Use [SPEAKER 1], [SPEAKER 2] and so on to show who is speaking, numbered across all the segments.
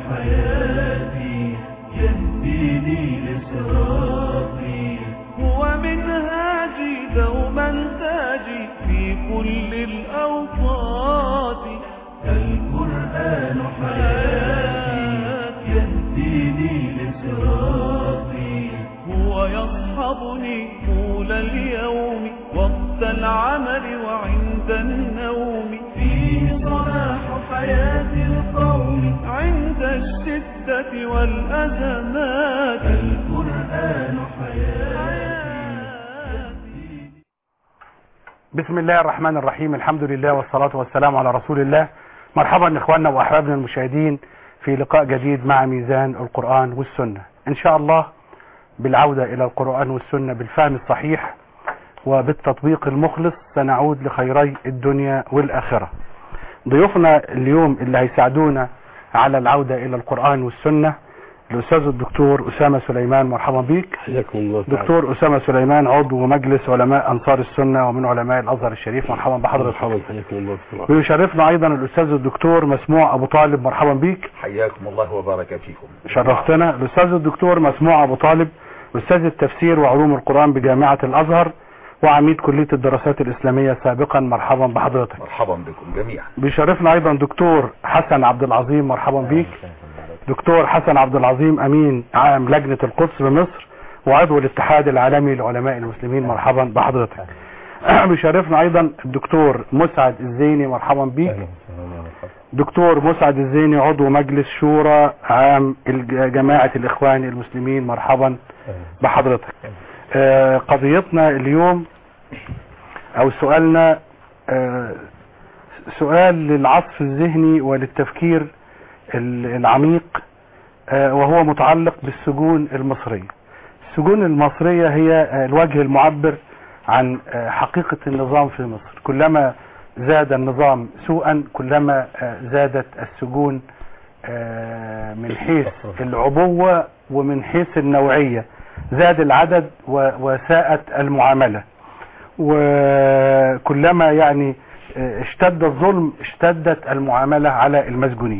[SPEAKER 1] حياتي يهديني لصراطي هو منهاجي دوما تاجي في كل الأوقات القرآن حياتي يهديني لصراطي هو يصحبني طول اليوم وقت العمل وعند النوم فيه صلاح حياة القوم عند الشدة والأزمات القرآن حياتي
[SPEAKER 2] بسم الله الرحمن الرحيم الحمد لله والصلاة والسلام على رسول الله مرحبا إخواننا وأحبابنا المشاهدين في لقاء جديد مع ميزان القرآن والسنة إن شاء الله بالعودة إلى القرآن والسنة بالفهم الصحيح وبالتطبيق المخلص سنعود لخيري الدنيا والآخرة ضيوفنا اليوم اللي هيساعدونا على العودة إلى القرآن والسنة الأستاذ الدكتور أسامة سليمان مرحبا بيك
[SPEAKER 3] حياكم الله تعالى.
[SPEAKER 2] دكتور أسامة سليمان عضو مجلس علماء أنصار السنة ومن علماء الأزهر الشريف مرحبا بحضرتك
[SPEAKER 3] مرحبا حياكم الله بسرعة.
[SPEAKER 2] ويشرفنا أيضا الأستاذ الدكتور مسموع أبو طالب مرحبا بيك
[SPEAKER 4] حياكم الله وبارك فيكم
[SPEAKER 2] شرفتنا الأستاذ الدكتور مسموع أبو طالب أستاذ التفسير وعلوم القرآن بجامعة الأزهر وعميد كلية الدراسات الإسلامية سابقا مرحبا بحضرتك
[SPEAKER 4] مرحبا بكم جميعا
[SPEAKER 2] بيشرفنا أيضا دكتور حسن عبد العظيم مرحبا بيك دكتور حسن عبد العظيم أمين عام لجنة القدس بمصر وعضو الاتحاد العالمي لعلماء المسلمين مرحبا بحضرتك بيشرفنا أيضا الدكتور مسعد الزيني مرحبا بيك دكتور مسعد الزيني عضو مجلس شورى عام الج- جماعة الإخوان المسلمين مرحبا بحضرتك آه، قضيتنا اليوم أو سؤالنا آه، سؤال للعصف الذهني وللتفكير ال- العميق آه، وهو متعلق بالسجون المصرية السجون المصرية هي آه، الوجه المعبر عن آه، حقيقة النظام في مصر كلما زاد النظام سوءا كلما آه، زادت السجون آه، من حيث العبوة ومن حيث النوعية زاد العدد و- وساءت المعاملة وكلما يعني آه، اشتد الظلم اشتدت المعاملة على المسجونين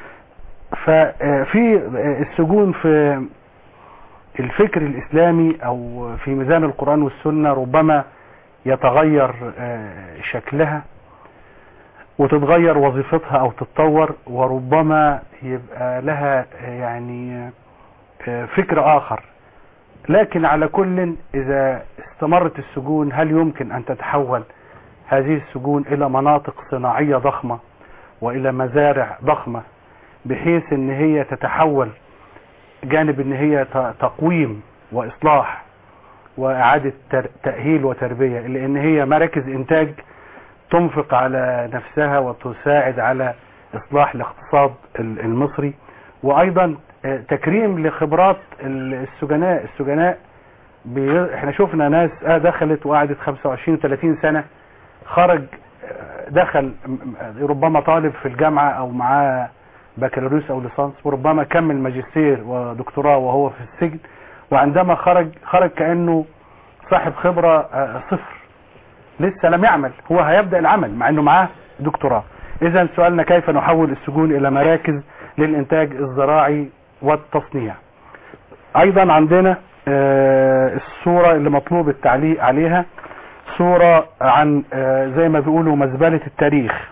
[SPEAKER 2] ففي السجون في الفكر الإسلامي أو في ميزان القرآن والسنة ربما يتغير آه، شكلها وتتغير وظيفتها أو تتطور وربما يبقى لها آه، يعني آه، فكر آخر لكن على كل إذا استمرت السجون هل يمكن أن تتحول هذه السجون إلى مناطق صناعية ضخمة وإلى مزارع ضخمة بحيث ان هي تتحول جانب ان هي ت- تقويم واصلاح واعادة تر- تأهيل وتربية لان هي مراكز انتاج تنفق على نفسها وتساعد على اصلاح الاقتصاد ال- المصري وايضا آه، تكريم لخبرات ال- السجناء السجناء بي... احنا شفنا ناس اه دخلت وقعدت 25 30 سنة خرج آه، دخل م- م- ربما طالب في الجامعة او معاه بكالوريوس او ليسانس وربما كمل ماجستير ودكتوراه وهو في السجن وعندما خرج خرج كانه صاحب خبره آه، صفر لسه لم يعمل هو هيبدا العمل مع انه معاه دكتوراه اذا سؤالنا كيف نحول السجون الى مراكز للانتاج الزراعي والتصنيع ايضا عندنا آه، الصوره اللي مطلوب التعليق عليها صوره عن آه، زي ما بيقولوا مزبله التاريخ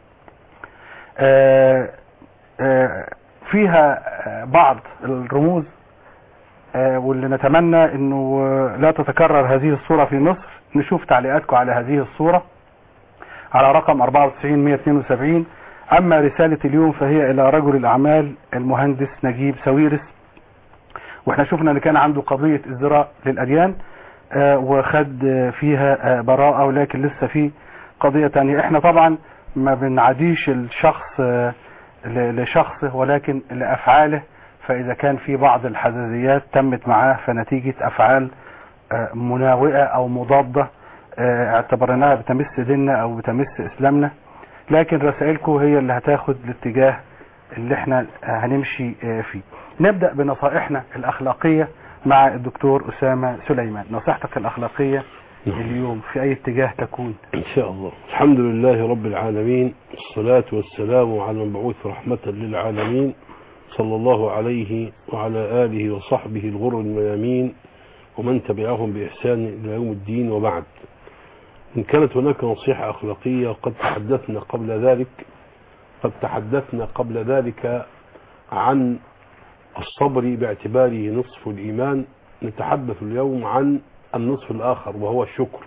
[SPEAKER 2] آه، آه، فيها آه، بعض الرموز آه، واللي نتمنى انه آه، لا تتكرر هذه الصورة في مصر نشوف تعليقاتكم على هذه الصورة على رقم 94 172 اما رسالة اليوم فهي الى رجل الاعمال المهندس نجيب ساويرس واحنا شفنا ان كان عنده قضية ازدراء للاديان آه، وخد آه، فيها آه، براءة ولكن لسه في قضية تانية احنا طبعا ما بنعديش الشخص آه، ل- لشخصه ولكن لأفعاله فإذا كان في بعض الحزازيات تمت معاه فنتيجة أفعال آه، مناوئة أو مضادة آه، اعتبرناها بتمس ديننا أو بتمس إسلامنا لكن رسائلكم هي اللي هتاخد الاتجاه اللي احنا آه، هنمشي آه، فيه نبدأ بنصائحنا الأخلاقية مع الدكتور أسامة سليمان نصيحتك الأخلاقية اليوم في أي اتجاه تكون
[SPEAKER 3] إن شاء الله الحمد لله رب العالمين الصلاة والسلام على المبعوث رحمة للعالمين صلى الله عليه وعلى آله وصحبه الغر الميامين ومن تبعهم بإحسان إلى يوم الدين وبعد إن كانت هناك نصيحة أخلاقية وقد تحدثنا قبل ذلك قد تحدثنا قبل ذلك عن الصبر باعتباره نصف الإيمان نتحدث اليوم عن النصف الآخر وهو الشكر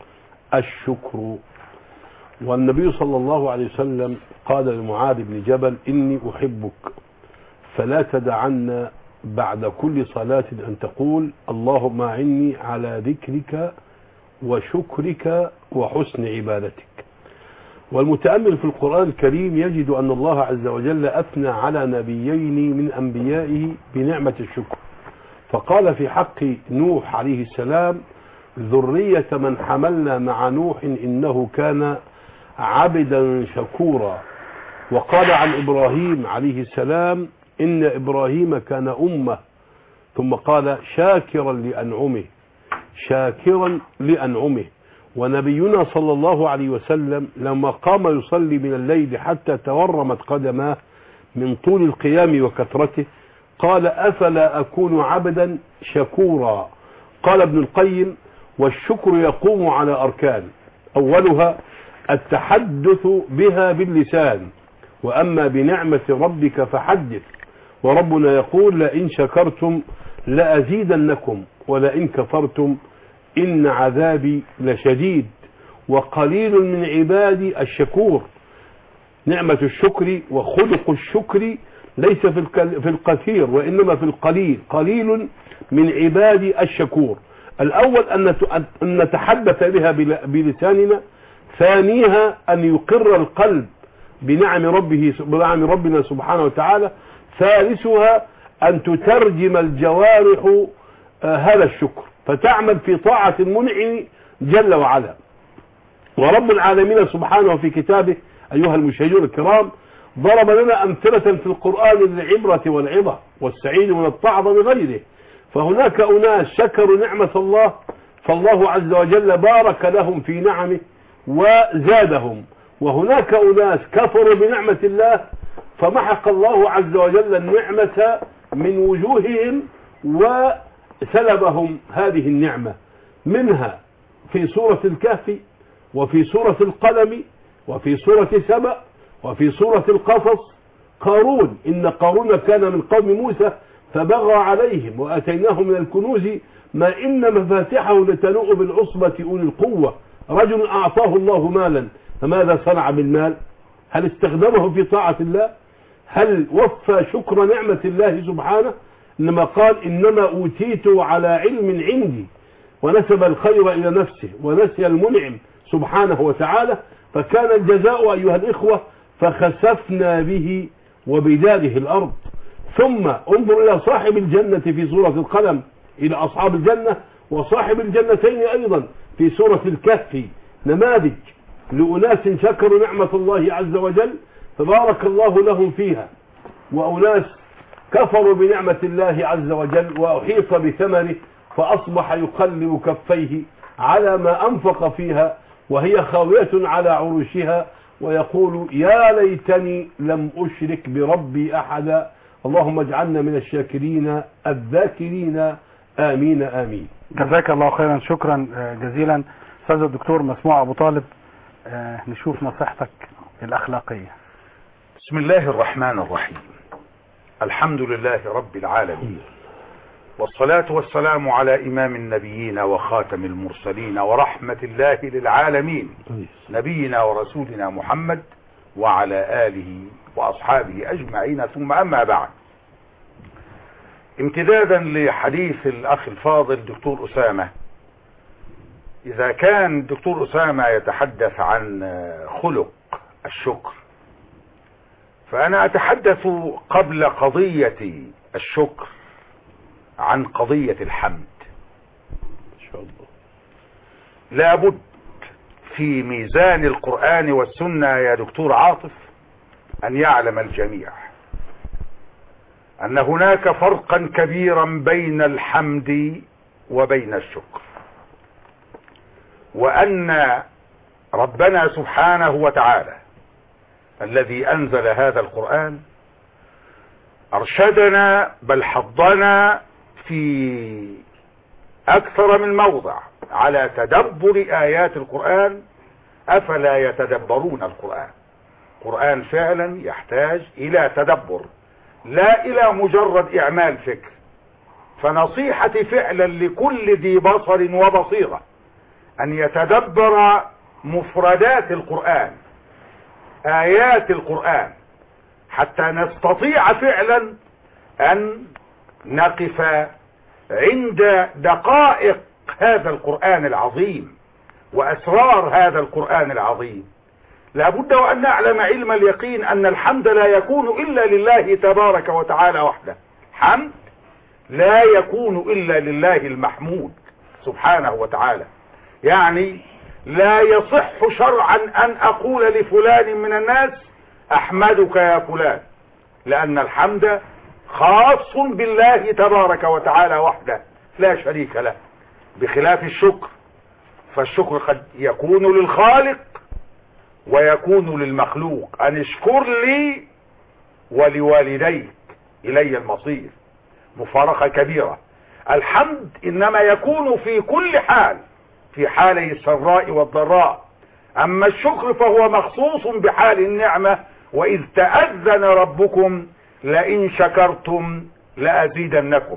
[SPEAKER 3] الشكر والنبي صلى الله عليه وسلم قال لمعاذ بن جبل إني أحبك فلا تدعن بعد كل صلاة أن تقول اللهم أعني على ذكرك وشكرك وحسن عبادتك والمتأمل في القرآن الكريم يجد أن الله عز وجل أثنى على نبيين من أنبيائه بنعمة الشكر فقال في حق نوح عليه السلام ذرية من حملنا مع نوح إنه كان عبدا شكورا وقال عن إبراهيم عليه السلام إن إبراهيم كان أمة ثم قال شاكرا لأنعمه شاكرا لأنعمه ونبينا صلى الله عليه وسلم لما قام يصلي من الليل حتى تورمت قدماه من طول القيام وكثرته قال أفلا أكون عبدا شكورا قال ابن القيم والشكر يقوم على أركان أولها التحدث بها باللسان وأما بنعمة ربك فحدث وربنا يقول لئن شكرتم لأزيدنكم ولئن كفرتم إن عذابي لشديد وقليل من عبادي الشكور نعمة الشكر وخلق الشكر ليس في الك- في الكثير وإنما في القليل قليل من عبادي الشكور الأول أن نت- أن نتحدث بها بل- بلساننا ثانيها أن يقر القلب بنعم ربه بنعم ربنا سبحانه وتعالى ثالثها أن تترجم الجوارح آه، هذا الشكر فتعمل في طاعة المنعم جل وعلا ورب العالمين سبحانه في كتابه أيها المشاهدون الكرام ضرب لنا أمثلة في القرآن للعبرة والعظة والسعيد من التعظ بغيره فهناك أناس شكروا نعمة الله فالله عز وجل بارك لهم في نعمه وزادهم وهناك أناس كفروا بنعمة الله فمحق الله عز وجل النعمة من وجوههم وسلبهم هذه النعمة منها في سورة الكهف وفي سورة القلم وفي سورة سبأ وفي سورة القصص قارون إن قارون كان من قوم موسى فبغى عليهم وأتيناه من الكنوز ما إن مفاتحه لتنوء بالعصبة أولي القوة رجل أعطاه الله مالا فماذا صنع بالمال هل استخدمه في طاعة الله هل وفى شكر نعمة الله سبحانه إنما قال إنما أوتيت على علم عندي ونسب الخير إلى نفسه ونسي المنعم سبحانه وتعالى فكان الجزاء أيها الإخوة فخسفنا به وبداره الأرض ثم انظر إلى صاحب الجنة في سورة القلم إلى أصحاب الجنة وصاحب الجنتين أيضا في سورة الكهف نماذج لأناس شكروا نعمة الله عز وجل فبارك الله لهم فيها وأناس كفروا بنعمة الله عز وجل وأحيط بثمره فأصبح يقلب كفيه على ما أنفق فيها وهي خاوية على عروشها ويقول يا ليتني لم أشرك بربي أحدا اللهم اجعلنا من الشاكرين الذاكرين آمين آمين
[SPEAKER 2] جزاك الله خيرا شكرا آه، جزيلا استاذ الدكتور مسموع ابو طالب آه، نشوف نصيحتك الاخلاقيه
[SPEAKER 4] بسم الله الرحمن الرحيم الحمد لله رب العالمين والصلاة والسلام على إمام النبيين وخاتم المرسلين ورحمة الله للعالمين نبينا ورسولنا محمد وعلى آله وأصحابه أجمعين ثم أما بعد امتدادا لحديث الأخ الفاضل دكتور أسامة إذا كان الدكتور أسامة يتحدث عن خلق الشكر فأنا أتحدث قبل قضية الشكر عن قضية الحمد
[SPEAKER 3] إن شاء الله
[SPEAKER 4] لابد في ميزان القرآن والسنة يا دكتور عاطف أن يعلم الجميع أن هناك فرقا كبيرا بين الحمد وبين الشكر وأن ربنا سبحانه وتعالى الذي أنزل هذا القرآن أرشدنا بل حضنا في أكثر من موضع على تدبر آيات القرآن أفلا يتدبرون القرآن القرآن فعلا يحتاج إلى تدبر لا إلى مجرد إعمال فكر فنصيحتي فعلا لكل ذي بصر وبصيرة أن يتدبر مفردات القرآن آيات القرآن حتى نستطيع فعلا أن نقف عند دقائق هذا القرآن العظيم وأسرار هذا القرآن العظيم لابد وأن نعلم علم اليقين أن الحمد لا يكون إلا لله تبارك وتعالى وحده حمد لا يكون إلا لله المحمود سبحانه وتعالى يعني لا يصح شرعا أن أقول لفلان من الناس أحمدك يا فلان لأن الحمد خاص بالله تبارك وتعالى وحده لا شريك له بخلاف الشكر فالشكر قد يكون للخالق ويكون للمخلوق أن اشكر لي ولوالديك إلي المصير مفارقة كبيرة الحمد إنما يكون في كل حال في حالي السراء والضراء أما الشكر فهو مخصوص بحال النعمة وإذ تأذن ربكم لئن شكرتم لأزيدنكم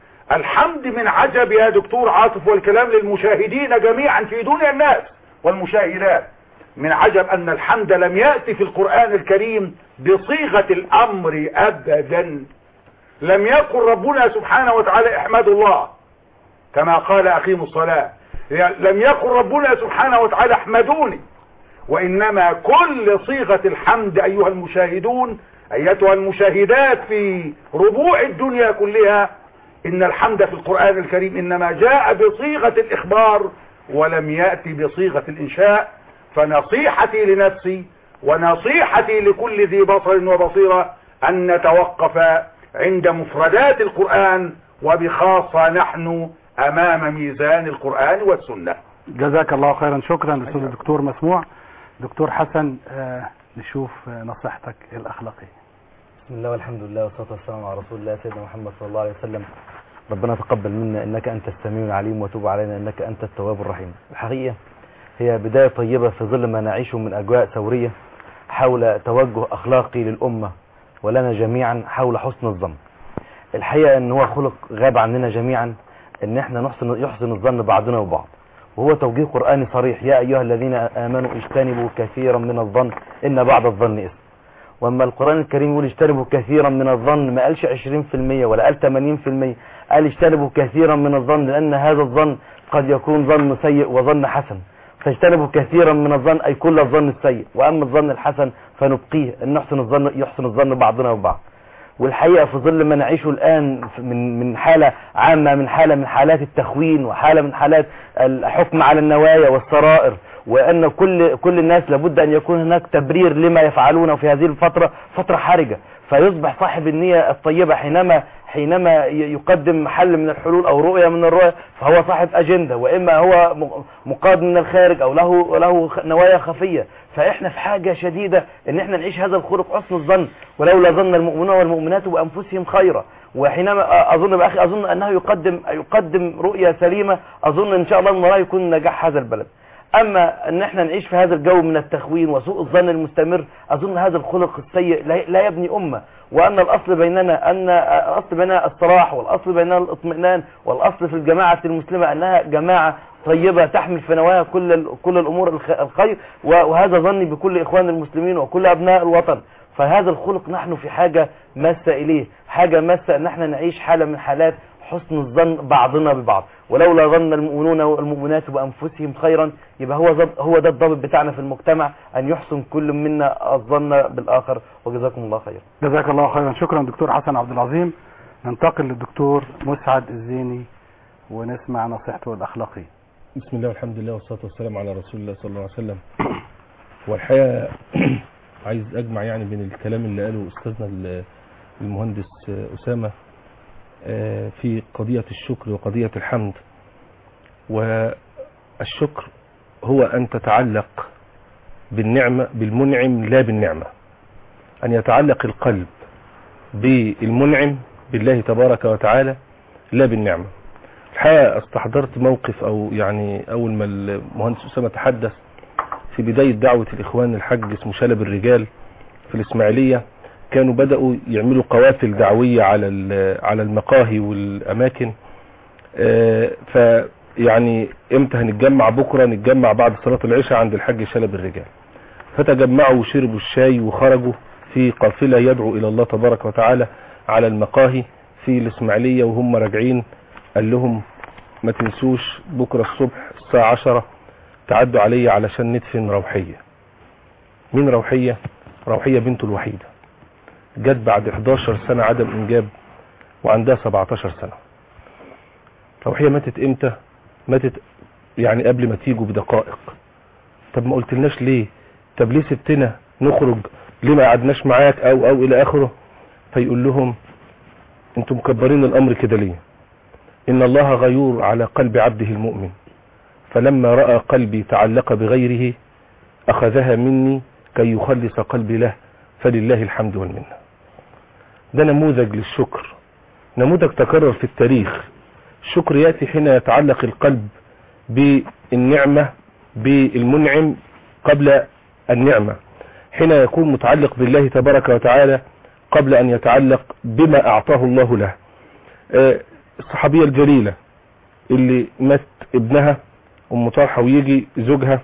[SPEAKER 4] الحمد من عجب يا دكتور عاطف والكلام للمشاهدين جميعا في دنيا الناس والمشاهدات من عجب أن الحمد لم يأتي في القرآن الكريم بصيغة الأمر أبدا لم يقل ربنا سبحانه وتعالى احمدوا الله كما قال أقيموا الصلاة لم يقل ربنا سبحانه وتعالى احمدوني وإنما كل صيغة الحمد أيها المشاهدون أيتها المشاهدات في ربوع الدنيا كلها إن الحمد في القرآن الكريم إنما جاء بصيغة الإخبار ولم يأتي بصيغة الإنشاء فنصيحتي لنفسي ونصيحتي لكل ذي بصر وبصيرة أن نتوقف عند مفردات القرآن وبخاصة نحن أمام ميزان القرآن والسنة
[SPEAKER 2] جزاك الله خيرا شكرا للاستاذ الدكتور مسموع دكتور حسن آه نشوف آه نصيحتك الأخلاقية
[SPEAKER 5] بسم الله والحمد لله والصلاة والسلام على رسول الله سيدنا محمد صلى الله عليه وسلم ربنا تقبل منا انك انت السميع العليم وتوب علينا انك انت التواب الرحيم الحقيقة هي بداية طيبة في ظل ما نعيشه من اجواء ثورية حول توجه اخلاقي للامة ولنا جميعا حول حسن الظن الحقيقة ان هو خلق غاب عننا جميعا ان احنا نحسن يحسن الظن بعضنا وبعض وهو توجيه قرآني صريح يا ايها الذين امنوا اجتنبوا كثيرا من الظن ان بعض الظن اسم واما القرآن الكريم يقول اجتنبوا كثيرا من الظن ما قالش 20% ولا قال 80% قال اجتنبوا كثيرا من الظن لان هذا الظن قد يكون ظن سيء وظن حسن فاجتنبوا كثيرا من الظن اي كل الظن السيء واما الظن الحسن فنبقيه ان نحسن الظن يحسن الظن بعضنا وبعض والحقيقة في ظل ما نعيشه الآن من من حالة عامة من حالة من حالات التخوين وحالة من حالات الحكم على النوايا والسرائر وأن كل كل الناس لابد أن يكون هناك تبرير لما يفعلونه في هذه الفترة فترة حرجة فيصبح صاحب النية الطيبة حينما حينما يقدم حل من الحلول أو رؤية من الرؤية فهو صاحب أجندة وإما هو مقاد من الخارج أو له له نوايا خفية فإحنا في حاجة شديدة إن إحنا نعيش هذا الخلق حسن الظن ولولا ظن المؤمنون والمؤمنات بأنفسهم خيرا وحينما أظن بأخي أظن أنه يقدم يقدم رؤية سليمة أظن إن شاء الله من وراء يكون نجاح هذا البلد اما ان احنا نعيش في هذا الجو من التخوين وسوء الظن المستمر اظن هذا الخلق السيء لا يبني امة وان الاصل بيننا ان الاصل بيننا الصلاح والاصل بيننا الاطمئنان والاصل في الجماعة المسلمة انها جماعة طيبة تحمل في نوايا كل كل الامور الخير وهذا ظني بكل اخوان المسلمين وكل ابناء الوطن فهذا الخلق نحن في حاجة ماسة اليه حاجة ماسة ان احنا نعيش حالة من حالات حسن الظن بعضنا ببعض ولولا ظن المؤمنون والمؤمنات بأنفسهم خيرا يبقى هو هو ده الضابط بتاعنا في المجتمع أن يحسن كل منا الظن بالآخر وجزاكم الله خيرا
[SPEAKER 2] جزاك الله خيرا شكرا دكتور حسن عبد العظيم ننتقل للدكتور مسعد الزيني ونسمع نصيحته الأخلاقية
[SPEAKER 6] بسم الله والحمد لله والصلاة والسلام على رسول الله صلى الله عليه وسلم والحقيقة عايز أجمع يعني بين الكلام اللي قاله أستاذنا المهندس أسامة في قضية الشكر وقضية الحمد والشكر هو أن تتعلق بالنعمة بالمنعم لا بالنعمة أن يتعلق القلب بالمنعم بالله تبارك وتعالى لا بالنعمة الحقيقة استحضرت موقف او يعني اول ما المهندس اسامة تحدث في بداية دعوة الاخوان الحج اسمه شلب الرجال في الاسماعيلية كانوا بدأوا يعملوا قوافل دعوية على على المقاهي والاماكن فيعني امتى هنتجمع بكرة نتجمع بعد صلاة العشاء عند الحج شلب الرجال فتجمعوا وشربوا الشاي وخرجوا في قافلة يدعو الى الله تبارك وتعالى على المقاهي في الاسماعيلية وهم راجعين قال لهم ما تنسوش بكرة الصبح الساعة عشرة تعدوا علي علشان ندفن روحية مين روحية روحية بنته الوحيدة جت بعد 11 سنة عدم انجاب وعندها 17 سنة روحية ماتت امتى ماتت يعني قبل ما تيجوا بدقائق طب ما قلتلناش ليه طب ليه سبتنا نخرج ليه ما قعدناش معاك او او الى اخره فيقول لهم انتم مكبرين الامر كده ليه ان الله غيور على قلب عبده المؤمن فلما رأى قلبي تعلق بغيره اخذها مني كي يخلص قلبي له فلله الحمد والمنة ده نموذج للشكر نموذج تكرر في التاريخ الشكر يأتي حين يتعلق القلب بالنعمة بالمنعم قبل النعمة حين يكون متعلق بالله تبارك وتعالى قبل أن يتعلق بما أعطاه الله له الصحابية الجليلة اللي مات ابنها أم طلحة ويجي زوجها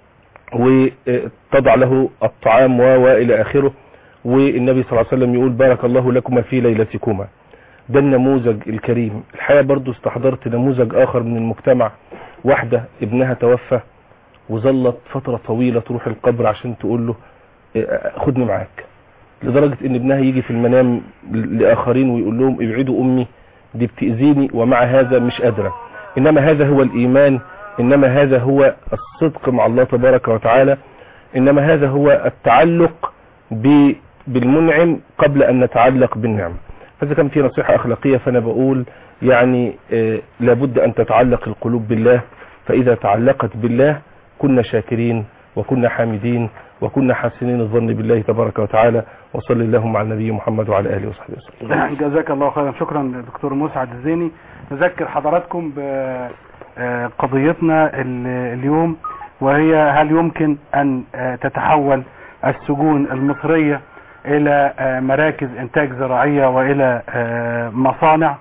[SPEAKER 6] وتضع له الطعام وإلى آخره والنبي صلى الله عليه وسلم يقول بارك الله لكما في ليلتكما ده النموذج الكريم الحقيقة برضو استحضرت نموذج آخر من المجتمع واحدة ابنها توفى وظلت فترة طويلة تروح القبر عشان تقول له خدني معاك لدرجة ان ابنها يجي في المنام لآخرين ويقول لهم ابعدوا امي دي بتأذيني ومع هذا مش قادرة انما هذا هو الايمان انما هذا هو الصدق مع الله تبارك وتعالى انما هذا هو التعلق بالمنعم قبل ان نتعلق بالنعم فاذا كان في نصيحة اخلاقية فانا بقول يعني آه لابد ان تتعلق القلوب بالله فاذا تعلقت بالله كنا شاكرين وكنا حامدين وكنا حاسنين الظن بالله تبارك وتعالى وصل اللهم على النبي محمد وعلى اله وصحبه وسلم
[SPEAKER 2] جزاك الله خيرا شكرا دكتور مسعد الزيني نذكر حضراتكم بقضيتنا اليوم وهي هل يمكن ان تتحول السجون المصرية الى مراكز انتاج زراعية والى مصانع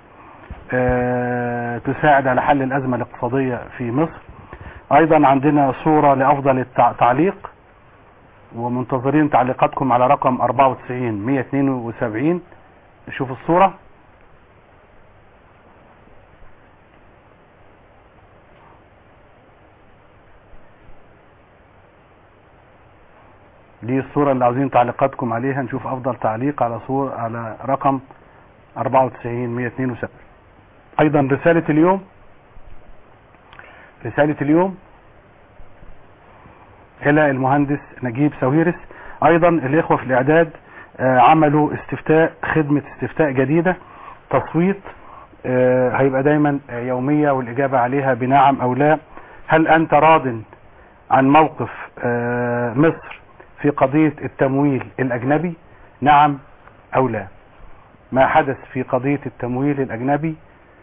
[SPEAKER 2] تساعد على حل الازمة الاقتصادية في مصر ايضا عندنا صورة لافضل التعليق ومنتظرين تعليقاتكم على رقم 94 172 نشوف الصورة دي الصورة اللي عاوزين تعليقاتكم عليها نشوف افضل تعليق على صور على رقم 94 172 ايضا رسالة اليوم رسالة اليوم الى المهندس نجيب ساويرس ايضا الاخوة في الاعداد عملوا استفتاء خدمة استفتاء جديدة تصويت هيبقى دايما يومية والاجابة عليها بنعم او لا هل انت راض عن موقف مصر في قضية التمويل الاجنبي نعم او لا ما حدث في قضية التمويل الاجنبي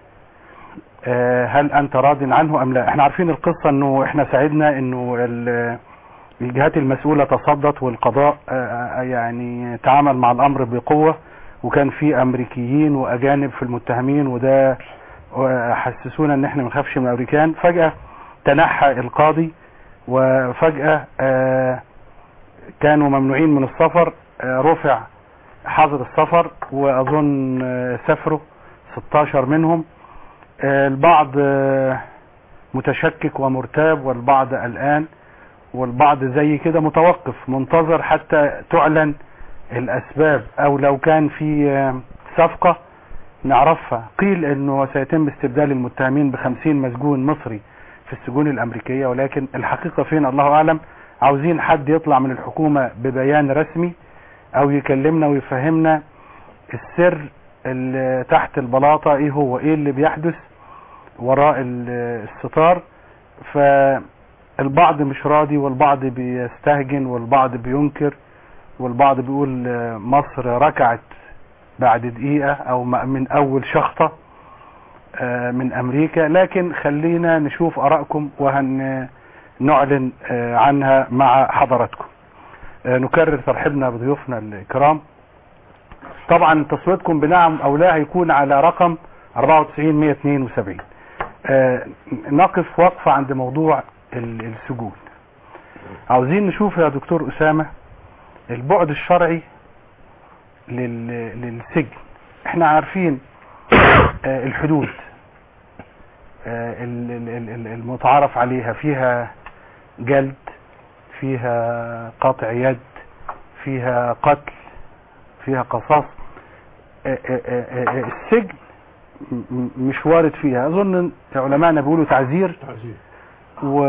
[SPEAKER 2] هل انت راض عنه ام لا احنا عارفين القصة انه احنا ساعدنا انه الجهات المسؤولة تصدت والقضاء يعني تعامل مع الامر بقوة وكان في امريكيين واجانب في المتهمين وده حسسونا ان احنا منخافش من الامريكان فجأة تنحى القاضي وفجأة كانوا ممنوعين من السفر رفع حظر السفر واظن سافروا 16 منهم البعض متشكك ومرتاب والبعض الآن والبعض زي كده متوقف منتظر حتى تعلن الأسباب أو لو كان في صفقة نعرفها قيل أنه سيتم استبدال المتهمين بخمسين مسجون مصري في السجون الأمريكية ولكن الحقيقة فين الله أعلم عاوزين حد يطلع من الحكومة ببيان رسمي أو يكلمنا ويفهمنا السر اللي تحت البلاطة ايه هو ايه اللي بيحدث وراء الستار فالبعض مش راضي والبعض بيستهجن والبعض بينكر والبعض بيقول مصر ركعت بعد دقيقة او م- من اول شخطة آه، من امريكا لكن خلينا نشوف ارائكم وهنعلن عنها مع حضراتكم آه، نكرر ترحيبنا بضيوفنا الكرام طبعا تصويتكم بنعم او لا هيكون على رقم 94 172 آه، نقف وقفة عند موضوع ال- السجون عاوزين نشوف يا دكتور أسامة البعد الشرعي لل- للسجن احنا عارفين آه، الحدود آه، ال- ال- ال- ال- المتعارف عليها فيها جلد فيها قطع يد فيها قتل فيها قصاص آه، آه، آه، آه، السجن م- م- مش وارد فيها اظن علماءنا بيقولوا تعزير
[SPEAKER 3] تعزيز
[SPEAKER 2] و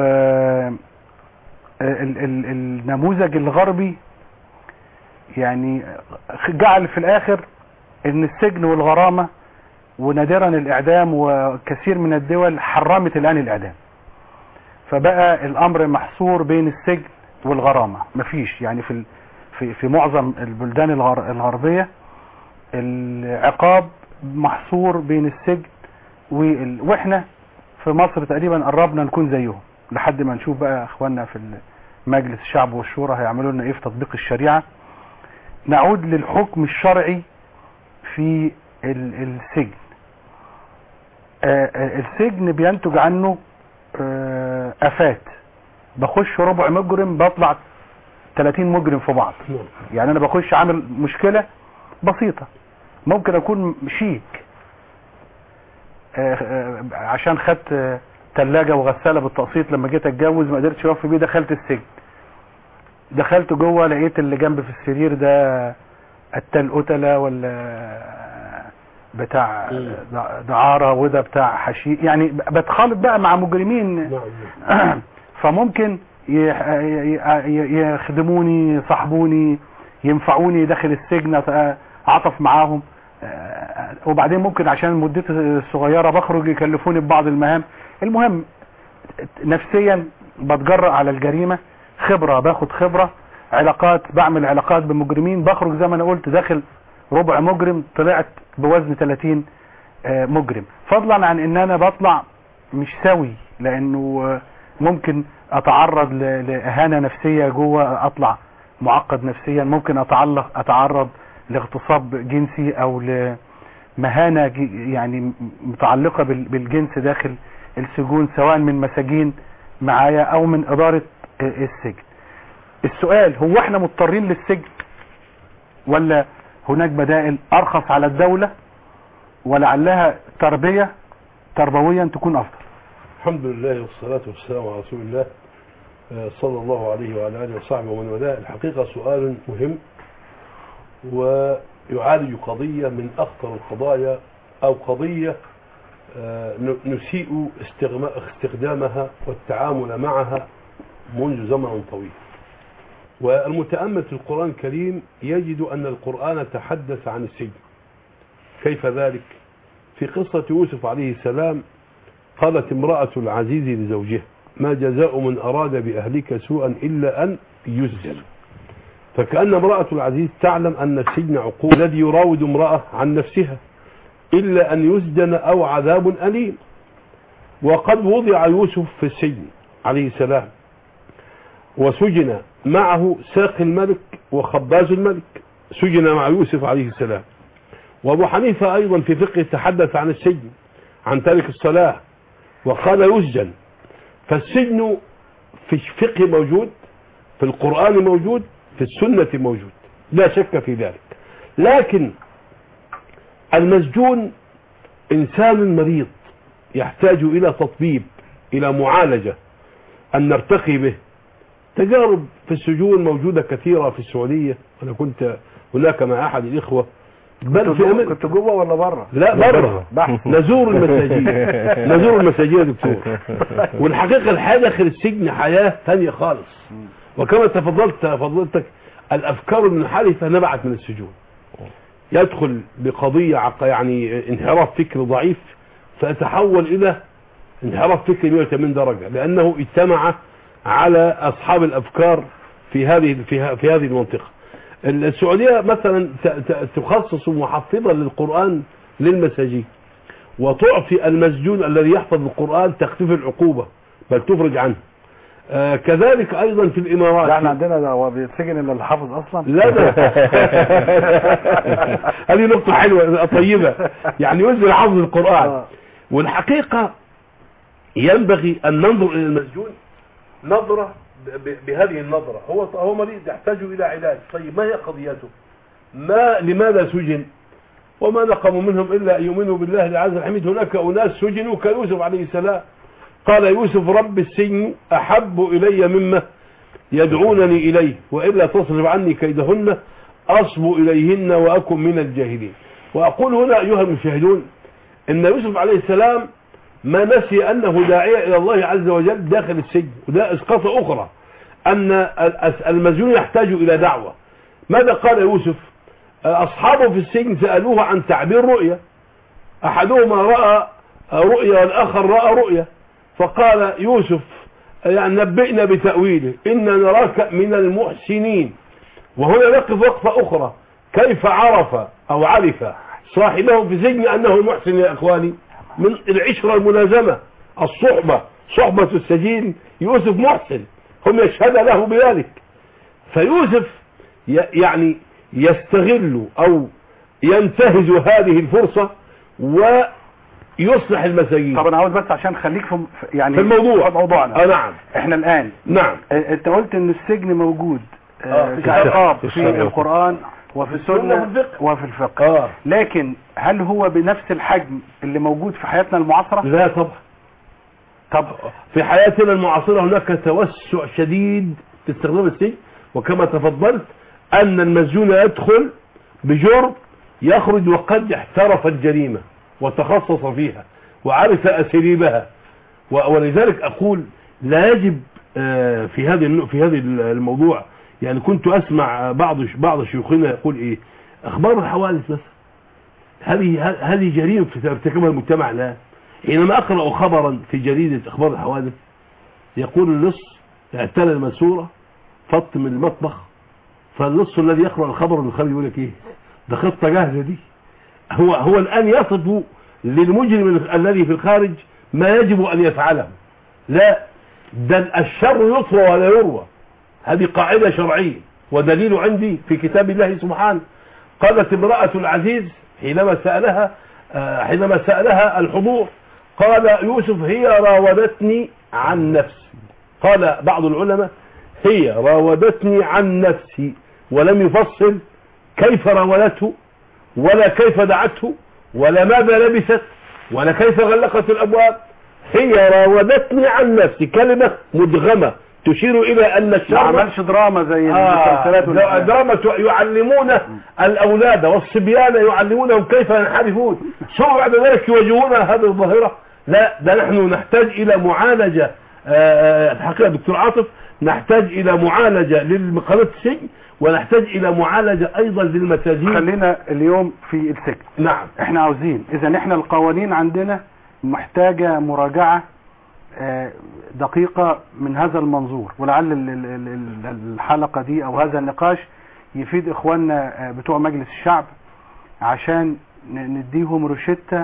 [SPEAKER 2] ال- ال- النموذج الغربي يعني جعل في الاخر ان السجن والغرامة ونادرا الاعدام وكثير من الدول حرمت الان الاعدام فبقى الامر محصور بين السجن والغرامة مفيش يعني في ال- في في معظم البلدان الغر- الغربية العقاب محصور بين السجن وال... واحنا في مصر تقريبا قربنا نكون زيهم لحد ما نشوف بقى اخواننا في مجلس الشعب والشورى هيعملوا لنا ايه في تطبيق الشريعة نعود للحكم الشرعي في ال- السجن آه، آه، السجن بينتج عنه آه، افات بخش ربع مجرم بطلع 30 مجرم في بعض
[SPEAKER 3] نعم
[SPEAKER 2] يعني انا بخش عامل مشكلة بسيطة ممكن اكون شيك آه، آه، عشان خدت آه، تلاجة وغسالة بالتقسيط لما جيت اتجوز ما قدرتش اوفي بيه دخلت السجن دخلت جوه لقيت اللي جنب في السرير ده قتال قتلة ولا بتاع
[SPEAKER 3] مم.
[SPEAKER 2] دع- دعارة وده بتاع حشيش يعني بتخالط بقى مع مجرمين
[SPEAKER 3] نعم
[SPEAKER 2] فممكن يح- ي- ي- يخدموني يصاحبوني ينفعوني داخل السجن أت- اعطف معاهم آه، وبعدين ممكن عشان مدتي الصغيرة بخرج يكلفوني ببعض المهام المهم نفسيا بتجرأ على الجريمة خبرة باخد خبرة علاقات بعمل علاقات بمجرمين بخرج زي ما انا قلت داخل ربع مجرم طلعت بوزن 30 آه، مجرم فضلا عن ان انا بطلع مش سوي لانه آه، ممكن اتعرض ل- لاهانه نفسيه جوه اطلع معقد نفسيا ممكن اتعلق اتعرض لاغتصاب جنسي او لمهانه ج- يعني م- متعلقه بال- بالجنس داخل السجون سواء من مساجين معايا او من اداره آه، السجن السؤال هو احنا مضطرين للسجن ولا هناك بدائل ارخص على الدوله ولعلها تربيه تربويا تكون افضل
[SPEAKER 3] الحمد لله والصلاة والسلام على رسول الله آه، صلى الله عليه وعلى آله وصحبه ومن والاه الحقيقة سؤال مهم ويعالج قضية من أخطر القضايا أو قضية آه، ن- نسيء استغما- استخدامها والتعامل معها منذ زمن طويل والمتأمل في القرآن الكريم يجد أن القرآن تحدث عن السجن كيف ذلك في قصة يوسف عليه السلام قالت امرأة العزيز لزوجها ما جزاء من أراد بأهلك سوءا إلا أن يسجن فكأن امرأة العزيز تعلم أن السجن عقوبة الذي يراود امرأة عن نفسها إلا أن يسجن أو عذاب أليم وقد وضع يوسف في السجن عليه السلام وسجن معه ساقي الملك وخباز الملك سجن مع يوسف عليه السلام وابو حنيفة ايضا في فقه تحدث عن السجن عن تارك الصلاة وقال يسجن فالسجن في الفقه موجود في القرآن موجود في السنة موجود لا شك في ذلك لكن المسجون انسان مريض يحتاج الى تطبيب الى معالجة ان نرتقي به تجارب في السجون موجودة كثيرة في السعودية انا كنت هناك مع احد الاخوة بل في أمريكا
[SPEAKER 2] كنت جوه ولا بره
[SPEAKER 3] لا بره نزور المساجين نزور المساجين يا دكتور والحقيقة الحياة داخل السجن حياة ثانية خالص وكما تفضلت فضلتك الأفكار المنحرفة نبعت من السجون يدخل بقضية عق- يعني انحراف فكري ضعيف فيتحول إلى انحراف فكري 180 درجة لأنه اجتمع على أصحاب الأفكار في هذه في, ه- في هذه المنطقة السعودية مثلا ت- ت- تخصص محفظة للقرآن للمساجين وتعطي المسجون الذي يحفظ القرآن تخفيف العقوبة بل تفرج عنه آه كذلك أيضا في الإمارات
[SPEAKER 2] ده احنا عندنا ده هو بيتسجن الا اللي حافظ اصلا
[SPEAKER 3] لا ده هذه نقطة حلوة طيبة يعني ينزل حفظ القرآن
[SPEAKER 2] آه.
[SPEAKER 3] والحقيقة ينبغي أن ننظر إلى المسجون نظرة ب- ب- بهذه النظرة هو هو مريض يحتاج إلى علاج طيب ما هي قضيته ما لماذا سجن وما نقموا منهم إلا أن يؤمنوا بالله العز الحميد هناك أناس سجنوا كيوسف عليه السلام قال يوسف رب السجن أحب إلي مما يدعونني إليه وإلا تصرف عني كيدهن أصب إليهن وأكن من الجاهلين وأقول هنا أيها المشاهدون إن يوسف عليه السلام ما نسي أنه داعية إلى الله عز وجل داخل السجن وده إسقاطة أخرى أن الأس- المسجون يحتاج إلى دعوة ماذا قال يوسف أصحابه في السجن سألوه عن تعبير رؤية أحدهما رأى رؤيا والآخر رأى رؤيا فقال يوسف يعني نبئنا بتأويله إنا نراك من المحسنين وهنا نقف وقفة أخرى كيف عرف أو عرف صاحبه في سجن أنه محسن يا إخواني من العشرة الملازمة الصحبة صحبة السجين يوسف محسن هم يشهد له بذلك فيوسف ي- يعني يستغل أو ينتهز هذه الفرصة ويصلح المساجين
[SPEAKER 2] طب انا عاوز بس عشان خليك في في- يعني
[SPEAKER 3] في الموضوع
[SPEAKER 2] في موضوعنا
[SPEAKER 3] آه نعم
[SPEAKER 2] احنا الان
[SPEAKER 3] نعم
[SPEAKER 2] اه، انت قلت ان السجن موجود اه،
[SPEAKER 3] اه، في
[SPEAKER 2] كعقاب
[SPEAKER 3] الشرع.
[SPEAKER 2] في القرآن وفي
[SPEAKER 3] السنة
[SPEAKER 2] السنة
[SPEAKER 3] وفي الفقه.
[SPEAKER 2] وفي الفقه
[SPEAKER 3] آه.
[SPEAKER 2] لكن هل هو بنفس الحجم اللي موجود في حياتنا المعاصرة
[SPEAKER 3] لا طبعا
[SPEAKER 2] طب
[SPEAKER 3] في حياتنا المعاصرة هناك توسع شديد في استخدام السجن وكما تفضلت أن المسجون يدخل بجرم يخرج وقد احترف الجريمة وتخصص فيها وعرف أساليبها و- ولذلك أقول لا يجب آه، في هذه النوع- في هذه الموضوع يعني كنت أسمع بعض بعض شيوخنا يقول إيه أخبار الحوادث مثلا هذه هذه جريمة ارتكبها المجتمع لا حينما أقرأ خبرا في جريدة أخبار الحوادث يقول اللص اعتلى الماسورة فط من المطبخ فاللص الذي يقرأ الخبر من الخارج يقول لك ايه ده خطة جاهزة دي هو هو الآن يصف للمجرم ال- الذي في الخارج ما يجب أن يفعله لا ده الشر يطوى ولا يروى هذه قاعدة شرعية ودليل عندي في كتاب الله سبحانه قالت امرأة العزيز حينما سألها آه، حينما سألها الحضور قال يوسف هي راودتني عن نفسي قال بعض العلماء هي راودتني عن نفسي ولم يفصل كيف راودته ولا كيف دعته ولا ماذا لبست ولا كيف غلقت الأبواب هي راودتني عن نفسي كلمة مدغمة تشير إلى أن
[SPEAKER 2] ما
[SPEAKER 3] الشر
[SPEAKER 2] عملش دراما زي المسلسلات
[SPEAKER 3] آه
[SPEAKER 2] والأفلام.
[SPEAKER 3] دراما يعلمون الأولاد والصبيان يعلمونهم كيف ينحرفون ثم بعد ذلك يواجهون هذه الظاهرة لا ده نحن نحتاج إلى معالجة آه، الحقيقة دكتور عاطف نحتاج إلى معالجة للقناة السجن ونحتاج إلى معالجة أيضا للمساجين
[SPEAKER 2] خلينا اليوم في السجن
[SPEAKER 3] نعم
[SPEAKER 2] احنا عاوزين اذا احنا القوانين عندنا محتاجة مراجعة آه، دقيقة من هذا المنظور ولعل ال- ال- ال- ال- الحلقة دي او هذا النقاش يفيد اخواننا آه، بتوع مجلس الشعب عشان ن- نديهم روشتة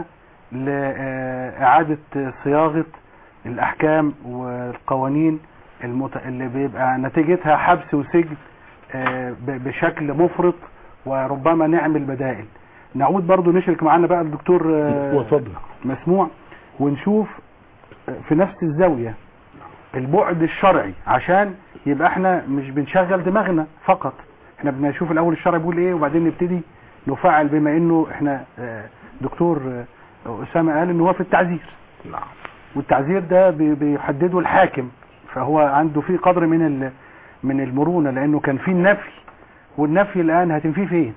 [SPEAKER 2] لإعادة صياغة الأحكام والقوانين المت... اللي بيبقى نتيجتها حبس وسجن آه، ب- بشكل مفرط وربما نعمل بدائل نعود برضو نشرك معانا بقى الدكتور آه،
[SPEAKER 3] وتفضل
[SPEAKER 2] مسموع ونشوف في نفس الزاوية البعد الشرعي عشان يبقى احنا مش بنشغل دماغنا فقط احنا بنشوف الاول الشرع بيقول ايه وبعدين نبتدي نفعل بما انه احنا آه، دكتور آه، اسامه قال ان هو في التعزير
[SPEAKER 4] نعم
[SPEAKER 2] والتعزير ده بي- بيحدده الحاكم فهو عنده فيه قدر من ال- من المرونه لانه كان فيه النفي والنفي الان هتنفيه فين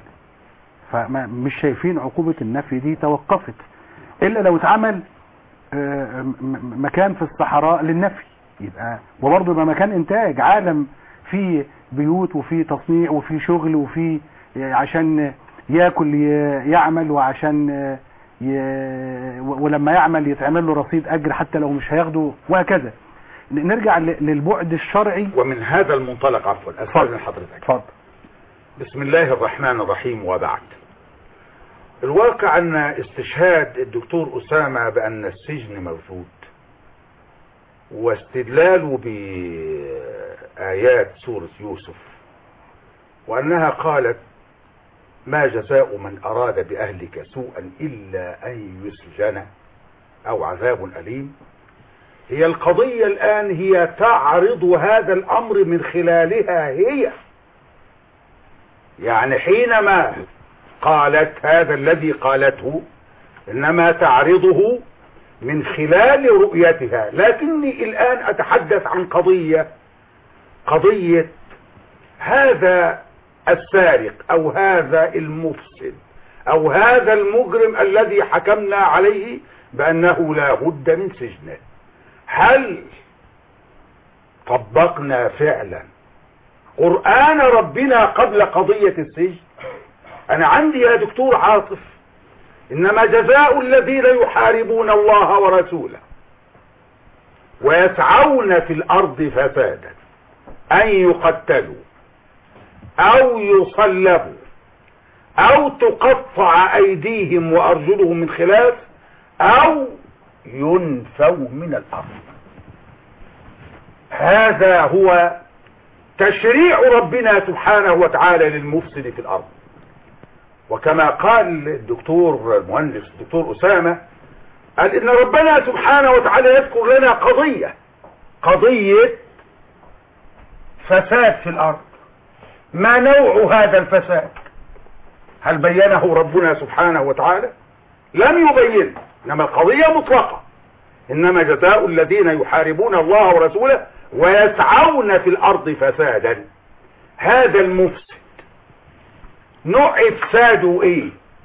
[SPEAKER 2] فمش شايفين عقوبه النفي دي توقفت الا لو اتعمل آه، م- م- مكان في الصحراء للنفي يبقى وبرضه يبقى مكان انتاج عالم فيه بيوت وفيه تصنيع وفيه شغل وفيه آه، عشان ياكل ي- يعمل وعشان آه، ي- و- ولما يعمل يتعمل له رصيد اجر حتى لو مش هياخده وهكذا ن- نرجع ل- للبعد الشرعي
[SPEAKER 4] ومن هذا المنطلق عفوا استاذن حضرتك
[SPEAKER 2] اتفضل
[SPEAKER 4] بسم الله الرحمن الرحيم وبعد الواقع أن استشهاد الدكتور أسامة بأن السجن موجود واستدلاله بآيات سورة يوسف وأنها قالت ما جزاء من أراد بأهلك سوءا إلا أن يسجن أو عذاب أليم هي القضية الآن هي تعرض هذا الأمر من خلالها هي يعني حينما قالت هذا الذي قالته إنما تعرضه من خلال رؤيتها لكني الآن أتحدث عن قضية قضية هذا السارق أو هذا المفسد أو هذا المجرم الذي حكمنا عليه بأنه لا بد من سجنه هل طبقنا فعلا قرآن ربنا قبل قضية السجن أنا عندي يا دكتور عاطف إنما جزاء الذين يحاربون الله ورسوله ويسعون في الأرض فسادا أن يقتلوا أو يصلبوا أو تقطع أيديهم وأرجلهم من خلاف أو ينفوا من الأرض هذا هو تشريع ربنا سبحانه وتعالى للمفسد في الأرض وكما قال الدكتور المهندس الدكتور أسامة قال إن ربنا سبحانه وتعالى يذكر لنا قضية قضية فساد في الأرض ما نوع هذا الفساد هل بينه ربنا سبحانه وتعالى لم يبين إنما القضية مطلقة إنما جزاء الذين يحاربون الله ورسوله ويسعون في الأرض فسادا هذا المفسد نوع افساده ايه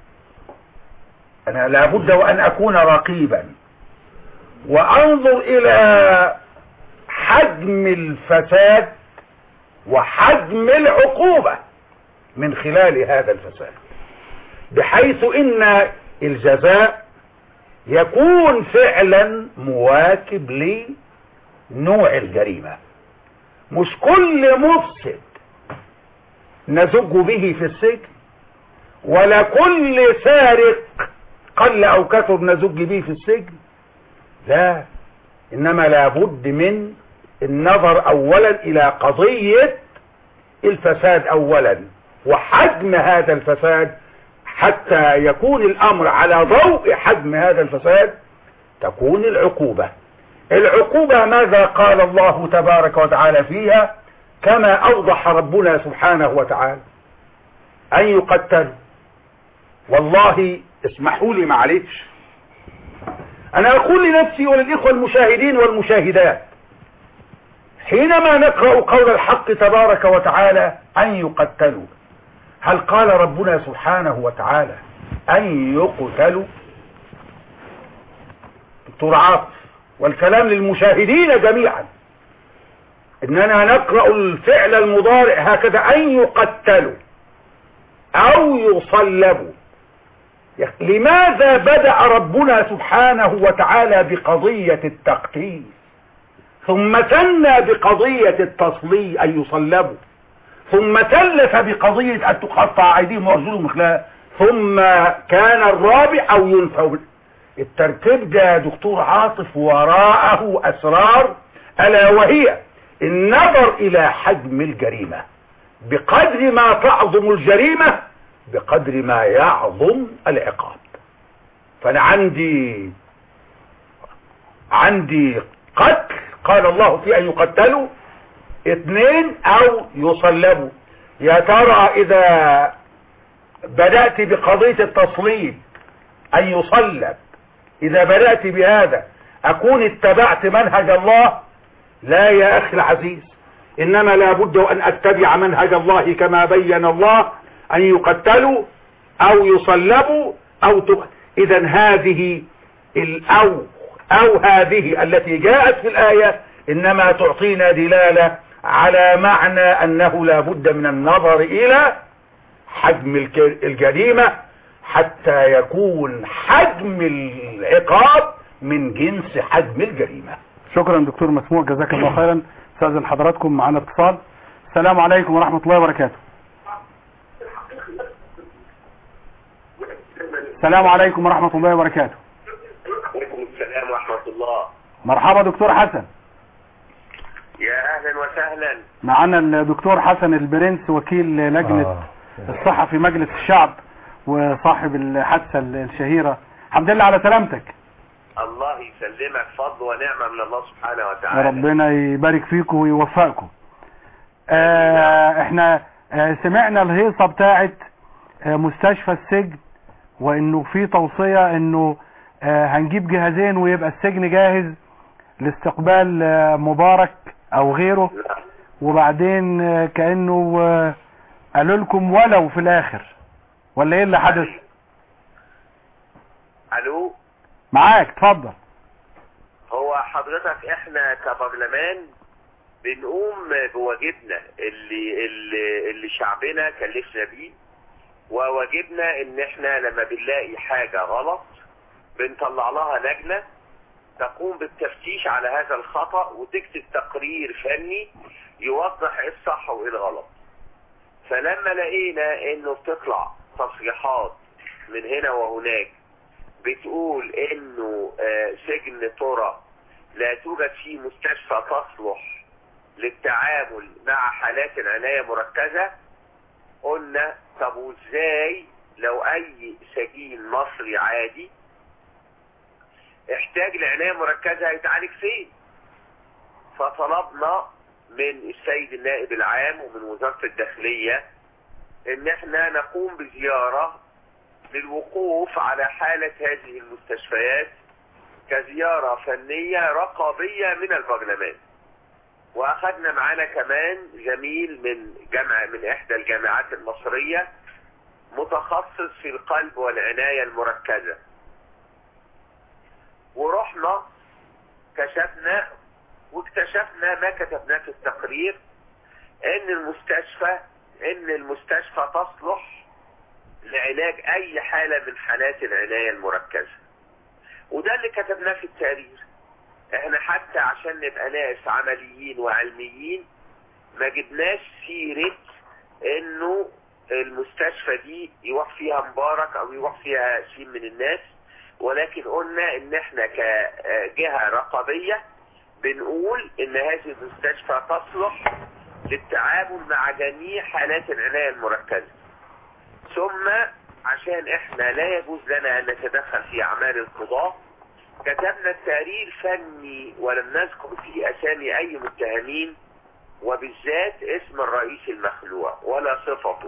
[SPEAKER 4] انا لابد وان اكون رقيبا وانظر الى حجم الفساد وحجم العقوبة من خلال هذا الفساد بحيث ان الجزاء يكون فعلا مواكب لنوع الجريمة مش كل مفسد نزج به في السجن ولا كل سارق قل او كثر نزج به في السجن لا انما لابد من النظر اولا الى قضية الفساد اولا وحجم هذا الفساد حتى يكون الامر على ضوء حجم هذا الفساد تكون العقوبة العقوبة ماذا قال الله تبارك وتعالى فيها كما اوضح ربنا سبحانه وتعالى ان يقتلوا والله اسمحوا لي معلش انا اقول لنفسي وللاخوة المشاهدين والمشاهدات حينما نقرأ قول الحق تبارك وتعالى ان يقتلوا هل قال ربنا سبحانه وتعالى ان يقتلوا دكتور عاطف والكلام للمشاهدين جميعا اننا نقرأ الفعل المضارع هكذا ان يقتلوا او يصلبوا لماذا بدأ ربنا سبحانه وتعالى بقضية التقتيل ثم ثنى بقضية التصلي ان يصلبوا ثم تلف بقضية ان تقطع ايديهم وارجلهم خلاف ثم كان الرابع او ينفوا الترتيب ده يا دكتور عاطف وراءه اسرار الا وهي النظر الى حجم الجريمة بقدر ما تعظم الجريمة بقدر ما يعظم العقاب فانا عندي عندي قتل قال الله في ان يقتلوا اثنين او يصلبوا يا ترى اذا بدأت بقضية التصليب ان يصلب اذا بدأت بهذا اكون اتبعت منهج الله لا يا اخي العزيز انما لابد ان اتبع منهج الله كما بين الله ان يقتلوا او يصلبوا او تق... اذا هذه الاو او هذه التي جاءت في الاية انما تعطينا دلالة على معنى انه لابد من النظر الى حجم الك- الجريمة حتى يكون حجم العقاب من جنس حجم الجريمة
[SPEAKER 2] شكرا دكتور مسموع جزاك الله خيرا استاذن حضراتكم معنا اتصال السلام عليكم ورحمة الله وبركاته السلام عليكم ورحمة الله وبركاته
[SPEAKER 7] وعليكم السلام ورحمة الله
[SPEAKER 2] مرحبا دكتور حسن
[SPEAKER 7] يا أهلا وسهلا
[SPEAKER 2] معنا الدكتور حسن البرنس وكيل لجنة
[SPEAKER 6] آه.
[SPEAKER 2] الصحة في مجلس الشعب وصاحب الحادثة الشهيرة الحمد لله على سلامتك
[SPEAKER 7] الله يسلمك فضل ونعمة من الله سبحانه وتعالى
[SPEAKER 2] ربنا يبارك فيكم ويوفقكم آه احنا آه سمعنا الهيصة بتاعت آه مستشفى السجن وانه في توصية انه آه هنجيب جهازين ويبقى السجن جاهز لاستقبال آه مبارك او غيره
[SPEAKER 7] نعم.
[SPEAKER 2] وبعدين آه كأنه آه قالوا لكم ولو في الاخر ولا ايه اللي حدث
[SPEAKER 7] ألو
[SPEAKER 2] معاك اتفضل
[SPEAKER 7] هو حضرتك احنا كبرلمان بنقوم بواجبنا اللي اللي, اللي شعبنا كلفنا بيه وواجبنا ان احنا لما بنلاقي حاجة غلط بنطلع لها لجنة تقوم بالتفتيش على هذا الخطأ وتكتب تقرير فني يوضح ايه الصح وايه الغلط فلما لقينا انه بتطلع تصريحات من هنا وهناك بتقول انه آه، سجن ترى لا توجد فيه مستشفى تصلح للتعامل مع حالات العناية مركزة قلنا طب وازاي لو اي سجين مصري عادي احتاج لعناية مركزة هيتعالج فين فطلبنا من السيد النائب العام ومن وزارة الداخلية ان احنا نقوم بزيارة للوقوف على حالة هذه المستشفيات كزيارة فنية رقابية من البرلمان واخدنا معانا كمان زميل من جامعة من احدى الجامعات المصرية متخصص في القلب والعناية المركزة ورحنا كشفنا واكتشفنا ما كتبناه في التقرير ان المستشفى ان المستشفى تصلح لعلاج اي حالة من حالات العناية المركزة وده اللي كتبناه في التقرير احنا حتى عشان نبقى ناس عمليين وعلميين ما جبناش سيرة انه المستشفى دي يروح فيها مبارك او يروح فيها شيء من الناس ولكن قلنا ان احنا كجهة رقابية بنقول ان هذه المستشفى تصلح للتعامل مع جميع حالات العناية المركزة ثم عشان احنا لا يجوز لنا ان نتدخل في اعمال القضاء كتبنا التقرير فني ولم نذكر فيه اسامي اي متهمين وبالذات اسم الرئيس المخلوع ولا صفته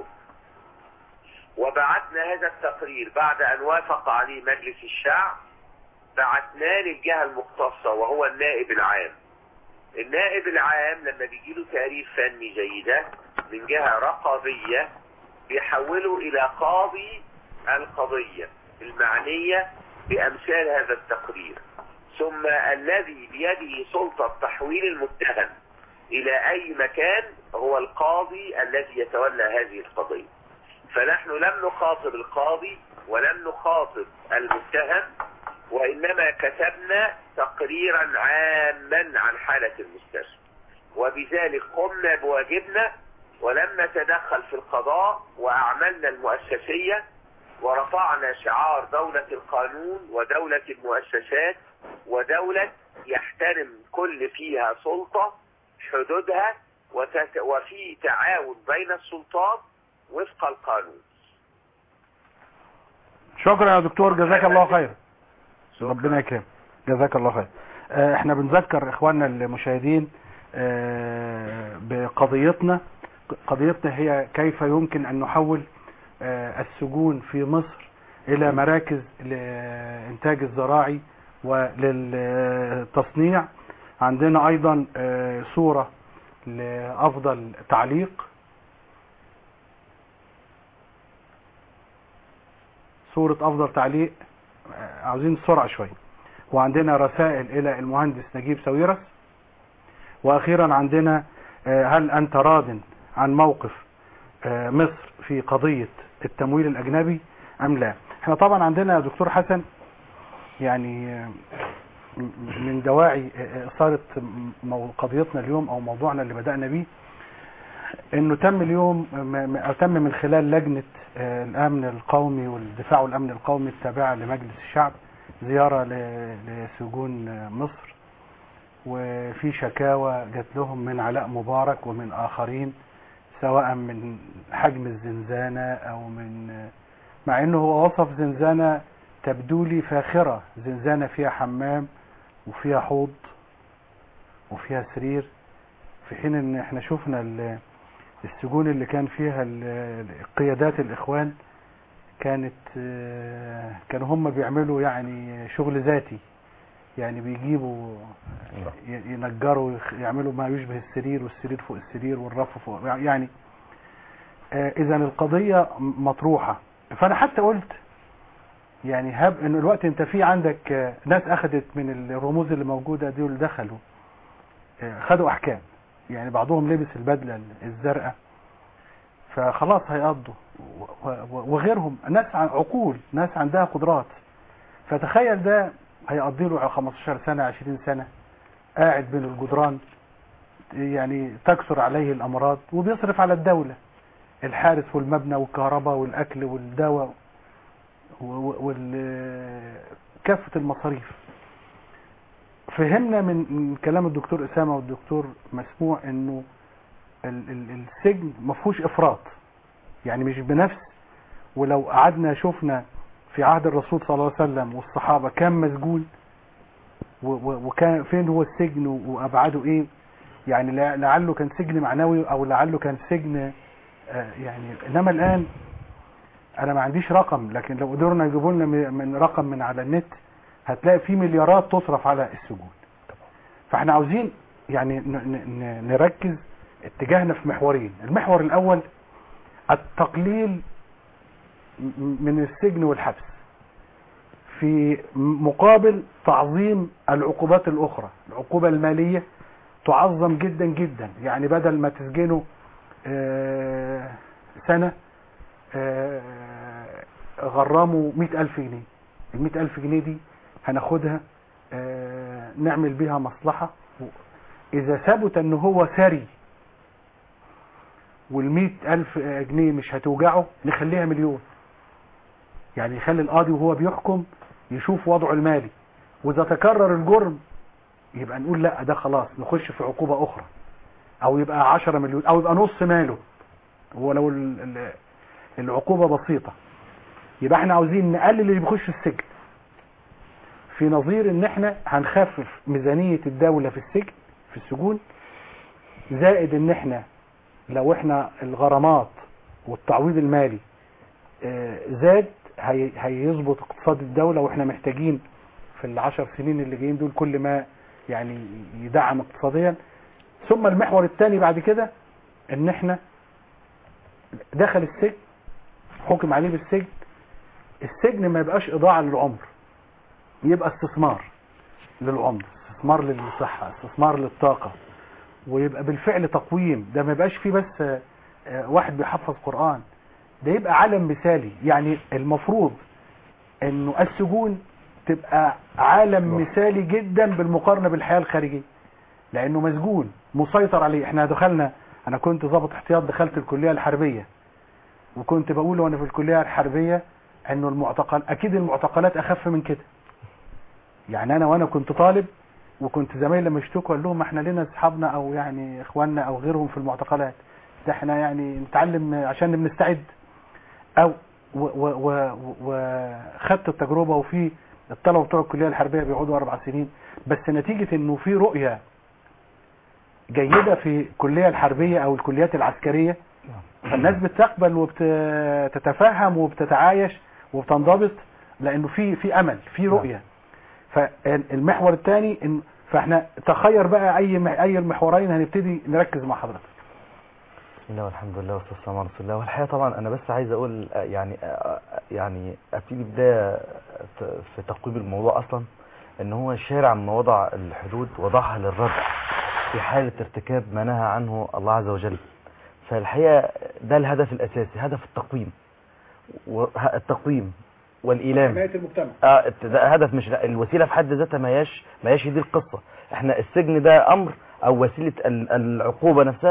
[SPEAKER 7] وبعتنا هذا التقرير بعد ان وافق عليه مجلس الشعب بعتناه للجهة المختصة وهو النائب العام النائب العام لما بيجيله تقرير فني زي ده من جهة رقابية بيحوله الى قاضي القضية المعنية بامثال هذا التقرير ثم الذي بيده سلطة تحويل المتهم الى اي مكان هو القاضي الذي يتولى هذه القضية فنحن لم نخاطب القاضي ولم نخاطب المتهم وإنما كتبنا تقريرا عاما عن حالة المستشفى وبذلك قمنا بواجبنا ولم نتدخل في القضاء وأعملنا المؤسسية ورفعنا شعار دولة القانون ودولة المؤسسات ودولة يحترم كل فيها سلطة حدودها وتت... وفي تعاون بين السلطات وفق القانون
[SPEAKER 2] شكرا يا دكتور جزاك الله خير ربنا يكرم جزاك الله خير آه، احنا بنذكر اخواننا المشاهدين آه، بقضيتنا قضيتنا هي كيف يمكن ان نحول آه، السجون في مصر الى مراكز لانتاج الزراعي وللتصنيع عندنا ايضا آه، صورة لافضل تعليق صورة افضل تعليق آه، عاوزين السرعة شوية وعندنا رسائل الى المهندس نجيب ساويرس واخيرا عندنا آه، هل انت راض عن موقف آه، مصر في قضية التمويل الاجنبي ام لا احنا طبعا عندنا يا دكتور حسن يعني آه، م- من دواعي آه، اثارة مو- قضيتنا اليوم او موضوعنا اللي بدأنا بيه انه تم اليوم م- م- أو تم من خلال لجنة آه، الامن القومي والدفاع والامن القومي التابعة لمجلس الشعب زيارة ل- لسجون آه، مصر وفي شكاوى جات لهم من علاء مبارك ومن اخرين سواء من حجم الزنزانة او من آه، مع انه هو وصف زنزانة تبدو لي فاخرة زنزانة فيها حمام وفيها حوض وفيها سرير في حين ان احنا شفنا ال- السجون اللي كان فيها ال- قيادات الاخوان كانت آه، كانوا هم بيعملوا يعني شغل ذاتي يعني بيجيبوا ي- ينجروا يخ- يعملوا ما يشبه السرير والسرير فوق السرير والرف فوق يعني اذا القضية م- مطروحة فانا حتى قلت يعني هب ان الوقت انت في عندك آه، ناس اخذت من الرموز اللي موجودة دول دخلوا آه، خدوا احكام يعني بعضهم لبس البدلة الزرقاء فخلاص هيقضوا و- و- وغيرهم ناس عن عقول ناس عندها قدرات فتخيل ده هيقضي له 15 سنة 20 سنة قاعد بين الجدران يعني تكثر عليه الأمراض وبيصرف على الدولة الحارس والمبنى والكهرباء والأكل والدواء وكافة المصاريف فهمنا من من كلام الدكتور أسامة والدكتور مسموع انه ال- ال- السجن ما فيهوش افراط يعني مش بنفس ولو قعدنا شفنا في عهد الرسول صلى الله عليه وسلم والصحابة كم مسجون و- و- وكان فين هو السجن و- وابعاده ايه يعني لع- لعله كان سجن معنوي او لعله كان سجن آه، يعني انما الان انا ما عنديش رقم لكن لو قدرنا يجيبوا لنا من- من رقم من على النت هتلاقي في مليارات تصرف على السجون فاحنا عاوزين يعني ن- ن- ن- نركز اتجاهنا في محورين المحور الاول التقليل م- من السجن والحبس في مقابل تعظيم العقوبات الاخرى العقوبة المالية تعظم جدا جدا يعني بدل ما تسجنه آه، سنة آه، غرامه مئة ألف جنيه المئة ألف جنيه دي هناخدها آه، نعمل بيها مصلحة إذا ثبت أنه هو ثري والمئة ألف جنيه مش هتوجعه نخليها مليون يعني يخلي القاضي وهو بيحكم يشوف وضعه المالي وإذا تكرر الجرم يبقى نقول لا ده خلاص نخش في عقوبة أخرى أو يبقى عشرة مليون أو يبقى نص ماله ولو ال- ال- العقوبة بسيطة يبقى احنا عاوزين نقلل اللي بيخش السجن في نظير ان احنا هنخفف ميزانية الدولة في السجن في السجون زائد ان احنا لو احنا الغرامات والتعويض المالي آه، زاد هي- هيظبط اقتصاد الدولة واحنا محتاجين في العشر سنين اللي جايين دول كل ما يعني يدعم اقتصاديا ثم المحور الثاني بعد كده ان احنا دخل السجن حكم عليه بالسجن السجن ما يبقاش اضاعة للعمر يبقى استثمار للعمر استثمار للصحة استثمار للطاقة ويبقى بالفعل تقويم ده ما يبقاش فيه بس آه، آه، واحد بيحفظ قرآن ده يبقى عالم مثالي يعني المفروض انه السجون تبقى عالم مثالي جدا بالمقارنة بالحياة الخارجية لانه مسجون مسيطر عليه احنا دخلنا انا كنت ضابط احتياط دخلت الكلية الحربية وكنت بقول وانا في الكلية الحربية انه المعتقل اكيد المعتقلات اخف من كده يعني انا وانا كنت طالب وكنت زمايلي لما يشتكوا قال لهم احنا لنا اصحابنا او يعني اخواننا او غيرهم في المعتقلات ده احنا يعني نتعلم عشان بنستعد او وخدت التجربة وفي الطلبة بتوع الكلية الحربية بيقعدوا اربع سنين بس نتيجة انه في رؤية جيدة في الكلية الحربية او الكليات العسكرية فالناس بتقبل وبتتفهم وبتتعايش وبتنضبط لانه في في امل في رؤية فالمحور الثاني ان فاحنا تخير بقى اي اي المحورين هنبتدي نركز مع حضرتك
[SPEAKER 5] بسم الله والحمد لله والصلاه والسلام على رسول الله والحقيقه طبعا انا بس عايز اقول آه، يعني آه، يعني ابتدي بدايه ت- في تقويم الموضوع اصلا ان هو الشارع لما وضع الحدود وضعها للردع في حاله ارتكاب ما نهى عنه الله عز وجل فالحقيقه ده الهدف الاساسي هدف التقويم وه- التقويم والايلام
[SPEAKER 2] المجتمع
[SPEAKER 5] اه الت- ده هدف مش لا، الوسيله في حد ذاتها ما هياش ما هياش دي القصه احنا السجن ده امر او وسيله ال- العقوبه نفسها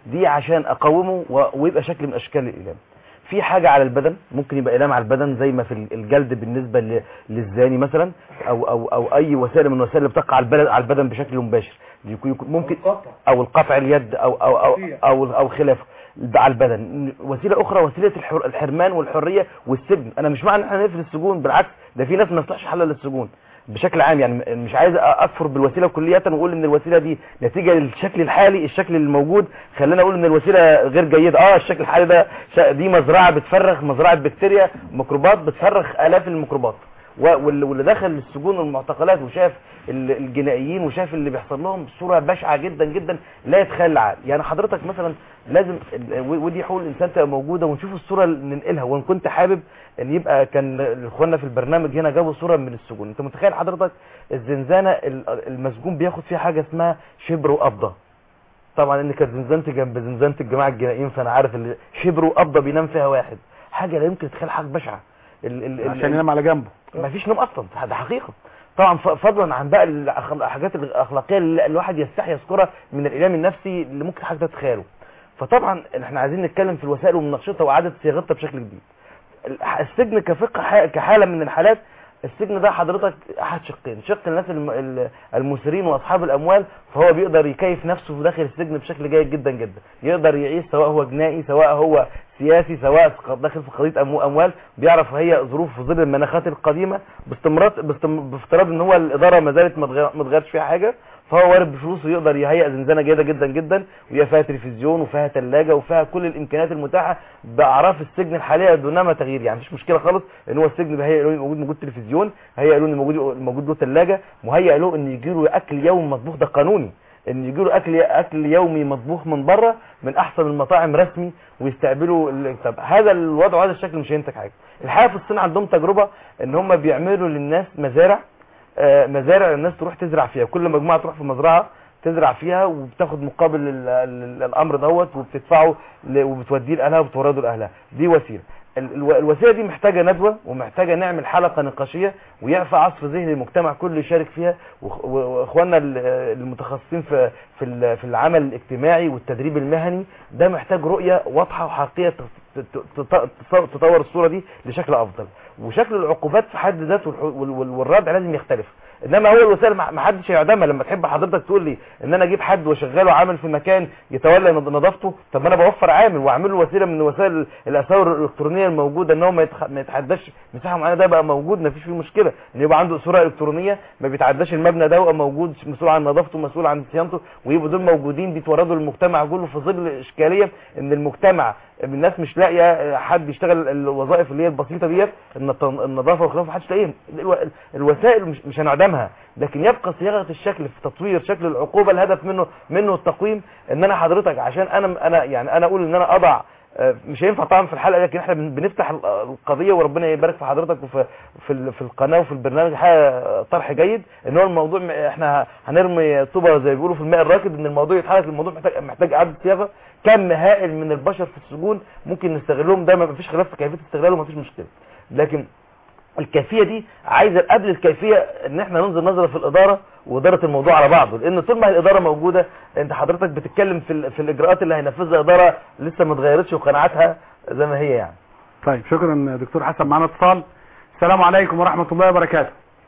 [SPEAKER 5] دي عشان اقاومه و- ويبقى شكل من اشكال الاعلام في حاجة على البدن ممكن يبقى إعلام على البدن زي ما في الجلد بالنسبة ل- للزاني مثلا أو أو أو أي وسائل من الوسائل اللي بتقع على البلد على البدن بشكل مباشر يكون يكون ممكن أو القطع اليد أو أو أو أو, أو خلافه على البدن وسيلة أخرى وسيلة الحر الحرمان والحرية والسجن أنا مش معنى إن إحنا نقفل السجون بالعكس ده في ناس ما بتفتحش حل للسجون بشكل عام يعني مش عايز اكفر بالوسيله كليا واقول ان الوسيله دي نتيجه للشكل الحالي الشكل الموجود خلينا اقول ان الوسيله غير جيده اه الشكل الحالي ده شا- دي مزرعه بتفرخ مزرعه بكتيريا ميكروبات بتفرخ الاف الميكروبات و- واللي واللي دخل السجون والمعتقلات وشاف ال- الجنائيين وشاف اللي بيحصل لهم صوره بشعه جدا جدا لا يتخيل العقل يعني حضرتك مثلا لازم ال- و- ودي حقوق الانسان تبقى موجوده ونشوف الصوره اللي ننقلها وان كنت حابب ان يبقى كان اخواننا في البرنامج هنا جابوا صوره من السجون انت متخيل حضرتك الزنزانه ال- المسجون بياخد فيها حاجه اسمها شبر وقبضه طبعا ان كانت زنزانتي جنب زنزانه الجماعه الجنائيين فانا عارف اللي شبر وقبضه بينام فيها واحد حاجه لا يمكن تتخيل حاجه بشعه ال ال ال
[SPEAKER 2] عشان ينام على جنبه
[SPEAKER 5] ما فيش نوم اصلا ده حقيقه طبعا ف- فضلا عن بقى الأخ- الحاجات الاخلاقيه اللي الواحد يستحي يذكرها من الاعلام النفسي اللي ممكن حضرتك تتخيله فطبعا احنا عايزين نتكلم في الوسائل ومناقشتها واعاده صياغتها بشكل جديد الح- السجن كفقه ح- كحاله من الحالات السجن ده حضرتك احد شقين شق الناس الم- ال- المثيرين واصحاب الاموال فهو بيقدر يكيف نفسه داخل السجن بشكل جيد جدا جدا يقدر يعيش سواء هو جنائي سواء هو سياسي سواء داخل في قضيه أمو- اموال بيعرف هي ظروف في ظل المناخات القديمه باستمرار باستم- بافتراض ان هو الاداره ما زالت ما اتغير- ما اتغيرش فيها حاجه فهو وارد بفلوسه يقدر يهيئ زنزانه جيده جدا جدا ويبقى فيها تلفزيون وفيها ثلاجه وفيها كل الامكانيات المتاحه باعراف السجن الحاليه دونما تغيير يعني مفيش مشكله خالص ان هو السجن بيهيئ له موجود موجود تلفزيون هيئ له ان موجود موجود له ثلاجه مهيئ له ان يجي له اكل يوم مطبوخ ده قانوني ان يجي له اكل اكل يومي مطبوخ من بره من احسن المطاعم رسمي ويستقبلوا ال- طب هذا الوضع وهذا الشكل مش هينتج حاجه الحقيقه في الصين عندهم تجربه ان هم بيعملوا للناس مزارع آه، مزارع الناس تروح تزرع فيها كل مجموعه تروح في مزرعه تزرع فيها وبتاخد مقابل ال- ال- الامر دوت وبتدفعه ل- وبتوديه لاهلها وبتورده لاهلها دي وسيله ال- الو- الوسيله دي محتاجه ندوه ومحتاجه نعمل حلقه نقاشيه ويعفى عصف ذهن المجتمع كله يشارك فيها وإخ- و- واخواننا ال- المتخصصين في في ال- في العمل الاجتماعي والتدريب المهني ده محتاج رؤيه واضحه وحقيقيه ت- ت- ت- ت- تطور الصوره دي لشكل افضل وشكل العقوبات في حد ذاته والح- وال- وال- والردع لازم يختلف انما هو الوسائل ما ما حدش هيعدمها لما تحب حضرتك تقول لي ان انا اجيب حد واشغله عامل في مكان يتولى نض- نظافته طب ما انا بوفر عامل واعمل له وسيله من وسائل الاساور الالكترونيه الموجوده ان هو ما يتخ- ما يتعداش مساحه معينه ده بقى موجود ما فيش فيه مشكله ان يبقى عنده صوره الكترونيه ما بيتعداش المبنى ده ويبقى موجود مسؤول عن نظافته مسؤول عن صيانته ويبقوا دول موجودين بيتوردوا للمجتمع كله في ظل اشكاليه ان المجتمع الناس مش لاقيه حد يشتغل الوظائف اللي هي البسيطه ديت النط- النظافه والخلافه محدش لاقيهم الو- الوسائل مش, مش هنعدمها لكن يبقى صياغه الشكل في تطوير شكل العقوبه الهدف منه منه التقويم ان انا حضرتك عشان انا انا يعني انا اقول ان انا اضع آه، مش هينفع طبعا في الحلقه لكن احنا بن- بنفتح ال- القضيه وربنا يبارك في حضرتك وفي في ال- في القناه وفي البرنامج حاجه طرح جيد ان هو الموضوع م- احنا هنرمي طوبه زي ما بيقولوا في الماء الراكد ان الموضوع يتحرك الموضوع محتاج محتاج اعاده صياغه كم هائل من البشر في السجون ممكن نستغلهم ده ما فيش خلاف في كيفيه استغلاله ما فيش مشكله لكن الكيفيه دي عايزه قبل الكيفيه ان احنا ننظر نظره في الاداره واداره الموضوع على بعضه لان طول ما الاداره موجوده انت حضرتك بتتكلم في ال- في الاجراءات اللي هينفذها اداره لسه ما اتغيرتش وقناعاتها زي ما هي يعني
[SPEAKER 2] طيب شكرا دكتور حسن معانا اتصال السلام عليكم ورحمه الله وبركاته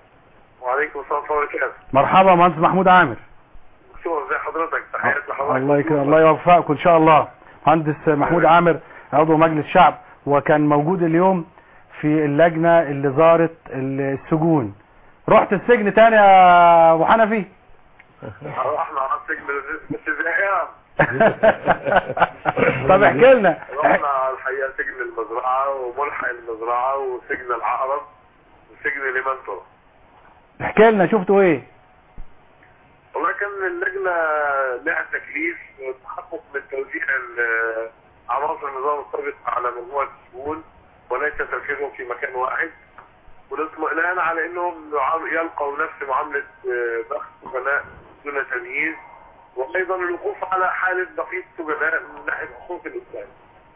[SPEAKER 8] وعليكم السلام ورحمة الله وبركاته
[SPEAKER 2] مرحبا مهندس محمود عامر
[SPEAKER 8] دكتور ازي حضرتك تحياتي لحضرتك
[SPEAKER 2] الله يكرم الله يوفقك ان شاء الله مهندس محمود عامر عضو مجلس شعب وكان موجود اليوم في اللجنه اللي زارت السجون رحت السجن تاني يا ابو حنفي
[SPEAKER 8] رحنا على السجن بس زهقان
[SPEAKER 2] طب احكي لنا
[SPEAKER 8] رحنا على الحقيقة سجن المزرعة وملحق المزرعة وسجن العقرب وسجن لمنطرة
[SPEAKER 2] احكي لنا شفتوا ايه
[SPEAKER 8] والله كان اللجنة لها تكليف التحقق من توزيع ال- عناصر النظام السابق على مجموعة السجون وليس تركيزهم في مكان واحد والاطمئنان على انهم يعام- يلقوا نفس معاملة آه، ضغط سجناء دون تمييز وايضا الوقوف على حالة بقية السجناء من ناحية حقوق الانسان.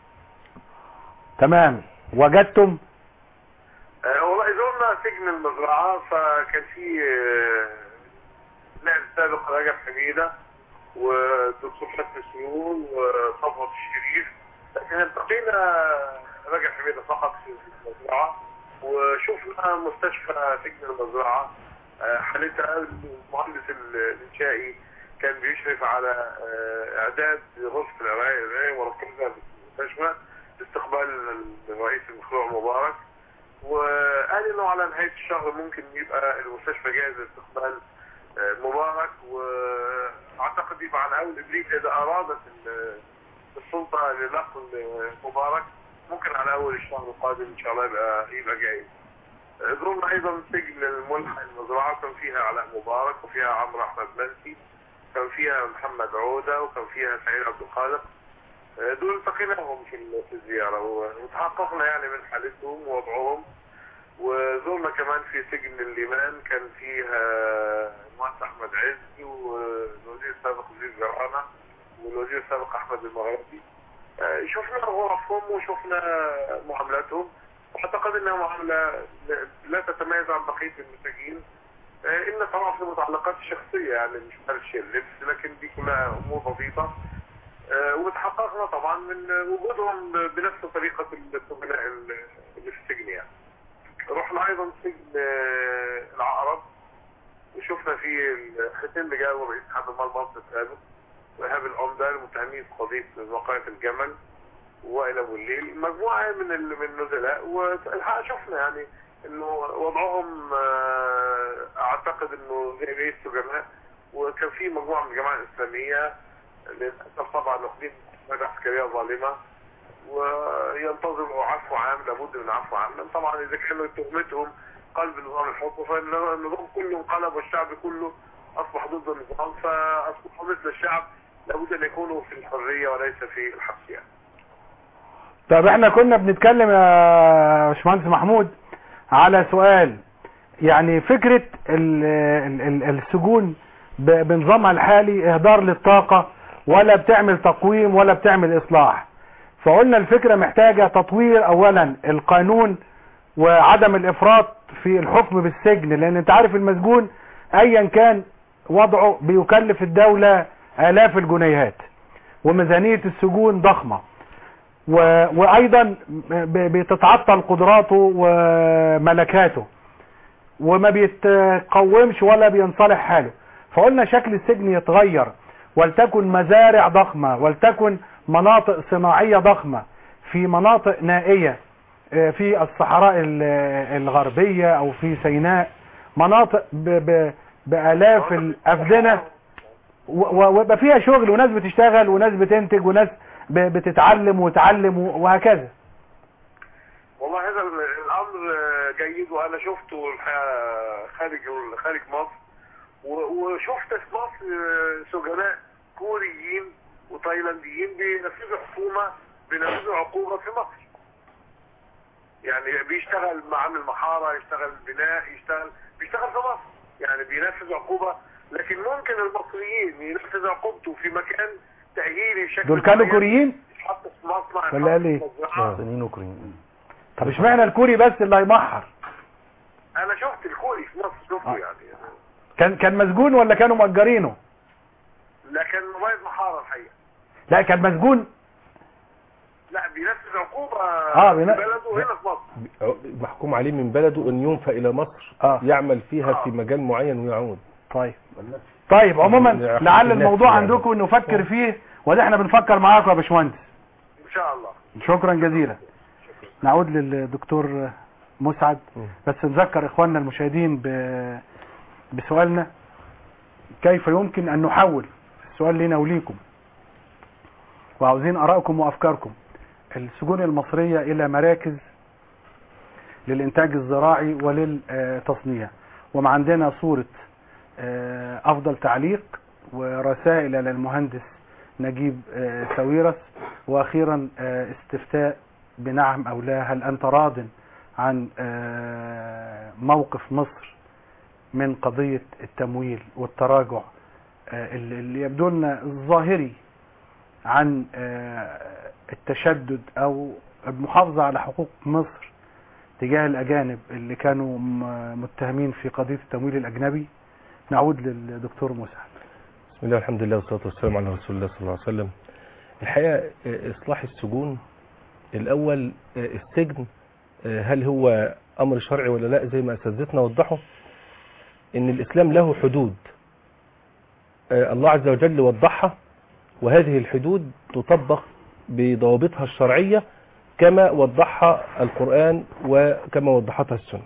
[SPEAKER 2] تمام وجدتم
[SPEAKER 8] آه، والله زرنا سجن المزرعة فكان في آه، نائب سابق رجب حميدة والدكتور حسن سنون وصفوت الشريف لكن التقينا رجل حميدة فقط في المزرعة وشفنا مستشفى سجن المزرعة آه، حالتها المهندس الإنشائي كان بيشرف على آه، إعداد غرفة الرعاية الرعاية وركبها في المستشفى لاستقبال الرئيس المخلوع مبارك وقال انه على نهايه الشهر ممكن يبقى المستشفى جاهز لاستقبال آه، مبارك واعتقد يبقى على اول ابريل اذا ارادت ال- السلطه لنقل مبارك ممكن على اول الشهر القادم ان شاء الله يبقى يبقى جاهز. آه، زرنا ايضا سجن الملحق المزرعه كان فيها علاء مبارك وفيها عمرو احمد منسي كان فيها محمد عوده وكان فيها سعيد عبد الخالق دول التقيناهم في ال- في الزيارة وتحققنا يعني من حالتهم ووضعهم وزرنا كمان في سجن الليمان كان فيها المهندس أحمد عز والوزير السابق وزير جرانة والوزير السابق أحمد المغربي آه، شفنا غرفهم وشفنا معاملاتهم واعتقد انها معاملة لا تتميز عن بقية المساجين آه، إن طبعا في المتعلقات الشخصية يعني مش معرفش اللبس لكن دي كلها أمور بسيطة آه، وتحققنا طبعا من وجودهم بنفس طريقة السجناء اللي في السجن يعني. رحنا أيضا سجن آه، العقرب وشفنا فيه حسين اللي جاء رئيس اتحاد المال مصر السابق وإيهاب العمدة المتهمين في قضية وقاية الجمل وائل أبو الليل مجموعة من ال- من النزلاء والحقيقة شفنا يعني إنه وضعهم آه، أعتقد إنه زي بقية السجناء وكان في مجموعة من الجماعة الإسلامية للأسف طبعا واخدين مدى عسكرية ظالمة وينتظروا عفو عام لابد من عفو عام طبعا إذا كانوا تهمتهم قلب نظام الحكم فالنظام كله انقلب والشعب كله أصبح ضد النظام فأصبحوا مثل الشعب لابد أن يكونوا في الحرية وليس في الحبس يعني
[SPEAKER 2] طب احنا كنا بنتكلم يا باشمهندس محمود على سؤال يعني فكرة ال ال ال السجون ب- بنظامها الحالي اهدار للطاقة ولا بتعمل تقويم ولا بتعمل اصلاح فقلنا الفكرة محتاجة تطوير اولا القانون وعدم الافراط في الحكم بالسجن لان انت عارف المسجون ايا كان وضعه بيكلف الدولة الاف الجنيهات وميزانية السجون ضخمة و... وايضا ب- بتتعطل قدراته وملكاته وما بيتقومش ولا بينصلح حاله فقلنا شكل السجن يتغير ولتكن مزارع ضخمة ولتكن مناطق صناعية ضخمة في مناطق نائية آه، في الصحراء ال- الغربية او في سيناء مناطق ب... ب... بآلاف الأفدنة و- و- ويبقى فيها شغل وناس بتشتغل وناس بتنتج وناس ب- بتتعلم وتعلم وهكذا
[SPEAKER 8] والله هذا ال- الامر آه، جيد وانا شفته الحقيقة خارج خارج مصر و- وشفت في مصر آه، سجناء كوريين وتايلانديين بينفذوا حكومه بينفذوا عقوبه في مصر يعني بيشتغل معامل محاره يشتغل بناء يشتغل بيشتغل في مصر يعني بينفذ عقوبه لكن ممكن المصريين ينفذ عقوبته في مكان تأهيلي بشكل
[SPEAKER 2] دول كانوا
[SPEAKER 8] معين،
[SPEAKER 2] كوريين
[SPEAKER 8] يتحط في مصنع
[SPEAKER 2] ولا قال
[SPEAKER 8] يتحط
[SPEAKER 2] إيه؟
[SPEAKER 8] في مزرعة.
[SPEAKER 5] صينيين وكوريين
[SPEAKER 2] طب اشمعنى الكوري بس اللي هيمحر
[SPEAKER 8] انا شفت الكوري في مصر شفته
[SPEAKER 2] آه.
[SPEAKER 8] يعني
[SPEAKER 2] كان كان مسجون ولا كانوا مأجرينه
[SPEAKER 8] لكن مبيض محارة الحقيقة
[SPEAKER 2] لا كان مسجون
[SPEAKER 8] لا بينفذ عقوبة
[SPEAKER 2] آه،
[SPEAKER 8] في
[SPEAKER 2] بينفذ-
[SPEAKER 8] بلده هنا في مصر
[SPEAKER 6] محكوم عليه من بلده ان ينفى الى مصر
[SPEAKER 2] اه
[SPEAKER 6] يعمل فيها
[SPEAKER 8] آه.
[SPEAKER 6] في مجال معين ويعود
[SPEAKER 2] طيب طيب عموما
[SPEAKER 6] يعني
[SPEAKER 2] لعل
[SPEAKER 6] الناس
[SPEAKER 2] الموضوع
[SPEAKER 6] يعني.
[SPEAKER 2] عندكم نفكر فيه وده احنا بنفكر معاكم يا باشمهندس
[SPEAKER 8] ان شاء الله
[SPEAKER 2] شكرا جزيلا نعود للدكتور مسعد
[SPEAKER 6] مم.
[SPEAKER 2] بس نذكر اخواننا المشاهدين ب... بسؤالنا كيف يمكن ان نحول السؤال لنا وليكم وعاوزين ارائكم وافكاركم السجون المصرية الى مراكز للانتاج الزراعي وللتصنيع وما عندنا صورة آه، افضل تعليق ورسائل للمهندس نجيب آه، ساويرس واخيرا آه، استفتاء بنعم او لا هل انت راض عن آه، موقف مصر من قضية التمويل والتراجع آه، اللي اللي يبدو لنا الظاهري عن آه، التشدد او المحافظة على حقوق مصر تجاه الاجانب اللي كانوا م- متهمين في قضية التمويل الاجنبي نعود للدكتور مسعد
[SPEAKER 6] بسم الله والحمد لله والصلاة والسلام على رسول الله صلى الله عليه وسلم الحقيقة آه، إصلاح السجون الأول آه، السجن آه، هل هو أمر شرعي ولا لا زي ما أساتذتنا وضحوا إن الإسلام له حدود آه، الله عز وجل وضحها وهذه الحدود تطبق بضوابطها الشرعية كما وضحها القرآن وكما وضحتها السنة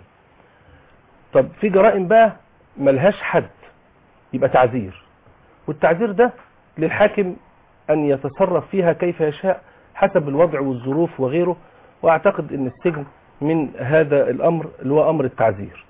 [SPEAKER 6] طب في جرائم بقى ملهاش حد يبقى تعذير والتعذير ده للحاكم أن يتصرف فيها كيف يشاء حسب الوضع والظروف وغيره وأعتقد أن السجن من هذا الأمر اللي هو أمر التعذير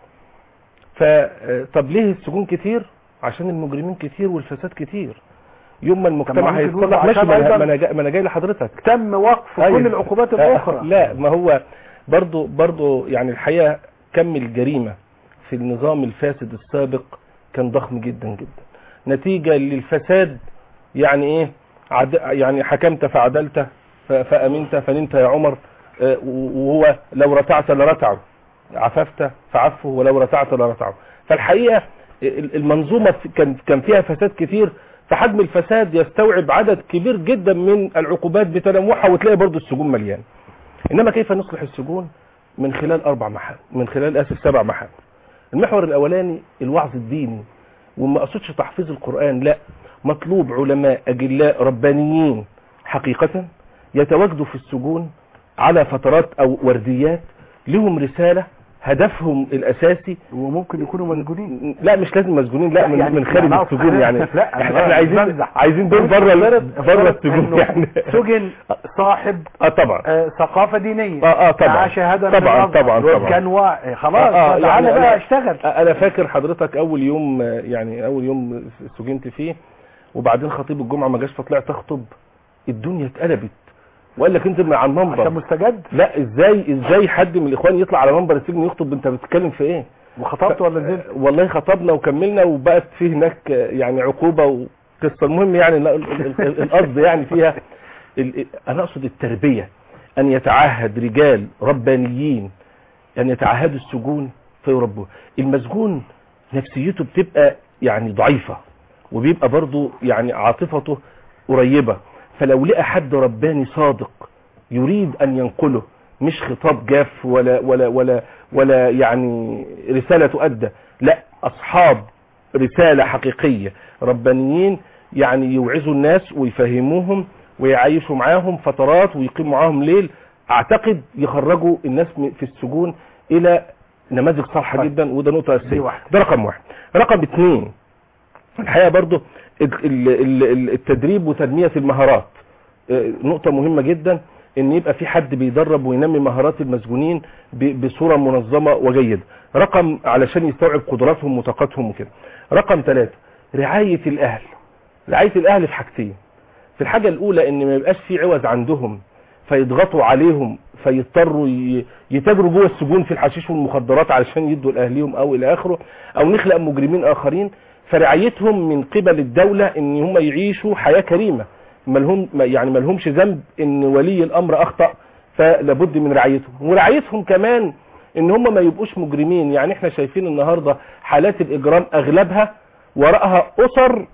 [SPEAKER 6] فطب ليه السجون كتير عشان المجرمين كتير والفساد كتير يوم ما المجتمع
[SPEAKER 2] ممكن يقول
[SPEAKER 6] هيتصلح ماشي
[SPEAKER 2] عشان
[SPEAKER 6] ما أنا-
[SPEAKER 2] أيضاً
[SPEAKER 6] ما انا جاي- ما انا جاي لحضرتك
[SPEAKER 2] تم وقف
[SPEAKER 6] أيوة.
[SPEAKER 2] كل العقوبات
[SPEAKER 6] آه،
[SPEAKER 2] الاخرى
[SPEAKER 6] لا ما هو برضو برضو يعني الحقيقة كم الجريمة في النظام الفاسد السابق كان ضخم جدا جدا نتيجة للفساد يعني ايه عد يعني حكمت فعدلت ف- فأمنت فننت يا عمر آه، وهو لو رتعت لرتعه عففت فعفه ولو رتعت لرتعه فالحقيقة ال- المنظومة في- كان كان فيها فساد كتير فحجم الفساد يستوعب عدد كبير جدا من العقوبات بتنوعها وتلاقي برضو السجون مليان انما كيف نصلح السجون من خلال اربع محاور من خلال اسف سبع محاور المحور الاولاني الوعظ الديني وما اقصدش تحفيظ القران لا مطلوب علماء اجلاء ربانيين حقيقه يتواجدوا في السجون على فترات او ورديات لهم رساله هدفهم الاساسي
[SPEAKER 2] وممكن يكونوا مسجونين
[SPEAKER 6] لا مش لازم مسجونين لا,
[SPEAKER 2] لا،
[SPEAKER 6] من,
[SPEAKER 2] يعني-
[SPEAKER 6] من خارج
[SPEAKER 2] يعني أقصد
[SPEAKER 6] السجون يعني
[SPEAKER 2] لا، أنا
[SPEAKER 6] احنا, احنا عايزين
[SPEAKER 2] بمزح.
[SPEAKER 6] عايزين دول بره ال- بره السجون يعني
[SPEAKER 2] سجن صاحب
[SPEAKER 6] اه طبعا
[SPEAKER 2] آه، ثقافة دينية
[SPEAKER 6] اه اه طبعا
[SPEAKER 2] معاه شهادة من
[SPEAKER 6] طبعا
[SPEAKER 2] الأزهر.
[SPEAKER 6] طبعا طبعا
[SPEAKER 2] كان وا... خلاص
[SPEAKER 6] آه، آه،
[SPEAKER 2] تعالى
[SPEAKER 6] يعني
[SPEAKER 2] بقى
[SPEAKER 6] أنا-
[SPEAKER 2] اشتغل
[SPEAKER 6] انا فاكر حضرتك اول يوم آه، يعني اول يوم سجنت فيه وبعدين خطيب الجمعه ما جاش فطلعت اخطب الدنيا اتقلبت وقال لك انزل من على
[SPEAKER 2] عشان
[SPEAKER 6] المنبر
[SPEAKER 2] مستجد
[SPEAKER 6] لا ازاي ازاي حد من الاخوان يطلع على منبر السجن يخطب انت بتتكلم في ايه
[SPEAKER 2] وخطبت ولا نزلت
[SPEAKER 6] والله خطبنا وكملنا وبقت في هناك آه، يعني عقوبه وقصه المهم يعني ال- ال- ال- القصد يعني فيها ال- انا اقصد التربيه ان يتعهد رجال ربانيين ان يتعهدوا السجون فيربوه المسجون نفسيته بتبقى يعني ضعيفه وبيبقى برضه يعني عاطفته قريبه فلو لقى حد رباني صادق يريد ان ينقله مش خطاب جاف ولا ولا ولا ولا يعني رساله تؤدى لا اصحاب رساله حقيقيه ربانيين يعني يوعظوا الناس ويفهموهم ويعيشوا معاهم فترات ويقيموا معاهم ليل اعتقد يخرجوا الناس م- في السجون الى نماذج صالحه
[SPEAKER 2] طيب.
[SPEAKER 6] جدا وده نقطه
[SPEAKER 2] دي
[SPEAKER 6] اساسيه
[SPEAKER 2] واحدة.
[SPEAKER 6] ده رقم واحد رقم اثنين الحقيقه برضو ال- ال- ال- التدريب وتنميه المهارات آه، نقطه مهمه جدا ان يبقى في حد بيدرب وينمي مهارات المسجونين ب- بصوره منظمه وجيده رقم علشان يستوعب قدراتهم وطاقتهم وكده رقم ثلاثة رعايه الاهل رعايه الاهل في حاجتين في الحاجه الاولى ان ما يبقاش في عوز عندهم فيضغطوا عليهم فيضطروا ي- يتاجروا جوه السجون في الحشيش والمخدرات علشان يدوا لاهليهم او الى اخره او نخلق مجرمين اخرين فرعايتهم من قبل الدولة ان هم يعيشوا حياة كريمة ملهم يعني ملهمش ذنب ان ولي الامر اخطأ فلابد من رعايتهم ورعايتهم كمان ان هم ما يبقوش مجرمين يعني احنا شايفين النهاردة حالات الاجرام اغلبها وراءها اسر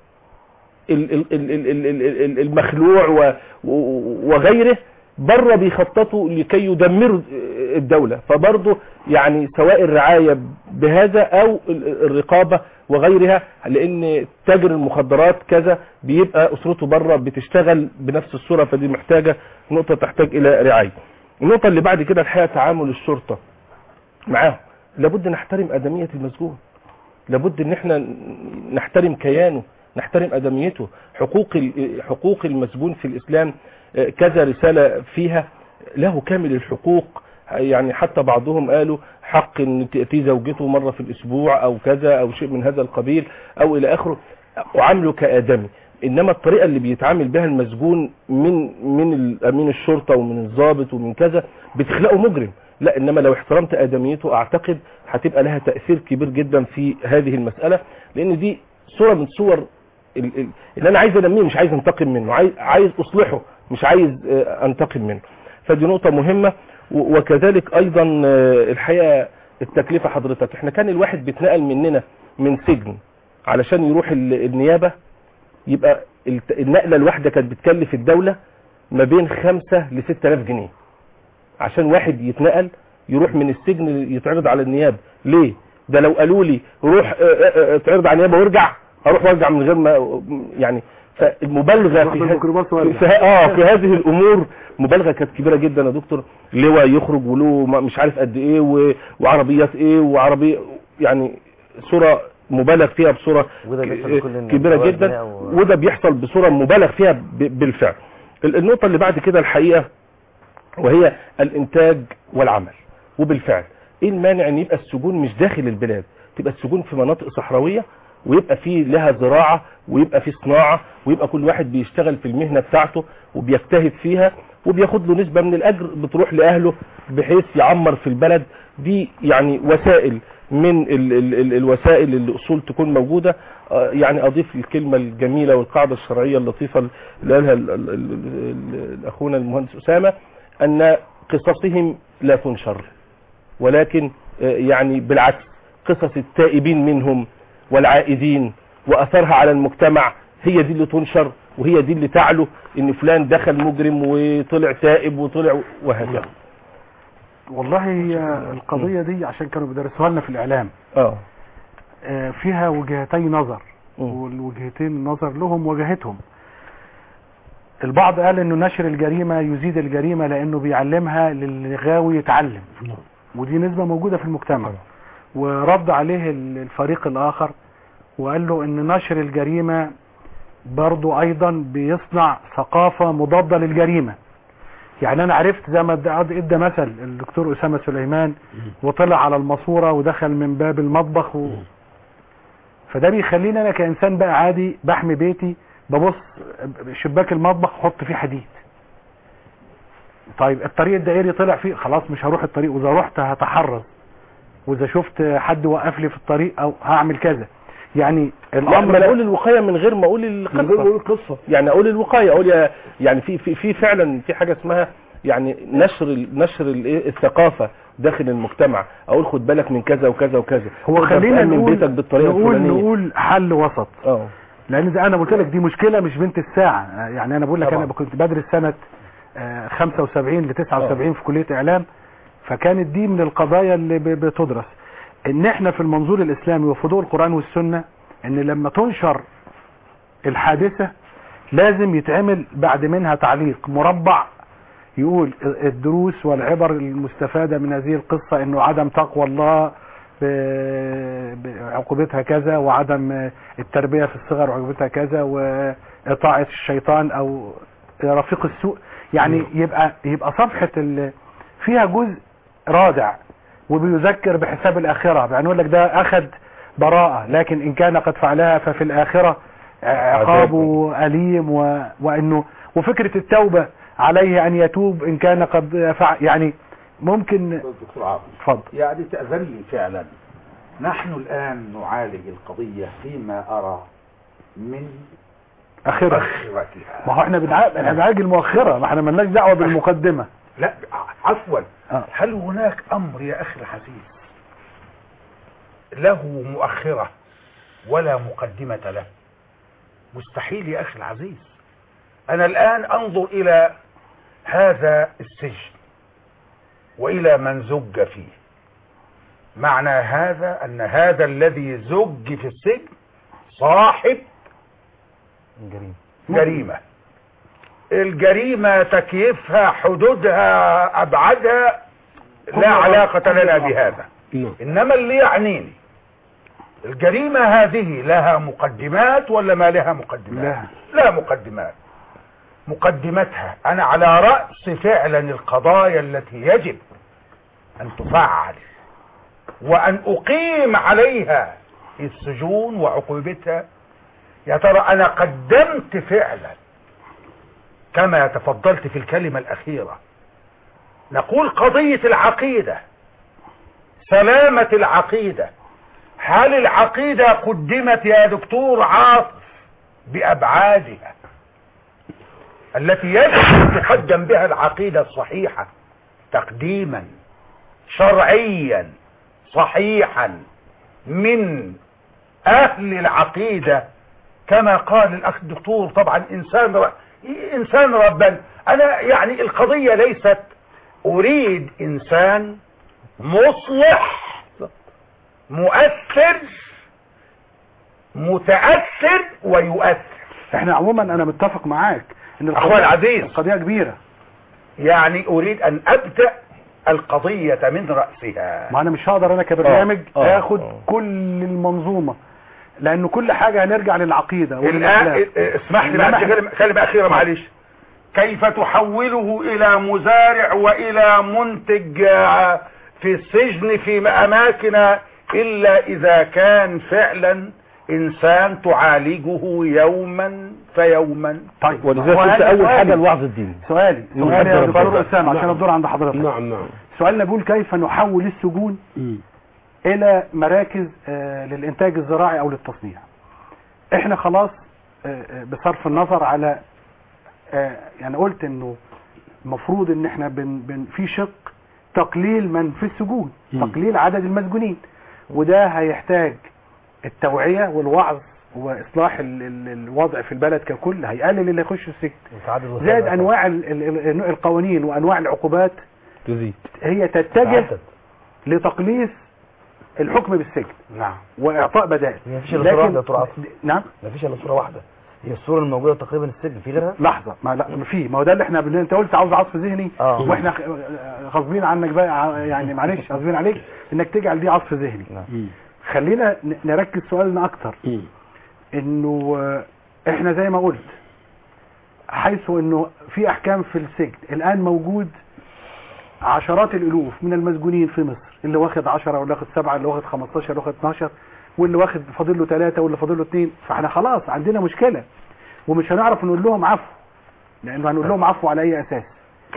[SPEAKER 6] ال- ال- ال- ال- ال- ال- ال- المخلوع و- و- وغيره بره بيخططوا لكي يدمروا الدولة فبرضه يعني سواء الرعاية بهذا او ال- الرقابة وغيرها لان تاجر المخدرات كذا بيبقى اسرته بره بتشتغل بنفس الصورة فدي محتاجة نقطة تحتاج الى رعاية النقطة اللي بعد كده الحقيقة تعامل الشرطة معاهم لابد نحترم ادمية المسجون لابد ان احنا نحترم كيانه نحترم ادميته حقوق ال- حقوق المسجون في الاسلام آه، كذا رسالة فيها له كامل الحقوق يعني حتى بعضهم قالوا حق ان تأتي زوجته مرة في الاسبوع او كذا او شيء من هذا القبيل او الى اخره اعامله كادمي انما الطريقة اللي بيتعامل بها المسجون من من امين الشرطة ومن الضابط ومن كذا بتخلقه مجرم لا انما لو احترمت ادميته اعتقد هتبقى لها تأثير كبير جدا في هذه المسألة لان دي صورة من صور ال- ال- اللي انا عايز انميه مش عايز انتقم منه عايز عايز اصلحه مش عايز آه، انتقم منه فدي نقطة مهمة و- وكذلك ايضا آه، الحقيقة التكلفة حضرتك احنا كان الواحد بيتنقل مننا من سجن علشان يروح ال- النيابة يبقى الت- النقله الواحده كانت بتكلف الدوله ما بين 5 ل 6000 جنيه عشان واحد يتنقل يروح من السجن يتعرض على النيابه ليه ده لو قالوا لي روح اه، اه، اه، اتعرض على النيابه وارجع اروح وارجع من غير ما يعني فالمبالغه
[SPEAKER 2] روح
[SPEAKER 6] في,
[SPEAKER 2] بالميكروباص
[SPEAKER 6] في,
[SPEAKER 2] وارجع.
[SPEAKER 6] في, اه في هذه الامور مبالغه كانت كبيره جدا يا دكتور لواء يخرج وله ما- مش عارف قد ايه و- وعربيات ايه وعربيه يعني صوره مبالغ فيها بصوره
[SPEAKER 5] وده بيحصل لكل الناس،
[SPEAKER 6] كبيره
[SPEAKER 5] سواء
[SPEAKER 6] جدا
[SPEAKER 5] أغنياء أو-
[SPEAKER 6] وده بيحصل بصوره مبالغ فيها ب- بالفعل ال- النقطه اللي بعد كده الحقيقه وهي الانتاج والعمل وبالفعل ايه المانع ان يبقى السجون مش داخل البلاد تبقى السجون في مناطق صحراويه ويبقى فيه لها زراعه ويبقى فيه صناعه ويبقى كل واحد بيشتغل في المهنه بتاعته وبيجتهد فيها وبياخد له نسبه من الاجر بتروح لاهله بحيث يعمر في البلد دي يعني وسائل من ال ال ال الوسائل اللي اصول تكون موجوده آه، يعني اضيف الكلمه الجميله والقاعده الشرعيه اللطيفه اللي قالها ال- ال- ال- ال- اخونا المهندس اسامه ان قصصهم لا تنشر ولكن آه، يعني بالعكس قصص التائبين منهم والعائدين واثرها على المجتمع هي دي اللي تنشر وهي دي اللي تعلو ان فلان دخل مجرم وطلع تائب وطلع وهكذا
[SPEAKER 2] والله هي القضية دي عشان كانوا بيدرسوها لنا في الإعلام
[SPEAKER 6] اه
[SPEAKER 2] آه، فيها وجهتي نظر
[SPEAKER 6] مم.
[SPEAKER 2] والوجهتين النظر لهم وجهتهم البعض قال انه نشر الجريمة يزيد الجريمة لانه بيعلمها للي غاوي يتعلم ودي نسبة موجودة في المجتمع ورد عليه ال- الفريق الاخر وقال له ان نشر الجريمة برضو ايضا بيصنع ثقافة مضادة للجريمة يعني انا عرفت زي ما ادى ادى مثل الدكتور اسامة سليمان وطلع على الماسورة ودخل من باب المطبخ و... فده بيخليني انا كانسان بقى عادي بحمي بيتي ببص شباك المطبخ احط فيه حديد طيب الطريق الدائري طلع فيه خلاص مش هروح الطريق واذا رحت هتحرز واذا شفت حد وقف لي في الطريق او هعمل كذا يعني
[SPEAKER 6] الامر
[SPEAKER 2] الامر
[SPEAKER 6] انا اقول الوقايه من غير ما اقول القصه
[SPEAKER 3] القصه
[SPEAKER 6] يعني اقول الوقايه اقول يا يعني في في في فعلا في حاجه اسمها يعني نشر ال- نشر ال- الثقافه داخل المجتمع اقول خد بالك من كذا وكذا وكذا
[SPEAKER 2] هو
[SPEAKER 6] تقدر
[SPEAKER 2] خلينا
[SPEAKER 6] تأمن
[SPEAKER 2] نقول
[SPEAKER 6] بيتك بالطريقه
[SPEAKER 2] نقول
[SPEAKER 6] الفلانيه
[SPEAKER 2] نقول حل وسط
[SPEAKER 6] اه
[SPEAKER 2] لان زي انا قلت لك دي مشكله مش بنت الساعه يعني انا بقول لك
[SPEAKER 6] طبعا.
[SPEAKER 2] انا كنت بدرس سنه آه، 75 ل 79 في كليه اعلام فكانت دي من القضايا اللي ب- بتدرس ان احنا في المنظور الاسلامي وفي ضوء القران والسنه ان لما تنشر الحادثه لازم يتعمل بعد منها تعليق مربع يقول الدروس والعبر المستفاده من هذه القصه انه عدم تقوى الله ب- بعقوبتها كذا وعدم التربيه في الصغر عقوبتها كذا واطاعه الشيطان او رفيق السوء يعني يبقى يبقى صفحه ال- فيها جزء رادع وبيذكر بحساب الاخره يعني يقول لك ده اخذ براءه لكن ان كان قد فعلها ففي الاخره عقابه اليم و... وانه وفكره التوبه عليه ان يتوب ان كان قد فعل يعني ممكن
[SPEAKER 4] دكتور عاطف
[SPEAKER 2] اتفضل
[SPEAKER 4] يعني تأذن لي فعلا نحن الآن نعالج القضية فيما أرى من
[SPEAKER 2] اخرها
[SPEAKER 4] آخرتها
[SPEAKER 2] ما هو احنا بنع- احنا بنعالج المؤخره ما احنا مالناش دعوه بالمقدمه
[SPEAKER 4] لا عفوا
[SPEAKER 2] آه.
[SPEAKER 4] هل هناك أمر يا أخي العزيز له مؤخرة ولا مقدمة له مستحيل يا أخي العزيز أنا الآن أنظر إلى هذا السجن وإلى من زج فيه معنى هذا أن هذا الذي زج في السجن صاحب
[SPEAKER 5] جريمة
[SPEAKER 4] جريمة الجريمة تكييفها حدودها أبعادها لا علاقة لنا بهذا
[SPEAKER 3] نعم
[SPEAKER 4] إنما اللي يعنيني الجريمة هذه لها مقدمات ولا ما لها مقدمات
[SPEAKER 2] لها.
[SPEAKER 4] لا مقدمات مقدمتها أنا على رأس فعلا القضايا التي يجب أن تفعل وأن أقيم عليها السجون وعقوبتها يا ترى أنا قدمت فعلا كما تفضلت في الكلمة الأخيرة نقول قضية العقيدة سلامة العقيدة هل العقيدة قدمت يا دكتور عاطف بأبعادها التي يجب أن تقدم بها العقيدة الصحيحة تقديما شرعيا صحيحا من أهل العقيدة كما قال الاخ الدكتور طبعا انسان ر... انسان رباني انا يعني القضية ليست اريد انسان مصلح مؤثر متأثر ويؤثر
[SPEAKER 2] احنا عموما انا متفق معاك ان
[SPEAKER 4] أخوان العزيز.
[SPEAKER 2] القضيه كبيره
[SPEAKER 4] يعني اريد ان ابدأ القضية من رأسها
[SPEAKER 2] ما انا مش هقدر انا كبرنامج
[SPEAKER 3] آه، آه،
[SPEAKER 2] اخد
[SPEAKER 6] آه.
[SPEAKER 2] كل المنظومه لانه كل حاجه هنرجع للعقيده
[SPEAKER 4] الآن
[SPEAKER 2] وللاخلاق
[SPEAKER 4] اسمح لي
[SPEAKER 2] إنما
[SPEAKER 4] بقى
[SPEAKER 2] إحنا-
[SPEAKER 4] كلمة, كلمة أخيرة معلش كيف تحوله إلى مزارع وإلى منتج آه، في السجن في أماكن إلا إذا كان فعلا إنسان تعالجه يوما فيوما
[SPEAKER 2] طيب
[SPEAKER 6] ولذلك
[SPEAKER 2] وهذا
[SPEAKER 6] قلت اول
[SPEAKER 2] سؤالي.
[SPEAKER 6] حاجه الوعظ الديني
[SPEAKER 2] سؤالي سؤالي يا
[SPEAKER 6] محضر
[SPEAKER 2] دكتور
[SPEAKER 6] ربنا.
[SPEAKER 2] اسامه عشان
[SPEAKER 3] نعم.
[SPEAKER 2] الدور عند حضرتك
[SPEAKER 3] نعم نعم
[SPEAKER 2] سؤالنا بيقول كيف نحول السجون الى مراكز آه، للانتاج الزراعي او للتصنيع احنا خلاص آه، آه، بصرف النظر على آه، يعني قلت انه المفروض ان احنا بن بن في شق تقليل من في السجون
[SPEAKER 3] مم.
[SPEAKER 2] تقليل عدد المسجونين وده هيحتاج التوعية والوعظ واصلاح ال- ال- الوضع في البلد ككل هيقلل اللي يخش السجن
[SPEAKER 5] وتعدد وسائل
[SPEAKER 2] زائد
[SPEAKER 5] الإعلام.
[SPEAKER 2] انواع ال- ال- ال- القوانين وانواع العقوبات
[SPEAKER 6] تزيد
[SPEAKER 2] هي تتجه
[SPEAKER 5] تعدد.
[SPEAKER 2] لتقليص الحكم بالسجن
[SPEAKER 4] نعم
[SPEAKER 2] واعطاء بدائل
[SPEAKER 5] ما فيش الا صوره واحده يا دكتور عاطف
[SPEAKER 2] نعم
[SPEAKER 5] ما فيش الا صوره واحده هي الصوره الموجوده تقريبا السجن في غيرها
[SPEAKER 2] لحظه ما لا ما في ما هو ده اللي احنا بن... انت قلت عاوز عصف ذهني
[SPEAKER 5] آه.
[SPEAKER 2] واحنا خ- غصبين عنك بقى ع- يعني معلش غصبين عليك انك تجعل دي عصف ذهني
[SPEAKER 5] نعم.
[SPEAKER 2] خلينا ن- نركز سؤالنا اكتر انه آه، احنا زي ما قلت حيث انه في احكام في السجن الان موجود عشرات الالوف من المسجونين في مصر اللي واخد 10 واللي واخد 7 اللي واخد 15 اللي واخد 12 واللي واخد فاضل له 3 واللي فاضل له 2 فاحنا خلاص عندنا مشكله ومش هنعرف نقول لهم عفو لانه هنقول لهم عفو على اي اساس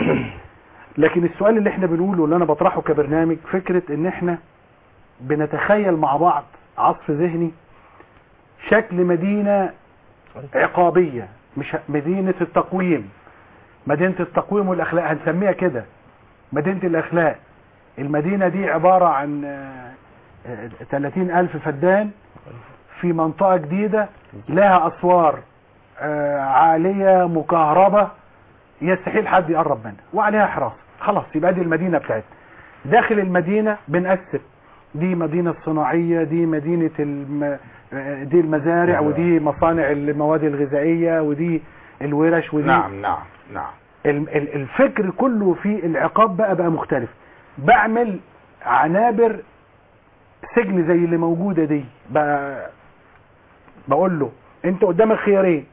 [SPEAKER 2] لكن السؤال اللي احنا بنقوله اللي انا بطرحه كبرنامج فكره ان احنا بنتخيل مع بعض عصف ذهني شكل مدينة عقابية مش مدينة التقويم مدينة التقويم والأخلاق هنسميها كده مدينة الأخلاق المدينة دي عبارة عن آه، آه، 30 ألف فدان في منطقة جديدة لها أسوار آه، عالية مكهربة يستحيل حد يقرب منها وعليها حراسة خلاص يبقى دي المدينة بتاعتنا داخل المدينة بنقسم دي مدينة صناعية دي مدينة الم... دي المزارع ودي مصانع المواد الغذائية ودي الورش ودي
[SPEAKER 4] نعم نعم نعم
[SPEAKER 2] ال- ال- الفكر كله في العقاب بقى بقى مختلف بعمل عنابر سجن زي اللي موجودة دي بقى بقول له انت قدامك خيارين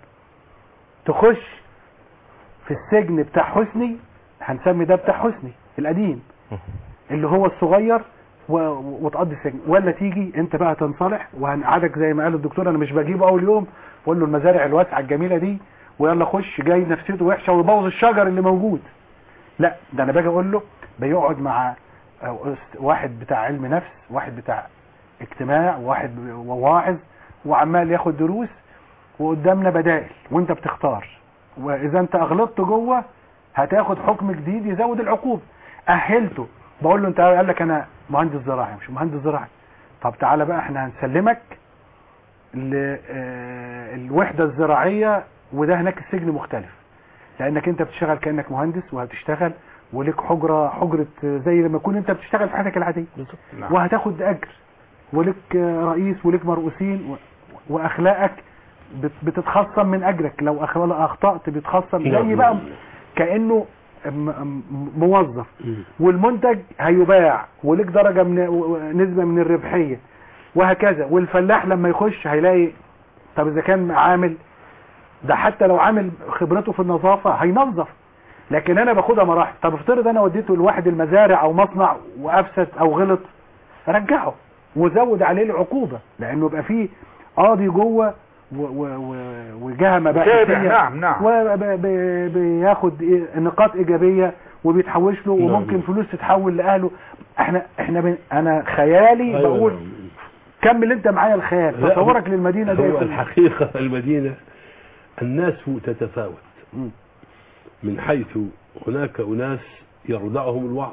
[SPEAKER 2] تخش في السجن بتاع حسني هنسمي ده بتاع حسني القديم اللي هو الصغير و... وتقضي السجن ولا تيجي انت بقى تنصلح وهنقعدك زي ما قال الدكتور انا مش بجيبه اول يوم بقول له المزارع الواسعه الجميله دي ويلا خش جاي نفسيته وحشه ويبوظ الشجر اللي موجود لا ده انا باجي اقول له بيقعد مع أو أست- واحد بتاع علم نفس واحد بتاع اجتماع واحد واعظ وعمال ياخد دروس وقدامنا بدائل وانت بتختار واذا انت اغلطت جوه هتاخد حكم جديد يزود العقوبه اهلته بقول له انت قال لك انا مهندس زراعي مش مهندس زراعي طب تعالى بقى احنا هنسلمك للوحده الزراعيه وده هناك السجن مختلف لانك انت بتشتغل كانك مهندس وهتشتغل وليك حجره حجره زي لما تكون انت بتشتغل في حياتك العاديه
[SPEAKER 4] نعم.
[SPEAKER 2] وهتاخد اجر ولك رئيس ولك مرؤوسين و- واخلاقك بت- بتتخصم من اجرك لو أخ- اخطات بيتخصم زي
[SPEAKER 3] نعم.
[SPEAKER 2] بقى كانه م- م- موظف والمنتج هيباع ولك درجه من و- نسبه من الربحيه وهكذا والفلاح لما يخش هيلاقي طب اذا كان عامل ده حتى لو عامل خبرته في النظافه هينظف لكن انا باخدها مراحل طب افترض انا وديته لواحد المزارع او مصنع وافسد او غلط رجعه وزود عليه العقوبه لانه يبقى فيه قاضي جوه و- و- و- وجهه مباحثيه
[SPEAKER 4] متابع، نعم، نعم.
[SPEAKER 2] وبياخد نقاط ايجابيه وبيتحوش له
[SPEAKER 3] نعم.
[SPEAKER 2] وممكن فلوس تتحول لاهله احنا احنا بن... انا خيالي
[SPEAKER 3] أيوة.
[SPEAKER 2] بقول كمل انت معايا الخيال
[SPEAKER 3] لا،
[SPEAKER 2] تصورك للمدينه دي
[SPEAKER 3] هو الحقيقة المدينة الناس تتفاوت
[SPEAKER 2] مم.
[SPEAKER 3] من حيث هناك أناس يرضعهم الوعظ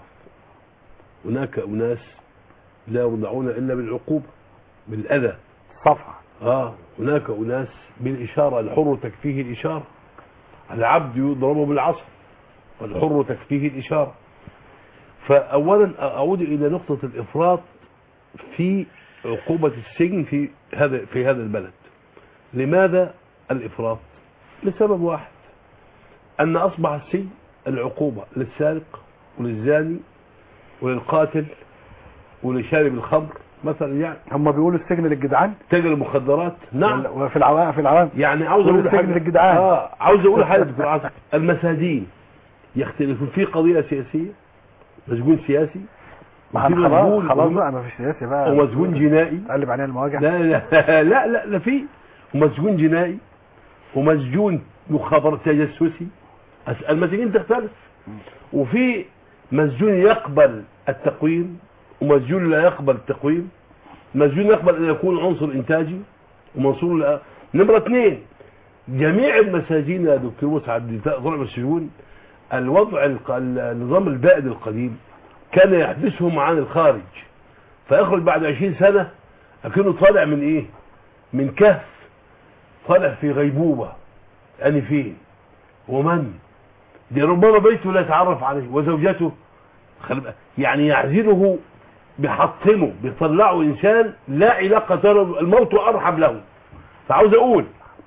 [SPEAKER 3] هناك أناس لا يرضعون إلا بالعقوبة بالأذى
[SPEAKER 2] صفحه
[SPEAKER 3] اه هناك اناس بالاشاره الحر تكفيه الاشاره العبد يضرب بالعصا والحر تكفيه الاشاره فاولا اعود الى نقطه الافراط في عقوبه السجن في هذا في هذا البلد لماذا الافراط لسبب واحد ان اصبح السجن العقوبه للسارق وللزاني وللقاتل ولشارب الخمر مثلا يعني
[SPEAKER 2] هم بيقولوا السجن للجدعان
[SPEAKER 3] تاجر المخدرات نعم
[SPEAKER 2] ولا- وفي العوام في العوام
[SPEAKER 3] يعني عاوز
[SPEAKER 2] كل
[SPEAKER 3] اقول
[SPEAKER 2] السجن
[SPEAKER 3] حاجه
[SPEAKER 2] للجدعان.
[SPEAKER 3] اه عاوز اقول حاجه دكتور عاصم المساجين يختلفون في قضيه سياسيه مسجون سياسي
[SPEAKER 2] ما
[SPEAKER 3] وفي
[SPEAKER 2] احنا خلاص
[SPEAKER 3] مسجون-
[SPEAKER 2] خلاص بقى ما فيش سياسي بقى
[SPEAKER 3] ومسجون جنائي
[SPEAKER 2] قلب علينا المواجهه
[SPEAKER 3] لا لا لا لا, لا في ومسجون جنائي ومسجون مخابرات تجسسي أس- المساجين تختلف وفي مسجون يقبل التقويم ومسجون لا يقبل التقويم مسجون يقبل ان يكون عنصر انتاجي ومنصور لا نمرة اثنين جميع المساجين يا دكتور مسعد طلع من السجون الوضع الق- النظام البائد القديم كان يحبسهم عن الخارج فيخرج بعد 20 سنة لكنه طالع من ايه من كهف طالع في غيبوبة يعني فين ومن دي ربما بيته لا يتعرف عليه وزوجته خلي بالك، يعني يعزله بيحطمه بيطلعه انسان لا علاقة له الموت ارحم له فعاوز اقول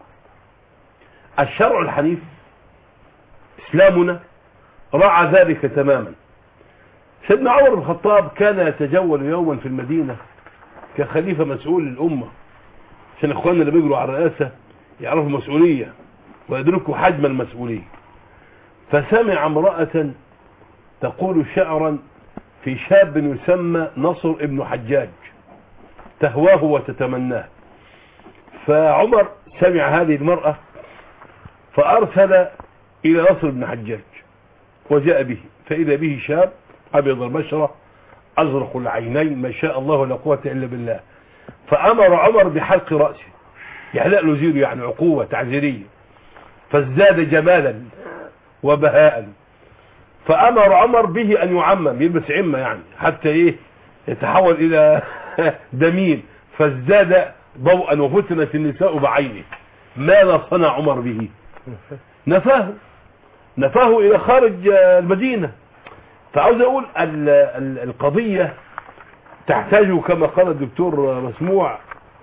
[SPEAKER 3] الشرع الحنيف اسلامنا راعى ذلك تماما سيدنا عمر بن الخطاب كان يتجول يوما في المدينة كخليفة مسؤول للأمة عشان اخواننا اللي بيجروا على الرئاسة يعرفوا المسؤولية ويدركوا حجم المسؤولية فسمع امرأة تقول شعرا في شاب يسمى نصر ابن حجاج تهواه وتتمناه فعمر سمع هذه المرأة فأرسل إلى نصر بن حجاج وجاء به فإذا به شاب أبيض البشرة أزرق العينين ما شاء الله لا قوة إلا بالله فأمر عمر بحلق رأسه يحلق له زيرو يعني عقوبة تعزيرية فازداد جمالا وبهاء فأمر عمر به أن يعمم يلبس عمة يعني حتى إيه يتحول إلى دمين فازداد ضوءا وفتنت النساء بعينه ماذا صنع عمر به نفاه نفاه إلى خارج المدينة فعاوز أقول ال- ال- القضية تحتاج كما قال الدكتور مسموع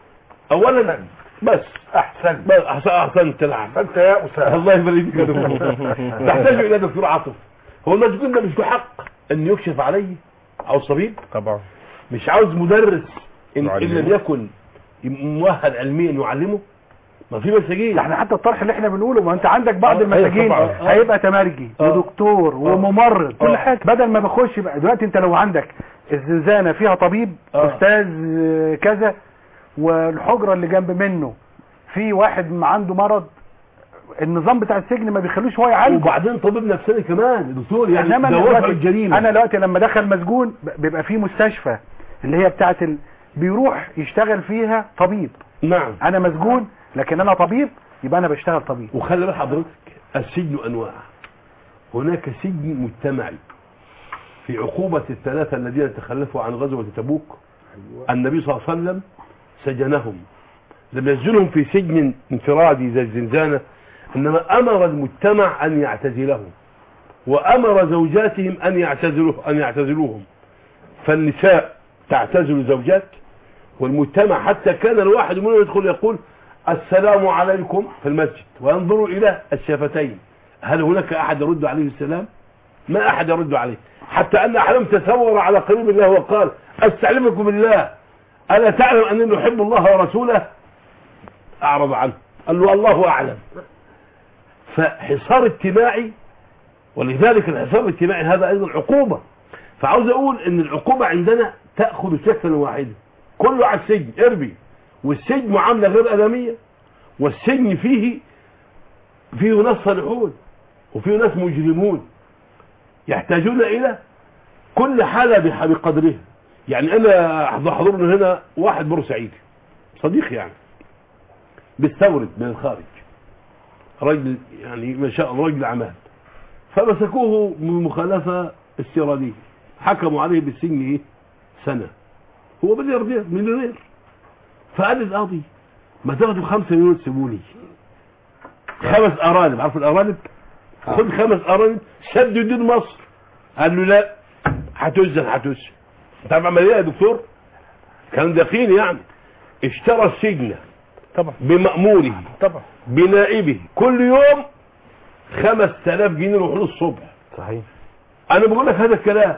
[SPEAKER 3] أولا بس
[SPEAKER 4] احسن
[SPEAKER 3] بس أحسن أحسنت نعم
[SPEAKER 4] انت يا اسامه
[SPEAKER 3] الله يبارك فيك يا دكتور تحتاج الى دكتور عاطف هو المسجون ده مش له حق ان يكشف عليه او صبيب
[SPEAKER 6] طبعا
[SPEAKER 3] مش عاوز مدرس ان, إن
[SPEAKER 6] يعلمه.
[SPEAKER 3] لم يكن مؤهل علميا يعلمه ما في مساجين
[SPEAKER 2] يعني حتى الطرح اللي احنا بنقوله ما انت عندك بعض
[SPEAKER 3] آه،
[SPEAKER 2] المساجين
[SPEAKER 3] أيوة طبعاً. آه.
[SPEAKER 2] هيبقى تمرجي
[SPEAKER 3] آه.
[SPEAKER 2] ودكتور وممرض كل
[SPEAKER 3] آه.
[SPEAKER 2] حاجه بدل ما بخش بقى دلوقتي انت لو عندك الزنزانه فيها طبيب
[SPEAKER 3] آه.
[SPEAKER 2] استاذ آه، كذا والحجره اللي جنب منه في واحد م- عنده مرض النظام بتاع السجن ما بيخلوش هو يعالجه
[SPEAKER 3] وبعدين طبيب نفساني كمان يا دكتور يعني
[SPEAKER 2] انما أنا
[SPEAKER 3] دوافع
[SPEAKER 2] دلوقتي-
[SPEAKER 3] الجريمه
[SPEAKER 2] انا دلوقتي لما دخل مسجون ب- بيبقى في مستشفى اللي هي بتاعت ال... بيروح يشتغل فيها طبيب
[SPEAKER 3] نعم
[SPEAKER 2] انا مسجون لكن انا طبيب يبقى انا بشتغل طبيب
[SPEAKER 3] وخلي بال حضرتك السجن انواع هناك سجن مجتمعي في عقوبة الثلاثة الذين تخلفوا عن غزوة تبوك النبي صلى الله عليه وسلم سجنهم لم يسجنهم في سجن انفرادي زي الزنزانة انما امر المجتمع ان يعتزلهم وامر زوجاتهم ان يعتزلوه ان يعتزلوهم فالنساء تعتزل الزوجات والمجتمع حتى كان الواحد منهم يدخل يقول السلام عليكم في المسجد وينظروا الى الشفتين هل هناك احد يرد عليه السلام ما احد يرد عليه حتى ان احدهم تثور على قريب الله وقال استعلمكم بالله الا تعلم انني احب الله ورسوله اعرض عنه قال له الله اعلم فحصار اجتماعي ولذلك الحصار الاجتماعي هذا ايضا عقوبه فعاوز اقول ان العقوبه عندنا تاخذ شكلا واحدا كله على السجن اربي والسجن معامله غير ادميه والسجن فيه فيه ناس صالحون وفيه ناس مجرمون يحتاجون الى كل حاله بح- بقدرها يعني انا حضرنا هنا واحد بورسعيدي صديق يعني بيستورد من الخارج رجل يعني ما شاء الله رجل اعمال فمسكوه من مخالفه استيراديه حكموا عليه بالسجن ايه سنه هو ملياردير مليونير فقال القاضي ما تاخدوا خمسة مليون تسيبوني خمس ارانب عارف الارانب خد خمس ارانب سدوا دين مصر قال له لا هتوزن هتوزن تعرف عمل ايه يا دكتور كان دقيق يعني اشترى السجن
[SPEAKER 6] طبعا
[SPEAKER 3] بمأموره
[SPEAKER 6] طبعا
[SPEAKER 3] بنائبه كل يوم خمس تلاف جنيه يروحوا له الصبح
[SPEAKER 5] صحيح
[SPEAKER 3] انا بقول لك هذا الكلام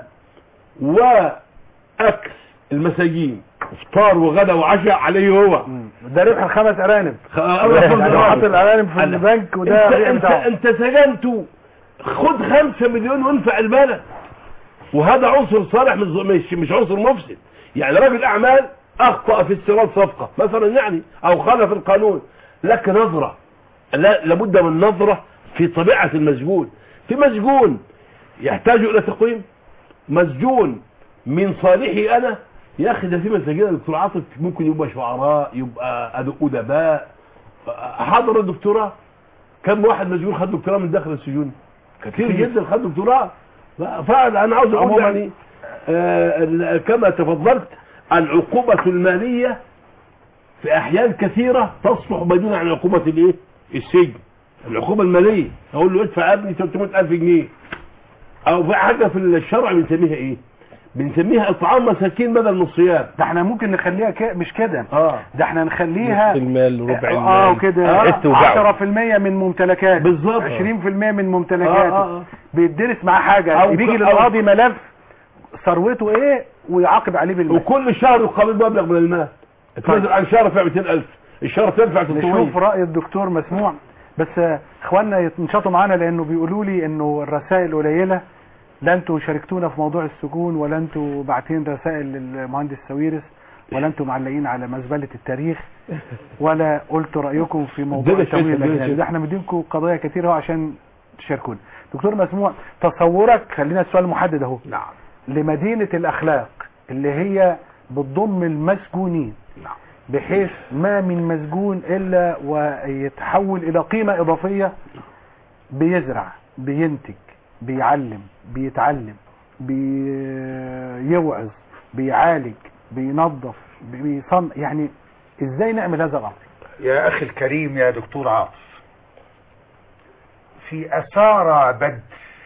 [SPEAKER 3] واكل المساجين افطار وغدا وعشاء عليه هو
[SPEAKER 2] ده ربح الخمس ارانب
[SPEAKER 3] خ- الله يحفظه
[SPEAKER 2] يعني هو حاطط الارانب في
[SPEAKER 3] أنا-
[SPEAKER 2] البنك وده
[SPEAKER 3] انت
[SPEAKER 2] الربح
[SPEAKER 3] انت,
[SPEAKER 2] بتاعه.
[SPEAKER 3] انت سجنته خد خمسة مليون وانفع البلد وهذا عنصر صالح مش مش, مش عنصر مفسد يعني راجل اعمال اخطا في استيراد صفقه مثلا يعني او خالف القانون لك نظره لا لابد من نظره في طبيعه المسجون في مسجون يحتاج الى تقويم مسجون من صالحي انا يا اخي ده في مساجين يا دكتور عاطف ممكن يبقى شعراء يبقى أد- ادباء حضر الدكتوراه كم واحد مسجون خد دكتوراه من داخل السجون كثير جدا خد دكتوراه فعلا انا عاوز اقول
[SPEAKER 2] عموماً-
[SPEAKER 3] يعني آه ال- كما تفضلت العقوبة المالية في احيان كثيرة تصلح بديلا عن عقوبة الايه السجن العقوبة المالية اقول له ادفع ابني 300 الف جنيه او في حاجة في الشرع بنسميها ايه بنسميها اطعام مساكين بدل من الصيام
[SPEAKER 2] ده احنا ممكن نخليها كده مش كده
[SPEAKER 3] اه
[SPEAKER 2] ده احنا نخليها
[SPEAKER 6] نصف المال ربع المال
[SPEAKER 2] اه وكده
[SPEAKER 6] عشت وباعه
[SPEAKER 2] 10% من ممتلكات
[SPEAKER 3] بالظبط
[SPEAKER 2] 20% من
[SPEAKER 3] آه
[SPEAKER 2] ممتلكاته
[SPEAKER 3] آه آه.
[SPEAKER 2] بيدرس معاه حاجه
[SPEAKER 3] أو
[SPEAKER 2] بيجي
[SPEAKER 3] ك-
[SPEAKER 2] للقاضي ملف ثروته ايه ويعاقب عليه بالمال
[SPEAKER 3] وكل شهر يقابل مبلغ من المال تنزل عن شهر فيها 200000 الشهر تدفع 300
[SPEAKER 2] نشوف راي الدكتور مسموع بس آه، اخواننا يتنشطوا معانا لانه بيقولوا لي انه الرسائل قليله لا انتوا شاركتونا في موضوع السجون ولا انتوا باعتين رسائل للمهندس ساويرس ولا انتوا معلقين على مزبله التاريخ ولا قلتوا رايكم في موضوع
[SPEAKER 3] ادينا شيء،
[SPEAKER 2] التمويل
[SPEAKER 3] ادينا
[SPEAKER 2] الاجنبي
[SPEAKER 3] شيء.
[SPEAKER 2] ده احنا مدينكم قضايا كتير اهو عشان تشاركونا دكتور مسموع تصورك خلينا السؤال محدد اهو
[SPEAKER 4] نعم
[SPEAKER 2] لمدينه الاخلاق اللي هي بتضم المسجونين
[SPEAKER 4] نعم
[SPEAKER 2] بحيث ما من مسجون الا ويتحول الى قيمة اضافية بيزرع بينتج بيعلم بيتعلم بيوعظ بيعالج بينظف بيصنع يعني ازاي نعمل هذا الامر
[SPEAKER 4] يا أخي الكريم يا دكتور عاطف في أسارى بدر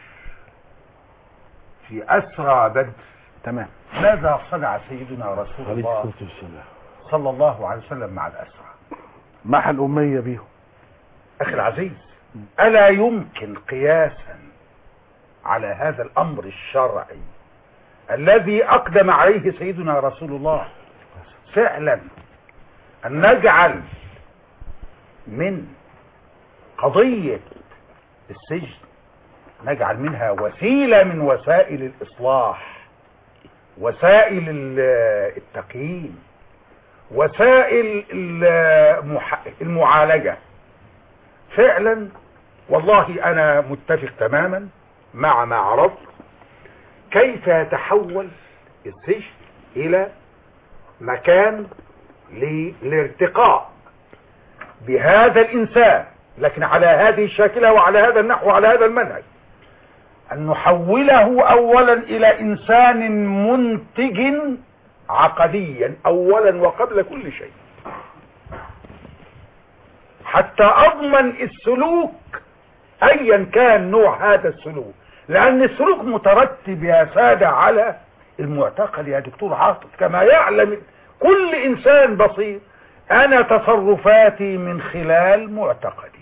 [SPEAKER 4] في أسرى بدر
[SPEAKER 2] تمام
[SPEAKER 4] ماذا صنع سيدنا رسول
[SPEAKER 3] عليه
[SPEAKER 4] الله
[SPEAKER 3] الصلاة والسلام
[SPEAKER 4] صلى الله عليه وسلم مع الأسرى
[SPEAKER 2] محى الأمية بيهم
[SPEAKER 4] أخي العزيز ألا يمكن قياسا على هذا الأمر الشرعي الذي أقدم عليه سيدنا رسول الله فعلا أن نجعل من قضية السجن نجعل منها وسيلة من وسائل الإصلاح وسائل ال- التقييم وسائل المح- المعالجة فعلا والله أنا متفق تماما مع ما عرضت كيف يتحول السجن إلى مكان للارتقاء بهذا الإنسان لكن على هذه الشاكلة وعلى هذا النحو وعلى هذا المنهج أن نحوله أولا إلى إنسان منتج عقديا أولا وقبل كل شيء حتى أضمن السلوك أيا كان نوع هذا السلوك لأن السلوك مترتب يا سادة على المعتقد يا دكتور عاطف كما يعلم كل إنسان بسيط أنا تصرفاتي من خلال معتقدي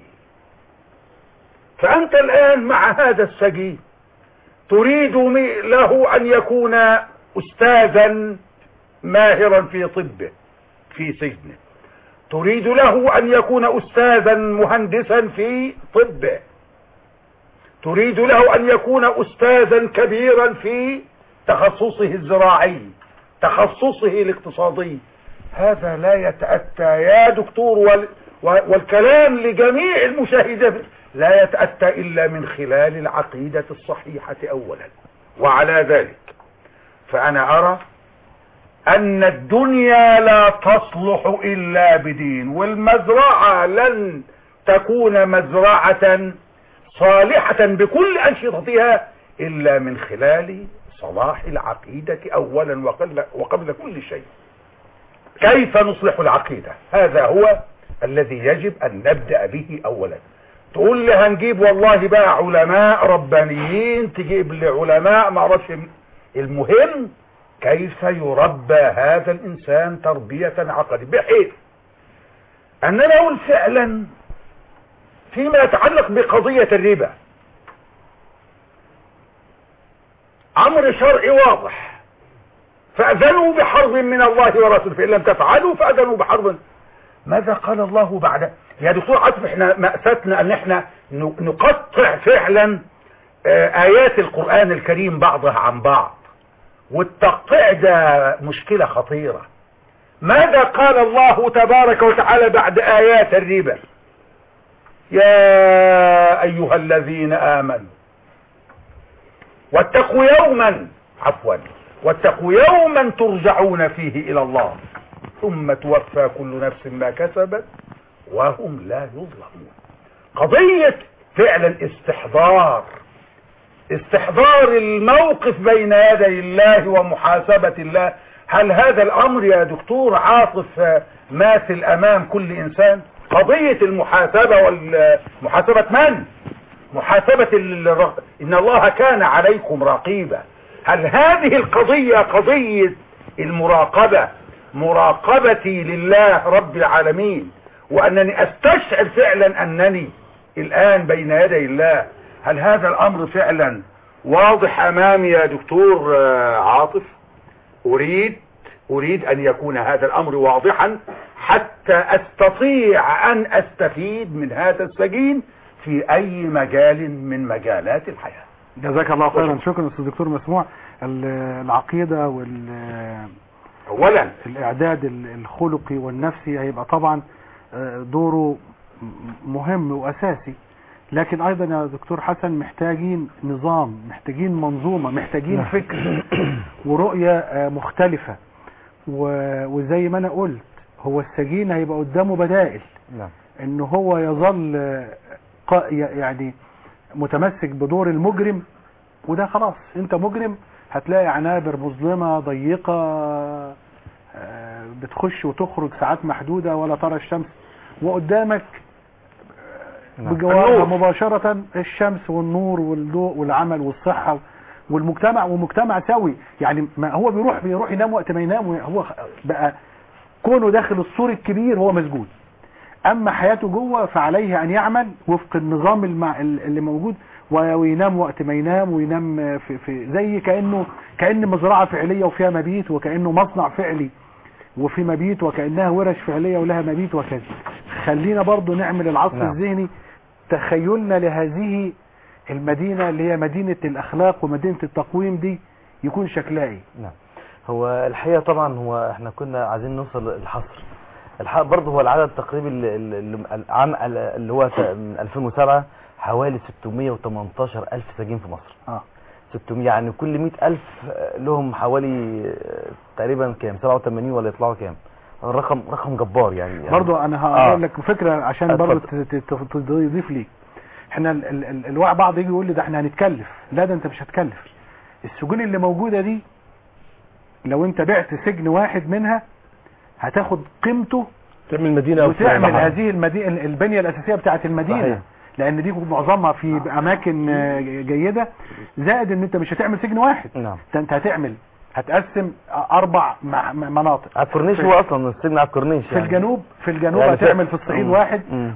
[SPEAKER 4] فأنت الآن مع هذا السجين تريد م- له أن يكون أستاذا ماهرا في طبه في سجنه تريد له أن يكون أستاذا مهندسا في طبه تريد له أن يكون أستاذا كبيرا في تخصصه الزراعي تخصصه الاقتصادي هذا لا يتأتى يا دكتور وال والكلام لجميع المشاهدين لا يتأتى إلا من خلال العقيدة الصحيحة أولا وعلى ذلك فأنا أرى أن الدنيا لا تصلح إلا بدين والمزرعة لن تكون مزرعة صالحة بكل أنشطتها إلا من خلال صلاح العقيدة أولا وقبل, وقبل كل شيء كيف نصلح العقيدة هذا هو الذي يجب ان نبدأ به اولا تقول لي هنجيب والله بقى علماء ربانيين تجيب لي علماء ما اعرفش المهم كيف يربى هذا الانسان تربية عقدية بحيث اننا نقول فعلا فيما يتعلق بقضية الربا امر شرعي واضح فاذنوا بحرب من الله ورسوله فان لم تفعلوا فاذنوا بحرب ماذا قال الله بعد يا دكتور عاطف احنا مأساتنا ان احنا ن- نقطع فعلا آه، ايات القرآن الكريم بعضها عن بعض والتقطيع ده مشكلة خطيرة ماذا قال الله تبارك وتعالى بعد ايات الربا يا ايها الذين امنوا واتقوا يوما عفوا واتقوا يوما ترجعون فيه الى الله ثم توفى كل نفس ما كسبت وهم لا يظلمون قضية فعلا استحضار استحضار الموقف بين يدي الله ومحاسبة الله هل هذا الامر يا دكتور عاطف آه، ماثل امام كل انسان قضية المحاسبة والمحاسبة من محاسبة الر... ان الله كان عليكم رقيبا هل هذه القضية قضية المراقبة مراقبتي لله رب العالمين وانني استشعر فعلا انني الان بين يدي الله هل هذا الامر فعلا واضح امامي يا دكتور آه، عاطف اريد اريد ان يكون هذا الامر واضحا حتى استطيع ان استفيد من هذا السجين في اي مجال من مجالات الحياة
[SPEAKER 2] جزاك الله خيرا شكرا استاذ دكتور مسموع ال- العقيدة
[SPEAKER 4] اولا
[SPEAKER 2] والاعداد الخلقي والنفسي هيبقى طبعا آه، دوره م- مهم واساسي لكن ايضا يا دكتور حسن محتاجين نظام محتاجين منظومة محتاجين فكر ورؤية آه، مختلفة و- وزي ما انا قلت هو السجين هيبقى قدامه بدائل
[SPEAKER 5] نعم
[SPEAKER 2] ان هو يظل آه، قا- ي- يعني متمسك بدور المجرم وده خلاص انت مجرم هتلاقي عنابر مظلمة ضيقة آه، بتخش وتخرج ساعات محدودة ولا ترى الشمس وقدامك
[SPEAKER 5] نعم.
[SPEAKER 2] بجوارها
[SPEAKER 4] النور.
[SPEAKER 2] مباشرة الشمس والنور والضوء والعمل والصحة والمجتمع ومجتمع سوي يعني ما هو بيروح بيروح ينام وقت ما ينام هو خ- بقى كونه داخل السور الكبير هو مسجون اما حياته جوه فعليه ان يعمل وفق النظام المع... اللي موجود وينام وقت ما ينام وينام في, في زي كانه كان مزرعه فعليه وفيها مبيت وكانه مصنع فعلي وفي مبيت وكانها ورش فعليه ولها مبيت وكذا خلينا برضو نعمل العصر
[SPEAKER 5] نعم.
[SPEAKER 2] الذهني تخيلنا لهذه المدينه اللي هي مدينه الاخلاق ومدينه التقويم دي يكون شكلها ايه
[SPEAKER 5] نعم هو الحقيقة طبعا هو احنا كنا عايزين نوصل للحصر الحق برضه هو العدد التقريبي اللي- اللي العام اللي هو من 2007 حوالي 618 ألف سجين في مصر
[SPEAKER 2] اه
[SPEAKER 5] 600 يعني كل 100 ألف لهم حوالي آه، تقريبا كام 87 ولا يطلعوا كام الرقم رقم جبار يعني, يعني
[SPEAKER 2] برضو انا
[SPEAKER 5] آه.
[SPEAKER 2] هقول لك فكره عشان
[SPEAKER 5] اتفضل.
[SPEAKER 2] برضو ت- ت- ت- تضيف لي احنا ال- ال- ال- الواحد بعض يجي يقول لي ده احنا هنتكلف لا ده انت مش هتكلف السجون اللي موجوده دي لو انت بعت سجن واحد منها هتاخد قيمته
[SPEAKER 6] تعمل مدينة أو
[SPEAKER 2] وتعمل
[SPEAKER 6] فيها
[SPEAKER 2] هذه المدينه البنيه الاساسيه بتاعه المدينه
[SPEAKER 5] صحيح.
[SPEAKER 2] لان دي معظمها في اماكن آه، جيده زائد ان انت مش هتعمل سجن واحد
[SPEAKER 5] نعم
[SPEAKER 2] ده انت هتعمل هتقسم اربع م- م- مناطق
[SPEAKER 5] على الكورنيش
[SPEAKER 2] في-
[SPEAKER 5] هو اصلا السجن على الكورنيش
[SPEAKER 2] في
[SPEAKER 5] يعني.
[SPEAKER 2] الجنوب في الجنوب
[SPEAKER 5] يعني
[SPEAKER 2] هتعمل
[SPEAKER 5] في-
[SPEAKER 2] في الصعيد
[SPEAKER 5] مم.
[SPEAKER 2] واحد
[SPEAKER 5] مم.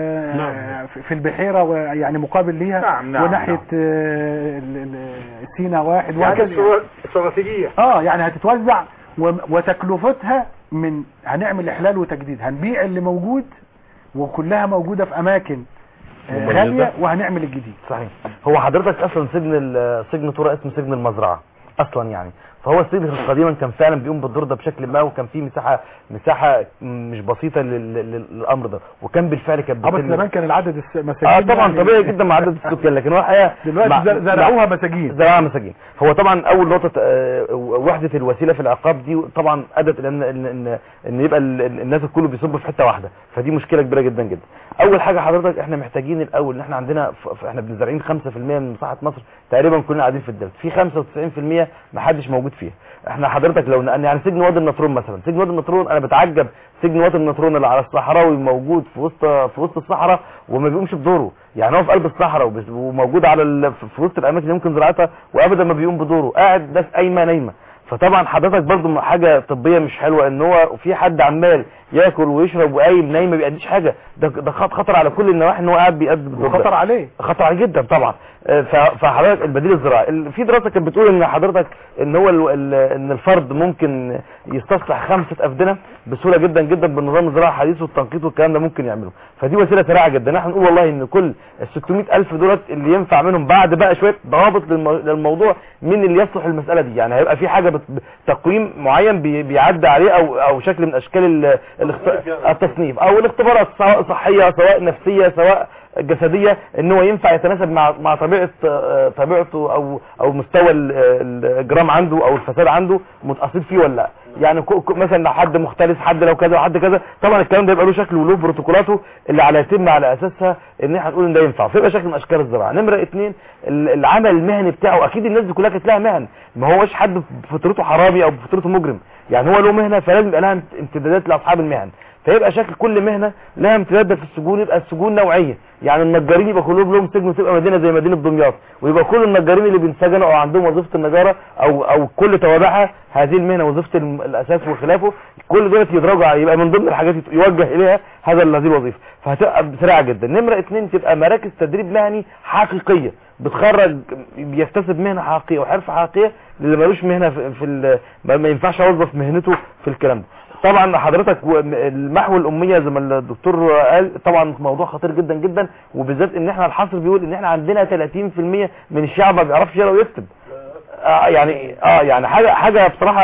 [SPEAKER 2] وفي البحيرة ويعني مقابل ليها
[SPEAKER 4] نعم، نعم،
[SPEAKER 2] وناحية
[SPEAKER 4] نعم.
[SPEAKER 2] آه، ال- ال- سينا واحد
[SPEAKER 4] يعني
[SPEAKER 2] وهكذا يعني.
[SPEAKER 4] استرا- استراتيجية
[SPEAKER 2] اه يعني هتتوزع و- وتكلفتها من هنعمل احلال وتجديد هنبيع اللي موجود وكلها موجودة في اماكن آه،
[SPEAKER 6] مميزة.
[SPEAKER 2] غالية وهنعمل الجديد
[SPEAKER 5] صحيح هو حضرتك اصلا سجن ال- سجن طرق اسمه سجن المزرعه اصلا يعني فهو السجن قديما كان فعلا بيقوم بالدور ده بشكل ما وكان فيه مساحه مساحه مش بسيطه لل- لل- للامر ده وكان بالفعل كانت
[SPEAKER 2] اه بس
[SPEAKER 5] بتتم-
[SPEAKER 2] زمان كان العدد الس- مساجين
[SPEAKER 5] اه طبعا
[SPEAKER 2] يعني-
[SPEAKER 5] طبيعي جدا مع عدد السكان لكن هو الحقيقه
[SPEAKER 2] دلوقتي
[SPEAKER 5] مع-
[SPEAKER 2] ز- زرعوها مساجين
[SPEAKER 5] زراعة مساجين هو طبعا اول نقطه آه، وحده الوسيله في العقاب دي طبعا ادت الى ان ان ان, إن يبقى ال- ال- الناس الكل بيصب في حته واحده فدي مشكله كبيره جدا جدا اول حاجه حضرتك احنا محتاجين الاول ان احنا عندنا ف- ف- احنا بنزرعين 5% من مساحه مصر تقريبا كلنا قاعدين في الدلتا في 95% ما حدش موجود فيها احنا حضرتك لو نقلنا يعني سجن وادي النطرون مثلا سجن وادي النطرون انا بتعجب سجن وادي النطرون اللي على الصحراوي موجود في وسط في وسط الصحراء وما بيقومش بدوره يعني هو في قلب الصحراء وبس- وموجود على ال... في وسط الاماكن اللي يمكن زراعتها وابدا ما بيقوم بدوره قاعد ناس قايمه نايمه فطبعا حضرتك برضو حاجه طبيه مش حلوه ان هو في حد عمال ياكل ويشرب وقايم نايم ما بيأديش حاجه ده ده خط- خطر على كل النواحي ان هو قاعد بيأدي بالدور ده.
[SPEAKER 2] وخطر عليه
[SPEAKER 5] خطر عليه جدا طبعا آه، ف- فحضرتك البديل الزراعي ال- في دراسه كانت بتقول ان حضرتك ان هو ال- ال- ان الفرد ممكن يستصلح خمسه افدنه بسهوله جدا جدا بالنظام الزراعي الحديث والتنقيط والكلام ده ممكن يعمله فدي وسيله سريعه جدا احنا نقول والله ان كل ال 600 الف دولت اللي ينفع منهم بعد بقى شويه ضوابط للمو- للموضوع مين اللي يصلح المساله دي يعني هيبقى في حاجه بت- تقويم معين بي- بيعدي عليه او او شكل من اشكال ال- الاخت- التصنيف او الاختبارات سواء صحيه سواء نفسيه سواء جسديه ان هو ينفع يتناسب مع مع طبيعه آه، طبيعته او او مستوى ال- الاجرام عنده او الفساد عنده متاثر فيه ولا لا يعني كو- كو- مثلا لو حد مختلف حد لو كذا وحد كذا طبعا الكلام ده يبقى له شكل وله بروتوكولاته اللي على يتم على اساسها ان احنا نقول ان ده ينفع فيبقى شكل من اشكال الزراعه نمره اثنين ال- العمل المهني بتاعه اكيد الناس دي كلها كانت لها مهن ما هوش حد بفطرته حرامي او بفطرته مجرم يعني هو له مهنه فلازم يبقى لها امتدادات لاصحاب المهن فيبقى شكل كل مهنه لها امتداد في السجون يبقى السجون نوعيه يعني النجارين يبقى كلهم لهم سجن وتبقى مدينه زي مدينه دمياط ويبقى كل النجارين اللي بينسجنوا او عندهم وظيفه النجاره او او كل توابعها هذه المهنه وظيفه الم- الاساس وخلافه كل دول يدرجوا على- يبقى من ضمن الحاجات يت- يوجه اليها هذا هذه الوظيفه فهتبقى سريعه جدا نمره اثنين تبقى مراكز تدريب مهني حقيقيه بتخرج بيكتسب مهنه حقيقيه وحرفه حقيقيه اللي ملوش مهنه في, في ال- ما ما ينفعش اوظف مهنته في الكلام ده طبعا حضرتك و- م- المحو الاميه زي ما الدكتور قال طبعا موضوع خطير جدا جدا وبالذات ان احنا الحصر بيقول ان احنا عندنا 30% من الشعب ما بيعرفش يقرا ويكتب آه يعني اه يعني حاجه حاجه بصراحه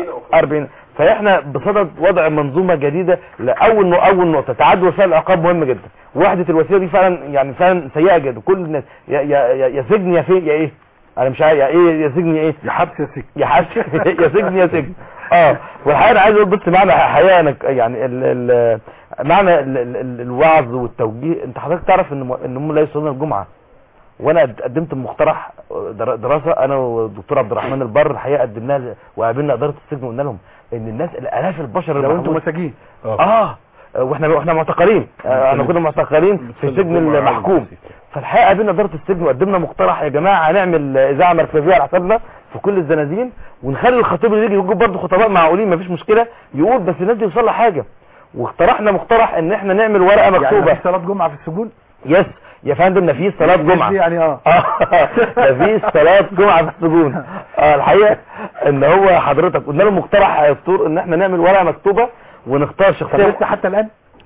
[SPEAKER 5] 40 فاحنا بصدد وضع منظومه جديده لاول نو- اول نقطه تعدد وسائل العقاب مهمه جدا وحده الوسيله دي فعلا يعني فعلا سيئه جدا كل الناس يا يا يا يا سجن يا فين يا ايه انا مش عارف يا ايه يا سجن يا ايه
[SPEAKER 2] يا حبس يا سجن
[SPEAKER 5] يا حاج يا سجن يا سجن اه والحقيقه انا عايز اقول بس معنى حقيقه انا ك- يعني ال ال معنى ال ال ال الوعظ والتوجيه انت حضرتك تعرف ان م- ان هم لا يصلون الجمعه وانا قد- قدمت مقترح در- دراسه انا والدكتور عبد الرحمن البر الحقيقه قدمناها ل- وقابلنا اداره السجن وقلنا لهم ان الناس الالاف البشر
[SPEAKER 2] لو انتم
[SPEAKER 5] المحبوس-
[SPEAKER 2] مساجين
[SPEAKER 5] اه واحنا واحنا معتقلين آه، انا كنا معتقلين في سجن المحكوم فالحقيقه قابلنا اداره السجن وقدمنا مقترح يا جماعه هنعمل اذاعه مركزيه على حسابنا في كل الزنازين ونخلي الخطيب اللي يجي يجيب برضه خطباء معقولين مفيش مشكله يقول بس الناس دي يوصل لها حاجه واقترحنا مقترح ان احنا نعمل ورقه
[SPEAKER 2] يعني
[SPEAKER 5] مكتوبه
[SPEAKER 2] في صلاه جمعه في السجون
[SPEAKER 5] يس يا فندم نفيس صلاه جمعه
[SPEAKER 2] دي يعني اه
[SPEAKER 5] اه نفيس صلاه جمعه في السجون اه الحقيقه ان هو حضرتك قلنا له مقترح يا دكتور ان احنا نعمل ورقه مكتوبه ونختار
[SPEAKER 2] طب
[SPEAKER 5] شخصيه
[SPEAKER 2] لسه حتى الان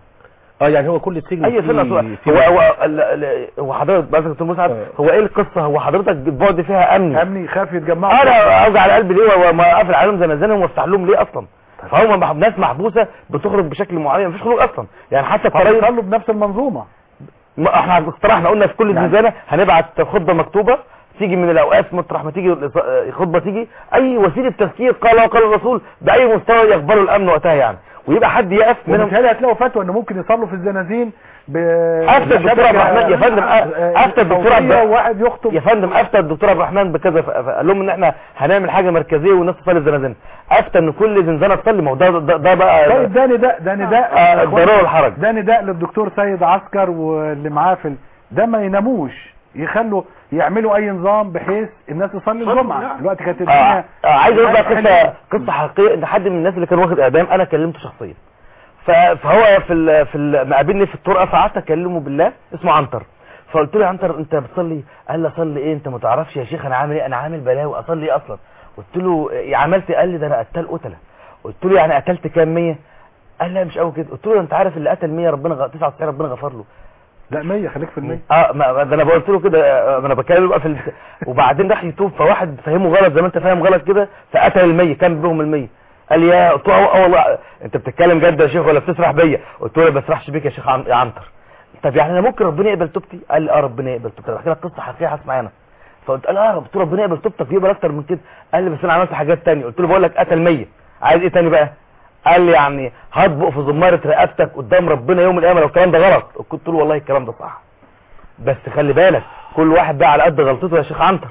[SPEAKER 6] اه يعني هو كل سجن
[SPEAKER 5] اي
[SPEAKER 6] فيه-
[SPEAKER 5] سنه سؤال
[SPEAKER 6] فيه
[SPEAKER 5] هو هو ال- ال- هو حضرتك بس دكتور مسعد
[SPEAKER 6] آه.
[SPEAKER 5] هو ايه القصه هو حضرتك البعد فيها امني
[SPEAKER 2] امني يخاف يتجمعوا
[SPEAKER 5] انا اوجع على قلبي ليه وما اقفل عليهم زنازانهم وافتح لهم ليه اصلا فهم مح- ناس محبوسه بتخرج بشكل معين مفيش خروج اصلا يعني حتى الطريق
[SPEAKER 2] فبيصلوا بنفس المنظومه
[SPEAKER 5] ما احنا اقترحنا قلنا في كل
[SPEAKER 2] يعني.
[SPEAKER 5] زنزانه هنبعت خطبه مكتوبه تيجي من الاوقات مطرح ما تيجي الإص- خطبه تيجي اي وسيله تفكير قال وقال الرسول باي مستوى يقبله الامن وقتها يعني ويبقى حد يقف منهم
[SPEAKER 2] وبالتالي هتلاقوا فتوى ان ممكن يصلوا في الزنازين ب
[SPEAKER 5] أفتى الدكتور عبد الرحمن يا فندم،
[SPEAKER 2] آه،
[SPEAKER 5] أفتى الدكتور عبد-
[SPEAKER 2] صوتية وواحد يخطب
[SPEAKER 5] يا فندم افتى الدكتور عبد الرحمن بكذا ف- فقال لهم ان احنا هنعمل حاجه مركزيه والناس تصلي الزنازين افتى ان كل زنزانه تصلي ما هو ده ده, ده بقى
[SPEAKER 2] طيب ده نداء ده نداء
[SPEAKER 5] آه، الضروره والحرج
[SPEAKER 2] ده نداء للدكتور سيد عسكر واللي معاه في ال- ده ما يناموش يخلوا يعملوا اي نظام بحيث الناس تصلي الجمعه دلوقتي كانت
[SPEAKER 5] آه
[SPEAKER 2] الدنيا
[SPEAKER 5] آه عايز اقول بقى
[SPEAKER 2] حلوة.
[SPEAKER 5] قصه قصه حقيقيه ان حد من الناس اللي كان واخد اعدام انا كلمته شخصيا ف- فهو في ال في ال- مقابلني في الطرقه فقعدت اكلمه بالله اسمه عنتر فقلت له يا عنتر انت بتصلي قال لي اصلي ايه انت ما تعرفش يا شيخ انا عامل ايه انا عامل بلاوي اصلي ايه اصلا قلت له إيه عملت إيه؟ قال لي ده انا قتال قتله قلت له يعني قتلت كام 100 قال لا مش قوي كده قلت له انت عارف اللي قتل 100 ربنا غ... 99 ربنا غفر له
[SPEAKER 2] لا 100 خليك في المية
[SPEAKER 5] اه ما ده انا قلت له كده آه، ما انا بتكلم بقى في ال... وبعدين راح يتوب فواحد فهمه غلط زي ما انت فاهم غلط كده فقتل المية كان بهم المية قال لي يا قلت له اه والله انت بتتكلم جد يا شيخ ولا بتسرح بيا قلت له ما بسرحش بيك يا شيخ عن... يا عنتر طب يعني انا ممكن ربنا يقبل توبتي قال لي اه ربنا يقبل توبتي بحكي لك قصه حقيقيه حصلت معانا فقلت له اه قلت له ربنا يقبل توبتك يقبل اكتر من كده قال لي بس انا عملت حاجات تانية قلت له بقول لك قتل 100 عايز ايه تاني بقى قال لي يعني هطبق في زمارة رقبتك قدام ربنا يوم القيامه لو الكلام ده غلط قلت له والله الكلام ده صح بس خلي بالك كل واحد بقى على قد غلطته يا شيخ عنتر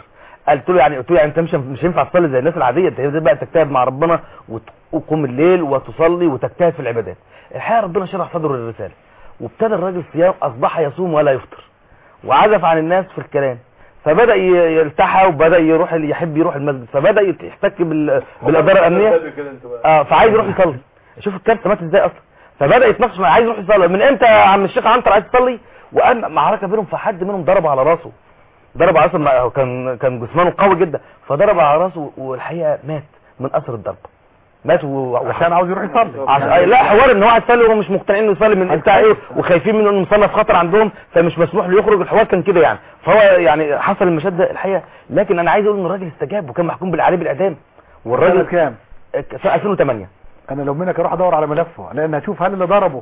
[SPEAKER 5] قلت له يعني قلت له يعني انت مش مش ينفع تصلي زي الناس العاديه انت لازم بقى تجتهد مع ربنا وت- وتقوم الليل وتصلي وتجتهد في العبادات الحقيقه ربنا شرح صدره للرساله وابتدى الراجل صيام اصبح يصوم ولا يفطر وعزف عن الناس في الكلام فبدا ي- يلتحى وبدا يروح يحب يروح المسجد فبدا يت- يحتك بال... بالاداره الامنيه اه فعايز يروح يصلي شوف الكارثه ماتت ازاي اصلا فبدا يتناقش معاه عايز يروح يصلي من امتى يا عم الشيخ عنتر عايز تصلي وقام معركه بينهم فحد منهم ضربه على راسه ضرب على راسه ما- هو كان كان جسمانه قوي جدا فضرب على راسه والحقيقه مات من اثر الضرب مات و...
[SPEAKER 2] عشان عاوز يروح يصلي
[SPEAKER 5] عشان أي- لا حوار ان هو عايز يصلي وهو مش مقتنع انه يصلي من بتاع ايه وخايفين منه انه مصنف خطر عندهم فمش مسموح له يخرج الحوار كان كده يعني فهو يعني حصل المشهد ده الحقيقه لكن انا عايز اقول ان الراجل استجاب وكان محكوم بالعليه بالاعدام
[SPEAKER 2] سنة
[SPEAKER 5] والراجل
[SPEAKER 2] كام
[SPEAKER 5] في 2008
[SPEAKER 2] انا لو منك اروح ادور على ملفه لان هشوف هل اللي ضربه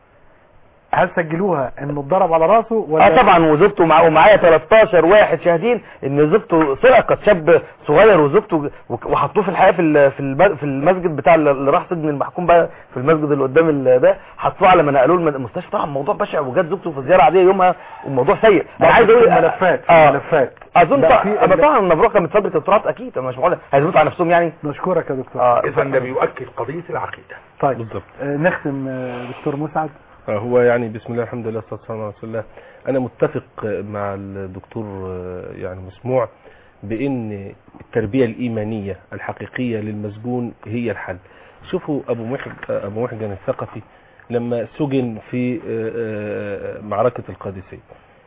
[SPEAKER 2] هل سجلوها انه اتضرب على راسه ولا
[SPEAKER 5] اه طبعا وزوجته معاه ومعايا 13 واحد شاهدين ان زوجته سرقت شاب صغير وزوجته وك- وحطوه في الحقيقه في ال- في الم- في المسجد بتاع اللي اللي راح سجن المحكوم بقى في المسجد اللي قدام ال- ده حطوه على ما نقلوه الم- المستشفى طبعا موضوع بشع وجات زوجته في زياره عاديه يومها والموضوع سيء انا عايز اقول
[SPEAKER 2] ملفات
[SPEAKER 5] اه
[SPEAKER 2] ملفات
[SPEAKER 5] اظن
[SPEAKER 2] لا،
[SPEAKER 5] طبعا
[SPEAKER 2] في-
[SPEAKER 5] انا طبعا المبروك كانت فبركه التراب اكيد أنا مش معقول هيثبتوا على نفسهم يعني
[SPEAKER 2] نشكرك يا دكتور
[SPEAKER 5] اه
[SPEAKER 4] اذا ده بيؤكد قضيه العقيده
[SPEAKER 2] طيب
[SPEAKER 6] بالظبط
[SPEAKER 2] آه، نختم آه، دكتور مسعد
[SPEAKER 6] آه، هو يعني بسم الله الحمد لله والصلاه والسلام على رسول الله انا متفق آه، مع الدكتور آه، يعني مسموع بان التربيه الايمانيه الحقيقيه للمسجون هي الحل شوفوا ابو محج آه، ابو محجن الثقفي لما سجن في آه، آه، معركه القادسيه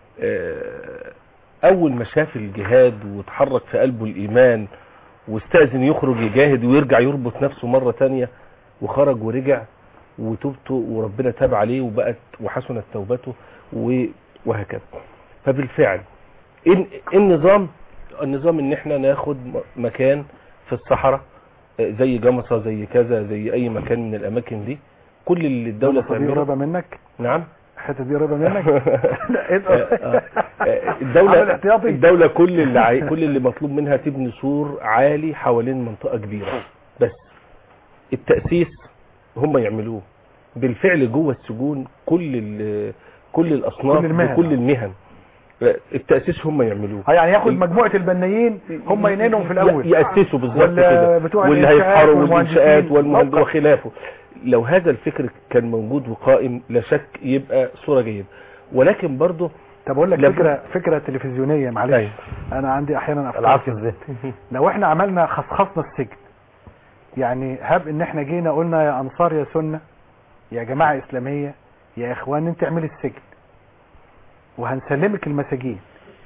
[SPEAKER 6] آه، اول ما شاف الجهاد وتحرك في قلبه الايمان واستأذن يخرج يجاهد ويرجع يربط نفسه مرة تانية وخرج ورجع وتوبته وربنا تاب عليه وبقت وحسنت توبته و- وهكذا فبالفعل إن النظام النظام ان احنا ناخد م- مكان في الصحراء آه، زي جمصة زي كذا زي اي مكان من الاماكن دي كل اللي الدولة
[SPEAKER 2] الحتة دي
[SPEAKER 6] تعمله
[SPEAKER 2] قريبة منك
[SPEAKER 6] نعم
[SPEAKER 2] الحته دي قريبة منك لا، إيه ده؟
[SPEAKER 6] آه، آه،
[SPEAKER 2] عامل
[SPEAKER 6] الدولة
[SPEAKER 2] احتياطي.
[SPEAKER 6] الدولة كل اللي عاي... كل اللي مطلوب منها تبني سور عالي حوالين منطقة كبيرة بس التأسيس هم يعملوه بالفعل جوه السجون كل ال... كل الأصناف
[SPEAKER 2] كل المهن.
[SPEAKER 6] وكل المهن التأسيس هم يعملوه
[SPEAKER 2] آه، يعني ياخد مجموعة البنايين هم ينقلهم في الاول
[SPEAKER 6] يأسسوا بالظبط
[SPEAKER 2] ولا
[SPEAKER 6] كده
[SPEAKER 2] بتوع
[SPEAKER 6] واللي
[SPEAKER 2] الإنشاءات
[SPEAKER 6] هيفحروا
[SPEAKER 2] والمهندسين.
[SPEAKER 6] والإنشاءات والمهند
[SPEAKER 2] موقع.
[SPEAKER 6] وخلافه لو هذا الفكر كان موجود وقائم لا شك يبقى صورة جيدة ولكن برضه
[SPEAKER 2] طب اقول لك
[SPEAKER 6] لابد-
[SPEAKER 2] فكرة فكرة تلفزيونية معلش
[SPEAKER 6] أيوة.
[SPEAKER 2] انا عندي احيانا افكار
[SPEAKER 5] العصر
[SPEAKER 2] كده.
[SPEAKER 5] ازاي
[SPEAKER 2] لو احنا عملنا خصخصنا السجن يعني هب ان احنا جينا قلنا يا انصار يا سنة يا جماعة اسلامية يا اخوان انت اعملي السجن وهنسلمك المساجين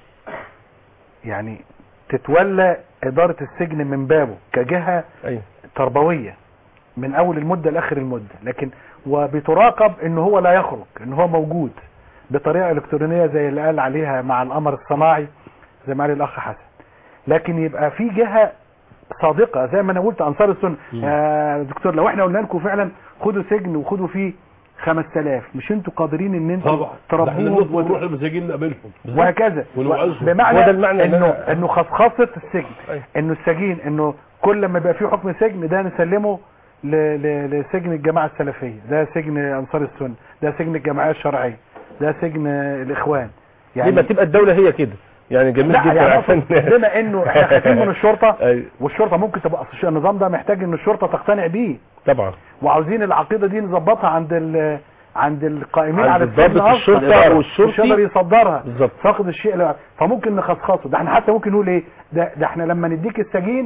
[SPEAKER 2] يعني تتولى ادارة السجن من بابه كجهة
[SPEAKER 6] ايوه
[SPEAKER 2] تربوية من اول المدة لاخر المدة لكن وبتراقب ان هو لا يخرج ان هو موجود بطريقة الكترونية زي اللي قال عليها مع القمر الصناعي زي ما قال الاخ حسن لكن يبقى في جهة صادقة زي ما انا قلت انصار السنة يا دكتور لو احنا قلنا لكم فعلا خدوا سجن وخدوا فيه 5000 مش انتوا قادرين ان انتوا
[SPEAKER 3] طبعا ده احنا
[SPEAKER 2] تربوهم
[SPEAKER 3] نطلب نروح
[SPEAKER 2] وت-
[SPEAKER 3] المساجين نقابلهم
[SPEAKER 2] وهكذا
[SPEAKER 3] ونوعظهم.
[SPEAKER 2] بمعنى
[SPEAKER 6] وده المعنى اللي
[SPEAKER 2] انه
[SPEAKER 6] أنا-
[SPEAKER 2] انه خصخصة السجن
[SPEAKER 6] أيوة.
[SPEAKER 2] انه السجين انه كل ما يبقى فيه حكم سجن ده نسلمه ل- ل- لسجن الجماعة السلفية ده سجن انصار السنة ده سجن الجماعية الشرعية ده سجن الاخوان
[SPEAKER 6] يعني لما تبقى الدولة هي كده يعني جميل
[SPEAKER 2] لا
[SPEAKER 6] جدا
[SPEAKER 2] يعني
[SPEAKER 6] عشان
[SPEAKER 2] أقصد بما انه احنا خايفين من الشرطة
[SPEAKER 6] أيوة.
[SPEAKER 2] والشرطة ممكن تبقى اصل النظام ده محتاج ان الشرطة تقتنع بيه
[SPEAKER 6] طبعا
[SPEAKER 2] وعاوزين العقيدة دي نظبطها عند ال عند القائمين
[SPEAKER 6] عند
[SPEAKER 2] على السجن
[SPEAKER 6] ضابط
[SPEAKER 2] أصلاً.
[SPEAKER 6] الشرطة
[SPEAKER 2] الإدارة.
[SPEAKER 6] والشرطي.
[SPEAKER 2] مش يقدر يصدرها
[SPEAKER 6] بالظبط
[SPEAKER 2] فاقد الشيء لا. فممكن نخصخصه ده احنا حتى ممكن نقول ايه ده, ده احنا لما نديك السجين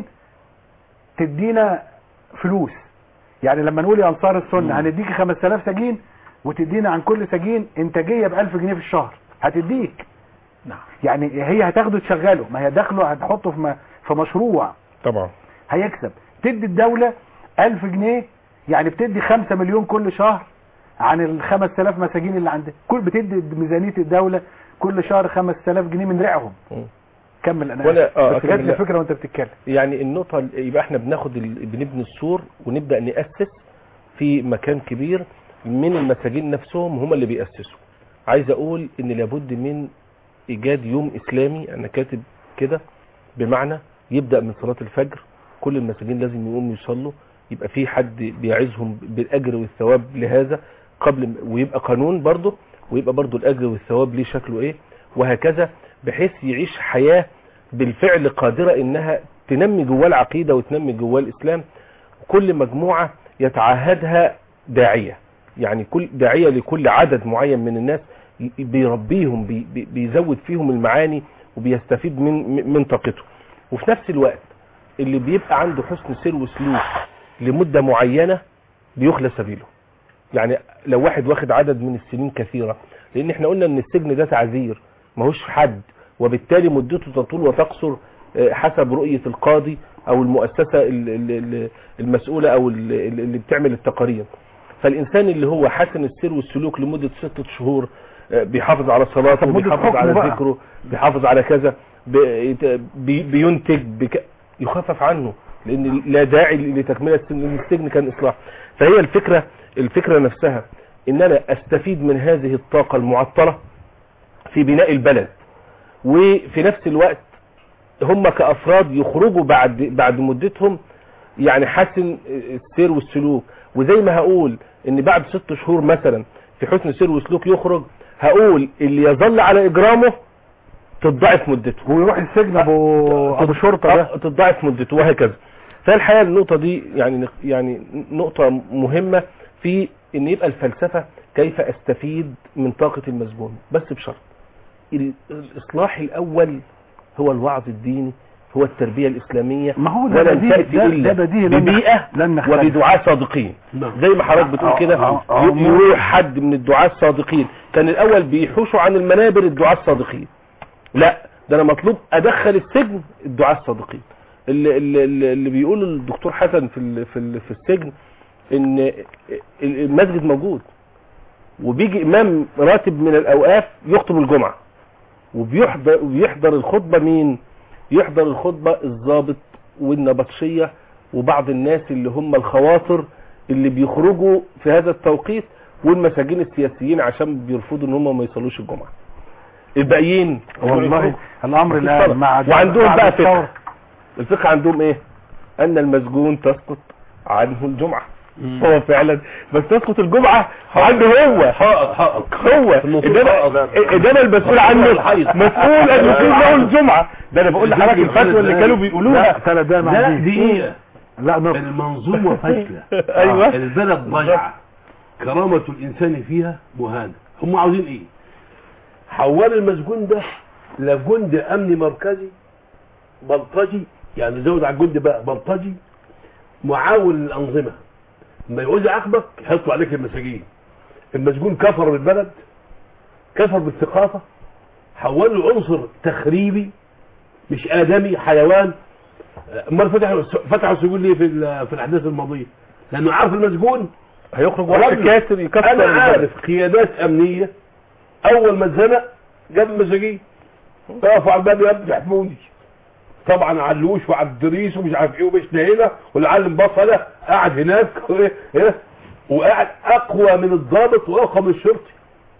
[SPEAKER 2] تدينا فلوس يعني لما نقول يا انصار السنه هنديكي 5000 سجين وتدينا عن كل سجين انتاجيه ب 1000 جنيه في الشهر هتديك
[SPEAKER 4] نعم.
[SPEAKER 2] يعني هي هتاخده تشغله ما هي دخله هتحطه في م- في مشروع
[SPEAKER 6] طبعا
[SPEAKER 2] هيكسب تدي الدولة 1000 جنيه يعني بتدي 5 مليون كل شهر عن ال 5000 مساجين اللي عندها كل بتدي ميزانية الدولة كل شهر 5000 جنيه من رعهم
[SPEAKER 6] مم.
[SPEAKER 2] كمل انا
[SPEAKER 6] ولا- آه،
[SPEAKER 2] بس
[SPEAKER 6] أكمل
[SPEAKER 2] جات لي
[SPEAKER 6] لا.
[SPEAKER 2] الفكرة وانت بتتكلم
[SPEAKER 6] يعني النقطة ال- يبقى احنا بناخد ال... بنبني السور ونبدأ نأسس في مكان كبير من المساجين نفسهم هم اللي بيأسسوا عايز اقول ان لابد من ايجاد يوم اسلامي انا كاتب كده بمعنى يبدأ من صلاة الفجر كل المساجين لازم يقوموا يصلوا يبقى في حد بيعزهم بالاجر والثواب لهذا قبل م- ويبقى قانون برضه ويبقى برضه الاجر والثواب ليه شكله ايه وهكذا بحيث يعيش حياة بالفعل قادرة انها تنمي جواه العقيدة وتنمي جواه الاسلام كل مجموعة يتعهدها داعية يعني كل داعية لكل عدد معين من الناس ي- بيربيهم بي- بي- بيزود فيهم المعاني وبيستفيد من من طاقته وفي نفس الوقت اللي بيبقى عنده حسن سير وسلوك لمدة معينة بيخلى سبيله يعني لو واحد واخد عدد من السنين كثيرة لان احنا قلنا ان السجن ده تعذير ماهوش حد وبالتالي مدته تطول وتقصر آه، حسب رؤية القاضي او المؤسسة ال- ال- ال- المسؤولة او ال- ال- اللي بتعمل التقارير فالانسان اللي هو حسن السير والسلوك لمدة ستة شهور آه، بيحافظ على صلاته
[SPEAKER 2] طب مدة
[SPEAKER 6] بيحافظ
[SPEAKER 2] حكمه
[SPEAKER 6] على
[SPEAKER 2] بقى.
[SPEAKER 6] ذكره بيحافظ على كذا بي- بي- بينتج بك... يخفف عنه لان لا داعي لتكمله السجن لان السجن كان اصلاح فهي الفكره الفكره نفسها ان انا استفيد من هذه الطاقه المعطله في بناء البلد وفي نفس الوقت هم كافراد يخرجوا بعد بعد مدتهم يعني حسن السير والسلوك وزي ما هقول ان بعد ست شهور مثلا في حسن سير وسلوك يخرج هقول اللي يظل على اجرامه تضاعف مدته
[SPEAKER 2] ويروح السجن ابو ابو شرطه ده
[SPEAKER 6] آه، تضاعف مدته وهكذا فالحقيقه النقطه دي يعني يعني نقطه مهمه في ان يبقى الفلسفه كيف استفيد من طاقه المسجون بس بشرط ال- الاصلاح الاول هو الوعظ الديني هو التربيه الاسلاميه
[SPEAKER 2] ما هو ده
[SPEAKER 6] ولن
[SPEAKER 2] بديهي
[SPEAKER 6] تاتي
[SPEAKER 2] ده,
[SPEAKER 6] الا
[SPEAKER 2] ده بديهي لن
[SPEAKER 6] ببيئه
[SPEAKER 2] لن نختلف.
[SPEAKER 6] وبدعاء صادقين
[SPEAKER 3] نعم.
[SPEAKER 6] زي ما حضرتك بتقول
[SPEAKER 2] آه،
[SPEAKER 6] كده
[SPEAKER 2] آه، آه،
[SPEAKER 6] ي-
[SPEAKER 2] آه.
[SPEAKER 6] يروح حد من الدعاة الصادقين كان الاول بيحوشوا عن المنابر الدعاة الصادقين لا ده انا مطلوب ادخل السجن الدعاة الصادقين اللي, اللي, اللي اللي بيقول الدكتور حسن في ال- في ال- في السجن ان المسجد موجود وبيجي امام راتب من الاوقاف يخطب الجمعه وبيحضر وبيحضر الخطبه مين يحضر الخطبه الضابط والنبطشيه وبعض الناس اللي هم الخواطر اللي بيخرجوا في هذا التوقيت والمساجين السياسيين عشان بيرفضوا ان هم ما يصلوش الجمعه الباقيين
[SPEAKER 2] والله الامر
[SPEAKER 6] مفيش
[SPEAKER 2] الان
[SPEAKER 6] فرق.
[SPEAKER 2] مع
[SPEAKER 6] وعندهم
[SPEAKER 2] بعد
[SPEAKER 6] بقى
[SPEAKER 2] الثورة.
[SPEAKER 6] فقه الفقه عندهم ايه ان المسجون تسقط عنه الجمعه هو فعلا بس تسقط الجمعه عنده هو
[SPEAKER 3] حائط حائط
[SPEAKER 6] هو انما انما المسؤول عنه مسؤول ان يقيم له الجمعه ده انا بقول لحضرتك الفتوى اللي كانوا
[SPEAKER 2] لا
[SPEAKER 6] بيقولوها
[SPEAKER 2] ثلاث دقايق
[SPEAKER 3] لا
[SPEAKER 2] معديين.
[SPEAKER 3] دقيقة
[SPEAKER 2] لا نص
[SPEAKER 3] المنظومة فاشلة
[SPEAKER 6] أيوة.
[SPEAKER 3] البلد ضيعة كرامة الإنسان فيها مهانة هم عاوزين إيه حول المسجون ده لجند أمني مركزي بلطجي يعني زود على الجند بقى بلطجي معاون للأنظمة ما يعوز يعاقبك يحطوا عليك المساجين المسجون كفر بالبلد كفر بالثقافة حول له عنصر تخريبي مش آدمي حيوان امال فتحوا فتحوا السجون ليه في ال- في الاحداث الماضيه؟ لانه عارف المسجون
[SPEAKER 6] هيخرج واحد
[SPEAKER 3] رجل.
[SPEAKER 6] كاسر يكسر
[SPEAKER 3] انا
[SPEAKER 6] البلد.
[SPEAKER 3] عارف قيادات امنيه اول ما اتزنق جاب المساجين وقفوا على الباب يا ابني احموني طبعا علوش وعلى الدريس ومش عارف ايه ومشنا هنا والعالم بصله قاعد هناك إيه إيه وقاعد اقوى من الضابط واقوى من الشرطي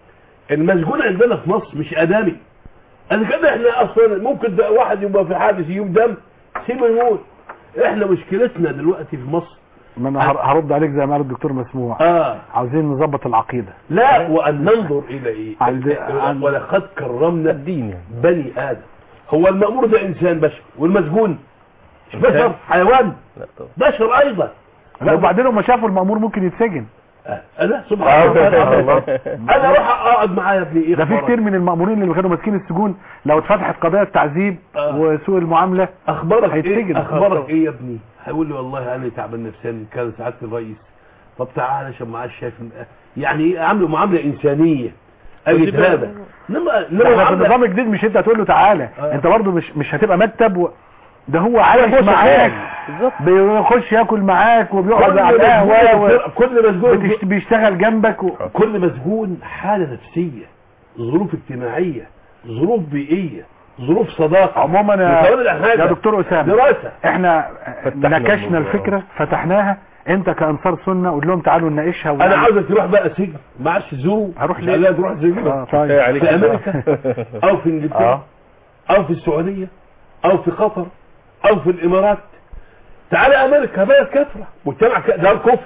[SPEAKER 3] المسجون عندنا في مصر مش ادمي انا كده احنا اصلا ممكن ده واحد يبقى في حادث يوم دم سيبه يموت احنا مشكلتنا دلوقتي في مصر
[SPEAKER 2] ما انا هر- هرد عليك زي ما قال الدكتور مسموع
[SPEAKER 3] اه
[SPEAKER 2] عاوزين نظبط العقيده
[SPEAKER 3] لا وان ننظر الى ايه
[SPEAKER 2] عند- عند-
[SPEAKER 3] ولقد كرمنا
[SPEAKER 6] الدين يعني
[SPEAKER 3] بني ادم هو المأمور ده انسان بشر والمسجون مش بشر حيوان
[SPEAKER 6] لا طبعا
[SPEAKER 3] بشر ايضا
[SPEAKER 2] لا وبعدين لما شافوا المأمور ممكن يتسجن
[SPEAKER 3] آه، انا سبحان الله انا اروح اقعد معاه يا ابني ايه
[SPEAKER 2] ده في
[SPEAKER 3] أخبارك؟
[SPEAKER 2] كتير من المأمورين اللي كانوا ماسكين السجون لو اتفتحت قضايا التعذيب
[SPEAKER 3] آه.
[SPEAKER 2] وسوء المعامله
[SPEAKER 3] اخبارك
[SPEAKER 2] هيتسجن.
[SPEAKER 3] ايه اخبارك ايه يا ابني هيقول لي والله انا تعبان نفسيا كان سعاده الرئيس طب تعالى عشان معاش شايف يعني ايه عامله معامله انسانيه اجد هذا انما انما
[SPEAKER 2] احنا في
[SPEAKER 3] معاملة-
[SPEAKER 2] النظام الجديد مش انت هتقول له تعالى
[SPEAKER 3] آه.
[SPEAKER 2] انت برضه مش مش هتبقى مكتب و... ده هو عايش
[SPEAKER 6] هو
[SPEAKER 2] معاك
[SPEAKER 6] بالظبط
[SPEAKER 2] بيخش ياكل معاك وبيقعد
[SPEAKER 3] كل
[SPEAKER 2] على القهوه و...
[SPEAKER 3] مسجون كل مسجون
[SPEAKER 2] بتشت... بيشتغل جنبك و...
[SPEAKER 3] كل مسجون حالة نفسية ظروف اجتماعية ظروف بيئية ظروف صداقة
[SPEAKER 2] عموما
[SPEAKER 3] وكمان
[SPEAKER 2] يا,
[SPEAKER 3] الحاجة
[SPEAKER 2] يا دكتور اسامه
[SPEAKER 3] دراسة
[SPEAKER 2] احنا
[SPEAKER 6] فتحنا
[SPEAKER 2] نكشنا
[SPEAKER 6] الموضوع.
[SPEAKER 2] الفكره فتحناها انت كانصار سنه قول لهم تعالوا نناقشها
[SPEAKER 3] انا
[SPEAKER 2] ونعمل-
[SPEAKER 3] عاوزك تروح بقى سجن معاش زورو
[SPEAKER 2] هروح
[SPEAKER 3] مش
[SPEAKER 2] ليه؟
[SPEAKER 3] عايزها تروح
[SPEAKER 2] اه
[SPEAKER 3] سجن
[SPEAKER 2] طيب
[SPEAKER 6] عليك
[SPEAKER 3] في امريكا او في انجلترا
[SPEAKER 6] اه
[SPEAKER 3] او في السعودية او في قطر او في الامارات تعالى امريكا بلد كفرة مجتمع ك- ده الكفر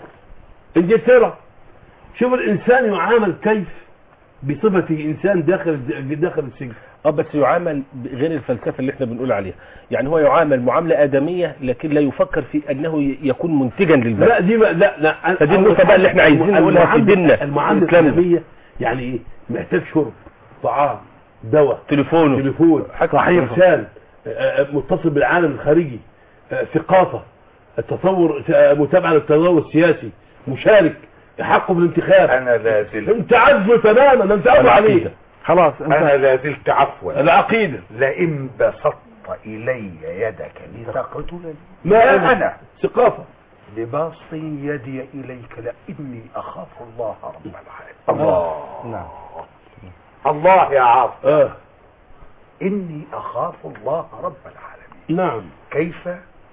[SPEAKER 3] انجلترا شوف الانسان يعامل كيف بصفته انسان داخل داخل السجن
[SPEAKER 6] اه بس يعامل غير الفلسفه اللي احنا بنقول عليها يعني هو يعامل معامله ادميه لكن لا يفكر في انه ي- يكون منتجا
[SPEAKER 3] لا
[SPEAKER 6] للبلد
[SPEAKER 3] دي بقى لا لا أنا-
[SPEAKER 6] فدي النقطة بقى اللي احنا عايزين نقولها في
[SPEAKER 3] المعاملة-
[SPEAKER 6] ديننا،
[SPEAKER 3] المعامله
[SPEAKER 6] الإسلام.
[SPEAKER 3] الاسلاميه يعني ايه محتاج شرب طعام دواء
[SPEAKER 6] تليفونه
[SPEAKER 3] تليفون
[SPEAKER 2] صحيح.
[SPEAKER 3] انسان آه، آه، متصل بالعالم الخارجي آه، ثقافه التطور آه، متابعه للتطور السياسي مشارك حقه بالانتخاب
[SPEAKER 4] انا لا زلت
[SPEAKER 3] انت عزم تماما انت قادر عليه
[SPEAKER 6] العقيدة.
[SPEAKER 2] خلاص انت
[SPEAKER 4] انا لا زلت عفوا
[SPEAKER 3] العقيده
[SPEAKER 4] لئن بسطت الي يدك لتقتلني
[SPEAKER 3] ما
[SPEAKER 4] لا
[SPEAKER 3] أنا.
[SPEAKER 4] انا
[SPEAKER 3] ثقافه
[SPEAKER 4] لباسط يدي اليك لاني اخاف الله رب العالمين الله
[SPEAKER 5] نعم
[SPEAKER 4] الله يا عاصم
[SPEAKER 3] اه
[SPEAKER 4] اني اخاف الله رب العالمين
[SPEAKER 3] نعم
[SPEAKER 4] كيف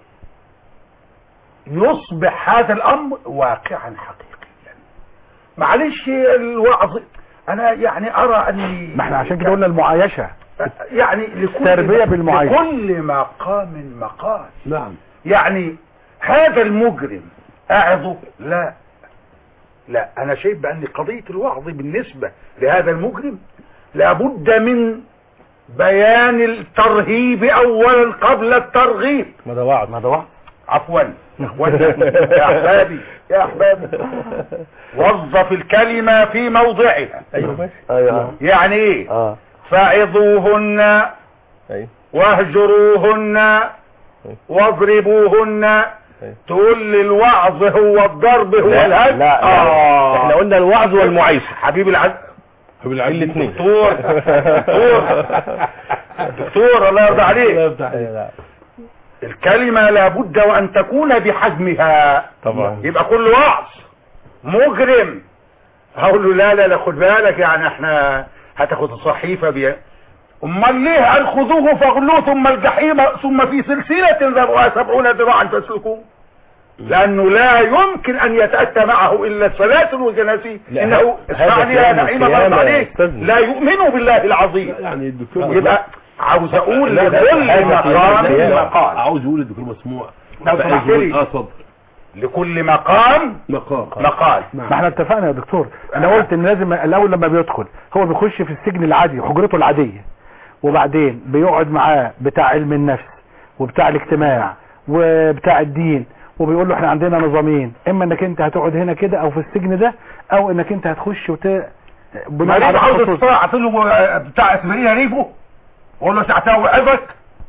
[SPEAKER 4] يصبح هذا الامر واقعا حقيقيا معلش الوعظ انا يعني ارى اني
[SPEAKER 2] ما احنا عشان كده قلنا المعايشه
[SPEAKER 4] يعني لكل
[SPEAKER 2] تربية بالمعايشة.
[SPEAKER 4] لكل مقام مقال
[SPEAKER 3] نعم
[SPEAKER 4] يعني هذا المجرم اعظه لا لا انا شايف بان قضية الوعظ بالنسبة لهذا المجرم لابد من بيان الترهيب اولا قبل الترغيب
[SPEAKER 6] ما ده وعد
[SPEAKER 5] ما ده وعد
[SPEAKER 4] عفوا يا اخوانا يا احبابي يا احبابي وظف الكلمة في موضعها
[SPEAKER 6] ايوه ماشي
[SPEAKER 5] ايوه
[SPEAKER 4] يعني ايه
[SPEAKER 5] اه
[SPEAKER 4] فعظوهن
[SPEAKER 6] ايوه
[SPEAKER 4] واهجروهن واضربوهن تقول لي الوعظ هو الضرب هو
[SPEAKER 6] لا،
[SPEAKER 4] الهجر
[SPEAKER 5] لا، لا.
[SPEAKER 4] آه.
[SPEAKER 6] احنا قلنا الوعظ والمعايشه
[SPEAKER 4] حبيبي العز
[SPEAKER 6] الاثنين
[SPEAKER 4] دكتور دكتور دكتور الله يرضى عليك الكلمة لابد وان تكون بحجمها
[SPEAKER 6] طبعا
[SPEAKER 4] يبقى كل وعظ مجرم هقول له لا لا لا خد بالك يعني احنا هتاخد الصحيفة بيه امال ليه قال خذوه فغلوه ثم الجحيم ثم في سلسلة ذرعها سبعون ذراعا فاسلكوه لانه لا يمكن ان يتأتى معه الا السلاسل والجناسي
[SPEAKER 6] لا،
[SPEAKER 4] انه
[SPEAKER 6] هذا
[SPEAKER 4] اسمعني يا
[SPEAKER 6] كلام
[SPEAKER 4] نعيم
[SPEAKER 6] القيامة
[SPEAKER 4] الله
[SPEAKER 6] يا
[SPEAKER 4] عليك
[SPEAKER 6] أستاذنا.
[SPEAKER 4] لا يؤمن بالله العظيم
[SPEAKER 3] يعني الدكتور
[SPEAKER 4] يبقى عاوز اقول
[SPEAKER 3] لا، لا،
[SPEAKER 4] لكل
[SPEAKER 6] هذا
[SPEAKER 4] مقام
[SPEAKER 6] قيامة.
[SPEAKER 4] مقال
[SPEAKER 3] عاوز يقول الدكتور مسموع
[SPEAKER 4] لو
[SPEAKER 3] فعايز
[SPEAKER 4] سمحت
[SPEAKER 3] يقول-
[SPEAKER 4] لي.
[SPEAKER 3] اه اتفضل
[SPEAKER 4] لكل مقام
[SPEAKER 3] مقام
[SPEAKER 4] مقال
[SPEAKER 2] ما احنا اتفقنا يا دكتور انا قلت ان لازم الاول لما بيدخل هو بيخش في السجن العادي حجرته العادية وبعدين بيقعد معاه بتاع علم النفس وبتاع الاجتماع وبتاع الدين وبيقول له احنا عندنا نظامين اما انك انت هتقعد هنا كده او في السجن ده او انك انت هتخش وت بناء
[SPEAKER 4] مريض
[SPEAKER 2] على
[SPEAKER 4] عاوز
[SPEAKER 2] الخصوص.
[SPEAKER 4] الصراع اعطي له بتاع اسماعيل ريفو وقول له ساعتها وعظك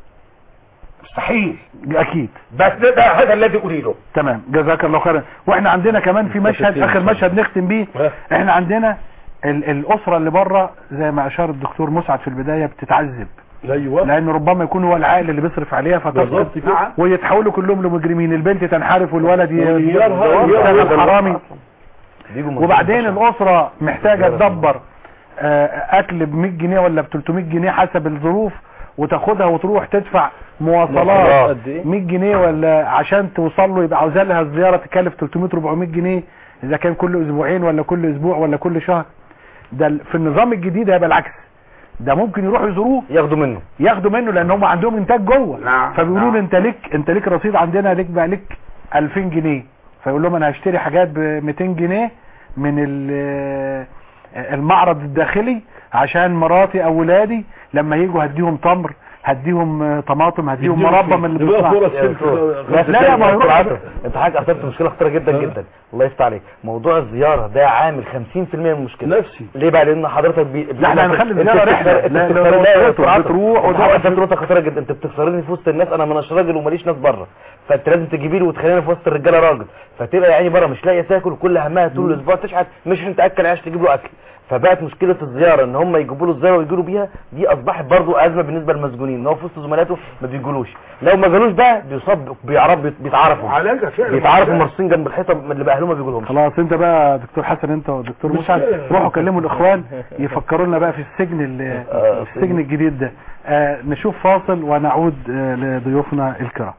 [SPEAKER 4] مستحيل
[SPEAKER 2] اكيد
[SPEAKER 4] بس ده, ده هذا الذي اريده
[SPEAKER 2] تمام جزاك الله خيرا واحنا عندنا كمان في مشهد اخر مشهد نختم بيه احنا عندنا ال الاسره اللي بره زي ما اشار الدكتور مسعد في البدايه بتتعذب
[SPEAKER 3] ايوه
[SPEAKER 2] لان ربما يكون هو العائل اللي بيصرف عليها فتسقط
[SPEAKER 3] بالظبط كده.
[SPEAKER 2] ويتحولوا كلهم لمجرمين البنت تنحرف والولد ي-
[SPEAKER 3] ويرهق-
[SPEAKER 2] يشتغل
[SPEAKER 3] يرهق
[SPEAKER 2] حرامي
[SPEAKER 5] بيجوا من
[SPEAKER 2] وبعدين
[SPEAKER 5] البشر.
[SPEAKER 2] الاسره محتاجه تدبر آه، اكل ب 100 جنيه ولا ب 300 جنيه حسب الظروف وتاخدها وتروح تدفع مواصلات
[SPEAKER 5] مواصلات قد إيه؟
[SPEAKER 2] 100 جنيه ولا عشان توصل له يبقى عاوزة لها الزياره تكلف 300 400 جنيه اذا كان كل اسبوعين ولا كل اسبوع ولا كل شهر ده ال- في النظام الجديد هيبقى العكس ده ممكن يروحوا يزوروه
[SPEAKER 5] ياخدوا منه
[SPEAKER 2] ياخدوا منه لان هم عندهم انتاج جوه
[SPEAKER 4] نعم،
[SPEAKER 2] فبيقولوا
[SPEAKER 4] نعم.
[SPEAKER 2] له انت ليك انت ليك رصيد عندنا ليك بقى ليك 2000 جنيه فيقول لهم انا هشتري حاجات ب 200 جنيه من ال- المعرض الداخلي عشان مراتي او ولادي لما يجوا هديهم تمر هديهم طماطم هديهم مربى من اللي
[SPEAKER 3] يبقى
[SPEAKER 2] بيطلع
[SPEAKER 3] فرص
[SPEAKER 5] يا
[SPEAKER 3] سلك
[SPEAKER 5] دكتور.
[SPEAKER 2] لا، لا، لا، ما هو يروح-
[SPEAKER 5] عاطف. انت حضرتك اثرت مشكله خطيره جدا جدا الله يفتح عليك موضوع الزياره ده عامل 50% من المشكله
[SPEAKER 3] نفسي
[SPEAKER 5] ليه بقى لان حضرتك بي...
[SPEAKER 2] لا، احنا هنخلي
[SPEAKER 5] انت
[SPEAKER 2] الزيارة
[SPEAKER 5] بتخسر-
[SPEAKER 2] رحلة.
[SPEAKER 5] انت
[SPEAKER 2] لا، لا،
[SPEAKER 5] بتخسر-
[SPEAKER 2] لا،
[SPEAKER 5] لا،
[SPEAKER 2] لا،
[SPEAKER 5] دكتور عاطف.
[SPEAKER 2] بتروح
[SPEAKER 5] انت
[SPEAKER 2] وتقعد
[SPEAKER 5] حضرتك نقطه خطيره جدا انت بتخسرني في وسط الناس انا ما اناش راجل وماليش ناس بره فانت لازم تجيبي لي وتخليني في وسط الرجاله راجل فتبقى يعني بره مش لاقيه تاكل كل همها طول الاسبوع تشحت مش انت اكل عيش تجيب له اكل فبقت مشكله الزياره ان هم يجيبوا له الزياره ويجوا له بيها دي اصبحت برضو ازمه بالنسبه للمسجونين ان هو في وسط زملاته ما بيجولوش لو ما جالوش بقى بيصاب بيعرف بيتعرفوا
[SPEAKER 4] علاجها فعلا
[SPEAKER 5] بيتعرفوا مرصين جنب الحيطه من اللي بقى اهلهم ما بيجولهمش
[SPEAKER 2] خلاص انت بقى دكتور حسن انت ودكتور مسعد روحوا كلموا الاخوان يفكروا لنا بقى في السجن ال- السجن الجديد ده آه نشوف فاصل ونعود آه لضيوفنا الكرام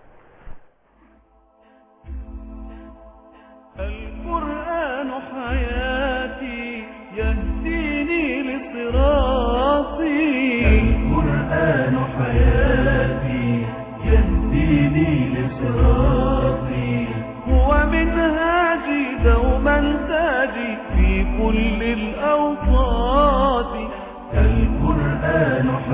[SPEAKER 1] القرآن حياتي يهديني لصراطي القرآن حياتي يهديني لصراطي هو منهاجي دوما تاجي في كل الأوقات القرآن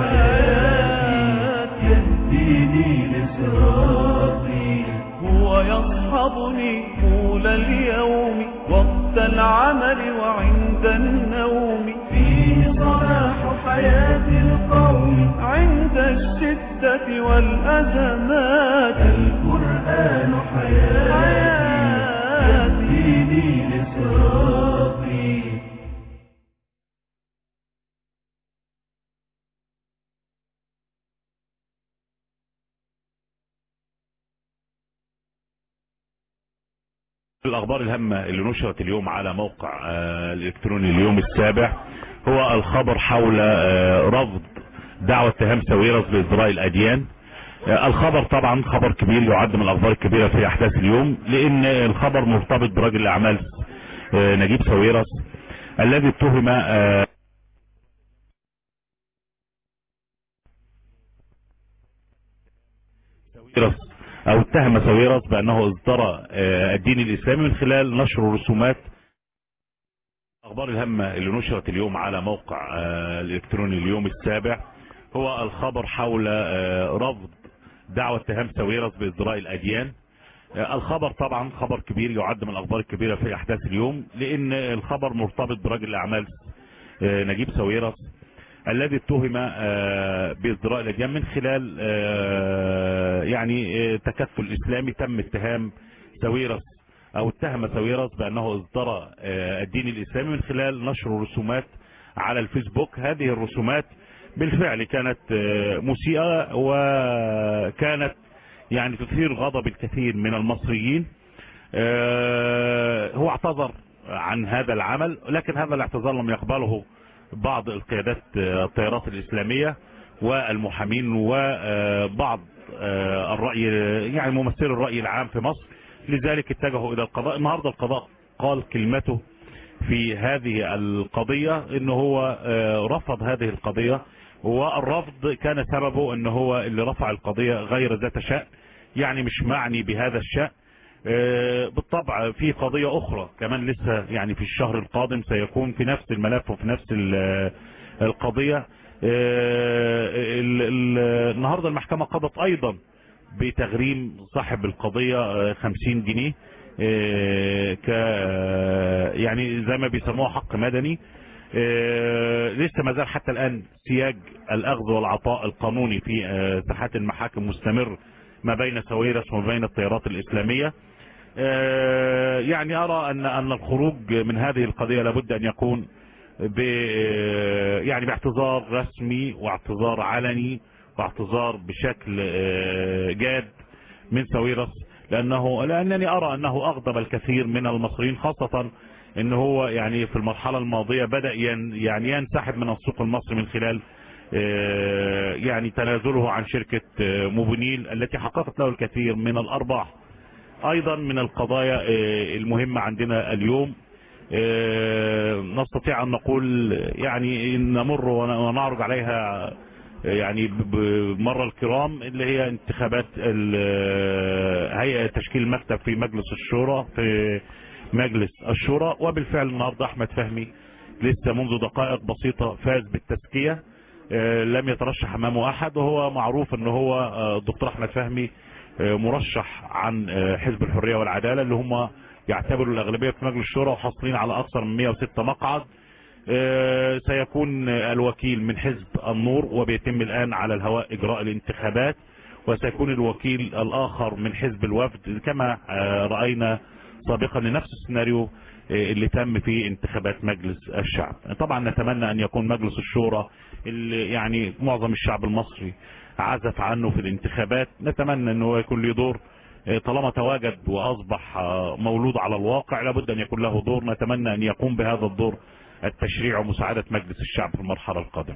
[SPEAKER 1] يصحبني طول اليوم وقت العمل وعند النوم فيه صلاح حياة القوم عند الشدة والأزمات القرآن حياتي يهديني لصراطي
[SPEAKER 9] الأخبار الهامة اللي نشرت اليوم على موقع آه، الإلكتروني اليوم السابع هو الخبر حول آه، رفض دعوة اتهام ساويرس بإزراء الأديان آه، الخبر طبعا خبر كبير يعد من الأخبار الكبيرة في أحداث اليوم لأن الخبر مرتبط برجل الأعمال آه، نجيب ساويرس الذي اتهم آه، ساويرس او اتهم ساويرس بانه ازدرى آه، الدين الاسلامي من خلال نشر رسومات الاخبار الهامة اللي نشرت اليوم على موقع آه، الالكتروني اليوم السابع هو الخبر حول آه، رفض دعوة اتهام ساويرس بازدراء الاديان آه، الخبر طبعا خبر كبير يعد من الاخبار الكبيرة في احداث اليوم لان الخبر مرتبط برجل الاعمال آه، نجيب ساويرس الذي اتهم آه، بازدراء الاديان من خلال آه، يعني آه، تكتل اسلامي تم اتهام ساويرس او اتهم ساويرس بانه ازدرى آه، الدين الاسلامي من خلال نشر رسومات على الفيسبوك هذه الرسومات بالفعل كانت آه، مسيئة وكانت يعني تثير غضب الكثير من المصريين آه، هو اعتذر عن هذا العمل لكن هذا الاعتذار لم يقبله بعض القيادات آه، التيارات الإسلامية والمحامين وبعض آه، الرأي يعني ممثل الرأي العام في مصر لذلك اتجهوا إلى القضاء النهاردة القضاء قال كلمته في هذه القضية ان هو آه، رفض هذه القضية والرفض كان سببه ان هو اللي رفع القضية غير ذات شأن يعني مش معني بهذا الشأن آه، بالطبع في قضية اخرى كمان لسه يعني في الشهر القادم سيكون في نفس الملف وفي نفس ال- القضية آه، ال- ال- النهاردة المحكمة قضت ايضا بتغريم صاحب القضية آه، 50 جنيه آه، ك يعني زي ما بيسموها حق مدني آه، لسه ما زال حتى الآن سياج الأخذ والعطاء القانوني في آه، ساحات المحاكم مستمر ما بين سويرس وما بين التيارات الإسلامية آه، يعني أرى أن أن الخروج من هذه القضية لابد أن يكون ب يعني باعتذار رسمي واعتذار علني واعتذار بشكل آه، جاد من ساويرس لأنه لأنني أرى أنه أغضب الكثير من المصريين خاصة ان هو يعني في المرحلة الماضية بدأ ين يعني ينسحب من السوق المصري من خلال آه، يعني تنازله عن شركة آه، موبينيل التي حققت له الكثير من الأرباح أيضا من القضايا آه، المهمة عندنا اليوم آه، نستطيع أن نقول يعني إن نمر ون- ونعرج عليها آه، يعني ب- بمرة الكرام اللي هي انتخابات ال- هيئة تشكيل المكتب في مجلس الشورى في مجلس الشورى وبالفعل النهاردة أحمد فهمي لسه منذ دقائق بسيطة فاز بالتزكية آه، لم يترشح أمامه أحد وهو معروف أنه هو آه، الدكتور أحمد فهمي آه، مرشح عن آه، حزب الحرية والعدالة اللي هم يعتبروا الأغلبية في مجلس الشورى وحاصلين على أكثر من 106 مقعد آه، سيكون الوكيل من حزب النور وبيتم الآن على الهواء إجراء الانتخابات وسيكون الوكيل الآخر من حزب الوفد كما آه، رأينا سابقا لنفس السيناريو آه، اللي تم في انتخابات مجلس الشعب طبعا نتمنى أن يكون مجلس الشورى اللي يعني معظم الشعب المصري عزف عنه في الانتخابات نتمنى أنه يكون له دور آه، طالما تواجد وأصبح آه، مولود على الواقع لابد أن يكون له دور نتمنى أن يقوم بهذا الدور التشريع ومساعدة مجلس الشعب في المرحلة القادمة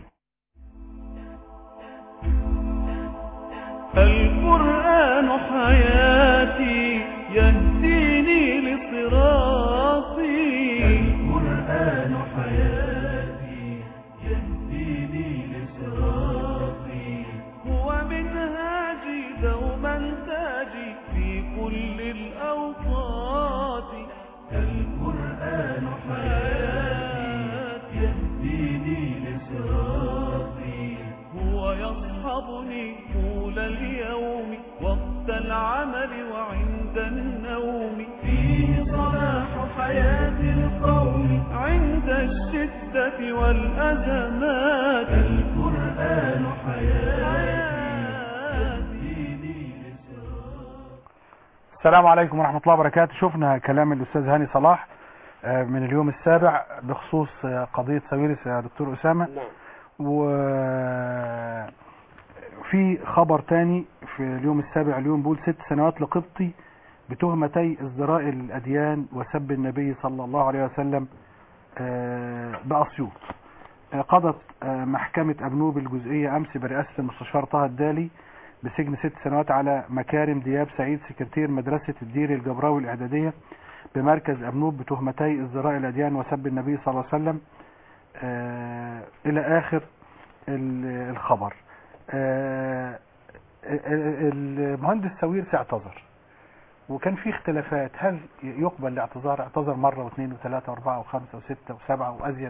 [SPEAKER 1] القرآن حياتي يهديني لصراطي القرآن حياتي يهديني لصراطي هو منهاجي دوما تاجي في كل الأوقات القرآن حياتي يهديني لصراطي هو ويصحبني طول اليوم وقت العمل وعند النوم فيه صلاح حياة القوم عند الشدة والأزمات القرآن حياتي
[SPEAKER 2] السلام عليكم ورحمة الله وبركاته شفنا كلام الأستاذ هاني صلاح آه، من اليوم السابع بخصوص آه، قضية ساويرس يا دكتور أسامة
[SPEAKER 3] نعم
[SPEAKER 2] وفي خبر تاني في اليوم السابع اليوم بيقول ست سنوات لقبطي بتهمتي ازدراء الأديان وسب النبي صلى الله عليه وسلم آه، بأسيوط آه، قضت آه، محكمة أبنوب الجزئية أمس برئاسة المستشار طه الدالي بسجن ست سنوات على مكارم دياب سعيد سكرتير مدرسة الدير الجبراوي الإعدادية بمركز أبنوب بتهمتي ازدراء الأديان وسب النبي صلى الله عليه وسلم آه، إلى آخر ال- الخبر آه، ال- المهندس ساويرس اعتذر وكان في اختلافات هل يقبل الاعتذار اعتذر مرة واثنين وثلاثة واربعة وخمسة وستة وسبعة وازيد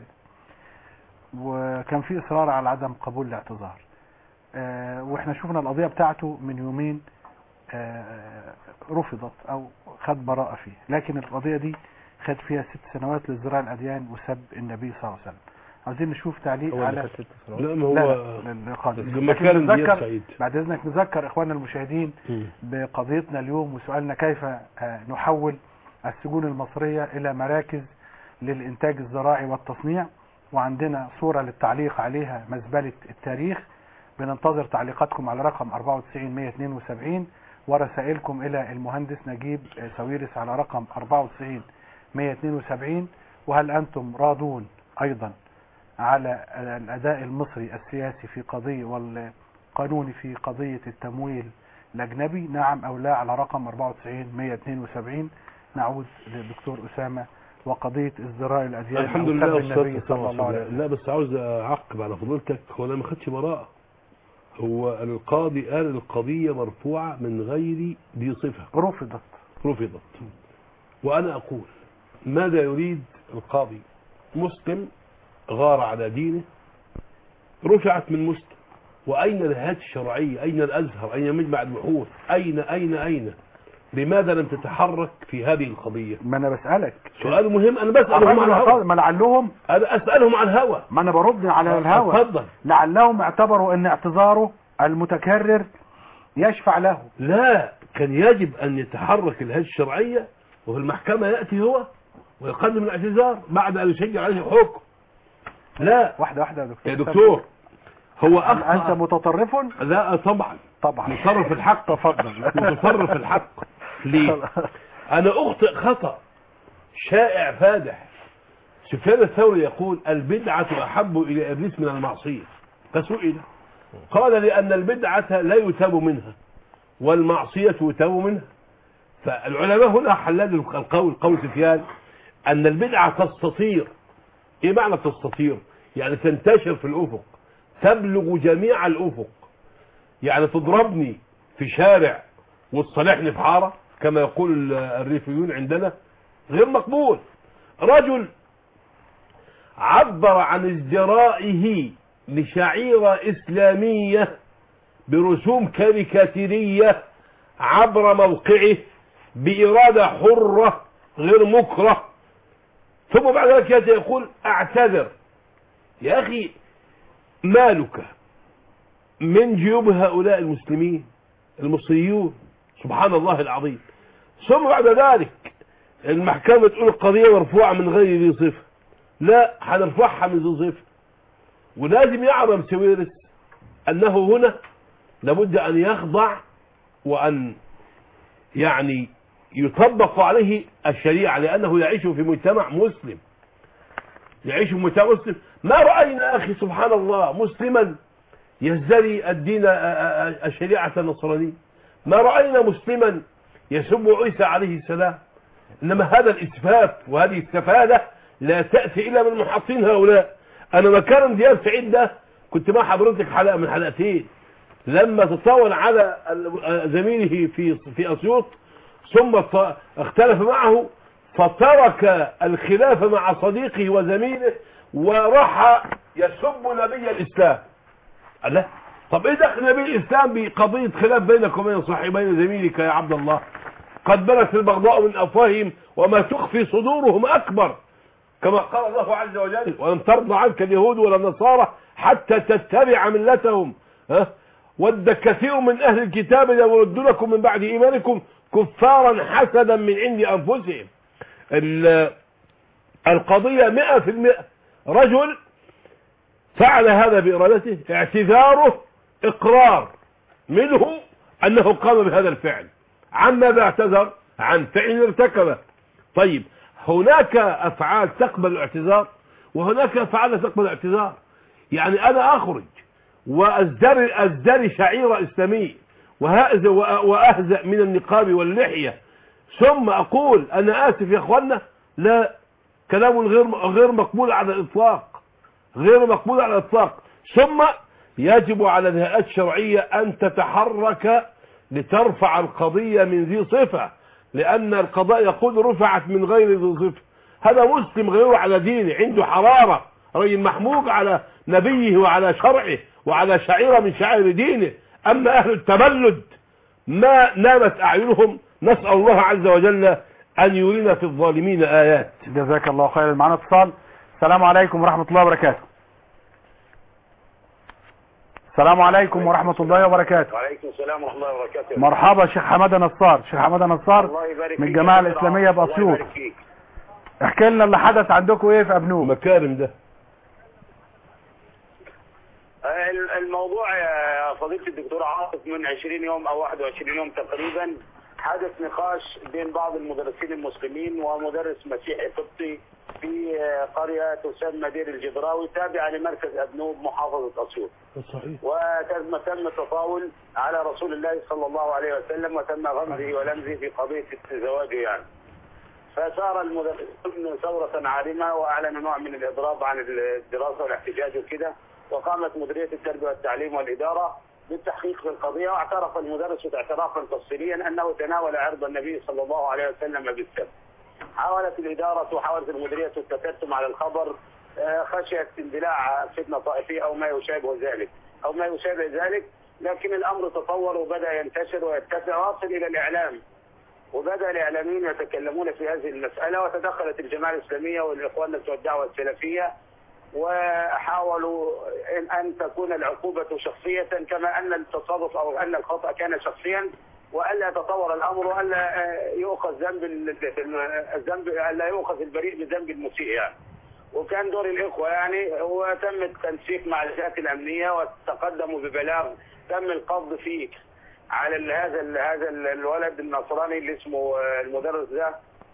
[SPEAKER 2] وكان في اصرار على عدم قبول الاعتذار آه، واحنا شفنا القضية بتاعته من يومين آه، رفضت او خد براءة فيه لكن القضية دي خد فيها ست سنوات لازدراء الاديان وسب النبي صلى الله عليه وسلم عاوزين نشوف تعليق
[SPEAKER 6] هو اللي
[SPEAKER 2] على
[SPEAKER 6] خد ست سنوات
[SPEAKER 3] لا ما هو
[SPEAKER 2] لا لا للقاضي. لكن
[SPEAKER 3] مكان دياب
[SPEAKER 2] نذكر
[SPEAKER 3] سعيد
[SPEAKER 2] بعد اذنك نذكر اخواننا المشاهدين
[SPEAKER 3] مم.
[SPEAKER 2] بقضيتنا اليوم وسؤالنا كيف آه، نحول السجون المصرية إلى مراكز للإنتاج الزراعي والتصنيع وعندنا صورة للتعليق عليها مزبلة التاريخ بننتظر تعليقاتكم على رقم 94 172 ورسائلكم إلى المهندس نجيب آه، ساويرس على رقم 94 172 وهل أنتم راضون أيضا على الأداء المصري السياسي في قضية والقانوني في قضية التمويل الأجنبي نعم أو لا على رقم 94 172 نعود للدكتور أسامة وقضية ازدراء الأديان
[SPEAKER 3] الحمد
[SPEAKER 2] أو
[SPEAKER 3] لله
[SPEAKER 2] سب
[SPEAKER 3] والصلاة
[SPEAKER 2] النبي صلى الله عليه
[SPEAKER 3] والسلام
[SPEAKER 2] وسلم
[SPEAKER 3] لا بس عاوز اعقب على فضيلتك هو انا ما خدش براءة هو القاضي قال القضية مرفوعة من غير ذي صفة
[SPEAKER 2] رفضت
[SPEAKER 3] رفضت وأنا أقول ماذا يريد القاضي مسلم غار على دينه رفعت من مسلم وأين الهيئات الشرعية أين الأزهر أين مجمع البحوث أين أين أين لماذا لم تتحرك في هذه القضية
[SPEAKER 2] ما أنا بسألك
[SPEAKER 3] سؤال مهم أنا بسألهم عن الهوى
[SPEAKER 2] ما لعلهم
[SPEAKER 3] أنا أسألهم عن الهوى
[SPEAKER 2] ما أنا برد على الهوى
[SPEAKER 3] اتفضل
[SPEAKER 2] لعلهم اعتبروا أن اعتذاره المتكرر يشفع له
[SPEAKER 3] لا كان يجب أن يتحرك الهيئة الشرعية وفي المحكمة يأتي هو ويقدم الاعتذار بعد أن يشجع عليه حكم لا
[SPEAKER 2] واحدة واحدة يا دكتور
[SPEAKER 3] يا دكتور هو
[SPEAKER 2] هل أنت
[SPEAKER 3] أخطأ
[SPEAKER 2] متطرف
[SPEAKER 3] لا طبعا
[SPEAKER 2] طبعا
[SPEAKER 3] متصرف الحق
[SPEAKER 2] تفضل
[SPEAKER 3] متصرف الحق ليه أنا أخطئ خطأ شائع فادح سفيان الثوري يقول البدعة أحب إلى إبليس من المعصية فسئل قال لأن البدعة لا يتاب منها والمعصية يتاب منها فالعلماء هنا حللوا القول قول سفيان أن البدعة تستطير إيه معنى تستطير يعني تنتشر في الأفق تبلغ جميع الأفق يعني تضربني في شارع وتصالحني في حارة كما يقول الريفيون عندنا غير مقبول رجل عبر عن ازدرائه لشعيرة إسلامية برسوم كاريكاتيرية عبر موقعه بإرادة حرة غير مكره ثم بعد ذلك يأتي يقول اعتذر يا أخي مالك من جيوب هؤلاء المسلمين المصريون سبحان الله العظيم ثم بعد ذلك المحكمة تقول القضية مرفوعة من غير ذي صفة لا هنرفعها من ذي صفة ولازم يعلم سويرس أنه هنا لابد أن يخضع وأن يعني يطبق عليه الشريعة لأنه يعيش في مجتمع مسلم يعيش في مجتمع مسلم ما رأينا أخي سبحان الله مسلما يزدري الدين الشريعة النصرانية ما رأينا مسلما يسب عيسى عليه السلام إنما هذا الإسفاف وهذه السفالة لا تأتي إلا من محطين هؤلاء أنا مكان دياب سعيد ده كنت مع حضرتك حلقة من حلقتين لما تطاول على زميله في في أسيوط ثم اختلف معه فترك الخلاف مع صديقه وزميله وراح يسب نبي الإسلام الله طب ايه دخل نبي الاسلام بقضيه خلاف بينك وبين صاحبين زميلك يا عبد الله قد بدت البغضاء من افواههم وما تخفي صدورهم اكبر كما قال الله عز وجل ولن ترضى عنك اليهود ولا النصارى حتى تتبع ملتهم ها ود كثير من اهل الكتاب لو يردونكم من بعد ايمانكم كفارا حسدا من عند انفسهم ال- القضيه مئة في المئة رجل فعل هذا بإرادته اعتذاره إقرار منه أنه قام بهذا الفعل عن ماذا اعتذر عن فعل ارتكبه طيب هناك أفعال تقبل الاعتذار وهناك أفعال لا تقبل الاعتذار يعني أنا أخرج وأزدري أزدري شعيرة إسلامية وهأز وأهزأ من النقاب واللحية ثم أقول أنا آسف يا أخوانا لا كلام غير غير مقبول على الإطلاق غير مقبول على الإطلاق ثم يجب على الهيئات الشرعية أن تتحرك لترفع القضية من ذي صفة لأن القضاء يقول رفعت من غير ذي صفة هذا مسلم غير على دينه عنده حرارة رجل محموق على نبيه وعلى شرعه وعلى شعيرة من شعائر دينه أما أهل التبلد ما نامت أعينهم نسأل الله عز وجل أن يرينا في الظالمين آيات
[SPEAKER 2] جزاك الله خيرا معنا اتصال السلام عليكم ورحمة الله وبركاته السلام عليكم ورحمة الله وبركاته
[SPEAKER 10] وعليكم السلام ورحمه الله وبركاته
[SPEAKER 2] مرحبا شيخ حمادة نصار شيخ حمادة نصار
[SPEAKER 10] الله يبارك
[SPEAKER 2] من
[SPEAKER 10] فيك
[SPEAKER 2] الجماعة
[SPEAKER 10] يا دكتور
[SPEAKER 2] الإسلامية
[SPEAKER 10] عاطف. الله
[SPEAKER 2] بأسيوط
[SPEAKER 10] يبارك فيك.
[SPEAKER 2] احكي لنا اللي حدث عندكم ايه في ابنوب
[SPEAKER 3] مكارم ده
[SPEAKER 10] آه، الموضوع يا فضيله الدكتور عاطف من 20 يوم او 21 يوم تقريبا حدث نقاش بين بعض المدرسين المسلمين ومدرس مسيحي قبطي في آه، قريه تسمى دير الجدراوي تابعه لمركز ابنوب محافظه اسيوط
[SPEAKER 3] صحيح
[SPEAKER 10] وتم تم التطاول على رسول الله صلى الله عليه وسلم وتم غمزه ولمزه في قضيه زواجه يعني فصار المدرسون ثورة عارمة وأعلنوا نوع من الإضراب عن الدراسة والاحتجاج وكده وقامت مديرية التربية والتعليم والإدارة بالتحقيق في القضية واعترف المدرس اعترافا تفصيليا أنه تناول عرض النبي صلى الله عليه وسلم بالسب حاولت الإدارة وحاولت المديرية التكتم على الخبر آه، خشيت اندلاع فتنة طائفية أو ما يشابه ذلك أو ما يشابه ذلك لكن الأمر تطور وبدأ ينتشر ويتسع وصل إلى الإعلام وبدأ الإعلاميين يتكلمون في هذه المسألة وتدخلت الجماعة الإسلامية والإخوان بتوع الدعوة السلفية وحاولوا إن, أن تكون العقوبة شخصية كما أن التصرف أو أن الخطأ كان شخصيا وألا يتطور الأمر وألا آه، يؤخذ ذنب ال- الذنب ألا يؤخذ البريء بذنب المسيء يعني. وكان دور الإخوة يعني وتم التنسيق مع الجهات الأمنية وتقدموا ببلاغ تم القبض فيه على ال- هذا ال- هذا ال- الولد النصراني اللي اسمه آه، المدرس ده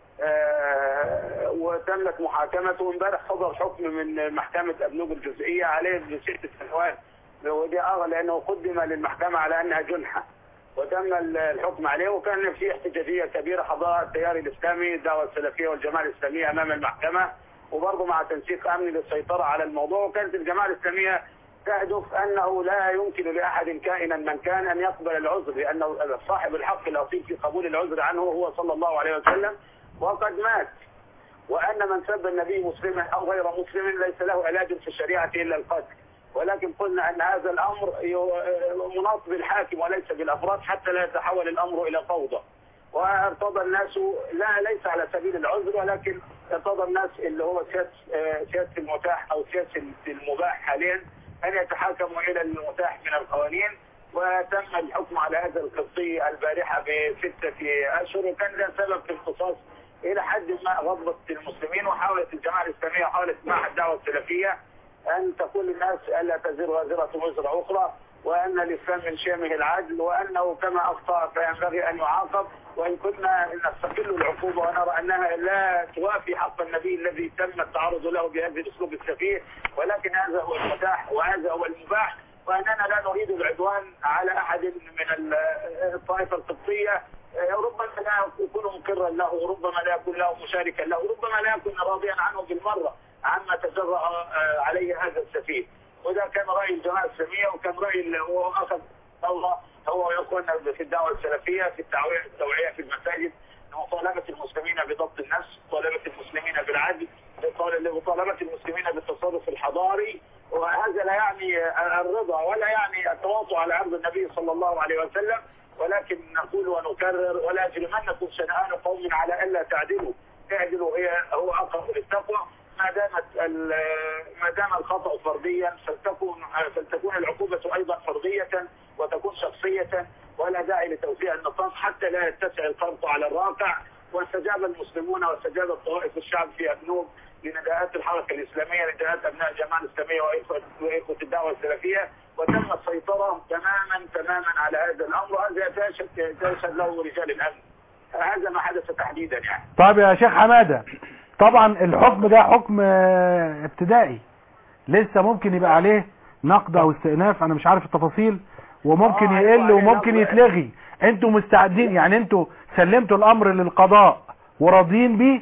[SPEAKER 10] آه، وتمت محاكمته امبارح صدر حكم من محكمة أبنوب الجزئية عليه بست سنوات ودي أغلى لأنه قدم للمحكمة على أنها جنحة وتم ال- الحكم عليه وكان في احتجاجية كبيرة حضرها التيار الإسلامي الدعوة السلفية والجماعة الإسلامية أمام المحكمة وبرضه مع تنسيق أمني للسيطرة على الموضوع وكانت الجماعة الإسلامية تهدف أنه لا يمكن لأحد كائنا من كان أن يقبل العذر لأنه صاحب الحق الأصيل في قبول العذر عنه هو صلى الله عليه وسلم وقد مات وأن من سب النبي مسلما أو غير مسلم ليس له علاج في الشريعة إلا القتل ولكن قلنا أن هذا الأمر ي- مناط بالحاكم وليس بالأفراد حتى لا يتحول الأمر إلى فوضى وارتضى الناس لا ليس على سبيل العذر ولكن ارتضى الناس اللي هو سياسة آه، سياسة المتاح أو سياسة المباح حاليا أن يتحاكموا إلى المتاح من القوانين وتم الحكم على هذا القبطي البارحة بستة أشهر وكان ده سبب في اختصاص إلى حد ما غضبت المسلمين وحاولت الجماعة الإسلامية وحاولت مع الدعوة السلفية أن تقول للناس ألا تزر وازرة وزر أخرى وأن الإسلام من شامه العدل وأنه كما أخطأ فينبغي أن يعاقب وإن كنا نستقل العقوبة ونرى أنها لا توافي حق النبي الذي تم التعرض له بهذا الأسلوب السفيه ولكن هذا هو المتاح وهذا هو المباح وأننا لا نريد العدوان على أحد من ال- الطائفة القبطية ربما لا يكون مقرا له وربما لا يكون له مشاركا له وربما لا يكون راضيا عنه بالمرة عما تجرأ آه، عليه هذا السفيه وده كان رأي الجماعة الإسلامية وكان رأي اللي هو أخذ الله هو وإخواننا في الدعوة السلفية في التوعية التوعية في المساجد لمطالبة المسلمين بضبط النفس مطالبة المسلمين بالعدل مطالبة المسلمين بالتصرف الحضاري وهذا لا يعني الرضا ولا يعني التواطؤ على عرض النبي صلى الله عليه وسلم ولكن نقول ونكرر ولا يجرمنكم شنآن قوم على الا تعدلوا اعدلوا هي هو اقرب للتقوى ما دامت ال- ما دام الخطا فرديا فلتكن فلتكون العقوبه ايضا فرديه وتكون شخصيه ولا داعي لتوسيع النطاق حتى لا يتسع الخرط على الواقع واستجاب المسلمون واستجابت طوائف الشعب في ابنوب لنداءات الحركه الاسلاميه نداءات ابناء الجماعه الاسلاميه واخوه واخوه الدعوه السلفيه وتم السيطره تماما تماما على هذا الامر وهذا يتشهد يتشهد له رجال الامن هذا ما حدث تحديدا يعني
[SPEAKER 2] طيب يا شيخ حمادة طبعا الحكم ده حكم آه، ابتدائي لسه ممكن يبقى عليه نقد او استئناف انا مش عارف التفاصيل وممكن
[SPEAKER 10] آه،
[SPEAKER 2] يقل
[SPEAKER 10] أيوة، عليه
[SPEAKER 2] وممكن
[SPEAKER 10] نقد.
[SPEAKER 2] يتلغي انتوا مستعدين يعني انتوا سلمتوا الامر للقضاء وراضيين بيه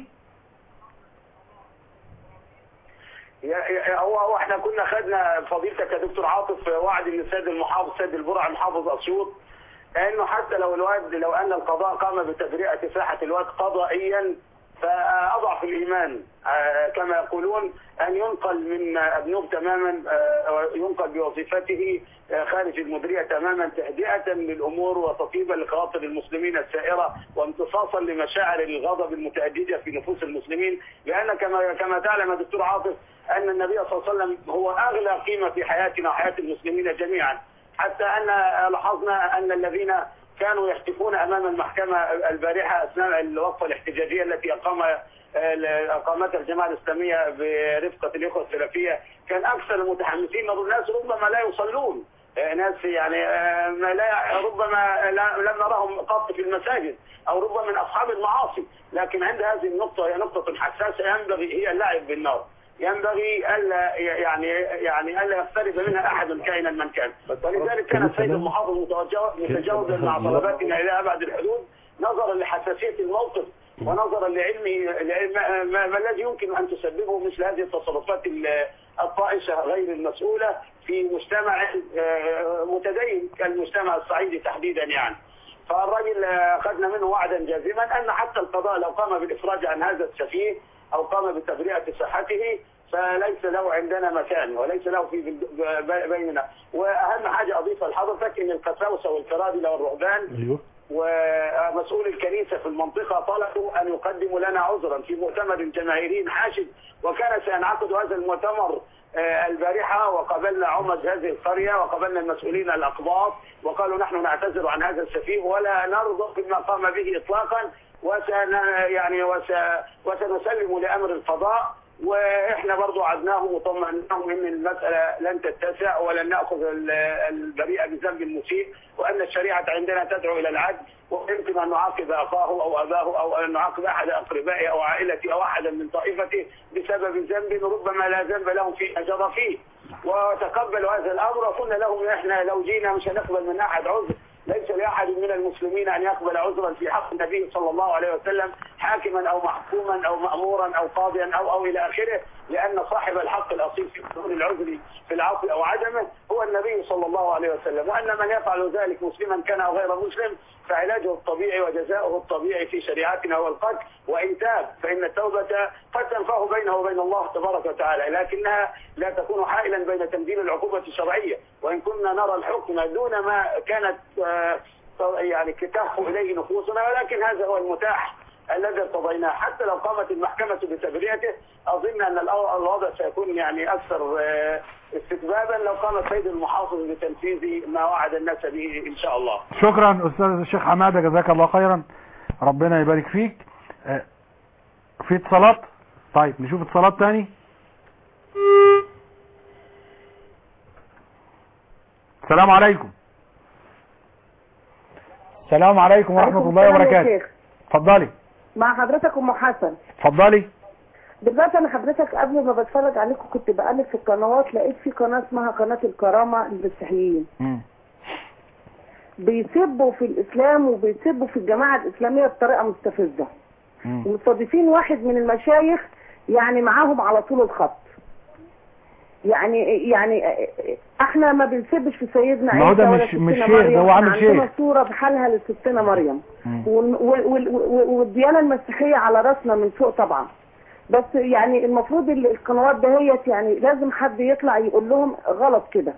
[SPEAKER 10] يا- يا- هو هو احنا كنا خدنا فضيلتك يا دكتور عاطف وعد من السيد المحافظ سيد البرع محافظ اسيوط انه حتى لو الواد لو ان القضاء قام بتبرئه ساحه الواد قضائيا فاضعف الايمان آه، كما يقولون ان ينقل من ابنوب تماما آه، ينقل بوظيفته آه، خارج المديريه تماما تهدئه للامور وتطيبا لخواطر المسلمين السائره وامتصاصا لمشاعر الغضب المتأججة في نفوس المسلمين لان كما كما تعلم يا دكتور عاطف ان النبي صلى الله عليه وسلم هو اغلى قيمه في حياتنا وحياه المسلمين جميعا حتى ان لاحظنا ان الذين كانوا يحتفون امام المحكمه البارحه اثناء الوقفه الاحتجاجيه التي اقام اقامتها الجماعه الاسلاميه برفقه الاخوه السلفيه كان اكثر المتحمسين ناس ربما لا يصلون آه، ناس يعني آه، ما لا ربما لا- لم نرهم قط في المساجد او ربما من اصحاب المعاصي لكن عند هذه النقطه هي نقطه حساسه ينبغي هي اللعب بالنار ينبغي الا يعني يعني الا يقترب منها احد كائنا من كان ولذلك كان السيد المحافظ متوجه- متجاوزا مع طلباتنا الى ابعد الحدود نظرا لحساسيه الموقف ونظرا لعلمه لعلم- ما, ما, ما الذي يمكن ان تسببه مثل هذه التصرفات ال- الطائشه غير المسؤوله في مجتمع آه، متدين كالمجتمع الصعيدي تحديدا يعني فالراجل آه، اخذنا منه وعدا جازما ان حتى القضاء لو قام بالافراج عن هذا السفيه او قام بتبرئه صحته فليس له عندنا مكان وليس له في بل- ب- بيننا واهم حاجه اضيفها لحضرتك ان القساوسه والكرادله والرهبان
[SPEAKER 3] ايوه
[SPEAKER 10] ومسؤول الكنيسة في المنطقة طلبوا أن يقدموا لنا عذرا في مؤتمر جماهيري حاشد وكان سينعقد هذا المؤتمر آه، البارحة وقابلنا عمد هذه القرية وقابلنا المسؤولين الأقباط وقالوا نحن نعتذر عن هذا السفيه ولا نرضى بما قام به إطلاقا وسن يعني وس وسنسلم لأمر القضاء واحنا برضو عدناهم وطمأناهم ان المسألة لن تتسع ولن نأخذ ال- البريء بذنب المسيء وان الشريعة عندنا تدعو الى العدل ويمكن ان نعاقب اخاه او اباه او ان نعاقب احد اقربائه او عائلته او احدا من طائفته بسبب ذنب ربما لا ذنب له فيه جرى فيه وتقبلوا هذا الامر وقلنا لهم احنا لو جينا مش هنقبل من احد عذر ليس لاحد من المسلمين ان يقبل عذرا في حق النبي صلى الله عليه وسلم حاكما او محكوما او مامورا او قاضيا او او الى اخره لان صاحب الحق الاصيل في قبول العذر في العفو او عدمه هو النبي صلى الله عليه وسلم وان من يفعل ذلك مسلما كان او غير مسلم فعلاجه الطبيعي وجزاؤه الطبيعي في شريعتنا هو القتل وان تاب فان التوبه قد تنفعه بينه وبين الله تبارك وتعالى لكنها لا تكون حائلا بين تنزيل العقوبه الشرعيه وان كنا نرى الحكم دون ما كانت آه، يعني تهفو اليه نفوسنا ولكن هذا هو المتاح الذي ارتضيناه حتى لو قامت المحكمة بتبرئته أظن أن الأو- الوضع سيكون يعني أكثر آه، استتبابا لو قام السيد المحافظ بتنفيذ ما وعد الناس به إن شاء الله
[SPEAKER 2] شكرا استاذ الشيخ حماده جزاك الله خيرا ربنا يبارك فيك آه، في اتصالات طيب نشوف اتصالات تاني السلام عليكم السلام عليكم ورحمه
[SPEAKER 11] عليكم
[SPEAKER 2] الله
[SPEAKER 11] السلام يا
[SPEAKER 2] وبركاته
[SPEAKER 11] شيخ.
[SPEAKER 2] اتفضلي
[SPEAKER 11] مع حضرتك ام حسن
[SPEAKER 2] اتفضلي
[SPEAKER 11] دلوقتي انا حضرتك قبل ما بتفرج عليكم كنت بقلب في القنوات لقيت في قناه اسمها قناه الكرامه للمسيحيين
[SPEAKER 2] مم.
[SPEAKER 11] بيسبوا في الاسلام وبيسبوا في الجماعه الاسلاميه بطريقه مستفزه
[SPEAKER 2] مم.
[SPEAKER 11] ومستضيفين واحد من المشايخ يعني معاهم على طول الخط يعني يعني احنا ما بنسبش في سيدنا
[SPEAKER 2] ما هو ده
[SPEAKER 11] عيسى
[SPEAKER 2] مش-
[SPEAKER 11] ولا
[SPEAKER 2] مش
[SPEAKER 11] ستنا
[SPEAKER 2] شيخ، ده
[SPEAKER 11] مريم
[SPEAKER 2] هو عامل
[SPEAKER 11] إحنا عندنا
[SPEAKER 2] شيخ.
[SPEAKER 11] صوره بحالها لستنا مريم
[SPEAKER 2] مم.
[SPEAKER 11] وال- وال- وال- والديانه المسيحيه على راسنا من فوق طبعا بس يعني المفروض ال- القنوات دهيت يعني لازم حد يطلع يقول لهم غلط كده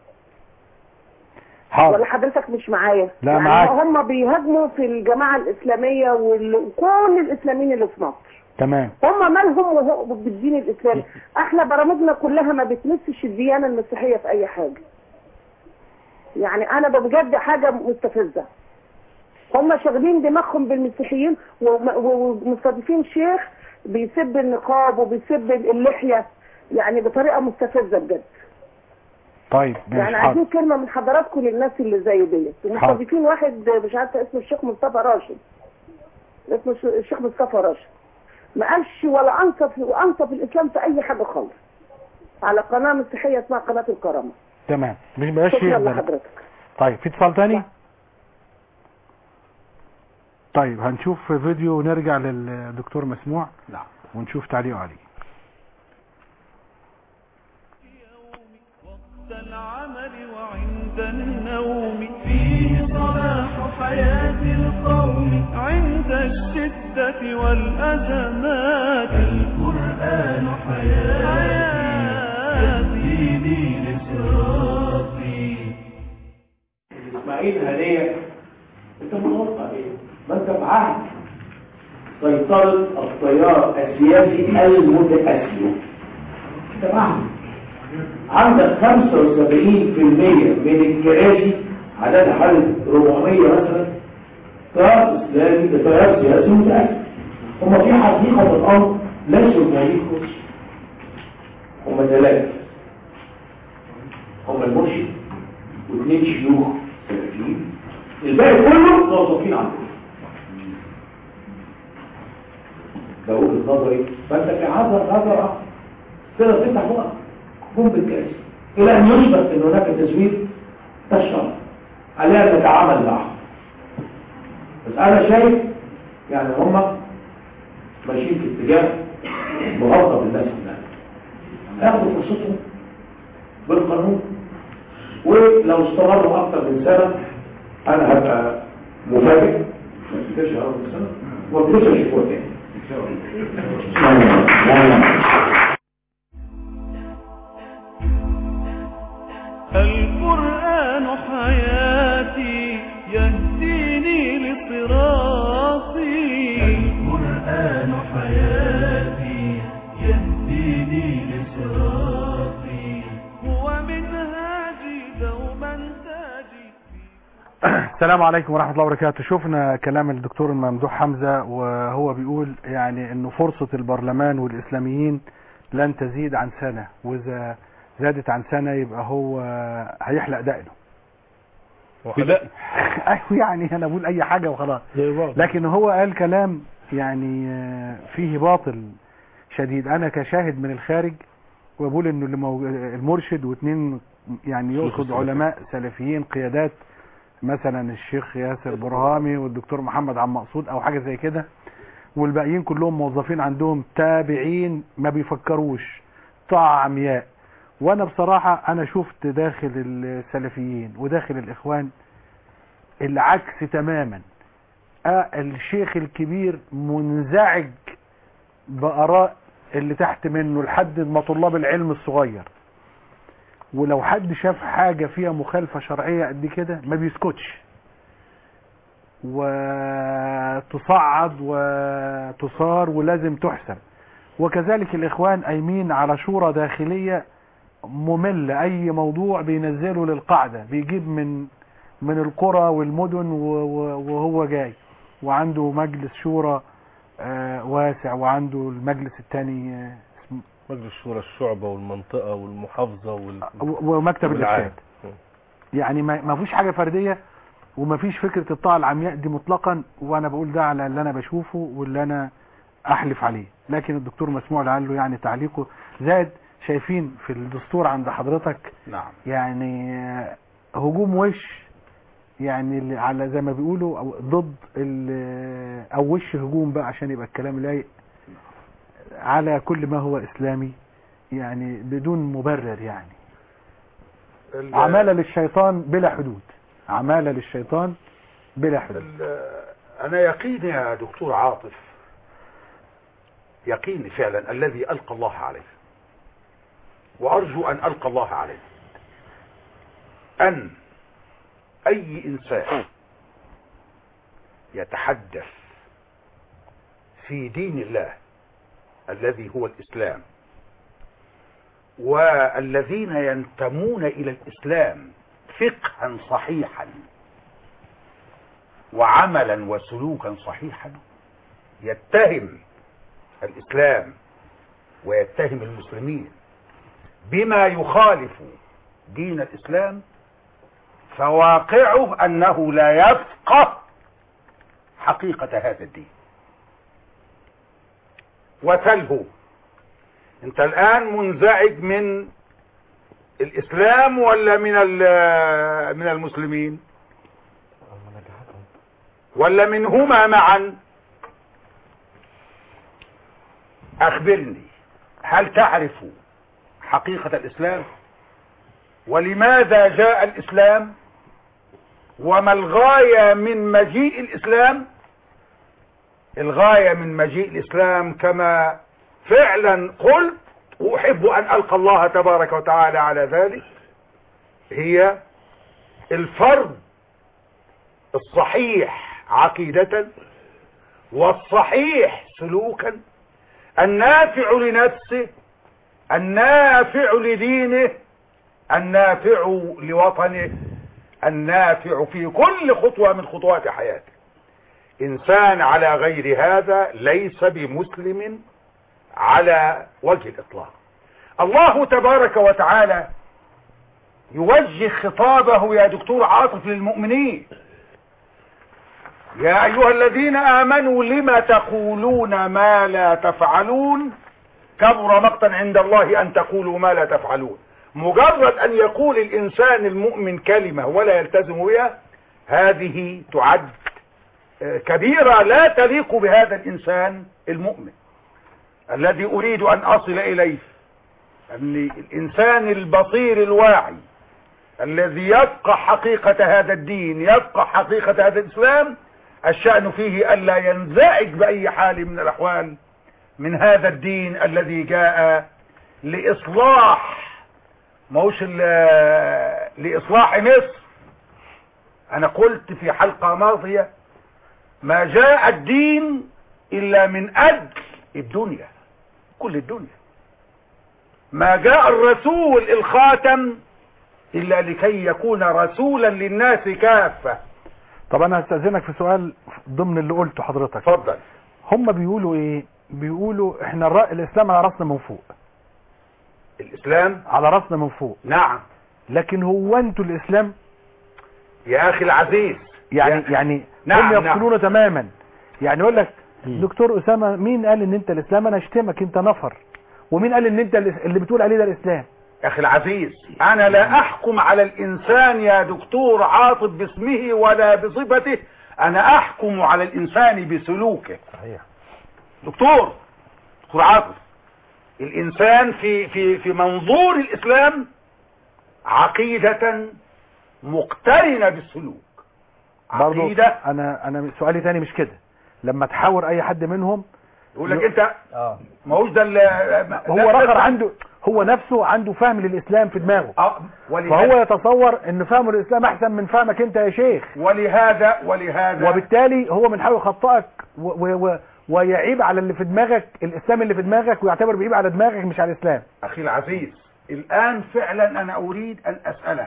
[SPEAKER 2] حاضر
[SPEAKER 11] ولا حضرتك مش معايا
[SPEAKER 2] لا،
[SPEAKER 11] يعني
[SPEAKER 2] معاك.
[SPEAKER 11] هم بيهاجموا في الجماعة الإسلامية وال- وكل الإسلاميين اللي في مصر
[SPEAKER 2] تمام
[SPEAKER 11] هم مالهم وهو- بالدين الإسلامي احنا برامجنا كلها ما بتمسش الديانة المسيحية في أي حاجة يعني أنا بجد حاجة مستفزة هم شاغلين دماغهم بالمسيحيين وم- و- ومستضيفين شيخ بيسب النقاب وبيسب اللحية يعني بطريقة مستفزة بجد
[SPEAKER 2] طيب
[SPEAKER 11] يعني
[SPEAKER 2] ماشي
[SPEAKER 11] عايزين
[SPEAKER 2] حاضر
[SPEAKER 11] كلمة من حضراتكم للناس اللي زي ديت ومستضيفين واحد مش عارفة اسمه الشيخ مصطفى راشد اسمه الش- الشيخ مصطفى راشد ما قالش ولا انصف وانصف الاسلام في اي حاجة خالص على قناة مسيحية اسمها قناة الكرامة
[SPEAKER 2] تمام مش بقاش
[SPEAKER 11] شكرا
[SPEAKER 2] يقدر
[SPEAKER 11] لحضرتك
[SPEAKER 2] طيب في اتصال تاني طيب هنشوف فيديو ونرجع للدكتور مسموع
[SPEAKER 4] نعم
[SPEAKER 2] ونشوف تعليقه عليه
[SPEAKER 1] وقت العمل وعند النوم فيه صلاح حياة القوم عند الشدة والأزمات القرآن حياتي يهديني لصراطي
[SPEAKER 12] اسماعيل هنية انت متوقع ايه ما انت معاه سيطرة التيار السياسي المتأسلم انت معاه عندك 75% من الكراسي عددها حوالي 400 مثلا تيار اسلامي تيار سياسي متأسلم هم في حقيقة في الامر ليسوا جماهير خالص هم ثلاثة هم المرشد واثنين شيوخ سلفيين الباقي كله موظفين عندهم ده وجهه نظري فانت كعذر نظر تقدر تفتح بقى قوم بالكاس الى ان يثبت ان هناك تزوير تشرع عليها ان نتعامل معه بس انا شايف يعني هم ماشيين في اتجاه مغطى بالناس كلها هياخدوا فرصتهم بالقانون ولو استمروا اكتر من سنة انا هبقى مفاجئ ما تفتكرش اكتر من سنة وابتدي اشوفه تاني
[SPEAKER 1] القرآن حياتي يهديني لصراطي القرآن حياتي يهديني لصراطي هو منهاجي دوما تاجي
[SPEAKER 2] السلام عليكم ورحمة الله وبركاته شفنا كلام الدكتور ممدوح حمزة وهو بيقول يعني انه فرصة البرلمان والاسلاميين لن تزيد عن سنة واذا زادت عن سنة يبقى هو هيحلق دقنه
[SPEAKER 3] لا
[SPEAKER 2] ايوه يعني انا بقول اي حاجة وخلاص
[SPEAKER 3] زي بعض
[SPEAKER 2] لكن هو قال كلام يعني آه، فيه باطل شديد انا كشاهد من الخارج وبقول انه اللي مو- المرشد واثنين يعني يقصد
[SPEAKER 3] السلفي.
[SPEAKER 2] علماء سلفيين قيادات مثلا الشيخ ياسر برهامي والدكتور محمد عم مقصود او حاجه زي كده والباقيين كلهم موظفين عندهم تابعين ما بيفكروش طاعة عمياء وانا بصراحة انا شفت داخل السلفيين وداخل الاخوان العكس تماما آه الشيخ الكبير منزعج بآراء اللي تحت منه لحد ما طلاب العلم الصغير ولو حد شاف حاجة فيها مخالفة شرعية قد كده ما بيسكتش وتصعد وتصار ولازم تحسب وكذلك الإخوان قايمين على شورى داخلية مملة أي موضوع بينزله للقاعدة بيجيب من من القرى والمدن و- و- وهو جاي وعنده مجلس شورى آه، واسع وعنده المجلس الثاني آه، اسمه-
[SPEAKER 6] مجلس شورى الشعبة والمنطقة والمحافظة وال...
[SPEAKER 2] و- ومكتب
[SPEAKER 6] والعام.
[SPEAKER 2] الإرشاد يعني ما ما فيش حاجة فردية وما فيش فكرة الطاعة العمياء دي مطلقا وانا بقول ده على اللي انا بشوفه واللي انا احلف عليه لكن الدكتور مسموع لعله يعني تعليقه زاد شايفين في الدستور عند حضرتك
[SPEAKER 4] نعم
[SPEAKER 2] يعني آه، هجوم وش يعني اللي على زي ما بيقولوا أو ضد ال- او وش هجوم بقى عشان يبقى الكلام لايق على كل ما هو اسلامي يعني بدون مبرر يعني
[SPEAKER 4] ال-
[SPEAKER 2] عمالة للشيطان بلا حدود عمالة للشيطان بلا حدود
[SPEAKER 4] ال- انا يقيني يا دكتور عاطف يقيني فعلا الذي ألقى الله عليه وأرجو أن ألقى الله عليه أن أي إنسان يتحدث في دين الله الذي هو الإسلام والذين ينتمون إلى الإسلام فقها صحيحا وعملا وسلوكا صحيحا يتهم الإسلام ويتهم المسلمين بما يخالف دين الإسلام فواقعه أنه لا يفقه حقيقة هذا الدين وسله انت الآن منزعج من الإسلام ولا من من المسلمين ولا منهما معا أخبرني هل تعرف حقيقة الإسلام ولماذا جاء الإسلام وما الغاية من مجيء الإسلام الغاية من مجيء الإسلام كما فعلا قلت وأحب أن ألقى الله تبارك وتعالى على ذلك هي الفرد الصحيح عقيدة والصحيح سلوكا النافع لنفسه النافع لدينه النافع لوطنه النافع في كل خطوة من خطوات حياته إنسان على غير هذا ليس بمسلم على وجه الإطلاق الله تبارك وتعالى يوجه خطابه يا دكتور عاطف للمؤمنين يا أيها الذين آمنوا لما تقولون ما لا تفعلون كبر مقتا عند الله أن تقولوا ما لا تفعلون مجرد أن يقول الإنسان المؤمن كلمة ولا يلتزم بها هذه تعد كبيرة لا تليق بهذا الإنسان المؤمن الذي أريد أن أصل إليه أن الإنسان البصير الواعي الذي يبقى حقيقة هذا الدين يبقى حقيقة هذا الإسلام الشأن فيه ألا ينزعج بأي حال من الأحوال من هذا الدين الذي جاء لإصلاح موش لإصلاح مصر أنا قلت في حلقة ماضية ما جاء الدين إلا من أجل الدنيا كل الدنيا ما جاء الرسول الخاتم إلا لكي يكون رسولا للناس كافة
[SPEAKER 2] طب انا هستأذنك في سؤال ضمن اللي قلته حضرتك
[SPEAKER 4] اتفضل
[SPEAKER 2] هم بيقولوا ايه بيقولوا احنا الرأي الاسلام على راسنا من فوق
[SPEAKER 4] الإسلام
[SPEAKER 2] على راسنا من فوق
[SPEAKER 4] نعم
[SPEAKER 2] لكن هو انتوا الاسلام
[SPEAKER 4] يا أخي العزيز
[SPEAKER 2] يعني
[SPEAKER 4] يا-
[SPEAKER 2] يعني
[SPEAKER 4] نعم،
[SPEAKER 2] هم
[SPEAKER 4] نعم.
[SPEAKER 2] يفصلون تماما يعني يقول لك دكتور اسامه مين قال ان انت الاسلام انا اشتمك انت نفر ومين قال ان انت اللي بتقول عليه ده الاسلام
[SPEAKER 4] أخي العزيز أنا لا أحكم على الإنسان يا دكتور عاطف باسمه ولا بصفته أنا أحكم على الإنسان بسلوكه
[SPEAKER 5] صحيح
[SPEAKER 4] دكتور دكتور عاطف الإنسان في في في منظور الإسلام عقيدة مقترنة بالسلوك
[SPEAKER 2] برضو
[SPEAKER 4] عقيدة
[SPEAKER 2] انا انا سؤالي تاني مش كده لما تحاور اي حد منهم
[SPEAKER 4] يقول لك أنت
[SPEAKER 5] اه
[SPEAKER 4] ما هوش ده ال-
[SPEAKER 2] هو
[SPEAKER 4] ده-
[SPEAKER 2] رخر
[SPEAKER 4] ده-
[SPEAKER 2] عنده هو نفسه عنده فهم للاسلام في دماغه
[SPEAKER 4] آه، ولهذا
[SPEAKER 2] فهو يتصور ان فهمه للاسلام احسن من فهمك انت يا شيخ
[SPEAKER 4] ولهذا ولهذا
[SPEAKER 2] وبالتالي هو من حاول يخطئك و و و ويعيب على اللي في دماغك الاسلام اللي في دماغك ويعتبر بيعيب على دماغك مش على الاسلام
[SPEAKER 4] أخي العزيز الآن فعلا أنا أريد أن أسأله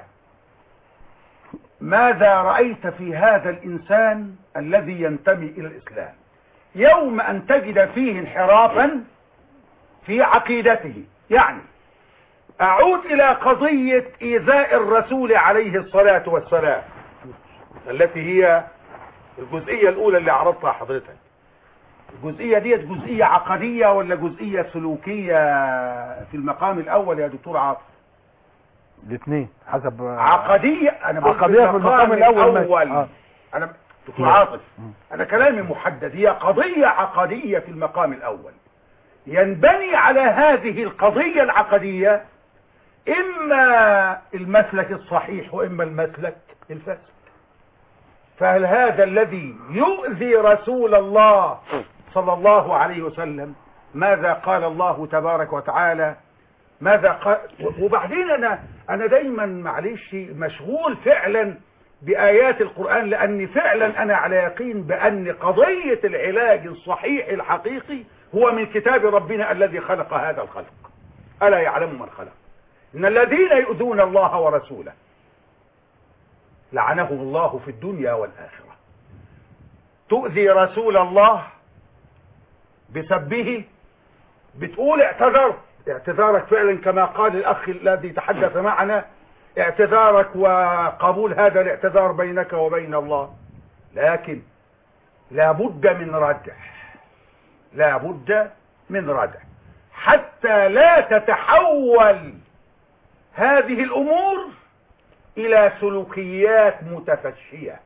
[SPEAKER 4] ماذا رأيت في هذا الإنسان الذي ينتمي إلى الإسلام يوم أن تجد فيه انحرافا في عقيدته يعني أعود إلى قضية إيذاء الرسول عليه الصلاة والسلام التي هي الجزئية الأولى اللي عرضتها حضرتك الجزئية ديت جزئية عقدية ولا جزئية سلوكية في المقام الأول يا دكتور عاطف
[SPEAKER 2] الاثنين حسب
[SPEAKER 4] عقدية أنا بقول
[SPEAKER 2] عقدية في المقام الأول ماشي.
[SPEAKER 4] الأول
[SPEAKER 2] آه.
[SPEAKER 4] أنا دكتور عاطف أنا كلامي محدد هي قضية عقدية في المقام الأول ينبني على هذه القضية العقدية إما المسلك الصحيح وإما المسلك الفاسد فهل هذا الذي يؤذي رسول الله صلى الله عليه وسلم ماذا قال الله تبارك وتعالى ماذا قال وبعدين انا انا دايما معلش مشغول فعلا بايات القران لاني فعلا انا على يقين بان قضيه العلاج الصحيح الحقيقي هو من كتاب ربنا الذي خلق هذا الخلق الا يعلم من خلق ان الذين يؤذون الله ورسوله لعنهم الله في الدنيا والاخره تؤذي رسول الله بسبه بتقول اعتذرت اعتذارك فعلا كما قال الاخ الذي تحدث معنا اعتذارك وقبول هذا الاعتذار بينك وبين الله لكن لابد من ردع لابد من ردع حتى لا تتحول هذه الامور الى سلوكيات متفشيه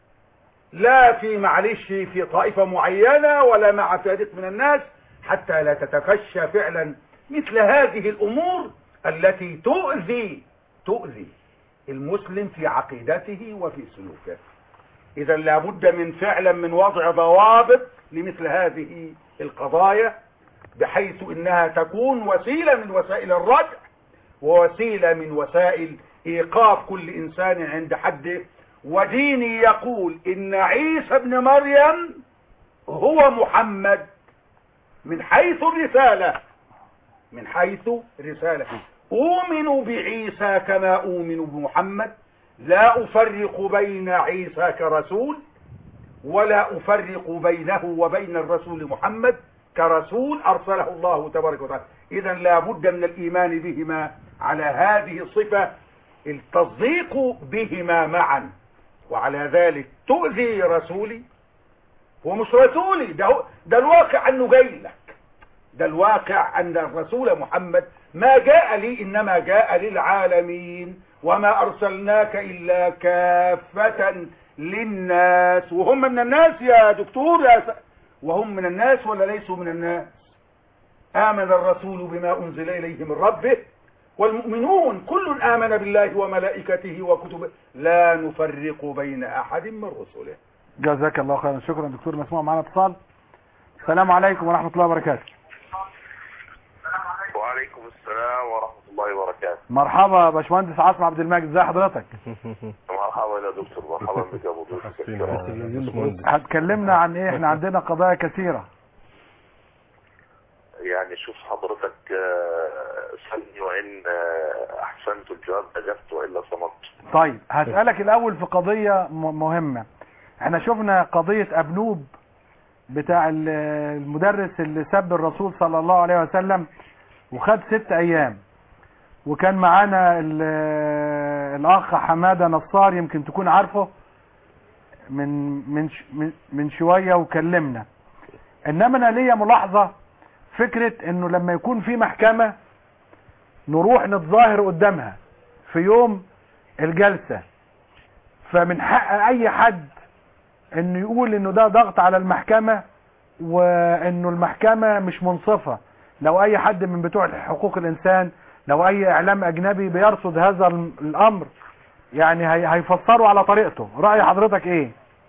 [SPEAKER 4] لا في معلش في طائفه معينه ولا مع فريق من الناس حتى لا تتفشى فعلا مثل هذه الامور التي تؤذي تؤذي المسلم في عقيدته وفي سلوكه اذا لابد من فعلا من وضع ضوابط لمثل هذه القضايا بحيث انها تكون وسيله من وسائل الردع ووسيله من وسائل ايقاف كل انسان عند حده وديني يقول ان عيسى ابن مريم هو محمد من حيث الرساله من حيث رسالة أؤمن بعيسى كما أؤمن بمحمد لا أفرق بين عيسى كرسول ولا أفرق بينه وبين الرسول محمد كرسول أرسله الله تبارك وتعالى إذا لا بد من الإيمان بهما على هذه الصفة التصديق بهما معا وعلى ذلك تؤذي رسولي هو مش رسولي ده, هو ده الواقع أنه جاي لك ده الواقع أن الرسول محمد ما جاء لي إنما جاء للعالمين وما أرسلناك إلا كافة للناس وهم من الناس يا دكتور يا س... وهم من الناس ولا ليسوا من الناس آمن الرسول بما أنزل إليه من ربه والمؤمنون كل آمن بالله وملائكته وكتبه لا نفرق بين أحد من رسله
[SPEAKER 2] جزاك الله خيرا شكرا دكتور مسموع معنا اتصال السلام عليكم ورحمة الله وبركاته
[SPEAKER 13] وعليكم السلام ورحمة الله وبركاته
[SPEAKER 2] مرحبا باشمهندس عاصم عبد المجيد ازي حضرتك
[SPEAKER 13] مرحبا يا دكتور مرحبا بك يا ابو ضيف
[SPEAKER 2] هتكلمنا عن ايه احنا عندنا قضايا كثيرة
[SPEAKER 13] يعني شوف حضرتك آه، سلني وان آه، احسنت الجواب اجبت والا صمت
[SPEAKER 2] طيب هسألك الاول في قضية م- مهمة احنا شفنا قضية ابنوب بتاع ال- المدرس اللي سب الرسول صلى الله عليه وسلم وخد ست ايام وكان معانا ال- الاخ حمادة نصار يمكن تكون عارفه من من ش- من- من شوية وكلمنا انما انا ليا ملاحظة فكرة انه لما يكون في محكمة نروح نتظاهر قدامها في يوم الجلسة فمن حق اي حد انه يقول انه ده ضغط على المحكمة وانه المحكمة مش منصفة لو اي حد من بتوع حقوق الانسان لو اي اعلام اجنبي بيرصد هذا الم- الامر يعني هي- هيفسروا على طريقته رأي حضرتك ايه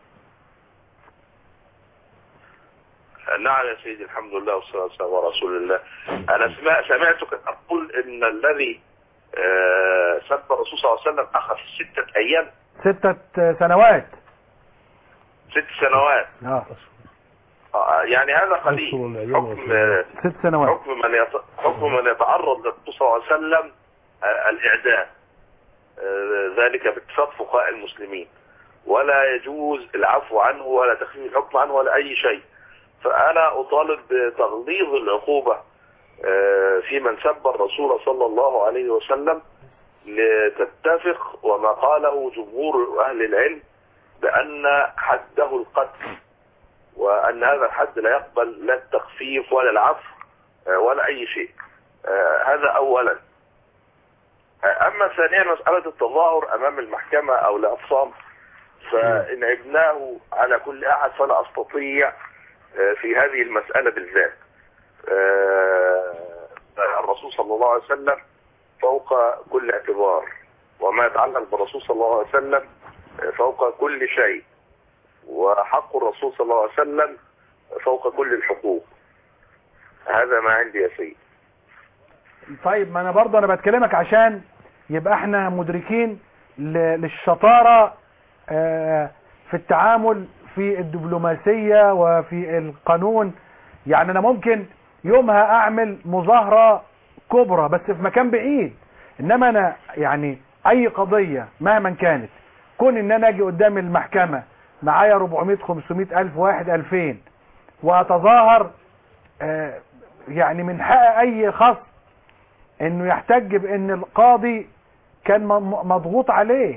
[SPEAKER 13] نعم يا سيدي الحمد لله والصلاة والسلام على رسول الله أنا سمع سمعتك تقول إن الذي آه، سب الرسول صلى الله عليه وسلم أخذ ستة أيام
[SPEAKER 2] ستة سنوات
[SPEAKER 13] ست سنوات
[SPEAKER 2] اه
[SPEAKER 13] آه، يعني هذا قليل حكم آه،
[SPEAKER 2] ست سنوات
[SPEAKER 13] حكم من يت... حكم من يتعرض للرسول صلى الله عليه وسلم آه، الإعدام آه، ذلك باتفاق فقهاء المسلمين ولا يجوز العفو عنه ولا تخفيف الحكم عنه ولا أي شيء فأنا أطالب بتغليظ العقوبة آه، في من سب الرسول صلى الله عليه وسلم لتتفق وما قاله جمهور أهل العلم بأن حده القتل وأن هذا الحد لا يقبل لا التخفيف ولا العفو آه، ولا أي شيء آه، هذا أولا آه، أما ثانيا مسألة التظاهر أمام المحكمة أو الأفصام فإن عبناه على كل أحد فلا أستطيع آه، في هذه المسألة بالذات آه، الرسول صلى الله عليه وسلم فوق كل اعتبار وما يتعلق بالرسول صلى الله عليه وسلم آه، فوق كل شيء وحق الرسول صلى الله عليه وسلم فوق كل الحقوق هذا ما عندي يا سيد
[SPEAKER 2] طيب ما انا برضه انا بتكلمك عشان يبقى احنا مدركين ل- للشطارة آه، في التعامل في الدبلوماسية وفي القانون يعني انا ممكن يومها اعمل مظاهرة كبرى بس في مكان بعيد انما انا يعني اي قضية مهما كانت كون ان انا اجي قدام المحكمة معايا 400 500 الف واحد 2000 واتظاهر آه، يعني من حق اي خصم انه يحتج بان القاضي كان م- مضغوط عليه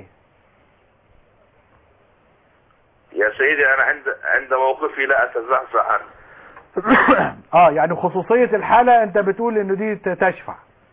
[SPEAKER 13] يا سيدي انا عند عند موقفي لا اتزحزح عنه
[SPEAKER 2] اه يعني خصوصية الحالة انت بتقول انه دي ت- تشفع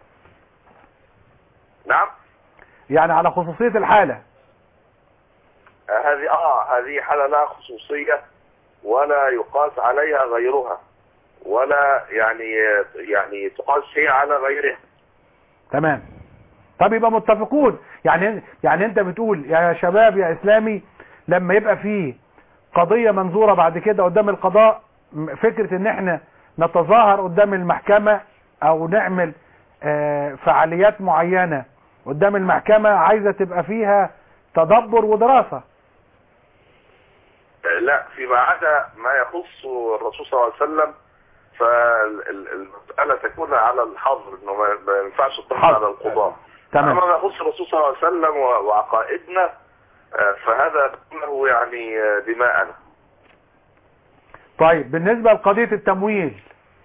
[SPEAKER 13] نعم
[SPEAKER 2] يعني على خصوصية الحالة
[SPEAKER 13] آه، هذه اه هذه حالة لها خصوصية ولا يقاس عليها غيرها ولا يعني يعني تقاس هي على غيرها
[SPEAKER 2] تمام طب يبقى متفقون يعني يعني انت بتقول يا شباب يا اسلامي لما يبقى فيه قضية منظورة بعد كده قدام القضاء م- فكرة ان احنا نتظاهر قدام المحكمة او نعمل آه، فعاليات معينة قدام المحكمة عايزة تبقى فيها تدبر ودراسة
[SPEAKER 13] آه، لا فيما عدا ما يخص الرسول صلى الله عليه وسلم فالمسألة تكون على الحظر انه ما ما ينفعش تطلع
[SPEAKER 2] حظر.
[SPEAKER 13] على القضاء
[SPEAKER 2] تمام
[SPEAKER 13] اما ما يخص الرسول صلى الله عليه وسلم و- وعقائدنا آه، فهذا كله يعني آه، دماءنا
[SPEAKER 2] طيب بالنسبة لقضية التمويل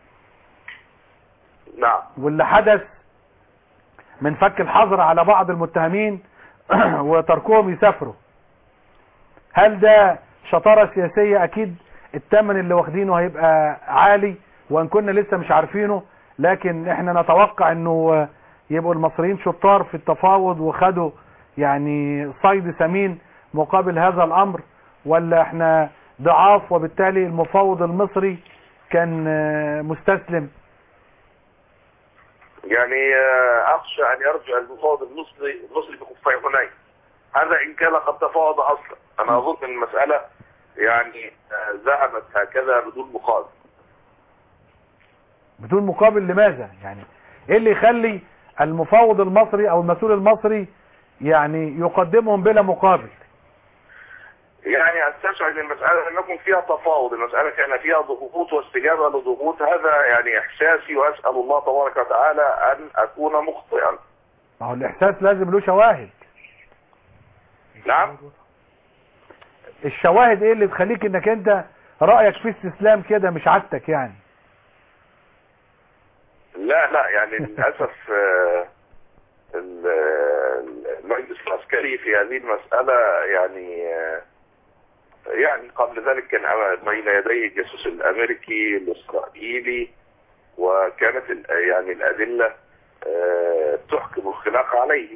[SPEAKER 13] نعم
[SPEAKER 2] واللي حدث من فك الحظر على بعض المتهمين وتركهم يسافروا هل ده شطارة سياسية اكيد الثمن اللي واخدينه هيبقى عالي وان كنا لسه مش عارفينه لكن احنا نتوقع انه يبقوا المصريين شطار في التفاوض وخدوا يعني صيد ثمين مقابل هذا الامر ولا احنا ضعاف وبالتالي المفاوض المصري كان آه، مستسلم
[SPEAKER 13] يعني آه، اخشى ان يرجع المفاوض المصري المصري بخفي حنين هذا ان كان قد تفاوض اصلا انا اظن ان المساله يعني آه، ذهبت هكذا بدون مقابل
[SPEAKER 2] بدون مقابل لماذا يعني ايه اللي يخلي المفاوض المصري او المسؤول المصري يعني يقدمهم بلا مقابل
[SPEAKER 13] يعني استشعر ان المساله لم يكن فيها تفاوض المساله كان فيها ضغوط واستجابه لضغوط هذا يعني احساسي واسال الله تبارك وتعالى ان اكون مخطئا
[SPEAKER 2] ما هو الاحساس لازم له شواهد
[SPEAKER 13] نعم
[SPEAKER 2] الشواهد ايه اللي تخليك انك انت رأيك في استسلام كده مش عادتك يعني
[SPEAKER 13] لا لا يعني للاسف آه، ال- ال- المجلس العسكري في هذه المساله يعني آه، يعني قبل ذلك كان بين يديه الجاسوس الامريكي الاسرائيلي وكانت ال- يعني الادله آه، تحكم الخلاق عليه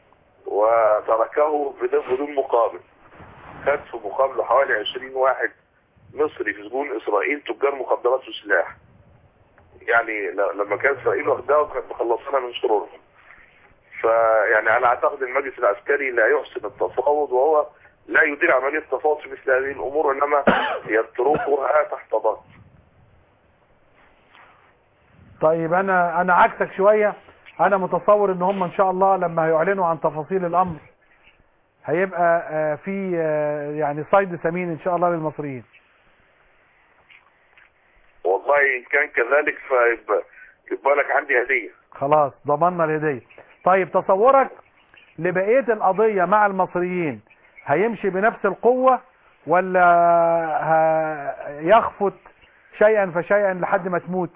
[SPEAKER 13] وتركه بدون بدون مقابل خد في مقابله حوالي 20 واحد مصري في سجون اسرائيل تجار مخدرات وسلاح يعني ل- لما كان اسرائيل واخداهم كانت مخلصانا من شرورهم فيعني انا اعتقد المجلس العسكري لا يحسن التفاوض وهو لا يدير عمليه تفاوض في مثل هذه الامور انما يتركها تحت ضغط
[SPEAKER 2] طيب انا انا عكسك شوية انا متصور ان هم ان شاء الله لما هيعلنوا عن تفاصيل الامر هيبقى آه، في آه، يعني صيد ثمين ان شاء الله للمصريين
[SPEAKER 13] والله ان كان كذلك فيبقى يبقى لك عندي هديه
[SPEAKER 2] خلاص ضمننا الهدية طيب تصورك لبقية القضية مع المصريين هيمشي بنفس القوة ولا ه- يخفت شيئا فشيئا لحد ما تموت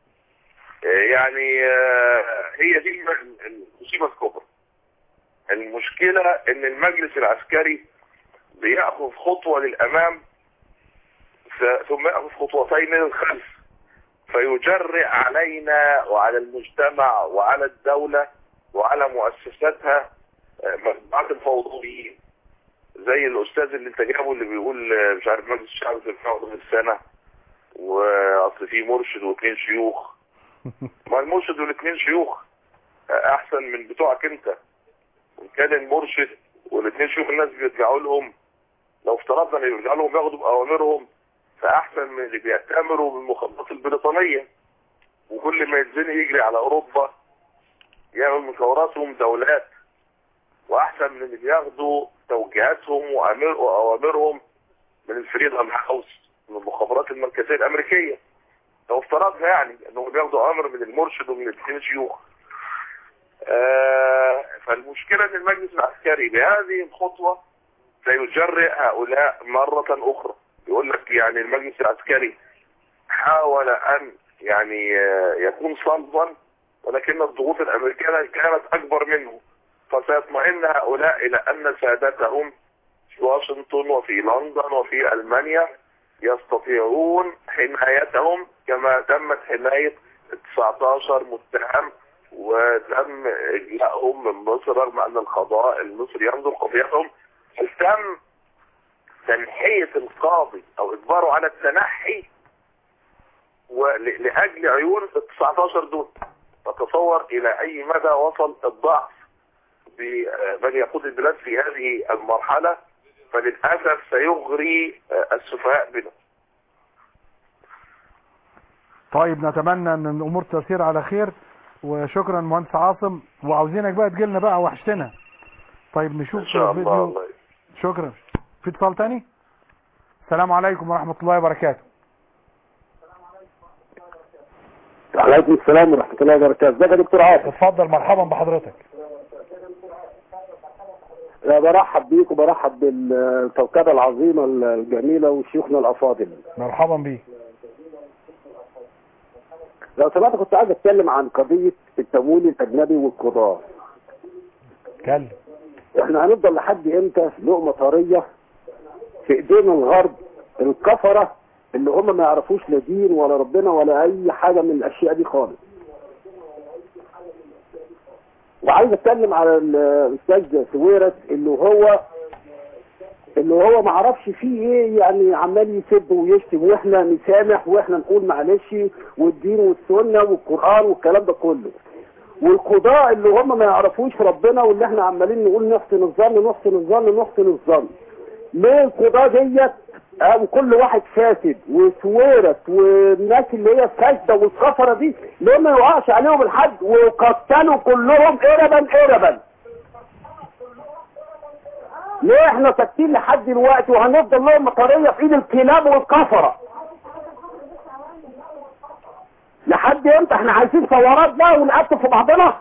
[SPEAKER 13] يعني آه، هي دي الم- المصيبه الكبرى المشكله ان المجلس العسكري بياخذ خطوه للامام ف- ثم ياخذ خطوتين للخلف فيجرئ علينا وعلى المجتمع وعلى الدوله وعلى مؤسساتها آه، مجموعات الفوضويين زي الاستاذ اللي انت جابه اللي بيقول آه، مش عارف مجلس الشعب في من السنه واصل فيه مرشد واثنين شيوخ ما المرشد والاثنين شيوخ احسن من بتوعك انت وان كان المرشد والاثنين شيوخ الناس بيرجعوا لهم لو افترضنا ان يرجعوا لهم ياخدوا باوامرهم فاحسن من اللي بيأتمروا بالمخططات البريطانيه وكل ما يتزنق يجري على اوروبا يعمل مشاوراتهم دولات واحسن من اللي بياخدوا توجيهاتهم وأمر- واوامرهم من الفريدم هاوس من المخابرات المركزيه الامريكيه لو افترضنا يعني انهم بياخدوا اوامر من المرشد ومن الاثنين الشيوخ آه فالمشكله ان المجلس العسكري بهذه الخطوه سيجرئ هؤلاء مره اخرى يقول لك يعني المجلس العسكري حاول ان يعني آه، يكون صلبا ولكن الضغوط الامريكيه كانت اكبر منه فسيطمئن هؤلاء الى ان سادتهم في واشنطن وفي لندن وفي المانيا يستطيعون حمايتهم كما تمت حمايه 19 متهم وتم اجلائهم من مصر رغم ان القضاء المصري ينظر قضيتهم هل تم تنحية القاضي او اجباره على التنحي ول- لاجل عيون ال 19 دول فتصور الى اي مدى وصل الضعف بمن يقود البلاد في هذه المرحلة فللأسف سيغري السفهاء بنا
[SPEAKER 2] طيب نتمنى ان الامور تسير على خير وشكرا مهندس عاصم وعاوزينك بقى تجيلنا بقى وحشتنا طيب نشوف
[SPEAKER 13] ان شاء الله
[SPEAKER 2] فيديو
[SPEAKER 13] الله
[SPEAKER 2] شكرا في اتصال تاني السلام عليكم ورحمة الله وبركاته
[SPEAKER 14] وعليكم السلام ورحمة الله وبركاته ازيك يا دكتور عاطف
[SPEAKER 2] اتفضل مرحبا بحضرتك
[SPEAKER 14] أنا برحب بيك وبرحب بالكوكبة العظيمة الجميلة وشيوخنا الأفاضل
[SPEAKER 2] مرحبا بيك
[SPEAKER 14] لو سمحت كنت عايز أتكلم عن قضية التمويل الأجنبي والقضاء
[SPEAKER 2] اتكلم
[SPEAKER 14] احنا هنفضل لحد امتى لقمة طرية في ايدينا الغرب الكفرة اللي هم ما يعرفوش لا دين ولا ربنا ولا اي حاجة من الاشياء دي خالص وعايز اتكلم على الاستاذ سويرس اللي هو اللي هو ما عرفش فيه ايه يعني عمال يسب ويشتم واحنا نسامح واحنا نقول معلش والدين والسنه والقران والكلام ده كله والقضاء اللي هم ما يعرفوش ربنا واللي احنا عمالين نقول نحسن الظن نحسن الظن نحسن الظن ليه القضاء ديت آه، وكل واحد فاسد وسويرس والناس اللي هي الفاسده والكفره دي ليه ما يوقعش عليهم الحد ويقتلوا كلهم اربا اربا ليه احنا ساكتين لحد دلوقتي وهنفضل لهم مطريه في ايد الكلاب والكفره لحد امتى احنا عايزين ثورات بقى ونقتل في بعضنا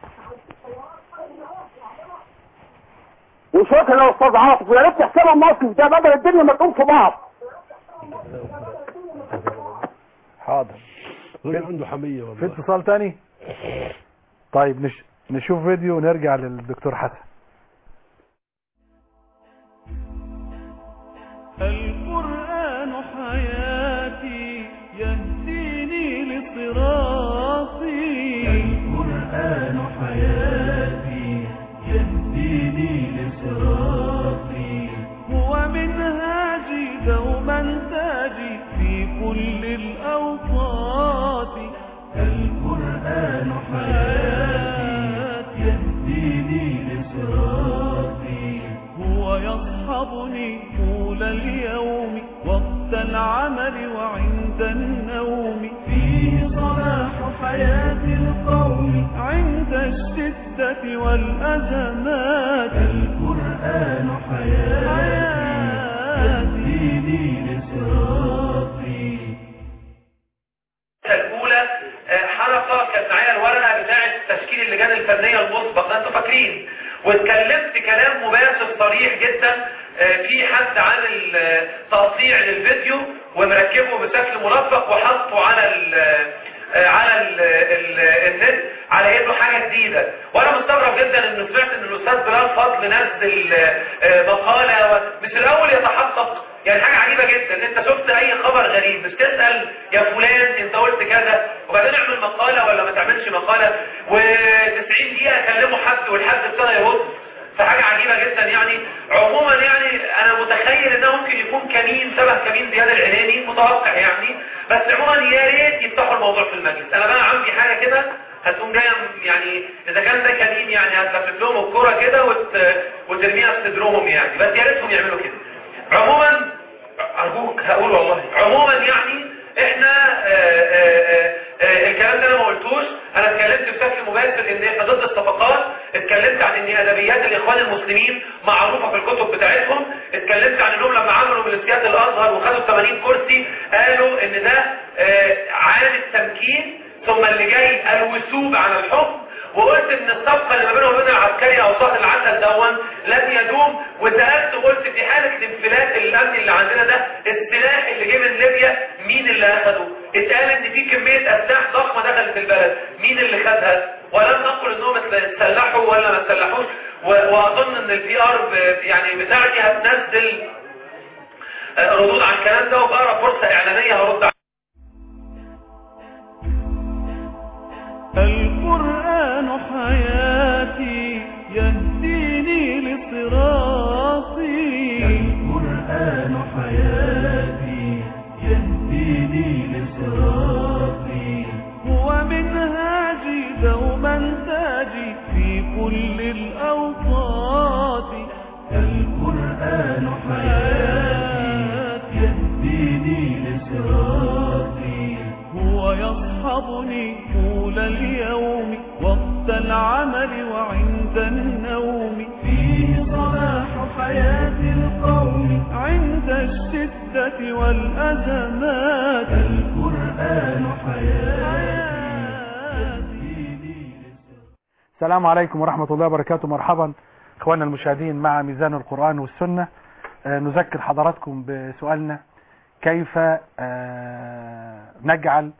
[SPEAKER 14] وشكرا يا استاذ عاطف ويا ريت تحسبوا الموقف ده بدل الدنيا ما تقوم في بعض
[SPEAKER 2] حاضر
[SPEAKER 3] راجل عنده حمية
[SPEAKER 2] في
[SPEAKER 3] والله
[SPEAKER 2] اتصال تاني طيب نش... نشوف فيديو ونرجع للدكتور حسن
[SPEAKER 1] القرآن حياتي يهديني لصراطي القرآن حياتي يهديني لصراطي هو منهاجي دوما تاجي في كل الأوقات القرآن حياتي يهديني لصراطي هو يصحبني طول اليوم وقت العمل وعند النوم فيه صلاح حياة القوم عند الشدة والأزمات القرآن حياتي يهديني لصراطي
[SPEAKER 15] الاولى آه، حلقه كانت معايا الورقه بتاعه تشكيل اللجان الفنيه المسبق انتوا فاكرين واتكلمت كلام مباشر صريح جدا آه، في حد عامل آه، تقطيع للفيديو ومركبه بشكل مرفق وحطه على ال آه، على ال ال النت على انه حاجه جديده وانا مستغرب جدا ان سمعت ان الاستاذ بلال فضل نزل آه، مقاله و- مش الاول يتحقق يعني حاجة عجيبة جدا ان انت شفت اي خبر غريب مش تسأل يا فلان انت قلت كذا وبعدين اعمل مقالة ولا ما تعملش مقالة و90 دقيقة كلموا حد والحد ابتدى يرد فحاجة عجيبة جدا يعني عموما يعني انا متخيل انه ممكن يكون كمين شبه كمين زياد العناني متوقع يعني بس عموما يا ريت يفتحوا الموضوع في المجلس انا بقى عندي حاجة كده هتقوم جايه يعني اذا كان ده كمين يعني هتلفف لهم الكرة كده وت... وترميها في صدرهم يعني بس يا ريتهم يعملوا كده عموما ارجوك هقول والله عموما يعني احنا آآ آآ آآ الكلام ده اتكلمت بشكل مباشر ان احنا ضد الصفقات اتكلمت عن ان ادبيات الاخوان المسلمين معروفه في الكتب بتاعتهم اتكلمت عن انهم لما عملوا ميليشيات الازهر وخدوا 80 كرسي قالوا ان ده آه، عامل تمكين ثم اللي جاي الوثوب على الحكم وقلت ان الصفقه اللي ما بينهم وبين العسكري او صاحب العسل دون لن يدوم وسالت وقلت في حاله الانفلات الامني اللي عندنا ده السلاح اللي جه من ليبيا مين اللي اخده اتقال ان في كميه اسلحه ضخمه دخلت البلد مين اللي خدها ولم نقل انهم اتسلحوا ولا ما اتسلحوش و- واظن ان البي ار يعني بتاعتي هتنزل آه، ردود على الكلام ده وبقرا فرصه اعلانيه هرد عليها.
[SPEAKER 1] القرآن حياتي يهديني لصراطي القرآن حياتي يهديني لصراطي هو منهاجي دوما تاجي في كل الأوقات القرآن حياتي يهديني لصراطي هو يصحبني طول اليوم وقت العمل وعند النوم فيه صلاح حياة القوم عند الشدة والأزمات القرآن حياتي
[SPEAKER 2] السلام عليكم ورحمة الله وبركاته مرحبا اخواننا المشاهدين مع ميزان القرآن والسنة آه، نذكر حضراتكم بسؤالنا كيف آه، نجعل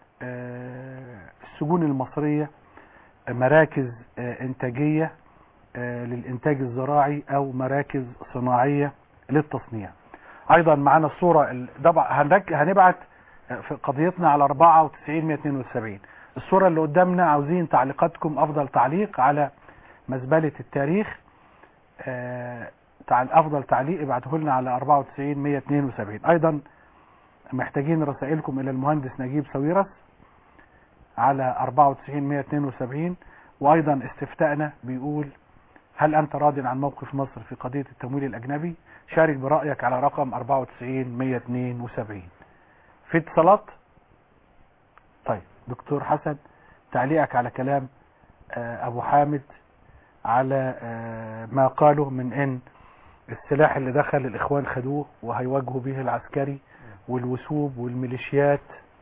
[SPEAKER 2] آه، السجون المصرية مراكز آه، انتاجية آه، للانتاج الزراعي او مراكز صناعية للتصنيع ايضا معنا الصورة ال- طبعا هنرك- هنبعت آه، في قضيتنا على 94 172 الصورة اللي قدامنا عاوزين تعليقاتكم افضل تعليق على مزبلة التاريخ آه، تع- افضل تعليق ابعته لنا على 94 172 ايضا محتاجين رسائلكم الى المهندس نجيب ساويرس على 94 172 وايضا استفتاءنا بيقول هل انت راض عن موقف مصر في قضية التمويل الاجنبي شارك برأيك على رقم 94 172 في اتصالات طيب دكتور حسن تعليقك على كلام آه، ابو حامد على آه، ما قاله من ان السلاح اللي دخل الاخوان خدوه وهيواجهوا به العسكري والوثوب والميليشيات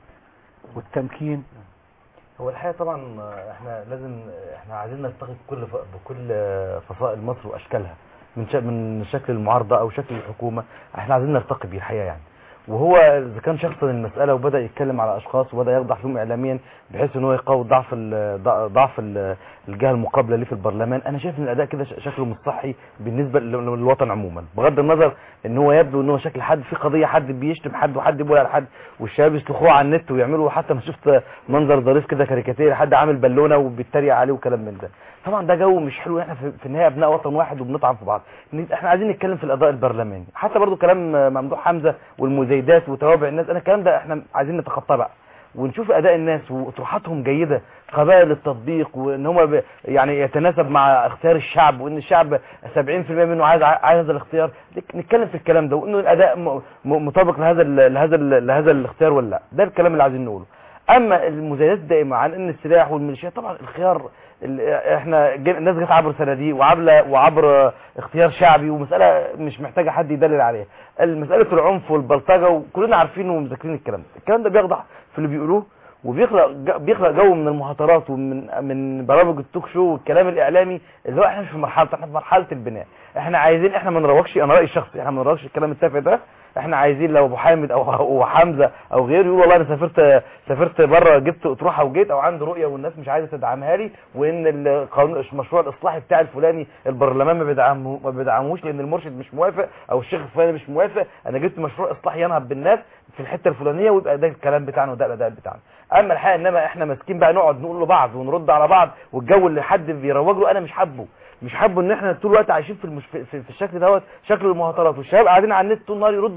[SPEAKER 2] والتمكين
[SPEAKER 5] هو الحقيقه طبعا آه، احنا لازم احنا عايزين نلتقي بكل ف... بكل آه، فصائل مصر واشكالها من ش... من شكل المعارضه او شكل الحكومه احنا عايزين نلتقي بيه الحقيقه يعني وهو اذا كان شخص المساله وبدا يتكلم على اشخاص وبدا يخضع فيهم اعلاميا بحيث ان هو يقوي ضعف ال... ضع- ضعف ال... الجهه المقابله ليه في البرلمان انا شايف ان الاداء كده ش- شكله مش صحي بالنسبه لل- للوطن عموما بغض النظر ان هو يبدو ان هو شكل حد في قضيه حد بيشتم حد وحد بيقول على حد والشباب يسلخوه على النت ويعملوا حتى ما شفت منظر ظريف كده كاريكاتير حد عامل بالونه وبيتريق عليه وكلام من ده طبعا ده جو مش حلو احنا في في النهايه ابناء وطن واحد وبنطعن في بعض احنا عايزين نتكلم في الاداء البرلماني حتى برضو كلام ممدوح حمزه والمزايدات وتوابع الناس انا الكلام ده احنا عايزين نتخطاه بقى ونشوف اداء الناس واطروحاتهم جيده قبائل التطبيق وان هم ب... يعني يتناسب مع اختيار الشعب وان الشعب 70% منه عايز عايز هذا الاختيار نتكلم في الكلام ده وانه الاداء م... م... مطابق لهذا ال... لهذا ال... لهذا الاختيار ولا لا ده الكلام اللي عايزين نقوله اما المزايدات الدائمه عن ان السلاح والميليشيات طبعا الخيار ال- احنا جن- الناس جت عبر صناديق وعبر وعبر اختيار شعبي ومساله مش محتاجه حد يدلل عليها مساله العنف والبلطجه وكلنا عارفين ومذاكرين الكلام ده الكلام ده بيخضع في اللي بيقولوه وبيخلق ج- بيخلق جو من المهاترات ومن من برامج التوك شو والكلام الاعلامي اللي هو احنا مش في مرحله احنا في مرحله البناء احنا عايزين احنا ما نروجش انا رايي الشخصي احنا ما نروجش الكلام التافه ده احنا عايزين لو ابو حامد او او حمزه او غيره يقول والله انا سافرت سافرت بره جبت اطروحه وجيت او عندي رؤيه والناس مش عايزه تدعمها لي وان القانون المشروع الاصلاحي بتاع الفلاني البرلمان ما بيدعمه ما بيدعموش لان المرشد مش موافق او الشيخ الفلاني مش موافق انا جبت مشروع اصلاحي ينهض بالناس في الحته الفلانيه ويبقى ده الكلام بتاعنا وده الاداء بتاعنا اما الحقيقه انما احنا ماسكين بقى نقعد نقول لبعض ونرد على بعض والجو اللي حد بيروج له انا مش حابه مش حابه ان احنا طول الوقت عايشين في, المش... في, في الشكل دوت شكل المهاترات والشباب قاعدين على النت طول النهار يردوا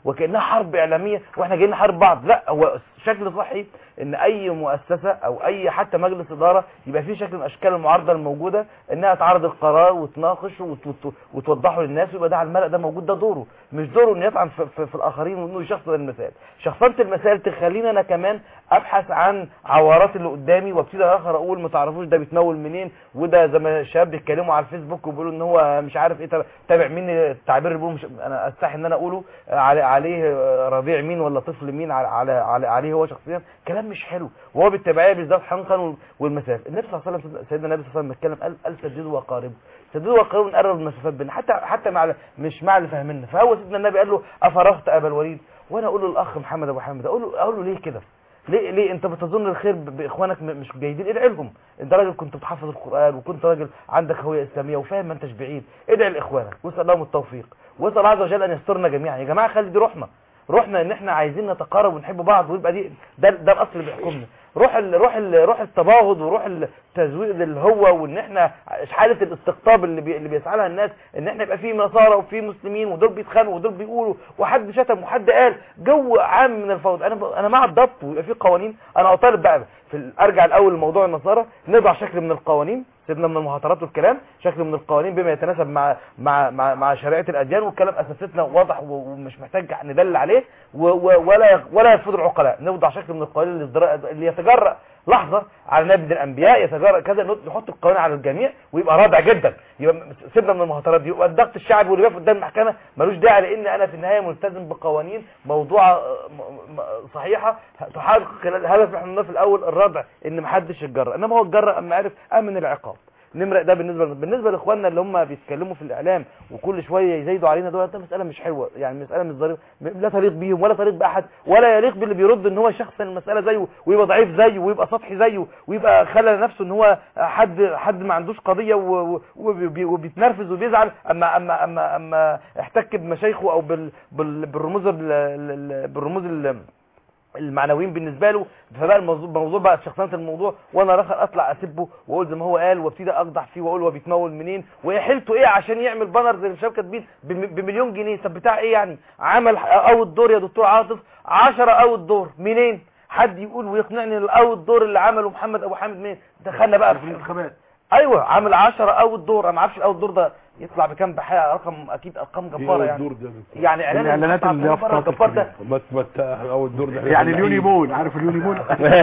[SPEAKER 5] وكانها حرب اعلاميه واحنا جايين نحارب بعض لا هو شكل صحي ان اي مؤسسه او اي حتى مجلس اداره يبقى فيه شكل من اشكال المعارضه الموجوده انها تعرض القرار وتناقش وت- وت- وتوضحه للناس ويبقى ده على الملأ ده موجود ده دوره مش دوره انه يطعن في, في, في الاخرين وانه يشخصن المثال شخصنه المثال تخليني انا كمان ابحث عن عورات اللي قدامي وابتدي اخر اقول ما تعرفوش ده بيتنول منين وده زي ما الشباب بيتكلموا على الفيسبوك وبيقولوا ان هو مش عارف ايه تابع- تابع مين التعبير اللي بيقولوا مش انا استحي ان انا اقوله عليه عليه رضيع مين ولا طفل مين على على على- عليه هو شخصيا كلام مش حلو وهو بالتبعيه بالذات حنقا وال- والمسافه النبي صلى الله عليه وسلم سيدنا النبي صلى الله عليه وسلم اتكلم قال قال سددوا وقاربوا سددوا وقاربوا نقرب المسافات بيننا حتى حتى مع ال- مش مع اللي فاهميننا فهو سيدنا النبي قال له افرغت ابا الوليد وانا اقول له الاخ محمد ابو حامد اقول له اقول له ليه كده ليه ليه انت بتظن الخير ب- باخوانك م- مش جيدين ادعي لهم انت راجل كنت بتحفظ القران وكنت راجل عندك هويه اسلاميه وفاهم ما انتش بعيد ادعي لاخوانك واسال لهم التوفيق واسال الله عز وجل ان يسترنا جميعا يا جماعه خلي دي روحنا روحنا ان احنا عايزين نتقارب ونحب بعض ويبقى دي ده, ده الاصل اللي بيحكمنا روح ال روح ال روح التباغض وروح التزويق اللي هو وان احنا حاله الاستقطاب اللي بي اللي بيسعى لها الناس ان احنا يبقى في نصارى وفي مسلمين ودول بيتخانقوا ودول بيقولوا وحد شتم وحد قال جو عام من الفوضى انا ب... انا مع الضبط ويبقى في قوانين انا اطالب بقى في ال- ارجع الاول لموضوع النصارى نضع شكل من القوانين سيبنا من المهاترات والكلام شكل من القوانين بما يتناسب مع مع مع, مع شريعه الاديان والكلام اساستنا واضح و- ومش محتاج ندل عليه و و ولا ولا يرفض العقلاء نوضع شكل من القوانين اللي يتجرأ- اللي يتجرأ لحظه على نبي من الانبياء يتجرأ كذا نحط القوانين على الجميع ويبقى رادع جدا يبقى سيبنا من المهاترات دي يبقى الضغط الشعبي واللي واقف قدام المحكمه ملوش داعي لان انا في النهايه ملتزم بقوانين موضوعه آه، م- م- صحيحه تحقق خلال الهدف اللي احنا قلناه في الاول الردع ان محدش يتجرأ انما هو اتجرأ اما عرف امن العقاب نمرق ده بالنسبه بالنسبه لاخواننا اللي هم بيتكلموا في الاعلام وكل شويه يزايدوا علينا دول ده مساله مش حلوه يعني مساله مش ظريفه لا تليق بيهم ولا تليق باحد ولا يليق باللي بيرد ان هو يشخصن المساله زيه ويبقى ضعيف زيه ويبقى سطحي زيه ويبقى خلى نفسه ان هو حد حد ما عندوش قضيه و- و- وبي- وبيتنرفز وبيزعل اما اما اما اما احتك بمشايخه او بال بال بالرموز ال- ال- ال- بالرموز ال- المعنويين بالنسبه له فبقى الموضوع الموضوع بقى شخصنه الموضوع وانا الاخر اطلع اسبه واقول زي ما هو قال وابتدي اقدح فيه واقول هو بيتمول منين وهي حيلته ايه عشان يعمل بانر زي الشباب كاتبين بم- بمليون جنيه طب بتاع ايه يعني عمل اول دور يا دكتور عاطف 10 اول دور منين حد يقول ويقنعني ان الاول دور اللي عمله محمد ابو حامد منين دخلنا بقى في الانتخابات ايوه عامل 10 اول دور انا ما اعرفش الاول دور ده يطلع بكام بحقيقه رقم اكيد ارقام جباره يعني
[SPEAKER 3] الدور ده
[SPEAKER 5] يعني اعلان
[SPEAKER 2] الإعلانات
[SPEAKER 5] المقطع
[SPEAKER 2] اللي هي
[SPEAKER 5] بره
[SPEAKER 2] في
[SPEAKER 5] الجبار ده
[SPEAKER 3] ما تمتع او الدور ده
[SPEAKER 2] يعني اليونيمون عارف اليونيمون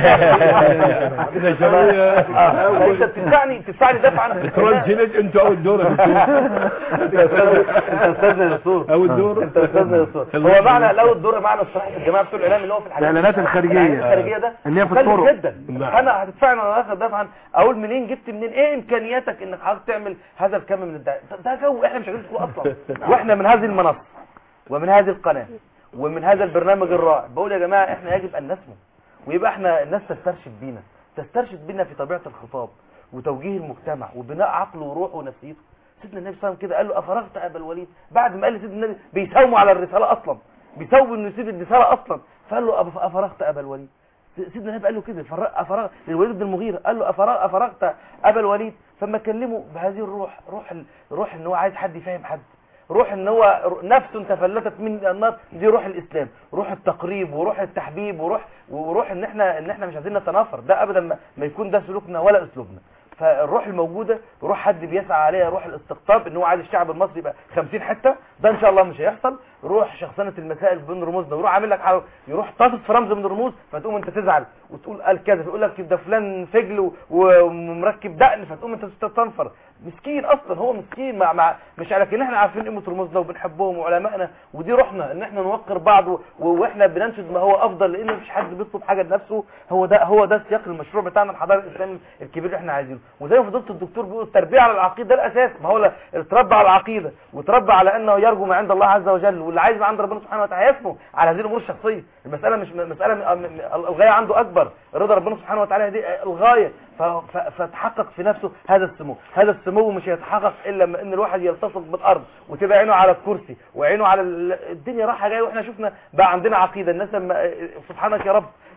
[SPEAKER 3] كده شويه
[SPEAKER 5] آه، انت بتدفعني بتدفعني دفع عن
[SPEAKER 3] ترانزلت انت اول دور يا دكتور
[SPEAKER 5] انت استاذ يا دكتور
[SPEAKER 3] اول دور
[SPEAKER 5] انت استاذ يا دكتور هو معنى الاول دور معنى الصحيح الجماعه بتوع الاعلام اللي هو في الحاجات
[SPEAKER 2] الإعلانات الخارجية.
[SPEAKER 5] الاعلانات الخارجيه ده
[SPEAKER 2] اللي هي في
[SPEAKER 5] مكلف
[SPEAKER 2] الطرق.
[SPEAKER 5] جدا
[SPEAKER 3] نعم.
[SPEAKER 5] انا هتدفعني انا اخر دفعا اقول منين جبت منين ايه امكانياتك انك حضرتك تعمل هذا الكم من الدعايه ده جو احنا مش عايزين نقول اصلا واحنا من هذه المنصه ومن هذه القناه ومن هذا البرنامج الرائع بقول يا جماعه احنا يجب ان نسمو ويبقى احنا الناس تسترشد بينا تسترشد بينا في طبيعه الخطاب وتوجيه المجتمع وبناء عقله وروحه ونفسيته سيدنا النبي صلى الله عليه وسلم كده قال له افرغت ابا الوليد بعد ما قال لسيدنا النبي بيساوموا على الرساله اصلا بيساوموا انه يسيب الرساله اصلا فقال له أب- افرغت ابا الوليد سيدنا النبي قال له كده فرغ افرغ للوليد بن المغيرة قال له افرغ افرغت ابا الوليد فما كلمه بهذه الروح روح ال... روح ان هو عايز حد يفهم حد روح ان هو ر- نفس تفلتت من النار دي روح الاسلام روح التقريب وروح التحبيب وروح وروح ان احنا ان احنا مش عايزين نتنافر ده ابدا ما, ما يكون ده سلوكنا ولا اسلوبنا فالروح الموجوده روح حد بيسعى عليها روح الاستقطاب ان هو عايز الشعب المصري يبقى 50 حته ده ان شاء الله مش هيحصل روح شخصنه المسائل بين رموزنا ويروح عامل لك حاجه يروح طاطس في رمز من الرموز فتقوم انت تزعل وتقول قال كذا فيقول لك ده فلان فجل و- ومركب دقن فتقوم انت تستنفر مسكين اصلا هو مسكين مع, مع مش على كده احنا عارفين قيمه رموزنا وبنحبهم وعلمائنا ودي روحنا ان احنا نوقر بعض و- واحنا بننشد ما هو افضل لان مفيش حد بيطلب حاجه لنفسه هو ده هو ده سياق المشروع بتاعنا الحضاره الاسلامي الكبير اللي احنا عايزينه وزي ما فضلت الدكتور بيقول التربيه على العقيده ده الاساس ما هو لا- اتربى على العقيده وتربى على انه يرجو ما عند الله عز وجل واللي عايز ما عند ربنا سبحانه وتعالى يسمو على هذه الامور الشخصيه المساله مش م- مساله م- م- الغايه عنده اكبر رضا ربنا سبحانه وتعالى دي الغايه ف- ف- فتحقق في نفسه هذا السمو هذا السمو مش هيتحقق الا لما ان الواحد يلتصق بالارض وتبقى عينه على الكرسي وعينه على ال- الدنيا رايحه جايه واحنا شفنا بقى عندنا عقيده الناس لما سبحانك يا رب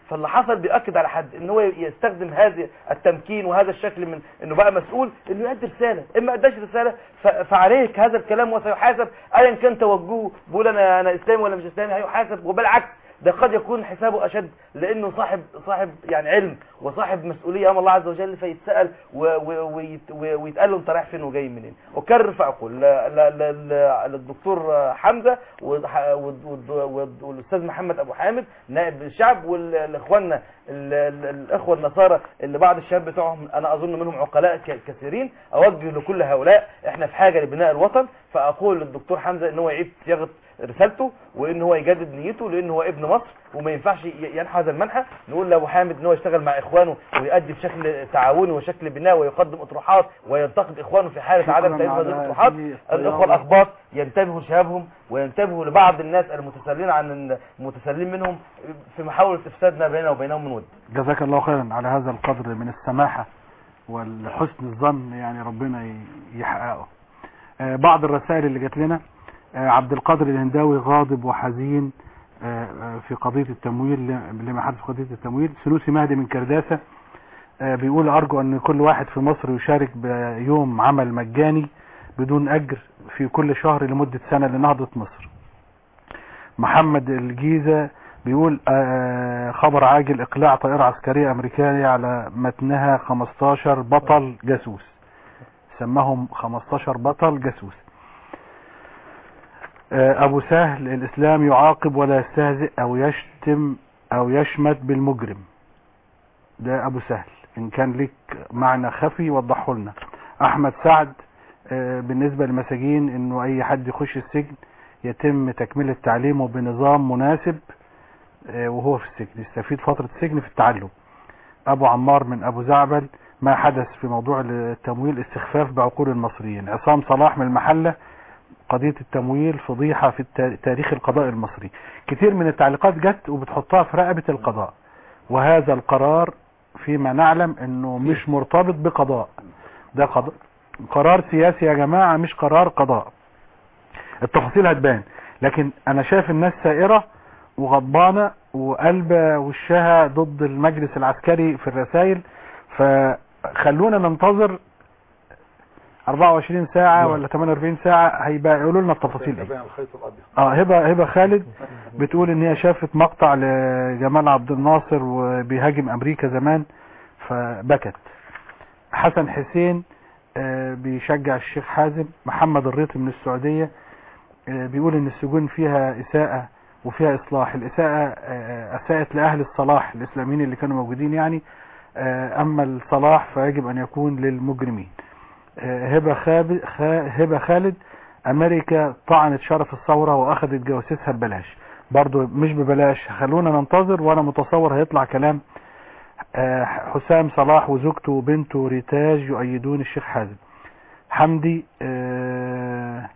[SPEAKER 5] فاللي حصل بيأكد على حد ان هو يستخدم هذا التمكين وهذا الشكل من انه بقى مسؤول انه يؤدي رساله اما اداش رساله ف- فعليك هذا الكلام وسيحاسب ايا كان توجهه بيقول انا انا اسلامي ولا مش اسلامي هيحاسب وبالعكس ده قد يكون حسابه اشد لانه صاحب صاحب يعني علم وصاحب مسؤوليه امام الله عز وجل فيتسال و- و- ويت- و- ويتقال له انت رايح فين وجاي منين اكرر فاقول لا- لا- لا- لا- للدكتور حمزه وح- والد- والد- والد- والاستاذ محمد ابو حامد نائب الشعب والاخواننا ال- ال- الاخوه النصارى اللي بعض الشباب بتوعهم انا اظن منهم عقلاء ك- كثيرين اوجه لكل هؤلاء احنا في حاجه لبناء الوطن فاقول للدكتور حمزه ان هو يعيد صياغه رسالته وان هو يجدد نيته لان هو ابن مصر وما ينفعش ي- ينحى هذا المنحى نقول لابو حامد ان هو يشتغل مع اخوانه ويؤدي بشكل تعاوني وشكل بناء ويقدم اطروحات وينتقد اخوانه في حاله
[SPEAKER 2] شكراً
[SPEAKER 5] عدم تنفيذ هذه
[SPEAKER 2] على
[SPEAKER 5] الاطروحات
[SPEAKER 2] هذه
[SPEAKER 5] الاخوه الاخباط ينتبهوا لشبابهم وينتبهوا لبعض الناس المتسلين عن المتسلين منهم في محاوله افسادنا بيننا وبينهم من ود
[SPEAKER 2] جزاك الله خيرا على هذا القدر من السماحة والحسن الظن يعني ربنا ي- يحققه آه، بعض الرسائل اللي جات لنا آه، عبد القادر الهنداوي غاضب وحزين آه، آه، في قضية التمويل ل- لما حدث في قضية التمويل سلوسي مهدي من كرداسة آه، بيقول أرجو أن كل واحد في مصر يشارك بيوم عمل مجاني بدون أجر في كل شهر لمدة سنة لنهضة مصر محمد الجيزة بيقول آه، خبر عاجل اقلاع طائرة عسكرية امريكية على متنها 15 بطل جاسوس سماهم 15 بطل جاسوس آه، ابو سهل الاسلام يعاقب ولا يستهزئ او يشتم او يشمت بالمجرم ده ابو سهل ان كان لك معنى خفي وضحه لنا احمد سعد آه، بالنسبة للمساجين انه اي حد يخش السجن يتم تكملة تعليمه بنظام مناسب آه، وهو في السجن يستفيد فترة السجن في التعلم ابو عمار من ابو زعبل ما حدث في موضوع التمويل استخفاف بعقول المصريين عصام صلاح من المحلة قضية التمويل فضيحة في التا- تاريخ القضاء المصري كتير من التعليقات جت وبتحطها في رقبة القضاء وهذا القرار فيما نعلم انه مش مرتبط بقضاء ده قضاء قرار سياسي يا جماعة مش قرار قضاء التفاصيل هتبان لكن انا شايف الناس سائرة وغضبانة وقلبة وشها ضد المجلس العسكري في الرسائل فخلونا ننتظر 24 ساعة ولا 48 ساعة هيبقى يقولوا لنا التفاصيل ايه
[SPEAKER 4] بين الخيط الابيض
[SPEAKER 2] اه هبه هبه خالد بتقول ان هي شافت مقطع لجمال عبد الناصر وبيهاجم امريكا زمان فبكت حسن حسين آه، بيشجع الشيخ حازم محمد الريطي من السعودية آه، بيقول ان السجون فيها اساءة وفيها اصلاح الاساءة آه، اساءت لاهل الصلاح الاسلاميين اللي كانوا موجودين يعني آه، اما الصلاح فيجب ان يكون للمجرمين آه، هبه خاب- خا- هبه خالد امريكا طعنت شرف الثوره واخذت جواسيسها ببلاش برضو مش ببلاش خلونا ننتظر وانا متصور هيطلع كلام آه، حسام صلاح وزوجته وبنته ريتاج يؤيدون الشيخ حازم حمدي آه،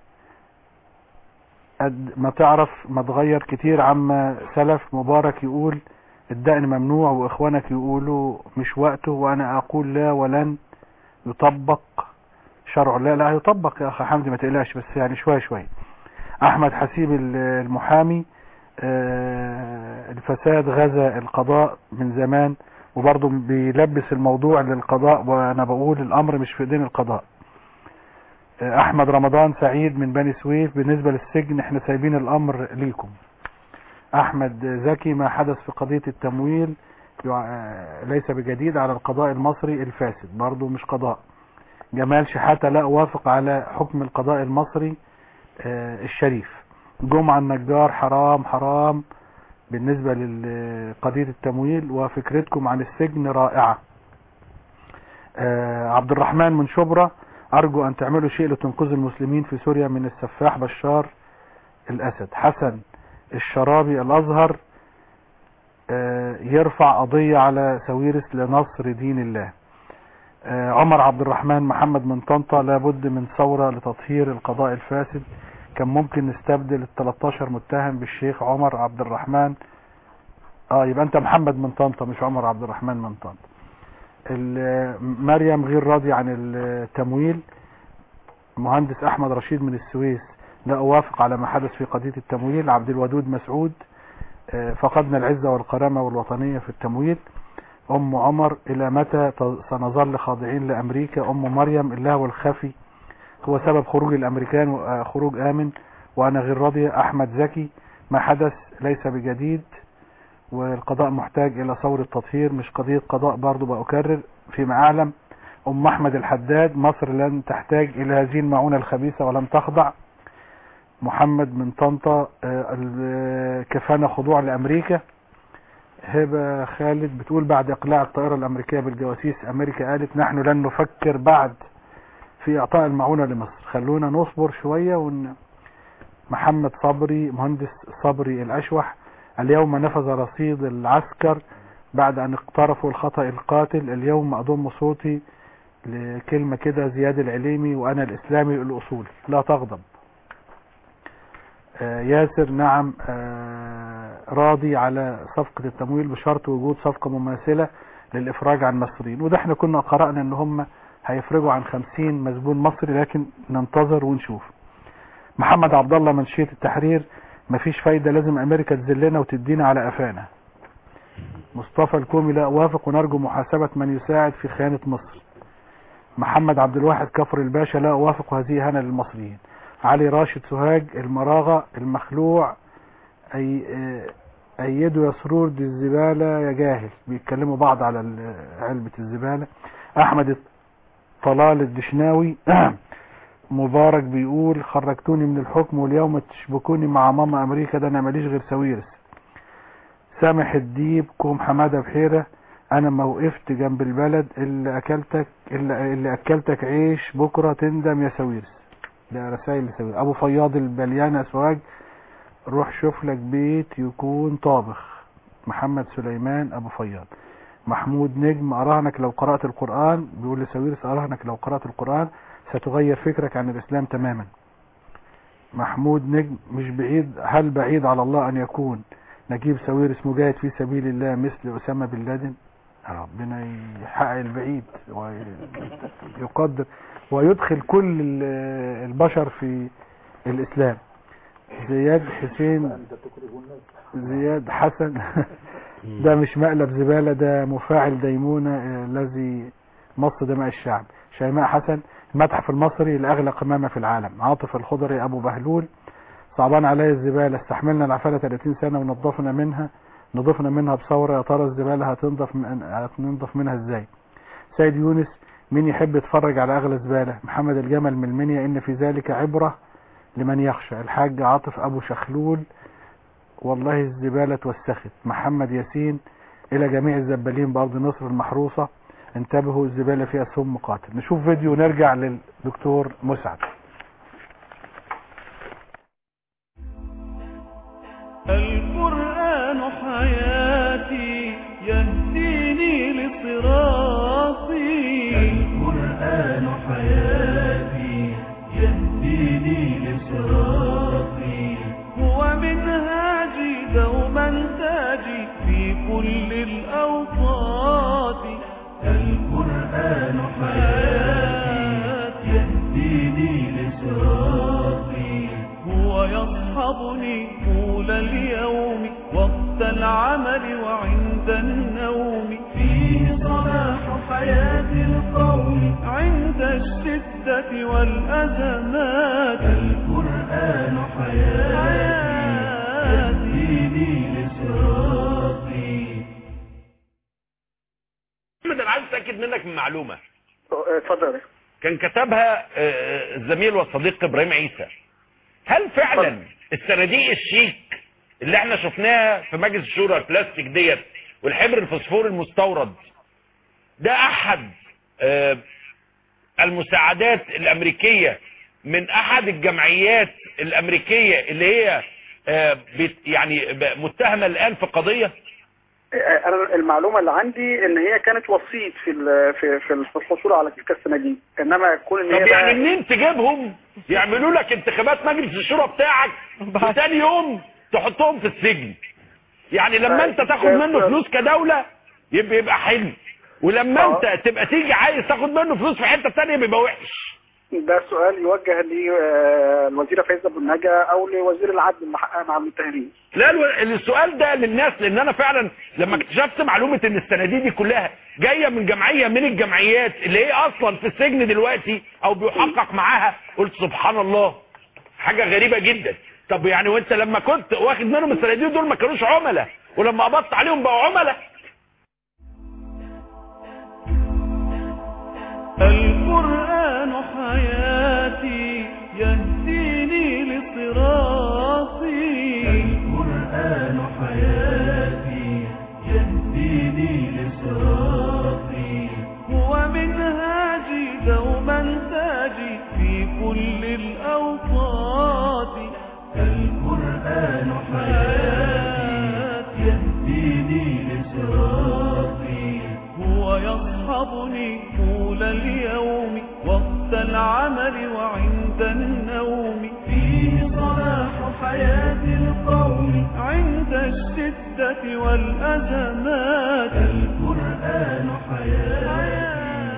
[SPEAKER 2] قد ما تعرف ما تغير كتير عما سلف مبارك يقول الدقن ممنوع واخوانك يقولوا مش وقته وانا اقول لا ولن يطبق شرع لا لا هيطبق يا اخي حمدي ما تقلقش بس يعني شويه شويه احمد حسيب ال- المحامي آه، الفساد غزا القضاء من زمان وبرضه بيلبس الموضوع للقضاء وانا بقول الامر مش في ايدين القضاء آه، احمد رمضان سعيد من بني سويف بالنسبه للسجن احنا سايبين الامر ليكم احمد زكي ما حدث في قضيه التمويل يع- آه، ليس بجديد على القضاء المصري الفاسد برضه مش قضاء جمال شحاتة لا أوافق على حكم القضاء المصري آه، الشريف جمعة النجار حرام حرام بالنسبة لقضية التمويل وفكرتكم عن السجن رائعة آه، عبد الرحمن من شبرا أرجو أن تعملوا شيء لتنقذوا المسلمين في سوريا من السفاح بشار الأسد حسن الشرابي الأزهر آه، يرفع قضية على سويرس لنصر دين الله آه، عمر عبد الرحمن محمد من طنطا لابد من ثورة لتطهير القضاء الفاسد كان ممكن نستبدل ال 13 متهم بالشيخ عمر عبد الرحمن اه يبقى انت محمد من طنطا مش عمر عبد الرحمن من طنطا ال- مريم غير راضي عن التمويل مهندس احمد رشيد من السويس لا اوافق على ما حدث في قضية التمويل عبد الودود مسعود آه، فقدنا العزة والكرامة والوطنية في التمويل أم عمر إلى متى ت- سنظل خاضعين لأمريكا أم مريم اللهو الخفي هو سبب خروج الأمريكان وخروج آمن وأنا غير راضية أحمد زكي ما حدث ليس بجديد والقضاء محتاج إلى ثورة تطهير مش قضية قضاء برضو بأكرر فيما أعلم أم أحمد الحداد مصر لن تحتاج إلى هذه المعونة الخبيثة ولن تخضع محمد من طنطا آه، ال- كفانا خضوع لأمريكا هبة خالد بتقول بعد إقلاع الطائرة الأمريكية بالجواسيس أمريكا قالت نحن لن نفكر بعد في إعطاء المعونة لمصر خلونا نصبر شوية ون... محمد صبري مهندس صبري الأشوح اليوم نفذ رصيد العسكر بعد أن اقترفوا الخطأ القاتل اليوم أضم صوتي لكلمة كده زياد العليمي وأنا الإسلامي الأصولي لا تغضب آه، ياسر نعم آه، راضي على صفقة التمويل بشرط وجود صفقة مماثلة للإفراج عن مصريين وده احنا كنا قرأنا ان هم هيفرجوا عن خمسين مسجون مصري لكن ننتظر ونشوف محمد عبد الله منشية التحرير مفيش فايدة لازم امريكا تذلنا وتدينا على قفانا مصطفى الكومي لا اوافق ونرجو محاسبة من يساعد في خيانة مصر محمد عبد الواحد كفر الباشا لا اوافق وهذه هنا للمصريين علي راشد سوهاج المراغة المخلوع أي آه، أيدوا يا سرور دي الزبالة يا جاهل بيتكلموا بعض على ال- علبة الزبالة أحمد طلال الدشناوي مبارك بيقول خرجتوني من الحكم واليوم تشبكوني مع ماما أمريكا ده أنا ماليش غير سويرس سامح الديب كوم حمادة بحيرة أنا ما وقفت جنب البلد اللي أكلتك اللي, اللي أكلتك عيش بكرة تندم يا سويرس ده رسائل لسويرس أبو فياض البليان أسواج روح شوف لك بيت يكون طابخ محمد سليمان أبو فياض محمود نجم أراهنك لو قرأت القرآن بيقول لسويرس أراهنك لو قرأت القرآن ستغير فكرك عن الإسلام تماما محمود نجم مش بعيد هل بعيد على الله أن يكون نجيب ساويرس مجاهد في سبيل الله مثل أسامة بن لادن ربنا يحقق البعيد ويقدر ويدخل كل ال- البشر في الإسلام زياد حسين زياد حسن ده مش مقلب زبالة ده مفاعل ديمونة آه، الذي مص دماء الشعب شيماء حسن المتحف المصري الأغلى قمامة في العالم عاطف الخضري أبو بهلول صعبان عليا الزبالة استحملنا العفالة 30 سنة ونضفنا منها نضفنا منها بثورة يا ترى الزبالة هتنضف من هتنضف منها ازاي سيد يونس مين يحب يتفرج على أغلى زبالة محمد الجمل من المنيا إن في ذلك عبرة لمن يخشى الحاج عاطف أبو شخلول والله الزبالة توسخت محمد ياسين إلى جميع الزبالين بأرض مصر المحروسة انتبهوا الزبالة فيها سم قاتل نشوف فيديو ونرجع للدكتور مسعد
[SPEAKER 1] القرآن حياتي يهديني لصراطي القرآن حياتي يهديني لصراطي هو منهاجي دوما تاجي في كل الأوقات القرآن حياتي يهديني لصراطي هو يصحبني طول اليوم وقت العمل وعند النوم فيه صلاح حياة القوم عند الشدة والأزمات القرآن حياتي يهديني لصراطي
[SPEAKER 16] محمد انا عايز اتاكد منك من معلومه
[SPEAKER 17] اتفضل
[SPEAKER 16] كان كتبها آه، الزميل والصديق ابراهيم عيسى هل فعلا الصناديق الشيك اللي احنا شفناها في مجلس الشورى البلاستيك ديت والحبر الفوسفور المستورد ده احد آه، المساعدات الامريكيه من احد الجمعيات الامريكيه اللي هي آه، بت- يعني ب- متهمه الان في قضيه
[SPEAKER 17] انا المعلومه اللي عندي ان هي كانت وسيط في ال- في في في الحصول على تلك الصناديق انما يكون ان هي
[SPEAKER 16] طب
[SPEAKER 17] بقى-
[SPEAKER 16] يعني منين تجيبهم يعملوا لك انتخابات مجلس الشورى بتاعك وتاني يوم تحطهم في السجن يعني لما انت تاخد منه فلوس كدولة يبقى يبقى حلو ولما انت تبقى تيجي عايز تاخد منه فلوس في حتة تانية بيبقى وحش
[SPEAKER 17] ده سؤال يوجه لي- آه، الوزيره فايزه ابو النجا او لوزير العدل اللي حقق مع المتهمين
[SPEAKER 16] لا الو- السؤال ده للناس لان انا فعلا لما اكتشفت معلومه ان الصناديق دي كلها جايه من جمعيه من الجمعيات اللي هي اصلا في السجن دلوقتي او بيحقق معاها قلت سبحان الله حاجه غريبه جدا طب يعني وانت لما كنت واخد منهم الصناديق دول ما كانوش عملاء ولما قبضت عليهم بقوا عملاء
[SPEAKER 1] القرآن حياتي يهديني لصراطي القرآن حياتي يهديني لصراطي هو منهاجي دوما تاجي في كل الأوقات القرآن حياتي يهديني لصراطي هو يصحبني طول اليوم وقت العمل وعند النوم فيه صلاح حياة القوم عند الشدة والأزمات القرآن حياتي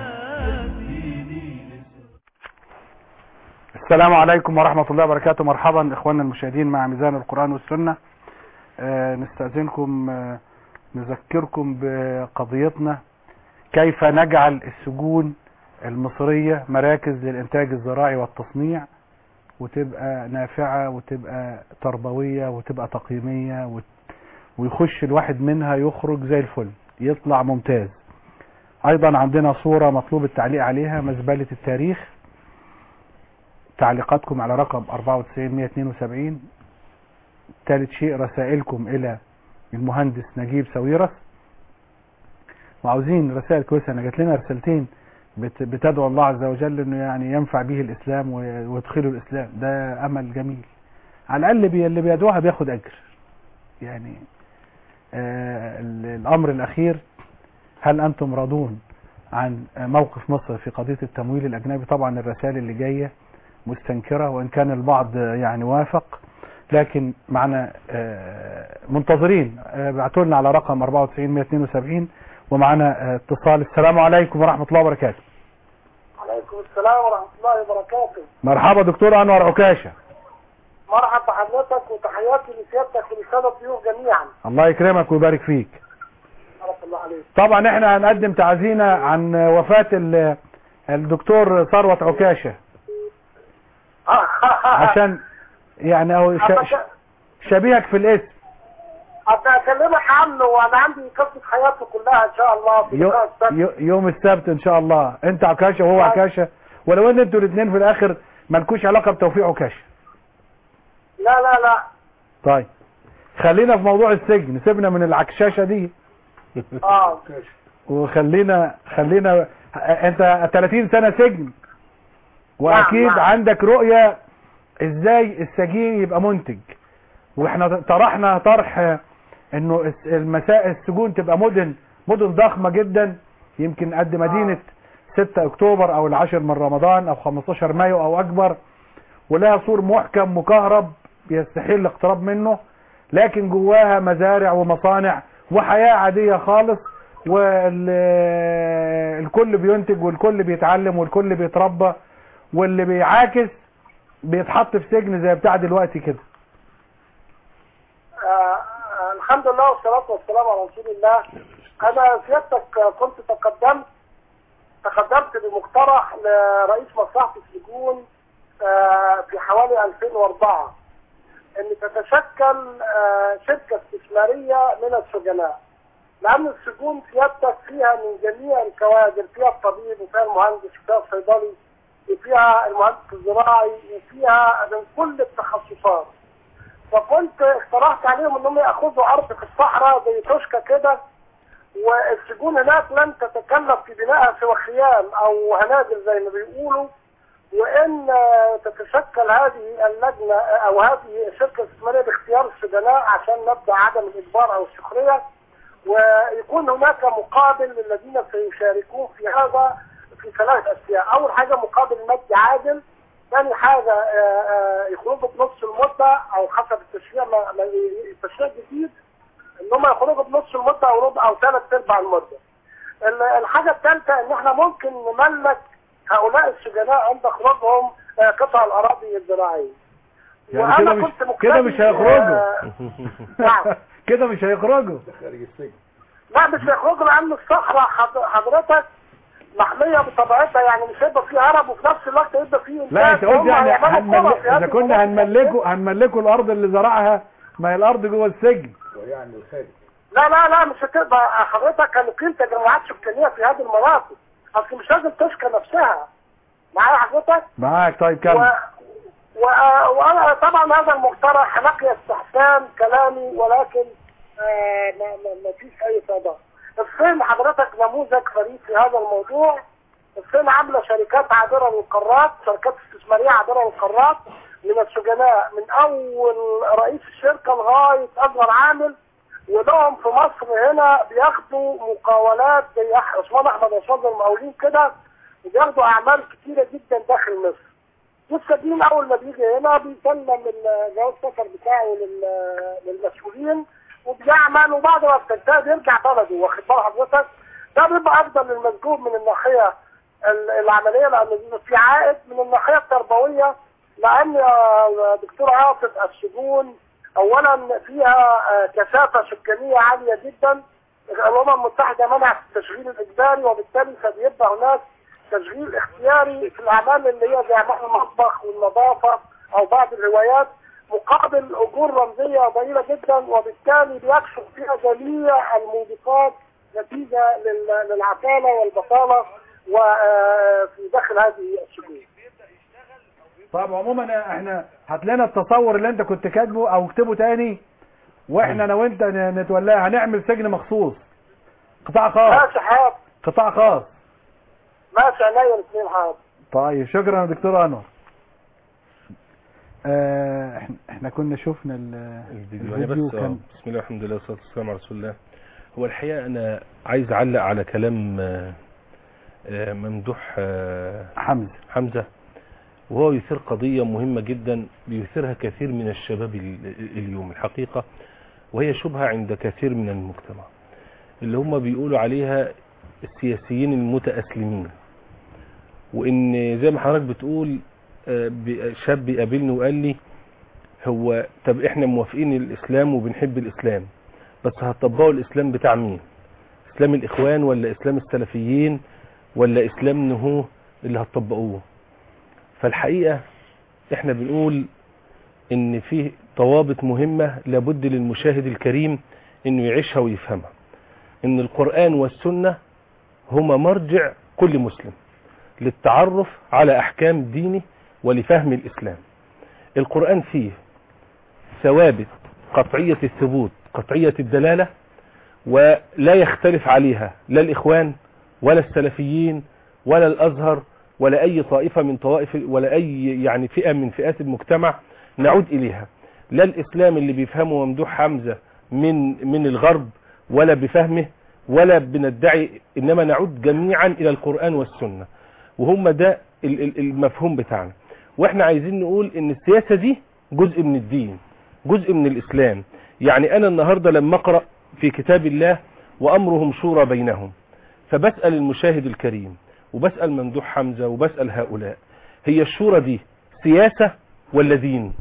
[SPEAKER 2] السلام عليكم ورحمة الله وبركاته مرحبا إخواننا المشاهدين مع ميزان القرآن والسنة آه، نستأذنكم آه، نذكركم بقضيتنا كيف نجعل السجون المصرية مراكز للإنتاج الزراعي والتصنيع وتبقى نافعة وتبقى تربوية وتبقى تقييمية وت- ويخش الواحد منها يخرج زي الفل يطلع ممتاز أيضا عندنا صورة مطلوب التعليق عليها مزبلة التاريخ تعليقاتكم على رقم 94172 ثالث شيء رسائلكم إلى المهندس نجيب ساويرس وعاوزين رسائل كويسة أنا جات لنا رسالتين بت- بتدعو الله عز وجل انه يعني ينفع به الاسلام وي- ويدخله الاسلام ده امل جميل على الاقل بي اللي بيدعوها بياخد اجر يعني آه ال- الامر الاخير هل انتم راضون عن آه، موقف مصر في قضية التمويل الاجنبي طبعا الرسائل اللي جاية مستنكرة وان كان البعض آه، يعني وافق لكن معنا آه، منتظرين ابعتوا لنا على رقم 94172 ومعنا آه، اتصال السلام عليكم ورحمة الله وبركاته
[SPEAKER 18] عليكم السلام ورحمة الله وبركاته
[SPEAKER 2] مرحبا دكتور انور عكاشة
[SPEAKER 18] مرحبا بحضرتك وتحياتي لسيادتك ولسادة الضيوف جميعا
[SPEAKER 2] الله يكرمك ويبارك فيك
[SPEAKER 18] بارك الله عليك
[SPEAKER 2] طبعا احنا هنقدم تعزينا عن وفاة ال- الدكتور ثروت عكاشة عشان يعني هو ش- ش- شبيهك في الاسم
[SPEAKER 18] أبقى أكلمك عنه وأنا عندي قصة حياته كلها إن شاء الله في
[SPEAKER 2] يو
[SPEAKER 18] لقاء السبت.
[SPEAKER 2] يو يوم السبت ان شاء الله انت عكاشة وهو عكاشة ولو ان انتوا الاثنين في الاخر مالكوش علاقة بتوفيق عكاشة
[SPEAKER 18] لا لا لا
[SPEAKER 2] طيب خلينا في موضوع السجن سيبنا من العكشاشة دي
[SPEAKER 18] اه
[SPEAKER 2] وخلينا خلينا انت 30 سنة سجن واكيد
[SPEAKER 18] نعم.
[SPEAKER 2] عندك رؤية ازاي السجين يبقى منتج واحنا طرحنا طرح انه الس- المساء السجون تبقى مدن مدن ضخمة جدا يمكن قد مدينة 6 اكتوبر او العاشر من رمضان او 15 مايو او اكبر ولها سور محكم مكهرب يستحيل الاقتراب منه لكن جواها مزارع ومصانع وحياة عادية خالص والكل بينتج والكل بيتعلم والكل بيتربى واللي بيعاكس بيتحط في سجن زي بتاع دلوقتي كده
[SPEAKER 18] آه، آه، الحمد لله والصلاة والسلام على رسول الله أنا سيادتك آه، كنت تقدمت تقدمت بمقترح لرئيس مصلحة السجون آه، في حوالي 2004 أن تتشكل آه، شركة استثمارية من السجناء لأن السجون سيادتك فيها من جميع الكوادر فيها الطبيب وفيها المهندس وفيها الصيدلي وفيها المهندس الزراعي وفيها من كل التخصصات فكنت اقترحت عليهم انهم ياخذوا ارض في الصحراء زي توشكا كده والسجون هناك لن تتكلف في بنائها سوى خيام او هنادر زي ما بيقولوا وان آه، تتشكل هذه اللجنه آه، او هذه الشركه الاستثماريه باختيار السجناء عشان نبدا عدم الاجبار او السخريه ويكون هناك مقابل للذين سيشاركون في هذا في ثلاث اشياء اول حاجه مقابل مادي عادل ثاني حاجة آه، آه، يخرجوا بنص المدة أو حسب التشريع ما- ما- التشريع الجديد إن هم يخرجوا بنص المدة أو ربع أو ثلاث أرباع المدة. ال- الحاجة الثالثة إن إحنا ممكن نملك هؤلاء السجناء عند إخراجهم آه، قطع الأراضي الزراعية.
[SPEAKER 2] يعني
[SPEAKER 18] وأنا
[SPEAKER 2] كده مش
[SPEAKER 18] كنت مقتدي
[SPEAKER 2] كده مش هيخرجوا
[SPEAKER 18] آه، نعم
[SPEAKER 2] كده مش هيخرجوا
[SPEAKER 18] لا مش هيخرجوا لان الصخره حض- حضرتك محميه بطبيعتها يعني مش هيبقى فيه هرب وفي نفس الوقت هيبقى فيه
[SPEAKER 2] لا انت
[SPEAKER 18] إنتاج.
[SPEAKER 2] قلت
[SPEAKER 18] هم
[SPEAKER 2] يعني
[SPEAKER 18] هيعملوا قرى
[SPEAKER 2] هنملك
[SPEAKER 18] في هذه
[SPEAKER 2] اذا كنا
[SPEAKER 18] المناطق.
[SPEAKER 2] هنملكوا هنملكوا الارض اللي زرعها ما هي الارض جوه السجن
[SPEAKER 18] لا لا لا مش هتبقى حضرتك هنقيم تجمعات سكانيه في هذه المناطق اصل مش لازم تسكن نفسها معايا حضرتك
[SPEAKER 2] معاك طيب
[SPEAKER 18] و...
[SPEAKER 2] كمل
[SPEAKER 18] و... وانا طبعا هذا المقترح لقي استحسان كلامي ولكن آه ما, ما, ما فيش اي فائده الصين حضرتك نموذج فريد في هذا الموضوع الصين عامله شركات عابره للقارات شركات استثماريه عابره للقارات من السجناء من اول رئيس الشركه لغايه اصغر عامل ولهم في مصر هنا بياخدوا مقاولات زي أح- عثمان احمد عثمان زي المقاولين كده وبياخدوا اعمال كتيره جدا داخل مصر والسجين اول ما بيجي هنا بيسلم الجواز السفر بتاعه لل- للمسؤولين وبيعمل وبعد ما بتنتهي بيرجع بلده واخد بال حضرتك ده بيبقى افضل للمسجون من الناحيه ال- العمليه لان بيبقى في عائد من الناحيه التربويه لان يا دكتور عاطف السجون اولا فيها آه، كثافه سكانيه عاليه جدا الامم المتحده منعت التشغيل الاجباري وبالتالي فبيبقى هناك تشغيل اختياري في الاعمال اللي هي زي اعمال المطبخ والنظافه او بعض الهوايات مقابل اجور رمزيه ضئيله جدا وبالتالي بيكشف فيها جميع الموبقات نتيجه لل- للعتاله والبطاله وفي داخل هذه السجون.
[SPEAKER 2] طب عموما احنا هات لنا التصور اللي انت كنت كاتبه او اكتبه تاني واحنا انا وانت ن- نتولاه هنعمل سجن مخصوص قطاع خاص
[SPEAKER 18] ماشي حاضر
[SPEAKER 2] قطاع خاص
[SPEAKER 18] ماشي عينيا الاثنين حاضر.
[SPEAKER 2] طيب شكرا يا دكتور انور آه احنا- احنا كنا شفنا ال-
[SPEAKER 6] الفيديو انا
[SPEAKER 2] الفيديو
[SPEAKER 6] بس
[SPEAKER 2] كان
[SPEAKER 6] بسم الله الحمد لله والصلاه والسلام على رسول الله هو الحقيقه انا عايز اعلق على كلام آه، آه، ممدوح آه،
[SPEAKER 2] حمزه
[SPEAKER 6] حمزه وهو يثير قضيه مهمه جدا بيثيرها كثير من الشباب ال- اليوم الحقيقه وهي شبهه عند كثير من المجتمع اللي هم بيقولوا عليها السياسيين المتأسلمين وان زي ما حضرتك بتقول آه، بي- شاب بيقابلني وقال لي هو طب احنا موافقين الاسلام وبنحب الاسلام بس هتطبقوا الاسلام بتاع مين اسلام الاخوان ولا اسلام السلفيين ولا اسلام نهوه اللي هتطبقوه فالحقيقة احنا بنقول ان فيه ضوابط مهمة لابد للمشاهد الكريم انه يعيشها ويفهمها ان القرآن والسنة هما مرجع كل مسلم للتعرف على احكام دينه ولفهم الاسلام القرآن فيه ثوابت قطعية الثبوت قطعية الدلالة ولا يختلف عليها لا الإخوان ولا السلفيين ولا الأزهر ولا أي طائفة من طوائف ولا أي يعني فئة من فئات المجتمع نعود إليها لا الإسلام اللي بيفهمه ممدوح حمزة من من الغرب ولا بفهمه ولا بندعي إنما نعود جميعا إلى القرآن والسنة وهم ده ال- ال- المفهوم بتاعنا واحنا عايزين نقول ان السياسة دي جزء من الدين جزء من الاسلام يعني انا النهاردة لما اقرأ في كتاب الله وامرهم شورى بينهم فبسأل المشاهد الكريم وبسأل ممدوح حمزة وبسأل هؤلاء هي الشورى دي سياسة ولا دين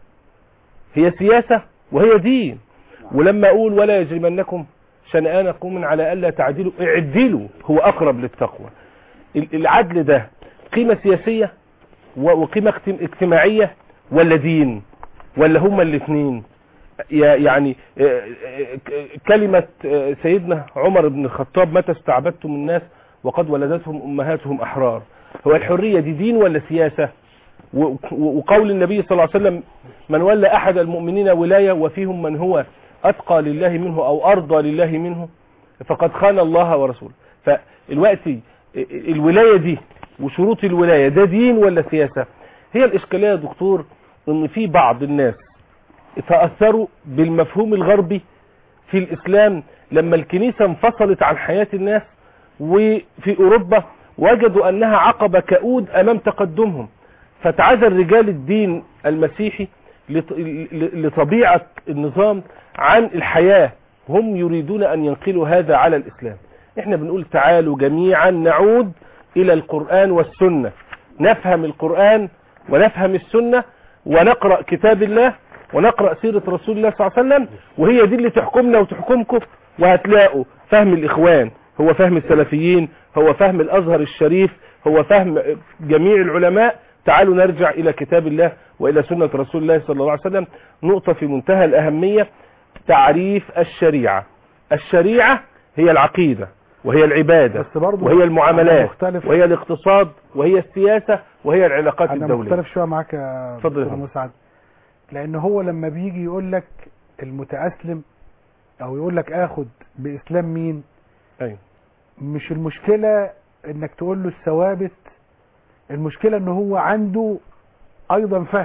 [SPEAKER 6] هي سياسة وهي دين ولما اقول ولا يجرمنكم شنآن قوم على الا تعدلوا اعدلوا هو اقرب للتقوى ال- العدل ده قيمة سياسية و- وقيمة اجتم- اجتماعية ولا دين ولا هما الاثنين يا- يعني آه، آه، ك- كلمة آه، سيدنا عمر بن الخطاب متى استعبدتم الناس وقد ولدتهم أمهاتهم أحرار هو الحرية دي دين ولا سياسة و- و- وقول النبي صلى الله عليه وسلم من ولى أحد المؤمنين ولاية وفيهم من هو أتقى لله منه أو أرضى لله منه فقد خان الله ورسوله فالوقت الولاية دي وشروط الولاية ده دين ولا سياسة هي الإشكالية يا دكتور ان في بعض الناس تأثروا بالمفهوم الغربي في الإسلام لما الكنيسة انفصلت عن حياة الناس وفي أوروبا وجدوا أنها عقبة كؤود أمام تقدمهم فتعزل رجال الدين المسيحي لط- ل- لطبيعة النظام عن الحياة هم يريدون أن ينقلوا هذا على الإسلام احنا بنقول تعالوا جميعا نعود إلى القرآن والسنة نفهم القرآن ونفهم السنة ونقرأ كتاب الله ونقرأ سيرة رسول الله صلى الله عليه وسلم وهي دي اللي تحكمنا وتحكمكم وهتلاقوا فهم الإخوان هو فهم السلفيين هو فهم الأزهر الشريف هو فهم جميع العلماء تعالوا نرجع إلى كتاب الله وإلى سنة رسول الله صلى الله عليه وسلم نقطة في منتهى الأهمية تعريف الشريعة الشريعة هي العقيدة وهي العبادة
[SPEAKER 2] بس برضو
[SPEAKER 6] وهي
[SPEAKER 2] أنا
[SPEAKER 6] المعاملات
[SPEAKER 2] مختلف.
[SPEAKER 6] وهي الاقتصاد وهي السياسة وهي العلاقات
[SPEAKER 2] انا
[SPEAKER 6] الدولية
[SPEAKER 2] مختلف شويه معاك يا
[SPEAKER 6] اتفضل يا
[SPEAKER 2] دكتور
[SPEAKER 6] فندم.
[SPEAKER 2] مسعد لان هو لما بيجي يقول لك المتاسلم او يقول لك اخد باسلام مين
[SPEAKER 6] ايوه
[SPEAKER 2] مش المشكله انك تقول له الثوابت المشكله ان هو عنده ايضا فهم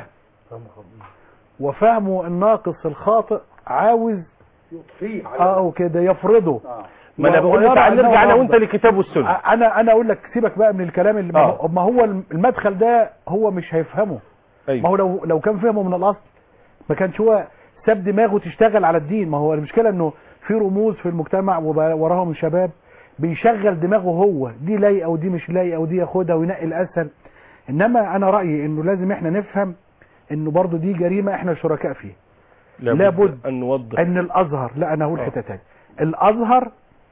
[SPEAKER 2] وفهمه الناقص الخاطئ عاوز
[SPEAKER 4] يضفيه على
[SPEAKER 2] اه وكده يفرضه
[SPEAKER 6] ما انا بقول لك
[SPEAKER 2] ويرى
[SPEAKER 6] تعال
[SPEAKER 2] أنه
[SPEAKER 6] نرجع انا وانت
[SPEAKER 2] أفضل.
[SPEAKER 6] للكتاب والسنة
[SPEAKER 2] انا انا اقول لك سيبك بقى من الكلام اللي
[SPEAKER 6] آه.
[SPEAKER 2] ما هو المدخل ده هو مش هيفهمه
[SPEAKER 6] أيوة.
[SPEAKER 2] ما هو لو لو كان فهمه من الاصل ما كانش هو ساب دماغه تشتغل على الدين ما هو المشكله انه في رموز في المجتمع وبقى وراهم شباب بيشغل دماغه هو دي لايقه ودي مش لايقه ودي ياخدها وينقي الاسهل انما انا رايي انه لازم احنا نفهم انه برضو دي جريمه احنا شركاء فيها لابد
[SPEAKER 6] ان نوضح
[SPEAKER 2] ان الازهر لا انا هقول حته تاني الازهر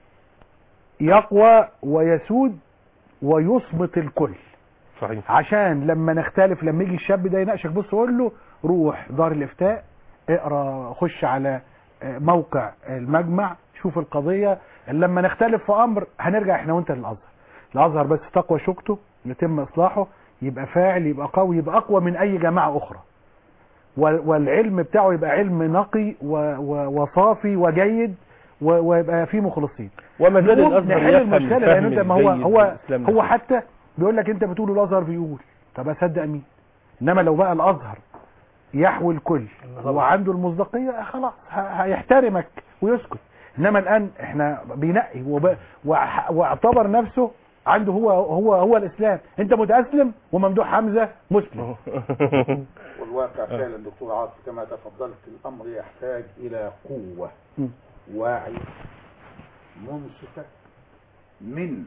[SPEAKER 2] يقوى ويسود ويصمت الكل
[SPEAKER 6] صحيح
[SPEAKER 2] عشان لما نختلف لما يجي الشاب ده يناقشك بص قول له روح دار الافتاء اقرا خش على آه، موقع المجمع شوف القضيه لما نختلف في امر هنرجع احنا وانت للازهر الازهر بس تقوى شوكته يتم اصلاحه يبقى فاعل يبقى قوي يبقى اقوى من اي جماعه اخرى وال- والعلم بتاعه يبقى علم نقي و- و- وصافي وجيد و- ويبقى فيه مخلصين
[SPEAKER 6] وما زال
[SPEAKER 2] نقوم
[SPEAKER 6] الازهر
[SPEAKER 2] نحل
[SPEAKER 6] يفهم
[SPEAKER 2] المشكله لان
[SPEAKER 6] الفهم
[SPEAKER 2] انت ما هو
[SPEAKER 6] الجيد
[SPEAKER 2] هو
[SPEAKER 6] للإسلام
[SPEAKER 2] هو
[SPEAKER 6] نفسه.
[SPEAKER 2] حتى بيقول لك انت بتقول الازهر بيقول طب اصدق مين انما لو بقى الازهر يحوي الكل وعنده المصداقيه خلاص ه- هيحترمك ويسكت انما الان احنا بينقي وب... وح- واعتبر نفسه عنده هو هو هو الاسلام انت متاسلم وممدوح حمزه مسلم
[SPEAKER 4] والواقع فعلا دكتور عاطف كما تفضلت الامر يحتاج الى قوه
[SPEAKER 2] م.
[SPEAKER 4] واعي منصفه من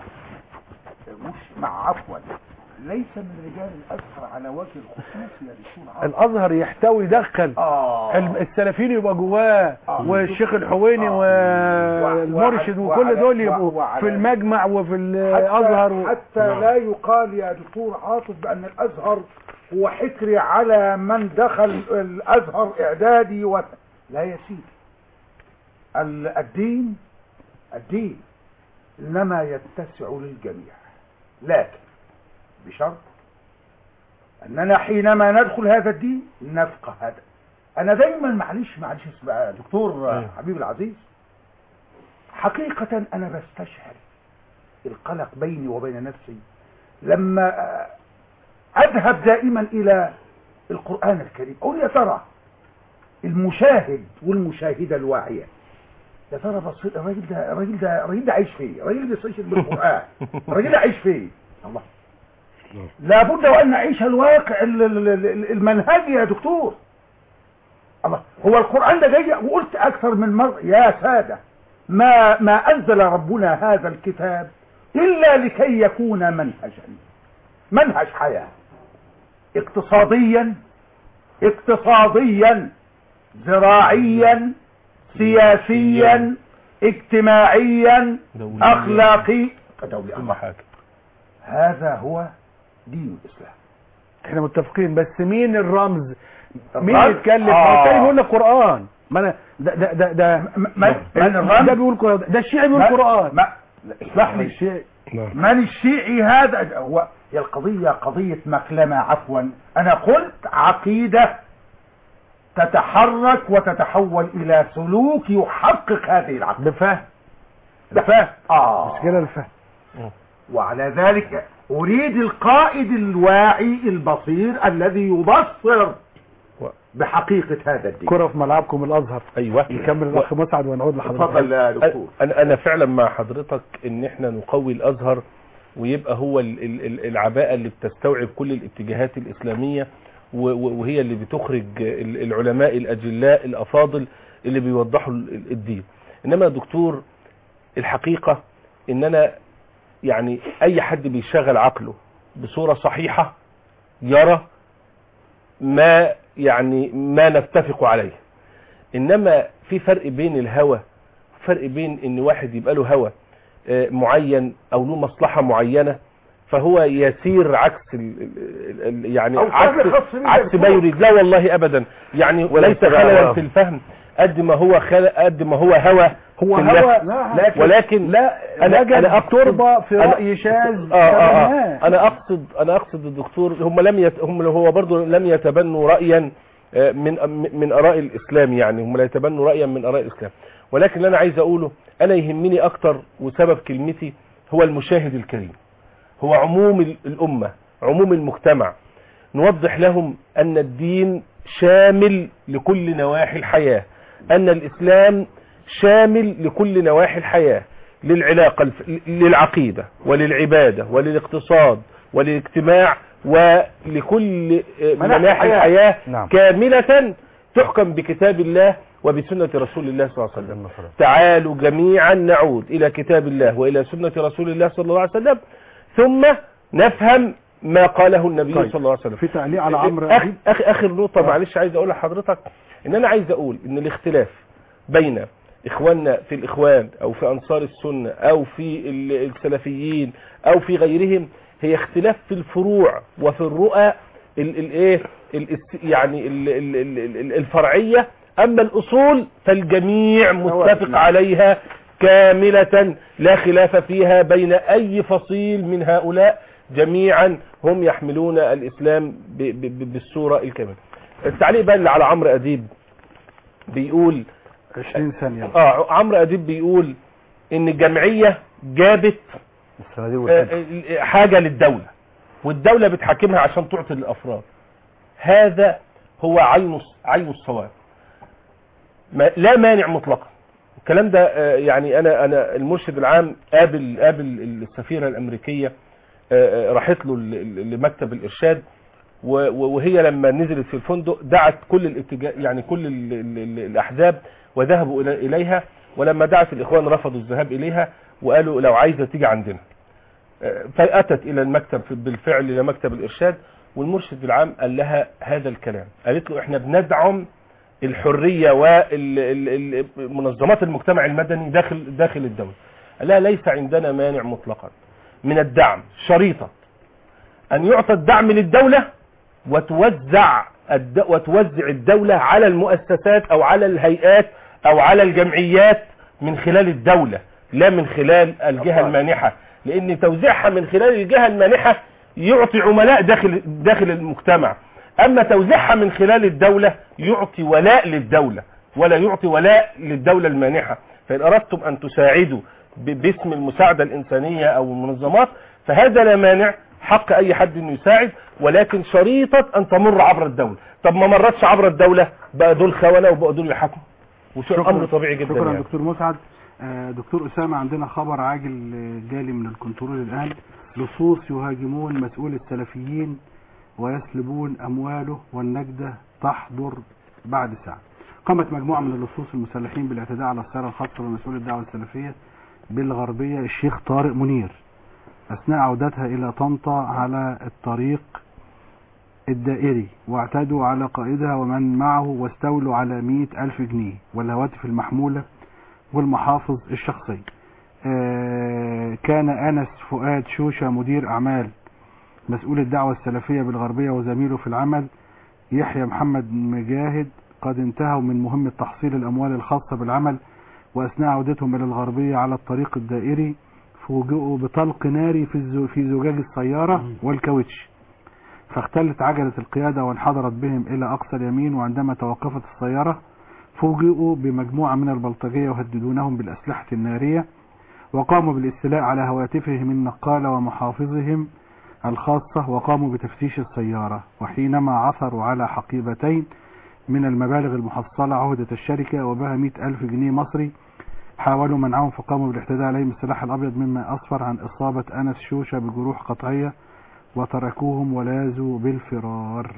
[SPEAKER 4] مش مع عفوا ليس من رجال الازهر على وجه الخصوص يا دكتور عاطف
[SPEAKER 2] الازهر يحتوي يدخل
[SPEAKER 4] آه.
[SPEAKER 2] الم- السلفيين يبقى جواه
[SPEAKER 4] آه.
[SPEAKER 2] والشيخ الحويني والمرشد
[SPEAKER 4] وعلى-
[SPEAKER 2] وكل دول
[SPEAKER 4] وعلى-
[SPEAKER 2] يبقوا
[SPEAKER 4] وعلى-
[SPEAKER 2] في المجمع وفي الازهر و...
[SPEAKER 4] حتى لا يقال يا دكتور عاطف بأن الأزهر هو حكر على من دخل الأزهر إعدادي و... لا يا سيدي ال- الدين الدين إنما يتسع للجميع لكن بشرط أننا حينما ندخل هذا الدين نفقه هذا أنا دايما معلش معلش اسمع دكتور
[SPEAKER 6] أيوه.
[SPEAKER 4] حبيب العزيز حقيقة أنا بستشعر القلق بيني وبين نفسي لما آه، أذهب دائما إلى القرآن الكريم أقول يا ترى المشاهد والمشاهدة الواعية يا ترى بصير الراجل ده الراجل ده الراجل ده عايش فين؟ الراجل ده بيستشهد بالقرآن الراجل ده عايش فين؟ الله لابد وأن نعيش الواقع ال- ال- ال- المنهجي يا دكتور الله هو القرآن ده جاي وقلت أكثر من مرة يا سادة ما ما أنزل ربنا هذا الكتاب إلا لكي يكون منهجا منهج حياة اقتصاديا اقتصاديا زراعيا سياسيا اجتماعيا
[SPEAKER 6] دوليا.
[SPEAKER 4] أخلاقي دولي
[SPEAKER 6] كل
[SPEAKER 4] الله
[SPEAKER 6] حاجة
[SPEAKER 4] هذا هو دين الإسلام
[SPEAKER 2] احنا متفقين بس مين الرمز مين
[SPEAKER 4] الرمز؟
[SPEAKER 2] يتكلم
[SPEAKER 4] آه.
[SPEAKER 2] ما التاني بيقول لك قرآن ما انا ده ده ده ده
[SPEAKER 4] من, من الرمز
[SPEAKER 2] ده بيقول قرآن ده الشيعي بيقول
[SPEAKER 4] ما-
[SPEAKER 2] قرآن
[SPEAKER 4] ما اسمح لي
[SPEAKER 2] الشيعي
[SPEAKER 4] من الشيعي هذا هو هي القضية قضية مكلمة عفوا أنا قلت عقيدة تتحرك وتتحول إلى سلوك يحقق هذه العقيدة
[SPEAKER 2] بفهم
[SPEAKER 4] بفهم آه
[SPEAKER 2] مش كده الفهم
[SPEAKER 4] وعلى ذلك أريد القائد الواعي البصير الذي يبصر بحقيقة هذا الدين
[SPEAKER 2] كرة في ملعبكم الازهر
[SPEAKER 6] ايوه
[SPEAKER 2] يكمل الاخ مسعد ونعود لحضرتك
[SPEAKER 4] اتفضل يا دكتور
[SPEAKER 6] انا انا فعلا مع حضرتك ان احنا نقوي الازهر ويبقى هو ال- ال- ال- العباءه اللي بتستوعب كل الاتجاهات الاسلاميه و- و- وهي اللي بتخرج ال- العلماء الاجلاء الافاضل اللي بيوضحوا ال- ال- الدين انما يا دكتور الحقيقه ان انا يعني اي حد بيشغل عقله بصوره صحيحه يرى ما يعني ما نتفق عليه انما في فرق بين الهوى فرق بين ان واحد يبقى له هوى آه، معين او له مصلحة معينة فهو يسير عكس ال ال ال يعني
[SPEAKER 4] أو
[SPEAKER 6] عكس
[SPEAKER 4] فرق خاص بيه
[SPEAKER 6] عكس ما
[SPEAKER 4] بالكفر.
[SPEAKER 6] يريد لا والله ابدا يعني
[SPEAKER 5] ولا
[SPEAKER 6] ليس
[SPEAKER 5] اتباع
[SPEAKER 6] خللا
[SPEAKER 5] هواه.
[SPEAKER 6] في الفهم قد ما هو خل... قد ما هو هوى
[SPEAKER 2] هو
[SPEAKER 6] في
[SPEAKER 2] هوى
[SPEAKER 6] النفس.
[SPEAKER 2] لكن
[SPEAKER 6] ولكن
[SPEAKER 2] لا
[SPEAKER 6] انا
[SPEAKER 2] وجد
[SPEAKER 6] انا اقصد
[SPEAKER 2] تربة في
[SPEAKER 6] أنا-
[SPEAKER 2] رأي شاذ
[SPEAKER 6] آه آه
[SPEAKER 2] كمان.
[SPEAKER 6] آه انا اقصد انا اقصد الدكتور هم لم يت... هم هو برضه لم يتبنوا رايا آه، من من اراء الاسلام يعني هم لا يتبنوا رايا من اراء الاسلام ولكن اللي انا عايز اقوله انا يهمني اكتر وسبب كلمتي هو المشاهد الكريم هو عموم ال- الامه عموم المجتمع نوضح لهم ان الدين شامل لكل نواحي الحياه ان الاسلام شامل لكل نواحي الحياه للعلاقه الف- للعقيده وللعباده وللاقتصاد وللاجتماع ولكل آه،
[SPEAKER 5] مناحي
[SPEAKER 6] مناحي
[SPEAKER 5] الحياة.
[SPEAKER 6] الحياه
[SPEAKER 5] نعم.
[SPEAKER 6] كامله تحكم بكتاب الله وبسنه رسول الله صلى الله عليه وسلم تعالوا جميعا نعود الى كتاب الله والى سنه رسول الله صلى الله عليه وسلم ثم نفهم ما قاله النبي
[SPEAKER 2] طيب.
[SPEAKER 6] صلى الله عليه وسلم
[SPEAKER 2] في تعليق على عمرو
[SPEAKER 6] أخ
[SPEAKER 2] أديب.
[SPEAKER 6] أخ اخر نقطه معلش عايز اقولها لحضرتك ان انا عايز اقول ان الاختلاف بين اخواننا في الاخوان او في انصار السنه او في ال- السلفيين او في غيرهم هي اختلاف في الفروع وفي الرؤى ال- الايه الاست- يعني ال- ال- ال- ال- الفرعيه اما الاصول فالجميع متفق عليها كامله لا خلاف فيها بين اي فصيل من هؤلاء جميعا هم يحملون الاسلام ب- ب- ب- بالصوره الكامله التعليق بقى اللي على عمرو اديب بيقول
[SPEAKER 2] 20 ثانية
[SPEAKER 6] اه عمرو اديب بيقول ان الجمعيه جابت
[SPEAKER 5] الصناديق
[SPEAKER 6] آه،
[SPEAKER 5] والحج.
[SPEAKER 6] آه، حاجه للدوله والدوله بتحاكمها عشان تعطي للافراد هذا هو عين عين الصواب ما لا مانع مطلقا الكلام ده آه، يعني انا انا المرشد العام قابل قابل السفيره الامريكيه آه، آه، راحت له ل- ل- لمكتب الارشاد و- و- وهي لما نزلت في الفندق دعت كل الاتجاه يعني كل ال ال ال الاحزاب وذهبوا إلى- اليها ولما دعت الاخوان رفضوا الذهاب اليها وقالوا لو عايزه تيجي عندنا آه، فاتت الى المكتب في- بالفعل الى مكتب الارشاد والمرشد العام قال لها هذا الكلام قالت له احنا بندعم الحريه ومنظمات المجتمع المدني داخل داخل الدوله قال لها ليس عندنا مانع مطلقا من الدعم شريطه ان يعطى الدعم للدوله وتوزع الد... وتوزع الدولة على المؤسسات او على الهيئات او على الجمعيات من خلال الدولة لا من خلال الجهة المانحة لان توزيعها من خلال الجهة المانحة يعطي عملاء داخل داخل المجتمع اما توزيعها من خلال الدولة يعطي ولاء للدولة ولا يعطي ولاء للدولة المانحة فان اردتم ان تساعدوا ب- باسم المساعدة الانسانية او المنظمات فهذا لا مانع حق اي حد انه يساعد ولكن شريطة ان تمر عبر الدولة طب ما مرتش عبر الدولة بقى دول خونة وبقى دول يحكموا وشو امر طبيعي جدا
[SPEAKER 2] شكرا
[SPEAKER 6] يعني.
[SPEAKER 2] دكتور مسعد آه، دكتور أسامة عندنا خبر عاجل آه، جالي من الكنترول الآن لصوص يهاجمون مسؤول السلفيين ويسلبون أمواله والنجدة تحضر بعد ساعة قامت مجموعة من اللصوص المسلحين بالاعتداء على السيارة الخاصة بمسؤول الدعوة السلفية بالغربية الشيخ طارق منير أثناء عودتها إلى طنطا على الطريق الدائري واعتدوا على قائدها ومن معه واستولوا على مئة ألف جنيه والهواتف المحمولة والمحافظ الشخصية آه، كان أنس فؤاد شوشة مدير أعمال مسؤول الدعوة السلفية بالغربية وزميله في العمل يحيى محمد مجاهد قد انتهوا من مهمة تحصيل الأموال الخاصة بالعمل وأثناء عودتهم إلى الغربية على الطريق الدائري فوجئوا بطلق ناري في الزو- في زجاج السيارة والكاوتش فاختلت عجلة القيادة وانحدرت بهم إلى أقصى اليمين وعندما توقفت السيارة فوجئوا بمجموعة من البلطجية يهددونهم بالأسلحة النارية وقاموا بالاستيلاء على هواتفهم النقالة ومحافظهم الخاصة وقاموا بتفتيش السيارة وحينما عثروا على حقيبتين من المبالغ المحصلة عهدة الشركة وبها مئة ألف جنيه مصري حاولوا منعهم فقاموا بالاعتداء عليهم السلاح الأبيض مما أسفر عن إصابة أنس شوشة بجروح قطعية وتركوهم ولازوا بالفرار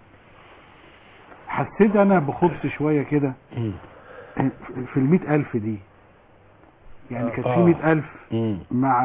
[SPEAKER 2] حسيت أنا بخبث شوية كده في المئة ألف دي يعني كانت في
[SPEAKER 6] آه.
[SPEAKER 2] مئة ألف
[SPEAKER 6] مم.
[SPEAKER 2] مع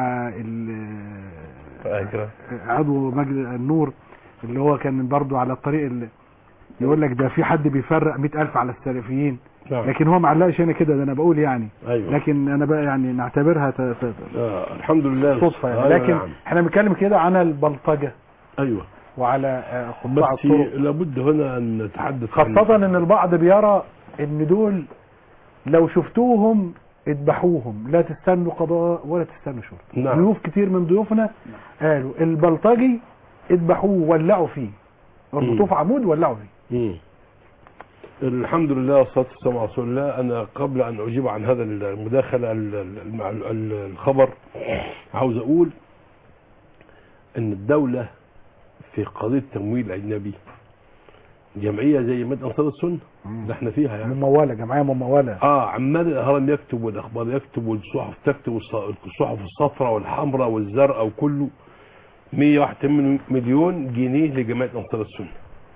[SPEAKER 2] ال-
[SPEAKER 6] أيوة.
[SPEAKER 2] عضو مجلس النور اللي هو كان برضو على الطريق ال- يقول لك ده في حد بيفرق مئة ألف على السلفيين
[SPEAKER 3] نعم.
[SPEAKER 2] لكن هو معلقش هنا كده ده انا بقول يعني
[SPEAKER 3] أيوة.
[SPEAKER 2] لكن انا بقى يعني نعتبرها ت- ت-
[SPEAKER 3] آه الحمد لله
[SPEAKER 2] صدفة يعني
[SPEAKER 3] أيوة
[SPEAKER 2] لكن
[SPEAKER 3] نعم.
[SPEAKER 2] احنا بنتكلم كده عن البلطجة
[SPEAKER 3] أيوة
[SPEAKER 2] وعلى آه، قطاع
[SPEAKER 3] بس
[SPEAKER 2] الطرق
[SPEAKER 3] لابد هنا أن نتحدث عن-
[SPEAKER 2] خاصة ان البعض بيرى ان دول لو شفتوهم اذبحوهم لا تستنوا قضاء ولا تستنوا شرطة
[SPEAKER 3] نعم.
[SPEAKER 2] ضيوف كتير من ضيوفنا قالوا البلطجي اذبحوه ولعوا فيه اربطوه في عمود ولعوا فيه
[SPEAKER 3] مم. الحمد لله والصلاة والسلام على رسول الله أنا قبل أن أجيب عن هذا المداخلة ال- ال- المع- ال- الخبر عاوز أقول أن الدولة في قضية تمويل أجنبي جمعية زي مد أنصار السنة اللي احنا فيها يعني
[SPEAKER 2] ممولة جمعية ممولة
[SPEAKER 3] اه عمال الهرم يكتب والاخبار يكتب والصحف تكتب والص- الصحف الصفراء والحمراء والزرقاء وكله 181 مليون جنيه لجمعيه انصار السنه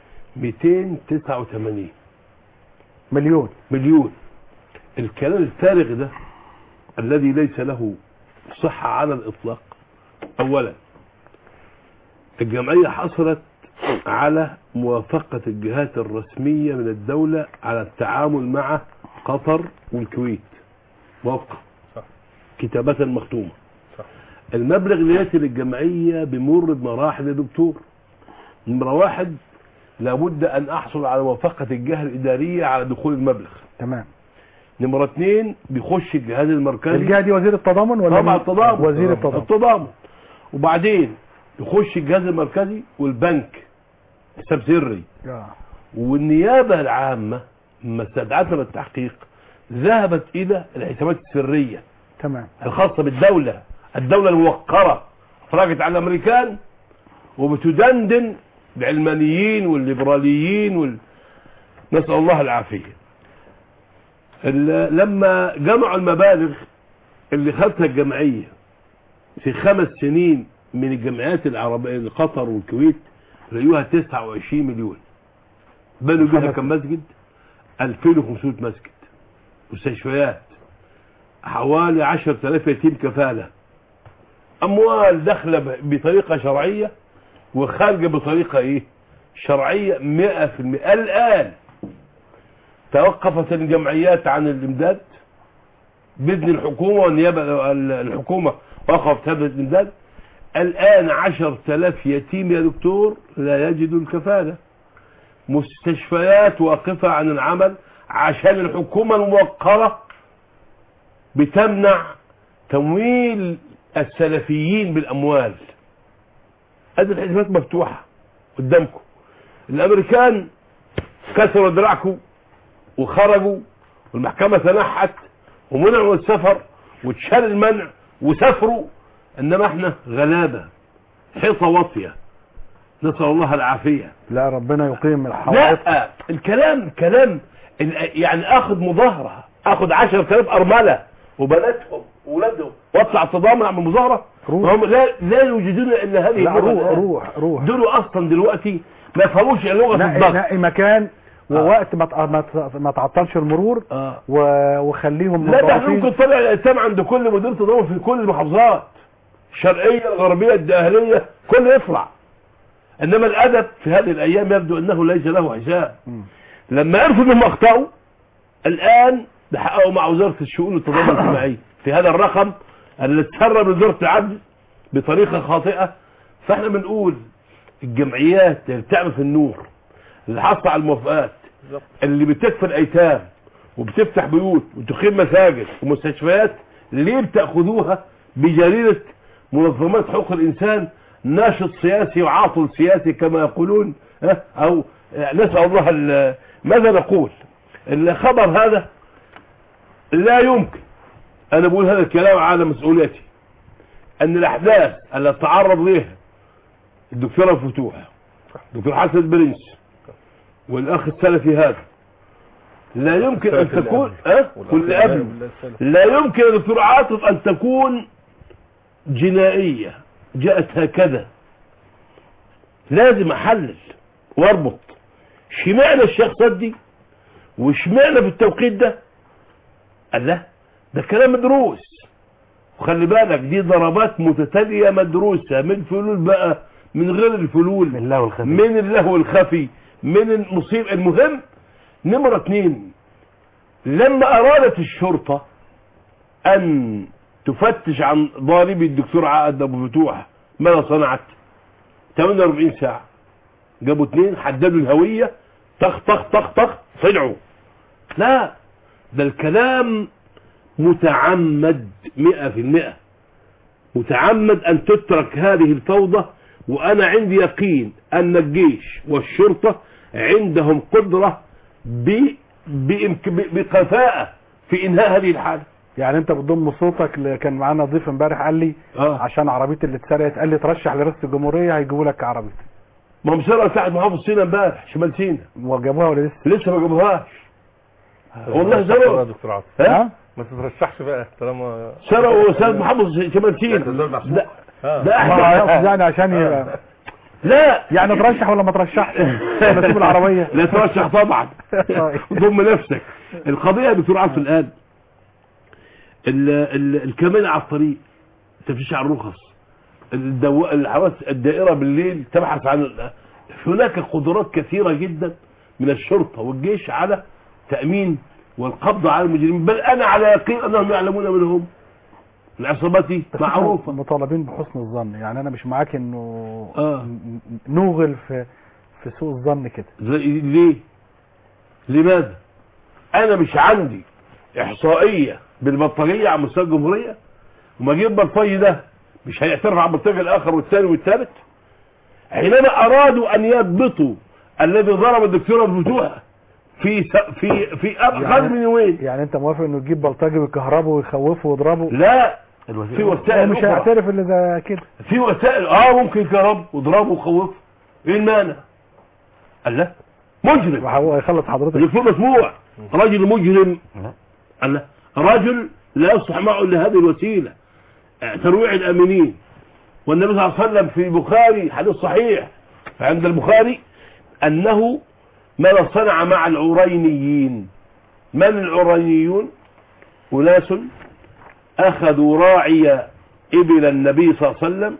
[SPEAKER 3] 289
[SPEAKER 2] مليون
[SPEAKER 3] مليون الكلام الفارغ ده الذي ليس له صحه على الاطلاق اولا الجمعيه حصلت على موافقة الجهات الرسمية من الدولة على التعامل مع قطر والكويت موافقة كتابة مختومة المبلغ اللي ياتي للجمعية بمر بمراحل يا دكتور نمرة واحد لابد أن أحصل على موافقة الجهة الإدارية على دخول المبلغ
[SPEAKER 2] تمام
[SPEAKER 3] نمرة اثنين بيخش الجهاز المركزي
[SPEAKER 2] الجهة دي وزير التضامن ولا
[SPEAKER 3] طبعا
[SPEAKER 2] مين؟
[SPEAKER 3] التضامن
[SPEAKER 2] وزير التضامن
[SPEAKER 3] التضامن وبعدين يخش الجهاز المركزي والبنك حساب سري
[SPEAKER 2] آه.
[SPEAKER 3] والنيابة العامة لما استدعتنا للتحقيق ذهبت إلى الحسابات السرية
[SPEAKER 2] تمام
[SPEAKER 3] الخاصة بالدولة الدولة الموقرة فرجت على الأمريكان وبتدندن بالعلمانيين والليبراليين وال... نسأل الله العافية ال- لما جمعوا المبالغ اللي خدتها الجمعية في خمس سنين من الجمعيات العربية قطر والكويت لقيوها 29 مليون بنوا بيها
[SPEAKER 2] خمس-
[SPEAKER 3] كم مسجد 2500 مسجد مستشفيات حوالي 10000 يتيم كفالة أموال داخلة ب- بطريقة شرعية وخارجة بطريقة إيه شرعية 100% الآن توقفت الجمعيات عن الإمداد بإذن الحكومة والنيابة ال- الحكومة وقفت هذا الإمداد الآن 10000 يتيم يا دكتور لا يجدوا الكفالة مستشفيات واقفة عن العمل عشان الحكومة الموقرة بتمنع تمويل السلفيين بالأموال هذه الحسابات مفتوحة قدامكم الأمريكان كسروا دراعكم وخرجوا والمحكمة تنحت ومنعوا السفر واتشال المنع وسافروا انما احنا غلابة حيطة واطية نسأل الله العافية
[SPEAKER 2] لا ربنا يقيم الحوائط
[SPEAKER 3] لا الكلام كلام ال- يعني اخد مظاهرة اخد 10000 ارملة وبناتهم واولادهم واطلع تضامن اعمل مظاهرة هم لا لا يوجدون الا هذه
[SPEAKER 2] لا
[SPEAKER 3] اللغة
[SPEAKER 2] روح
[SPEAKER 3] الآن.
[SPEAKER 2] روح روح
[SPEAKER 3] دول اصلا دلوقتي ما يفهموش لغة
[SPEAKER 2] نقي,
[SPEAKER 3] الضغط
[SPEAKER 2] نقي مكان ووقت ما تع- ما تع- ما تعطلش المرور
[SPEAKER 3] آه.
[SPEAKER 2] و- وخليهم
[SPEAKER 3] لا ده احنا
[SPEAKER 2] متوقفين.
[SPEAKER 3] ممكن تطلع الائتام عند كل مدير تضامن في كل المحافظات الشرقية الغربية الداهلية كل يطلع انما الادب في هذه الايام يبدو انه ليس له حساب لما عرفوا انهم اخطاوا الان بحققوا مع وزارة الشؤون التضامن الاجتماعي في هذا الرقم اللي تسرب وزارة العدل بطريقة خاطئة فاحنا بنقول الجمعيات اللي بتعمل في النور اللي حاصله على الموافقات اللي بتكفي الايتام وبتفتح بيوت وتقيم مساجد ومستشفيات ليه بتاخذوها بجريره منظمات حقوق الانسان ناشط سياسي وعاطل سياسي كما يقولون ها؟ او نسال الله ال- ماذا نقول الخبر هذا لا يمكن انا بقول هذا الكلام على مسؤوليتي ان الاحداث التي تعرض لها الدكتور الفتوح الدكتور حسن برنس والاخ السلفي هذا لا يمكن ان
[SPEAKER 6] السلفي اللي
[SPEAKER 3] تكون
[SPEAKER 6] قبله.
[SPEAKER 3] أه؟
[SPEAKER 6] والأخ
[SPEAKER 3] كل
[SPEAKER 6] اللي
[SPEAKER 3] قبل
[SPEAKER 6] قبله السلفي.
[SPEAKER 3] لا يمكن يا دكتور عاطف ان تكون جنائية جاءت هكذا لازم احلل واربط اشمعنى الشخصات دي واشمعنى في التوقيت ده قال لا ده كلام مدروس وخلي بالك دي ضربات متتالية مدروسة من فلول بقى من غير الفلول من
[SPEAKER 5] اللهو الخفي
[SPEAKER 3] من اللهو الخفي من المصيبة المهم نمرة اتنين لما ارادت الشرطة ان تفتش عن ضاربي الدكتور عقد ابو فتوح ماذا صنعت 48 ساعة جابوا اتنين حددوا الهوية طخ طخ طخ طخ طلعوا لا ده الكلام متعمد مئة في المئة متعمد ان تترك هذه الفوضى وانا عندي يقين ان الجيش والشرطة عندهم قدرة ب... بإمك... ب... بكفاءة في انهاء هذه الحالة
[SPEAKER 2] يعني انت بتضم صوتك ل- كان معانا ضيف امبارح قال لي
[SPEAKER 3] آه.
[SPEAKER 2] عشان عربيتي اللي اتسرقت قال لي ترشح لرئاسه الجمهوريه هيجيبوا لك عربيتي
[SPEAKER 3] ما هم سرقوا ساعة محافظ سينا امبارح شمال سينا
[SPEAKER 2] وجابوها ولا لسه
[SPEAKER 3] لسه ما جابوهاش والله
[SPEAKER 6] يا
[SPEAKER 3] سرقوا
[SPEAKER 6] دكتور عاطف
[SPEAKER 3] ها
[SPEAKER 6] ما تترشحش بقى طالما
[SPEAKER 3] سرقوا استاذ محافظ شمال سينا ده
[SPEAKER 6] آه.
[SPEAKER 3] ده
[SPEAKER 2] ما هو يقصد
[SPEAKER 3] احد
[SPEAKER 2] يعني عشان يبقى
[SPEAKER 3] لا
[SPEAKER 2] يعني ترشح ولا ما ترشحش ولا تسيب العربيه
[SPEAKER 3] لا ترشح طبعا ضم نفسك القضية يا دكتور عاطف الآن ال- ال- الكاميرا على الطريق تفتيش على الرخص الدو... الحواس الدائرة بالليل تبحث عن ال- هناك قدرات كثيرة جدا من الشرطة والجيش على تأمين والقبض على المجرمين بل أنا على يقين أنهم يعلمون من هم العصابات دي
[SPEAKER 2] بس
[SPEAKER 3] معروفة
[SPEAKER 2] إحنا مطالبين بحسن الظن يعني انا مش معاك انه
[SPEAKER 3] آه.
[SPEAKER 2] ن- نوغل في في سوء الظن كده
[SPEAKER 3] زي- ليه لماذا انا مش عندي احصائية بالبطارية على مستوى الجمهورية وما اجيب بلطجي ده مش هيعترف على البلطجي الاخر والثاني والثالث حينما ارادوا ان يضبطوا الذي ضرب الدكتور الفتوح في س- في في اقل من يومين
[SPEAKER 2] يعني انت موافق انه تجيب بلطجي ويكهربه ويخوفه ويضربه
[SPEAKER 3] لا
[SPEAKER 5] الوزير
[SPEAKER 3] في
[SPEAKER 2] هو
[SPEAKER 3] وسائل
[SPEAKER 2] مش
[SPEAKER 3] أخرى.
[SPEAKER 2] هيعترف الا ده كده
[SPEAKER 3] في وسائل اه ممكن يضربه ويضربه ويخوفه ايه المانع قال لا مجرم
[SPEAKER 2] هو هيخلص حضرتك
[SPEAKER 3] الدكتور مسموع رجل مجرم قال لا رجل لا يصلح معه الا هذه الوسيله آه، ترويع الامنين والنبي صلى الله عليه وسلم في البخاري حديث صحيح عند البخاري انه ماذا صنع مع العرينيين من العرينيون اناس اخذوا راعي ابل النبي صلى الله عليه وسلم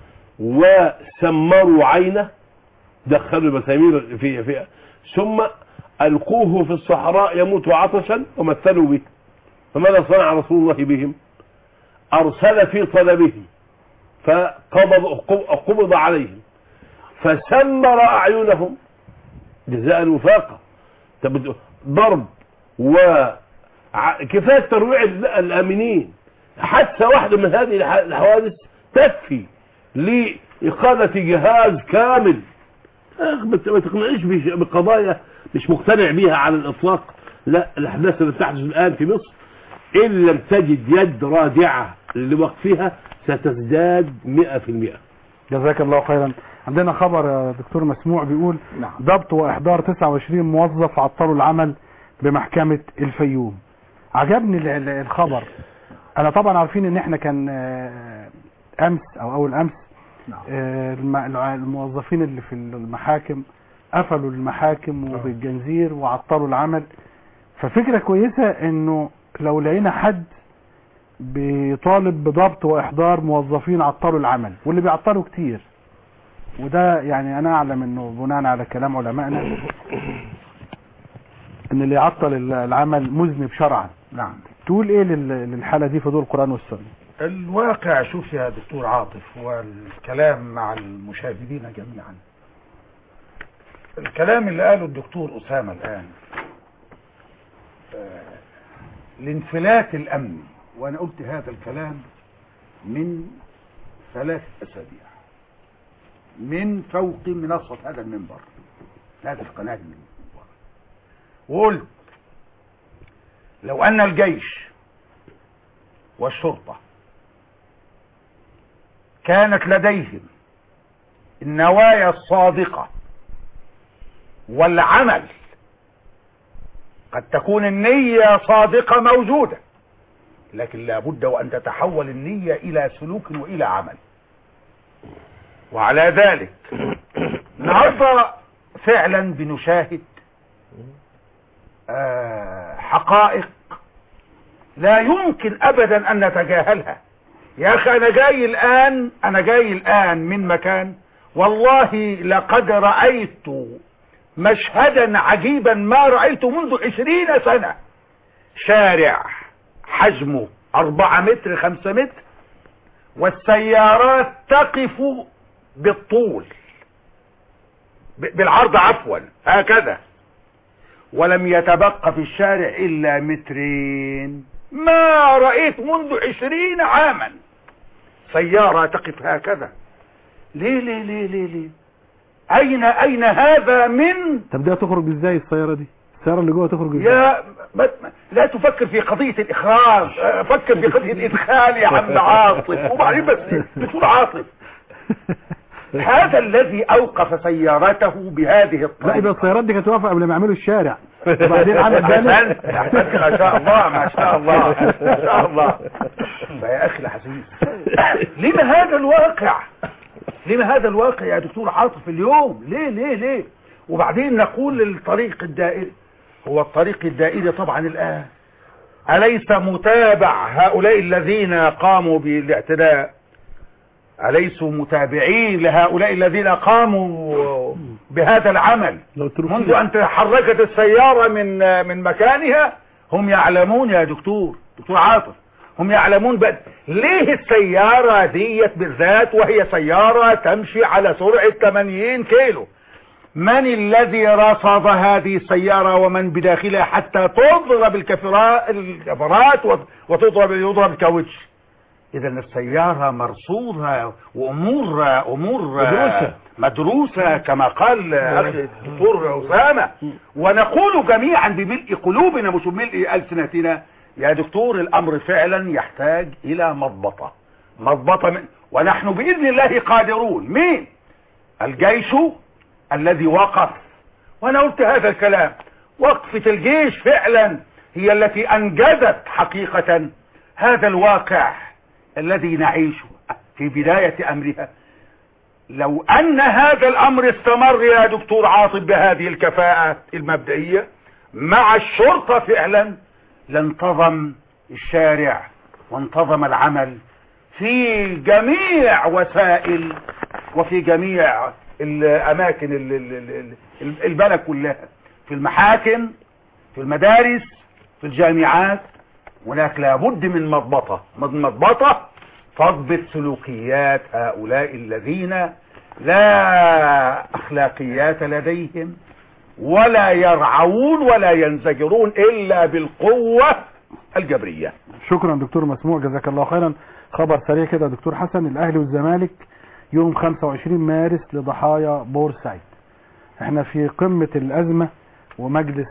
[SPEAKER 3] وسمروا عينه دخلوا المسامير في في ثم القوه في الصحراء يموت عطشا ومثلوا به فماذا صنع رسول الله بهم ارسل في طلبهم فقبض قبض عليهم فسمر اعينهم جزاء وفاقا طب ضرب و ع- كفايه ترويع ال- الامنين حتى واحده من هذه الح- الحوادث تكفي لاقاده جهاز كامل أخ، ما ت- ما تقنعنيش بش- بقضايا مش مقتنع بيها على الاطلاق لا الاحداث اللي تحدث الان في مصر ان لم تجد يد رادعه لوقفها ستزداد 100%
[SPEAKER 2] جزاك الله خيرا عندنا خبر يا دكتور مسموع بيقول
[SPEAKER 4] نعم.
[SPEAKER 2] ضبط واحضار 29 موظف عطلوا العمل بمحكمة الفيوم عجبني ال- ال- الخبر انا طبعا عارفين ان احنا كان آه، امس او اول امس آه، الم- الع- الموظفين اللي في المحاكم قفلوا المحاكم وبالجنزير وعطلوا العمل ففكرة كويسة انه لو لقينا حد بيطالب بضبط واحضار موظفين عطلوا العمل واللي بيعطلوا كتير وده يعني انا اعلم انه بناء على كلام علمائنا ان اللي يعطل ال- العمل مذنب شرعا
[SPEAKER 4] نعم
[SPEAKER 2] تقول ايه لل- للحالة دي في ضوء القرآن والسنة
[SPEAKER 4] الواقع شوف يا دكتور عاطف والكلام مع المشاهدين جميعا الكلام اللي قاله الدكتور أسامة الآن آه، الانفلات الأمني وأنا قلت هذا الكلام من ثلاث أسابيع من فوق منصة هذا المنبر هذا القناة المنبر وقلت لو أن الجيش والشرطة كانت لديهم النوايا الصادقة والعمل قد تكون النية صادقة موجودة لكن لابد وأن تتحول النية إلى سلوك وإلى عمل وعلى ذلك النهارده فعلا بنشاهد آه، حقائق لا يمكن ابدا ان نتجاهلها يا اخي انا جاي الان انا جاي الان من مكان والله لقد رأيت مشهدا عجيبا ما رأيته منذ عشرين سنة شارع حجمه أربعة متر خمسة متر والسيارات تقف بالطول ب- بالعرض عفوا هكذا ولم يتبقى في الشارع إلا مترين ما رأيت منذ عشرين عاما سيارة تقف هكذا ليه ليه ليه ليه ليه أين أين هذا من
[SPEAKER 2] طب دي هتخرج ازاي السيارة دي السيارة اللي جوه تخرج ازاي
[SPEAKER 4] يا ما ما- لا تفكر في قضية الإخراج آه، فكر في قضية الإدخال يا عم عاطف وبعدين بس بتقول عاطف هذا الذي أوقف سيارته بهذه
[SPEAKER 2] لا
[SPEAKER 4] الطريقة
[SPEAKER 2] يبقى السيارات دي كانت واقفة قبل ما يعملوا الشارع وبعدين عمل ذلك
[SPEAKER 4] أحسنت أحسنت ما شاء الله ما شاء الله ما شاء الله فيا أخي العزيز لما هذا الواقع لما هذا الواقع يا دكتور عاطف اليوم ليه ليه ليه وبعدين نقول الطريق الدائري هو الطريق الدائري طبعا الآن أليس متابع هؤلاء الذين قاموا بالاعتداء أليسوا متابعين لهؤلاء الذين قاموا بهذا العمل منذ أن تحركت السيارة من من مكانها هم يعلمون يا دكتور دكتور عاطف هم يعلمون بأن ليه السيارة ديت بالذات وهي سيارة تمشي على سرعة 80 كيلو من الذي رصد هذه السيارة ومن بداخلها حتى تضرب الكفرات الكفرات وت- وتضرب يضرب الكاوتش اذا السيارة مرصودة وامور امور
[SPEAKER 3] مدروسة.
[SPEAKER 4] مدروسة كما قال اخي الدكتور اسامة ونقول جميعا بملء قلوبنا مش بملء السنتنا يا دكتور الامر فعلا يحتاج الى مضبطة مضبطة من ونحن باذن الله قادرون مين الجيش الذي وقف وانا قلت هذا الكلام وقفة الجيش فعلا هي التي انجزت حقيقة هذا الواقع الذي نعيشه في بداية امرها لو ان هذا الامر استمر يا دكتور عاطف بهذه الكفاءة المبدئية مع الشرطة فعلا لانتظم الشارع وانتظم العمل في جميع وسائل وفي جميع الاماكن ال- ال- ال- ال- البلد كلها في المحاكم في المدارس في الجامعات هناك لابد من مضبطة من مضبطة تضبط سلوكيات هؤلاء الذين لا اخلاقيات لديهم ولا يرعون ولا ينزجرون الا بالقوة الجبرية
[SPEAKER 2] شكرا دكتور مسموع جزاك الله خيرا خبر سريع كده يا دكتور حسن الاهلي والزمالك يوم 25 مارس لضحايا بورسعيد احنا في قمة الازمة ومجلس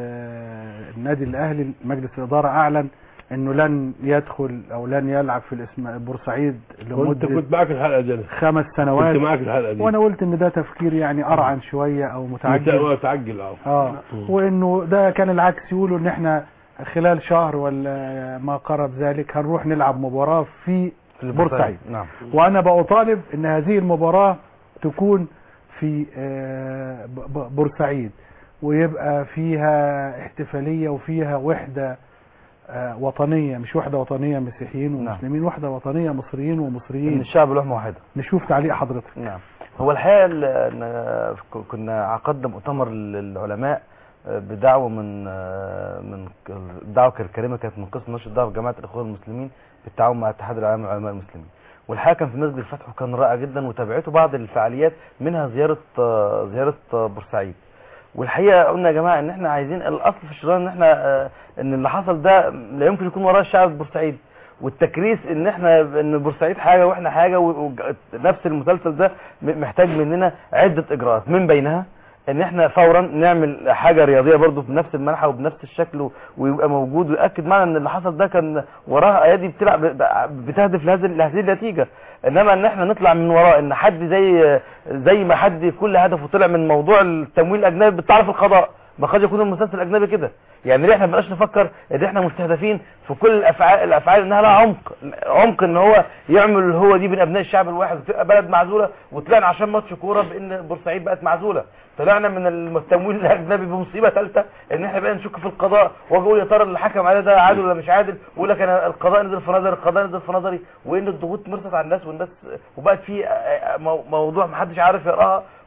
[SPEAKER 2] ال- النادي الاهلي مجلس الادارة اعلن انه لن يدخل او لن يلعب في الاسم بورسعيد
[SPEAKER 3] وانت
[SPEAKER 2] لمدة
[SPEAKER 3] كنت معاك الحلقة دي أنا.
[SPEAKER 2] خمس سنوات
[SPEAKER 3] كنت معاك الحلقة دي
[SPEAKER 2] وانا قلت ان ده تفكير يعني ارعن شوية او متعجل
[SPEAKER 3] متعجل اه
[SPEAKER 2] اه وانه ده كان العكس يقولوا ان احنا خلال شهر ولا ما قرب ذلك هنروح نلعب مباراة في بورسعيد
[SPEAKER 5] نعم
[SPEAKER 2] وانا بطالب ان هذه المباراة تكون في آه، ب- ب- بورسعيد ويبقى فيها احتفالية وفيها وحدة آه، وطنية مش وحدة وطنية مسيحيين ومسلمين وحدة وطنية مصريين
[SPEAKER 5] ان
[SPEAKER 2] ومصريين
[SPEAKER 5] الشعب له واحده
[SPEAKER 2] نشوف تعليق حضرتك
[SPEAKER 5] نعم هو الحقيقه ال- إن ك- كنا عقدنا مؤتمر للعلماء آه، بدعوه من آه، من ك- الدعوه الكريمه كانت من قسم نشر الدعوه جماعه الاخوان المسلمين بالتعاون مع اتحاد العالم للعلماء المسلمين والحقيقه كان في مسجد الفتح وكان رائع جدا وتابعته بعض الفعاليات منها زياره آه، زياره آه، بورسعيد والحقيقه قلنا يا جماعه ان احنا عايزين الاصل في الشريان ان احنا آه، ان اللي حصل ده لا يمكن يكون وراه الشعب بورسعيد والتكريس ان احنا ان بورسعيد حاجه واحنا حاجه ونفس المسلسل ده م- محتاج مننا عده اجراءات من بينها ان احنا فورا نعمل حاجه رياضيه برضو بنفس المنحى وبنفس الشكل و- ويبقى موجود ويأكد معنا ان اللي حصل ده كان وراها ايادي بتلعب ب- بتهدف لهذه لهذه النتيجه انما ان احنا نطلع من وراء ان حد زي زي ما حد كل هدفه طلع من موضوع التمويل الاجنبي بتعرف القضاء ما قد يكون المسلسل الاجنبي كده يعني ليه احنا ما بقاش نفكر ان احنا مستهدفين في كل الافعال الافعال انها لها عمق عمق ان هو يعمل هو دي من ابناء الشعب الواحد وتبقى بلد معزوله وطلعنا عشان ماتش كوره بان بورسعيد بقت معزوله طلعنا من التمويل الاجنبي بمصيبه ثالثه ان احنا بقينا نشك في القضاء واجي اقول يا ترى اللي حكم عليه ده عادل ولا مش عادل ويقول لك انا القضاء نزل في نظري القضاء نزل في نظري وان الضغوط مرست على الناس والناس وبقت في مو- موضوع محدش عارف يقراها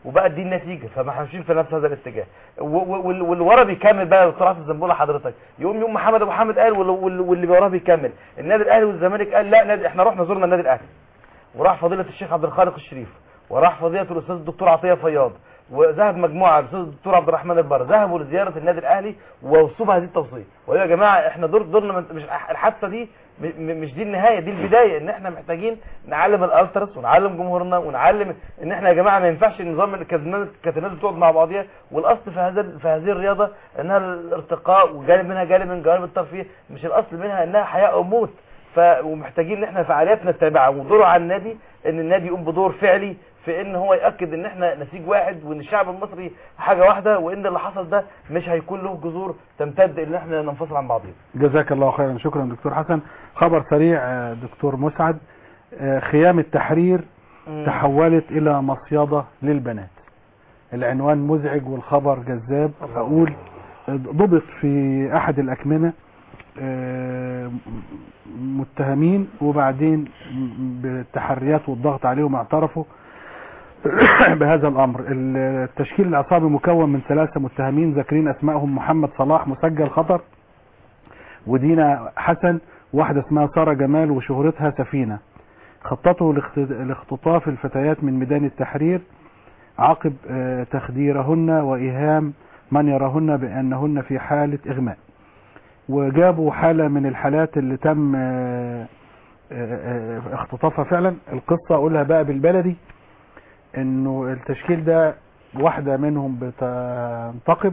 [SPEAKER 5] وبقت دي النتيجه فما ماشيين في نفس هذا الاتجاه و- و- وال- واللي ورا بيكمل بقى دكتور حسن زنبوله حضرتك يقوم يوم محمد ابو حامد قال وال- وال- واللي وراه بيكمل النادي الاهلي والزمالك قال لا نادي احنا رحنا زرنا النادي الاهلي وراح فضيله الشيخ عبد الخالق الشريف وراح فضيله الاستاذ الدكتور عطيه فياض وذهب مجموعه الاستاذ الدكتور عبد الرحمن البر ذهبوا لزياره النادي الاهلي ووصوا هذه التوصيه وقالوا يا جماعه احنا دور دورنا من- مش الحادثه دي م- م- مش دي النهايه دي البدايه ان احنا محتاجين نعلم الالتراس ونعلم جمهورنا ونعلم ان احنا يا جماعه ما ينفعش النظام اللي كانت الناس كانت الناس بتقعد مع بعضيها والاصل في هذا في هذه الرياضه انها الارتقاء وجانب منها جانب من جوانب الترفيه مش الاصل منها انها حياه او موت ف ومحتاجين ان احنا فعالياتنا نتابعها ودوره على النادي ان النادي يقوم بدور فعلي في ان هو ياكد ان احنا نسيج واحد وان الشعب المصري حاجه واحده وان اللي حصل ده مش هيكون له جذور تمتد ان احنا ننفصل عن بعضنا
[SPEAKER 2] جزاك الله خيرا شكرا دكتور حسن خبر سريع آه، دكتور مسعد آه، خيام التحرير تحولت الى مصيدة للبنات العنوان مزعج والخبر جذاب اقول ضبط في احد الاكمنة آه، متهمين وبعدين بالتحريات والضغط عليهم اعترفوا بهذا الامر التشكيل العصابي مكون من ثلاثة متهمين ذاكرين اسمائهم محمد صلاح مسجل خطر ودينا حسن واحدة اسمها سارة جمال وشهرتها سفينة خططوا لاخت- لاختطاف الفتيات من ميدان التحرير عقب آه، تخديرهن وإيهام من يراهن بأنهن في حالة إغماء وجابوا حالة من الحالات اللي تم آه، آه، آه، اختطافها فعلا القصة أقولها بقى بالبلدي انه التشكيل ده واحدة منهم بتنتقب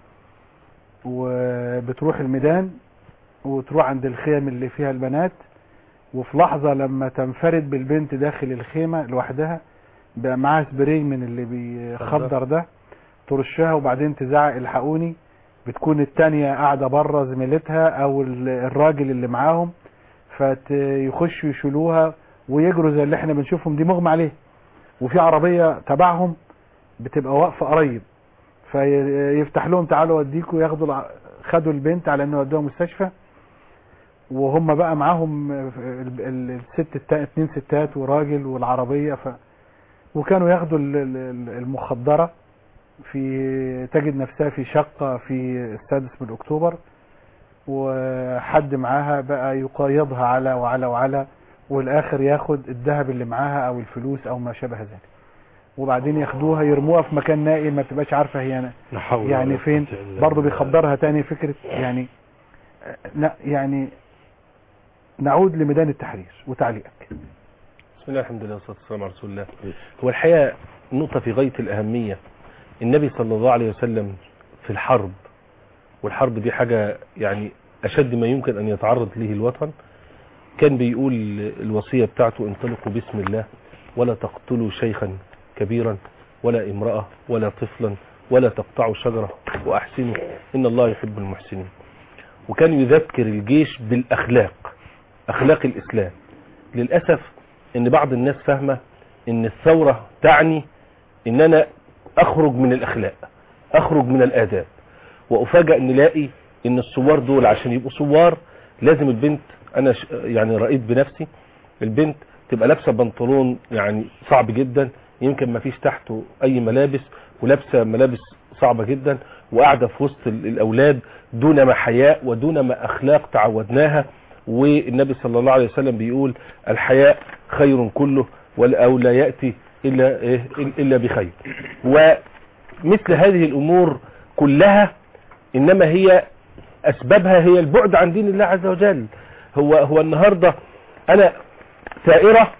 [SPEAKER 2] وبتروح الميدان وتروح عند الخيم اللي فيها البنات وفي لحظة لما تنفرد بالبنت داخل الخيمة لوحدها بقى معاها سبراي من اللي بيخدر ده ترشها وبعدين تزعق الحقوني بتكون التانية قاعدة بره زميلتها او ال- الراجل اللي معاهم فيخشوا يشيلوها ويجروا زي اللي احنا بنشوفهم دي مغمى عليه وفي عربية تبعهم بتبقى واقفة قريب فيفتح لهم تعالوا اوديكوا ياخدوا الع- خدوا البنت على انه يودوها مستشفى وهم بقى معاهم ال- ال- الست التا... اتنين ستات وراجل والعربية ف... وكانوا ياخدوا ال- ال- المخدرة في تجد نفسها في شقة في السادس من اكتوبر وحد معاها بقى يقايضها على وعلى وعلى والاخر ياخد الذهب اللي معاها او الفلوس او ما شابه ذلك وبعدين ياخدوها يرموها في مكان نائي ما بتبقاش عارفه هي
[SPEAKER 3] لا حول
[SPEAKER 2] يعني
[SPEAKER 3] ولا
[SPEAKER 2] فين
[SPEAKER 3] قوة إلا
[SPEAKER 2] برضه
[SPEAKER 3] بالله.
[SPEAKER 2] بيخدرها تاني فكره يعني لا يعني نعود لميدان التحرير وتعليقك
[SPEAKER 6] بسم الله الحمد لله والصلاه والسلام على رسول الله هو الحقيقه نقطه في غايه الاهميه النبي صلى الله عليه وسلم في الحرب والحرب دي حاجه يعني اشد ما يمكن ان يتعرض له الوطن كان بيقول الوصيه بتاعته انطلقوا بسم الله ولا تقتلوا شيخا كبيرا ولا امراه ولا طفلا ولا تقطعوا شجره واحسنوا ان الله يحب المحسنين وكان يذكر الجيش بالاخلاق اخلاق الاسلام للاسف ان بعض الناس فاهمه ان الثوره تعني ان انا اخرج من الاخلاق اخرج من الاداب وافاجئ ان الاقي ان الثوار دول عشان يبقوا ثوار لازم البنت انا ش- يعني رايت بنفسي البنت تبقى لابسه بنطلون يعني صعب جدا يمكن ما فيش تحته اي ملابس ولابسه ملابس صعبه جدا وقاعده في وسط ال- الاولاد دون ما حياء ودون ما اخلاق تعودناها والنبي صلى الله عليه وسلم بيقول الحياء خير كله ولا- او لا ياتي الا إيه؟ الا بخير ومثل هذه الامور كلها انما هي اسبابها هي البعد عن دين الله عز وجل هو هو النهارده انا ثائره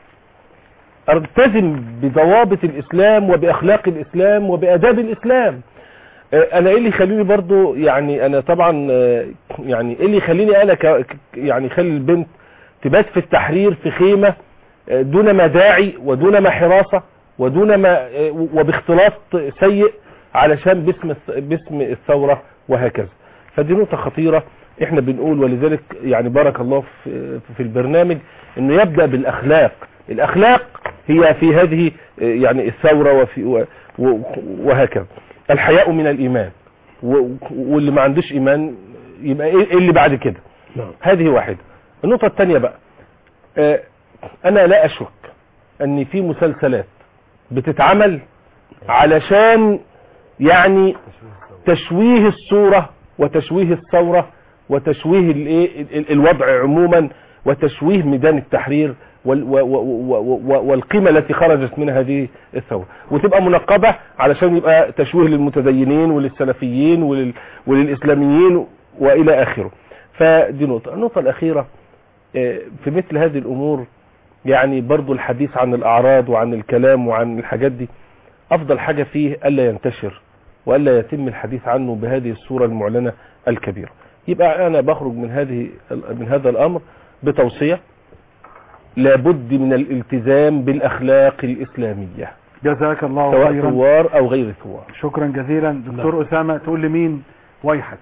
[SPEAKER 6] التزم بضوابط الاسلام وباخلاق الاسلام وباداب الاسلام آه، انا ايه اللي يخليني برضو يعني انا طبعا آه، يعني ايه اللي يخليني انا ك ك- يعني خلي البنت تبات في التحرير في خيمه آه، دون ما داعي ودون ما حراسه ودون ما آه، وباختلاط سيء علشان باسم الث- باسم الثوره وهكذا فدي نقطه خطيره احنا بنقول ولذلك يعني بارك الله في في البرنامج انه يبدا بالاخلاق الاخلاق هي في هذه آه، يعني الثوره وفي و- و- وهكذا الحياء من الايمان و- واللي ما عندوش ايمان يبقى ايه إيه اللي بعد كده
[SPEAKER 3] نعم
[SPEAKER 6] هذه واحدة النقطة الثانية بقى آه، انا لا اشك ان في مسلسلات بتتعمل علشان يعني تشويه الصورة وتشويه الثورة وتشويه الايه ال- الوضع عموما وتشويه ميدان التحرير وال- و- و- و- و- والقيمة التي خرجت من هذه الثورة وتبقى منقبة علشان يبقى تشويه للمتدينين وللسلفيين ولل- وللإسلاميين وإلى آخره فدي نقطة النقطة الأخيرة آه، في مثل هذه الأمور يعني برضو الحديث عن الأعراض وعن الكلام وعن الحاجات دي أفضل حاجة فيه ألا ينتشر وألا يتم الحديث عنه بهذه الصورة المعلنة الكبيرة يبقى أنا بخرج من هذه من هذا الأمر بتوصية لابد من الالتزام بالأخلاق الإسلامية
[SPEAKER 2] جزاك الله
[SPEAKER 6] سواء
[SPEAKER 2] خيرا
[SPEAKER 6] ثوار أو غير ثوار
[SPEAKER 2] شكرا جزيلا دكتور أسامة تقول لمين ويحك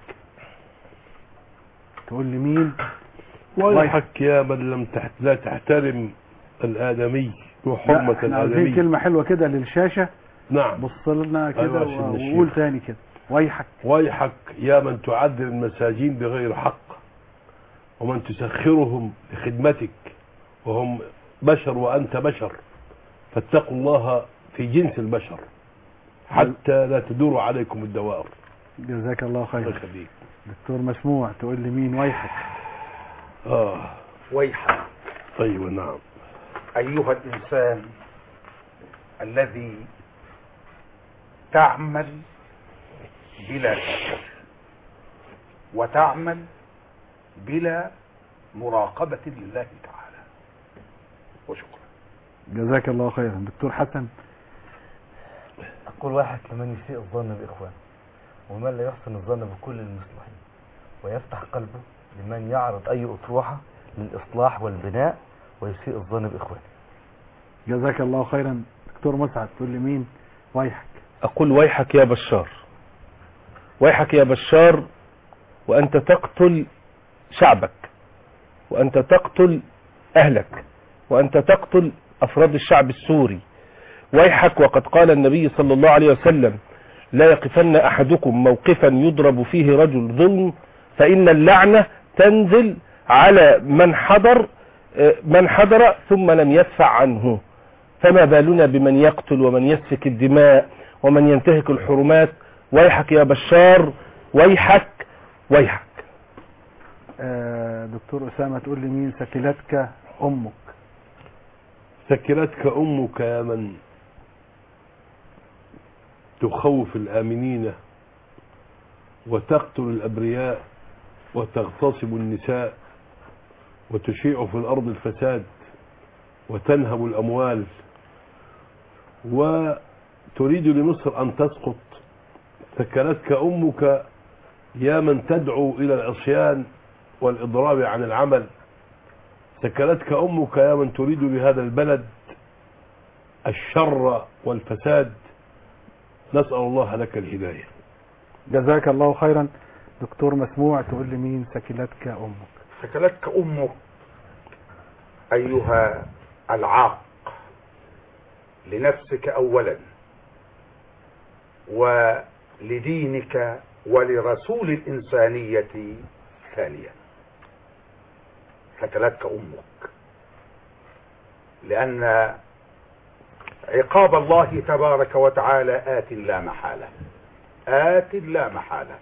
[SPEAKER 2] تقول لمين
[SPEAKER 3] ويحك يا من لم تحت لا تحترم الآدمي
[SPEAKER 2] لا،
[SPEAKER 3] وحرمة
[SPEAKER 2] احنا عايزين
[SPEAKER 3] الآدمي
[SPEAKER 2] كلمة حلوة كده للشاشة
[SPEAKER 3] نعم
[SPEAKER 2] بص لنا كده
[SPEAKER 3] أيوة عشان نشير.
[SPEAKER 2] وقول تاني كده ويحك
[SPEAKER 3] ويحك يا من تعذب المساجين بغير حق ومن تسخرهم لخدمتك وهم بشر وأنت بشر فاتقوا الله في جنس البشر حتى لا تدور عليكم الدوائر
[SPEAKER 2] جزاك الله خير
[SPEAKER 3] الله يخليك
[SPEAKER 2] دكتور مسموع تقول لمين ويحك
[SPEAKER 3] آه
[SPEAKER 4] ويحك
[SPEAKER 3] أيوة نعم
[SPEAKER 4] أيها الإنسان الذي تعمل بلا تفكير وتعمل بلا مراقبة لله تعالى وشكرا
[SPEAKER 2] جزاك الله خيرا دكتور حسن
[SPEAKER 5] أقول واحد لمن يسيء الظن بإخوانه ومن لا يحسن الظن بكل المصلحين ويفتح قلبه لمن يعرض أي أطروحة للإصلاح والبناء ويسيء الظن بإخوانه
[SPEAKER 2] جزاك الله خيرا دكتور مسعد تقول لمين ويحك
[SPEAKER 6] أقول ويحك يا بشار ويحك يا بشار وأنت تقتل شعبك وأنت تقتل أهلك وأنت تقتل أفراد الشعب السوري ويحك وقد قال النبي صلى الله عليه وسلم لا يقفن أحدكم موقفا يضرب فيه رجل ظلم فإن اللعنة تنزل على من حضر آه، من حضر ثم لم يدفع عنه فما بالنا بمن يقتل ومن يسفك الدماء ومن ينتهك الحرمات ويحك يا بشار ويحك ويحك
[SPEAKER 2] آه دكتور أسامة تقول لمين سكلتك أمك
[SPEAKER 3] سكرتك أمك يا من تخوف الآمنين وتقتل الأبرياء وتغتصب النساء وتشيع في الأرض الفساد وتنهب الأموال وتريد لمصر أن تسقط سكنتك أمك يا من تدعو إلى العصيان والإضراب عن العمل سكنتك أمك يا من تريد لهذا البلد الشر والفساد نسأل الله لك الهداية
[SPEAKER 2] جزاك الله خيرا دكتور مسموع تقول لمين سكلتك أمك
[SPEAKER 4] سكلتك أمك أيها العاق لنفسك أولا ولدينك ولرسول الإنسانية ثانيا سكلتك أمك لأن عقاب الله تبارك وتعالى آت لا محالة آت لا محالة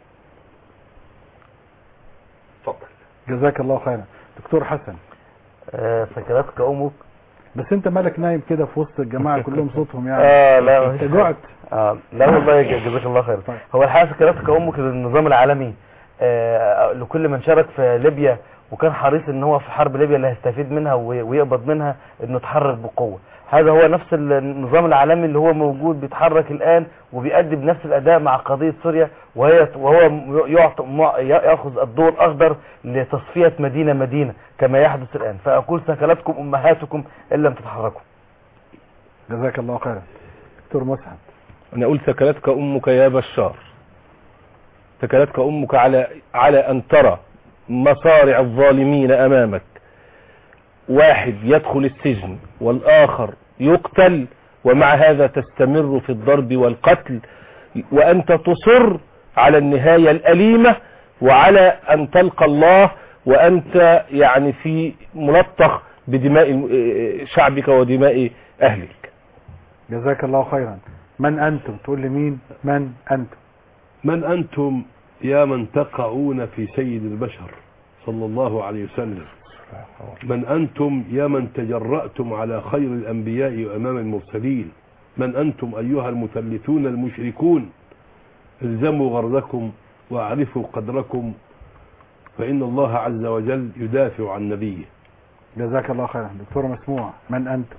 [SPEAKER 4] تفضل
[SPEAKER 2] جزاك الله خيرا دكتور حسن
[SPEAKER 5] آه سكلتك أمك
[SPEAKER 2] بس انت مالك نايم كده في وسط الجماعة كلهم صوتهم يعني
[SPEAKER 5] اه لا
[SPEAKER 2] انت جعت
[SPEAKER 5] آه لا والله جزاك الله خير هو الحقيقه سكرتك امك للنظام العالمي آه لكل من شارك في ليبيا وكان حريص ان هو في حرب ليبيا اللي هيستفيد منها وي- ويقبض منها انه يتحرك بقوه هذا هو نفس النظام العالمي اللي هو موجود بيتحرك الان وبيأدي بنفس الاداء مع قضيه سوريا وهي وهو يعطي مع- ياخذ الضوء الاخضر لتصفيه مدينه مدينه كما يحدث الان فاقول سكلتكم امهاتكم ان لم تتحركوا
[SPEAKER 2] جزاك الله خيرا دكتور مسعد
[SPEAKER 6] أنا أقول سكلتك أمك يا بشار سكلتك أمك على على أن ترى مصارع الظالمين أمامك واحد يدخل السجن والآخر يقتل ومع هذا تستمر في الضرب والقتل وأنت تصر على النهاية الأليمة وعلى أن تلقى الله وأنت يعني في ملطخ بدماء شعبك ودماء أهلك
[SPEAKER 2] جزاك الله خيرا من انتم تقول لي مين من انتم
[SPEAKER 3] من أنتم يا من تقعون في سيد البشر صلى الله عليه وسلم من أنتم يا من تجرأتم على خير الأنبياء وأمام المرسلين من أنتم أيها المثلثون المشركون الزموا غرضكم واعرفوا قدركم فإن الله عز وجل يدافع عن نبيه
[SPEAKER 2] جزاك الله خيرا دكتور مسموع من انتم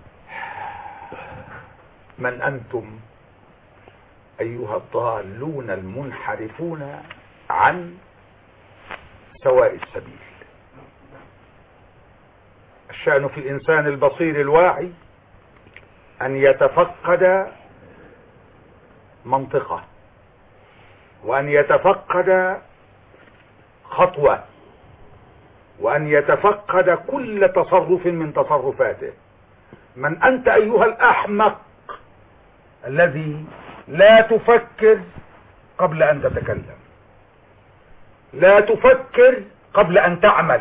[SPEAKER 4] من أنتم أيها الضالون المنحرفون عن سواء السبيل الشأن في الإنسان البصير الواعي أن يتفقد منطقة وأن يتفقد خطوة وأن يتفقد كل تصرف من تصرفاته من أنت أيها الأحمق الذي لا تفكر قبل أن تتكلم لا تفكر قبل أن تعمل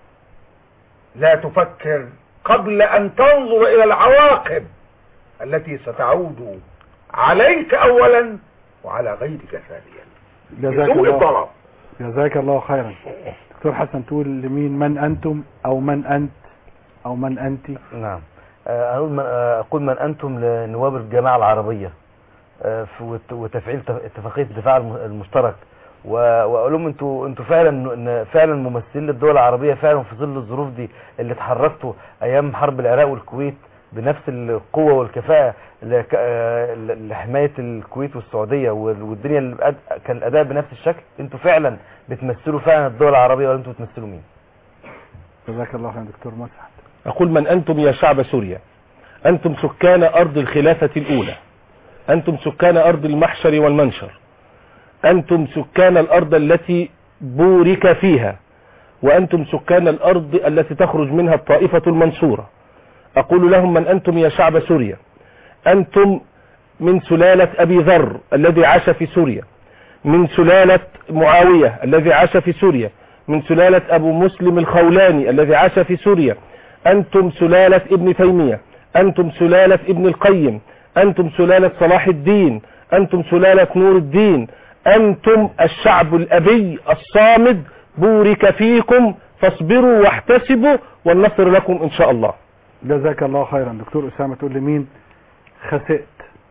[SPEAKER 4] لا تفكر قبل أن تنظر إلى العواقب التي ستعود عليك أولا وعلى غيرك ثانيا
[SPEAKER 2] جزاك
[SPEAKER 4] سوء
[SPEAKER 2] الله
[SPEAKER 4] الضرر
[SPEAKER 2] جزاك الله خيرا دكتور حسن تقول لمين من انتم او من انت او من انت
[SPEAKER 5] نعم آه، أقول من آه، أقول من أنتم لنواب الجماعة العربية آه، في- وت- وتفعيل تف- اتفاقية الدفاع الم- المشترك و- وأقول لهم أنتوا أنتوا فعلا إن فعلا ممثلين للدول العربية فعلا في ظل الظروف دي اللي اتحركتوا أيام حرب العراق والكويت بنفس القوة والكفاءة لك- آه، ل- لحماية الكويت والسعودية وال- والدنيا اللي بأد- كان الأداء بنفس الشكل أنتوا فعلا بتمثلوا فعلا الدول العربية ولا أنتوا بتمثلوا مين؟
[SPEAKER 2] جزاك الله خيرا دكتور مسعد
[SPEAKER 6] أقول من أنتم يا شعب سوريا أنتم سكان أرض الخلافة الأولى أنتم سكان أرض المحشر والمنشر أنتم سكان الأرض التي بورك فيها وأنتم سكان الأرض التي تخرج منها الطائفة المنصورة أقول لهم من أنتم يا شعب سوريا أنتم من سلالة أبي ذر الذي عاش في سوريا من سلالة معاوية الذي عاش في سوريا من سلالة أبو مسلم الخولاني الذي عاش في سوريا أنتم سلالة ابن تيمية أنتم سلالة ابن القيم أنتم سلالة صلاح الدين أنتم سلالة نور الدين أنتم الشعب الأبي الصامد بورك فيكم فاصبروا واحتسبوا والنصر لكم إن شاء الله
[SPEAKER 2] جزاك الله خيرا دكتور أسامة تقول لمين خسئت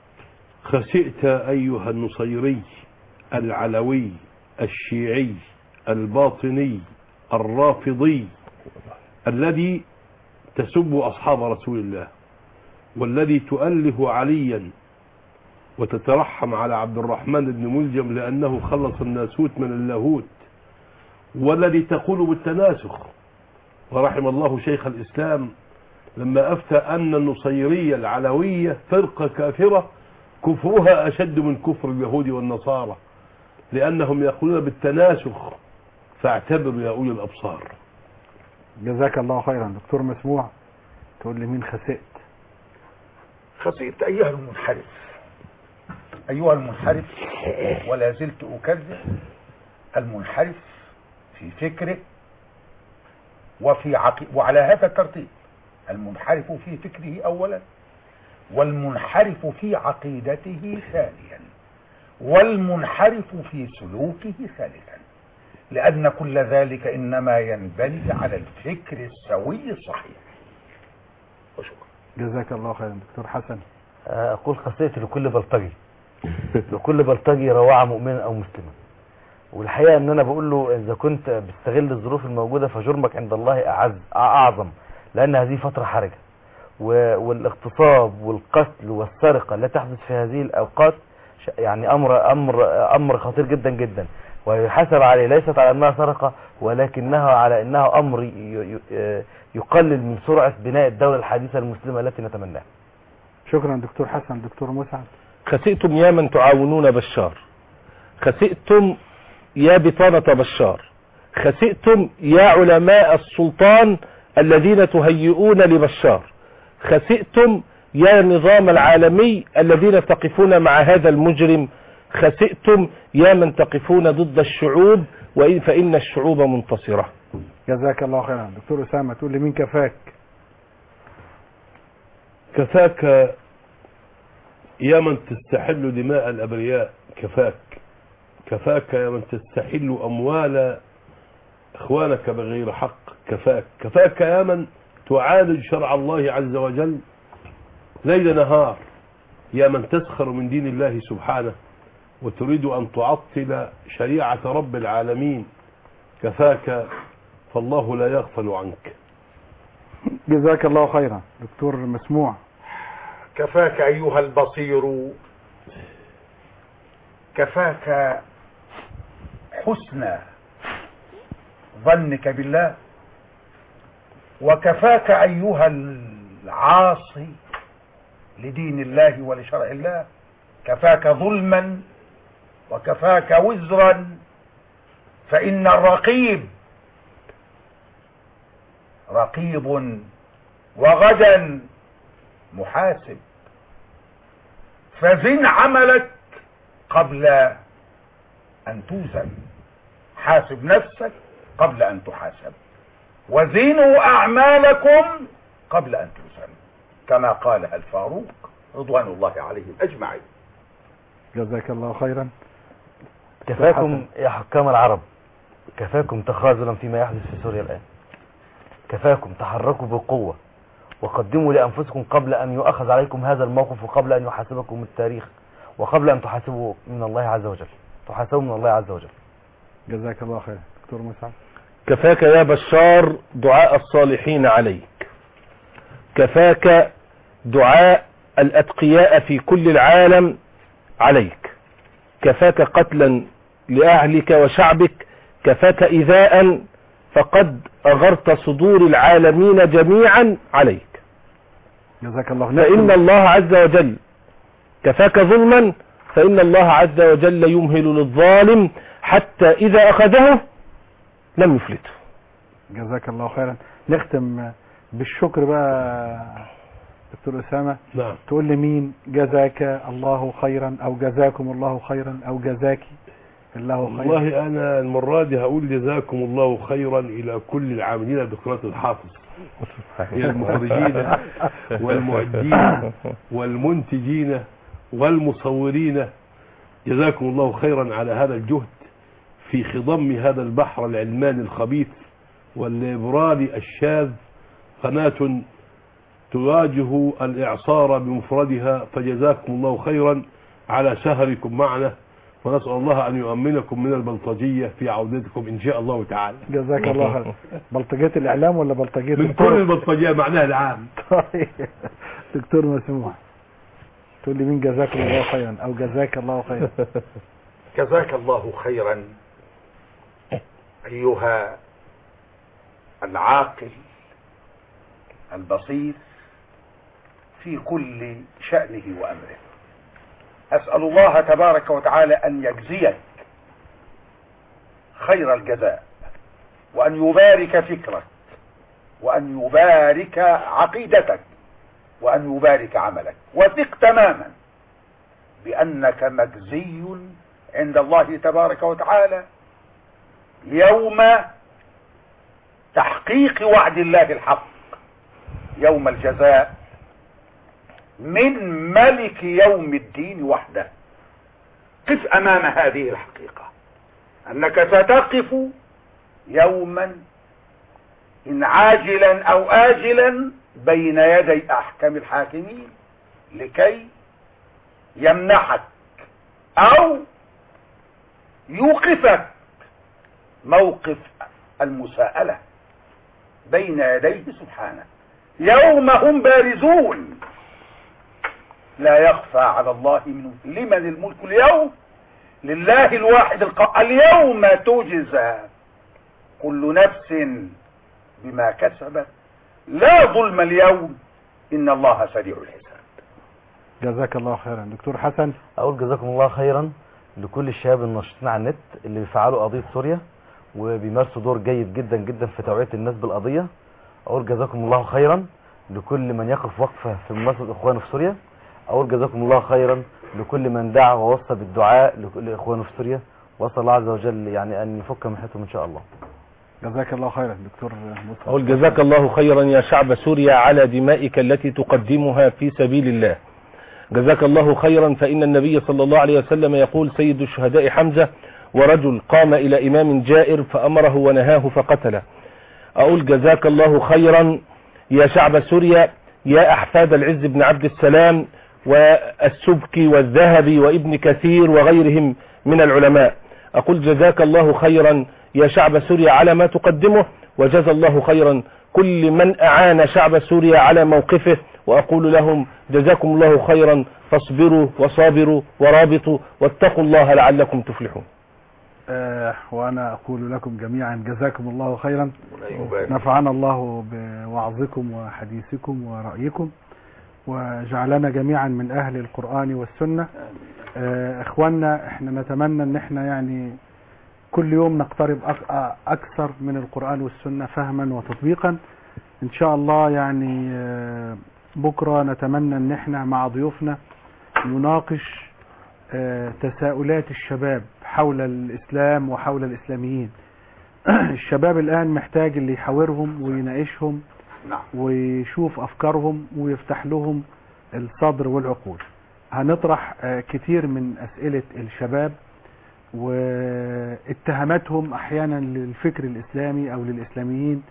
[SPEAKER 3] خسئت أيها النصيري العلوي الشيعي الباطني الرافضي الذي تسب أصحاب رسول الله والذي تؤله عليا وتترحم على عبد الرحمن بن ملجم لأنه خلص الناسوت من اللاهوت والذي تقول بالتناسخ ورحم الله شيخ الإسلام لما أفتى أن النصيرية العلوية فرقة كافرة كفرها أشد من كفر اليهود والنصارى لأنهم يقولون بالتناسخ فاعتبروا يا أولي الأبصار
[SPEAKER 2] جزاك الله خيرا دكتور مسموع تقول لمين خسئت
[SPEAKER 4] خسئت أيها المنحرف أيها المنحرف ولا زلت أكذب المنحرف في فكره وفي عقي... وعلى هذا الترتيب المنحرف في فكره أولا والمنحرف في عقيدته ثانيا والمنحرف في سلوكه ثالثا لأن كل ذلك إنما ينبني على الفكر السوي الصحيح وشكرا
[SPEAKER 2] جزاك الله خيرا دكتور حسن
[SPEAKER 5] أقول خسئت لكل بلطجي لكل بلطجي روعة مؤمنا أو مسلما والحقيقة ان انا بقول له اذا كنت بتستغل الظروف الموجودة فجرمك عند الله اعز اعظم لان هذه فترة حرجة و- والاغتصاب والقتل والسرقة التي تحدث في هذه الاوقات ش- يعني امر امر امر خطير جدا جدا ويحاسب عليه ليست على انها سرقة ولكنها على انها امر ي- ي- يقلل من سرعة بناء الدولة الحديثة المسلمة التي نتمناها
[SPEAKER 2] شكرا دكتور حسن دكتور مسعد
[SPEAKER 6] خسئتم يا من تعاونون بشار خسئتم يا بطانة بشار خسئتم يا علماء السلطان الذين تهيئون لبشار خسئتم يا نظام العالمي الذين تقفون مع هذا المجرم خسئتم يا من تقفون ضد الشعوب وإن فإن الشعوب منتصرة
[SPEAKER 2] جزاك الله خيرا دكتور أسامة تقول لمين كفاك
[SPEAKER 3] كفاك يا من تستحل دماء الأبرياء كفاك كفاك يا من تستحل أموال إخوانك بغير حق كفاك كفاك يا من تعالج شرع الله عز وجل ليل نهار يا من تسخر من دين الله سبحانه وتريد أن تعطل شريعة رب العالمين كفاك فالله لا يغفل عنك
[SPEAKER 2] جزاك الله خيرا دكتور مسموع
[SPEAKER 4] كفاك أيها البصير كفاك حسن ظنك بالله وكفاك أيها العاصي لدين الله ولشرع الله كفاك ظلما وكفاك وزرا فإن الرقيب رقيب وغدا محاسب فزن عملك قبل أن توزن حاسب نفسك قبل أن تحاسب وزنوا أعمالكم قبل أن توزن كما قالها الفاروق رضوان الله عليهم أجمعين
[SPEAKER 2] جزاك الله خيرا
[SPEAKER 5] كفاكم يا حكام العرب كفاكم تخاذلا فيما يحدث في سوريا الآن كفاكم تحركوا بقوة وقدموا لأنفسكم قبل أن يؤخذ عليكم هذا الموقف وقبل أن يحاسبكم التاريخ وقبل أن تحاسبوا من الله عز وجل تحاسبوا من الله عز وجل
[SPEAKER 2] جزاك الله خيرا دكتور مسعد
[SPEAKER 6] كفاك يا بشار دعاء الصالحين عليك كفاك دعاء الأتقياء في كل العالم عليك كفاك قتلا لأهلك وشعبك كفاك إذاء فقد أغرت صدور العالمين جميعا عليك
[SPEAKER 2] جزاك الله
[SPEAKER 6] فإن الله عز وجل كفاك ظلما فإن الله عز وجل يمهل للظالم حتى إذا أخذه لم يفلته
[SPEAKER 2] جزاك الله خيرا نختم بالشكر بقى دكتور أسامة
[SPEAKER 3] نعم
[SPEAKER 2] تقول لي مين جزاك الله خيرا أو جزاكم الله خيرا أو جزاكي الله خيرا
[SPEAKER 3] والله أنا المرة دي هقول جزاكم الله خيرا إلى كل العاملين بقراءة الحافظ إلى المخرجين والمعدين والمنتجين والمصورين جزاكم الله خيرا على هذا الجهد في خضم هذا البحر العلماني الخبيث والليبرالي الشاذ قناة تواجه الإعصار بمفردها فجزاكم الله خيرا على سهركم معنا ونسأل الله أن يؤمنكم من البلطجية في عودتكم إن شاء الله تعالى
[SPEAKER 2] جزاك الله خيرا بلطجية الإعلام ولا بلطجية
[SPEAKER 3] من كل البلطجية معناها العام
[SPEAKER 2] طيب دكتور مسموح تقول لي مين جزاكم الله خيرا أو جزاك الله خيرا
[SPEAKER 4] جزاك الله خيرا أيها العاقل البصير في كل شأنه وأمره أسأل الله تبارك وتعالى أن يجزيك خير الجزاء وأن يبارك فكرك وأن يبارك عقيدتك وأن يبارك عملك وثق تماما بأنك مجزي عند الله تبارك وتعالى يوم تحقيق وعد الله الحق يوم الجزاء من ملك يوم الدين وحده قف امام هذه الحقيقة انك ستقف يوما ان عاجلا او اجلا بين يدي احكم الحاكمين لكي يمنحك او يوقفك موقف المساءلة بين يديه سبحانه يوم هم بارزون لا يخفى على الله منه لمن الملك اليوم لله الواحد الق... اليوم تجزى كل نفس بما كسبت لا ظلم اليوم ان الله سريع الحساب
[SPEAKER 2] جزاك الله خيرا دكتور حسن
[SPEAKER 5] اقول جزاكم الله خيرا لكل الشباب الناشطين على النت اللي بيفعلوا قضية سوريا وبيمارسوا دور جيد جدا جدا في توعية الناس بالقضية اقول جزاكم الله خيرا لكل من يقف وقفة في مناصرة اخوانه في سوريا اقول جزاكم الله خيرا لكل من دعا ووصى بالدعاء لكل اخوانه في سوريا واسال الله عز وجل يعني ان يفك محنتهم ان شاء الله
[SPEAKER 2] جزاك الله خيرا دكتور مصطفى
[SPEAKER 6] أقول جزاك الله خيرا يا شعب سوريا على دمائك التي تقدمها في سبيل الله جزاك الله خيرا فإن النبي صلى الله عليه وسلم يقول سيد الشهداء حمزة ورجل قام إلى إمام جائر فأمره ونهاه فقتله أقول جزاك الله خيرا يا شعب سوريا يا أحفاد العز بن عبد السلام والسبكي والذهبي وابن كثير وغيرهم من العلماء أقول جزاك الله خيرا يا شعب سوريا على ما تقدمه وجزى الله خيرا كل من أعان شعب سوريا على موقفه وأقول لهم جزاكم الله خيرا فاصبروا وصابروا ورابطوا واتقوا الله لعلكم تفلحون
[SPEAKER 2] آه وأنا أقول لكم جميعا جزاكم الله خيرا نفعنا الله بوعظكم وحديثكم ورأيكم وجعلنا جميعا من أهل القرآن والسنة آه إخواننا احنا نتمنى ان احنا يعني كل يوم نقترب أك- أكثر من القرآن والسنة فهما وتطبيقا إن شاء الله يعني آه، بكرة نتمنى ان احنا مع ضيوفنا نناقش آه، تساؤلات الشباب حول الإسلام وحول الإسلاميين الشباب الآن محتاج اللي يحاورهم ويناقشهم
[SPEAKER 4] نعم
[SPEAKER 2] ويشوف أفكارهم ويفتح لهم الصدر والعقول هنطرح آه، كتير من أسئلة الشباب واتهاماتهم أحيانا للفكر الإسلامي أو للإسلاميين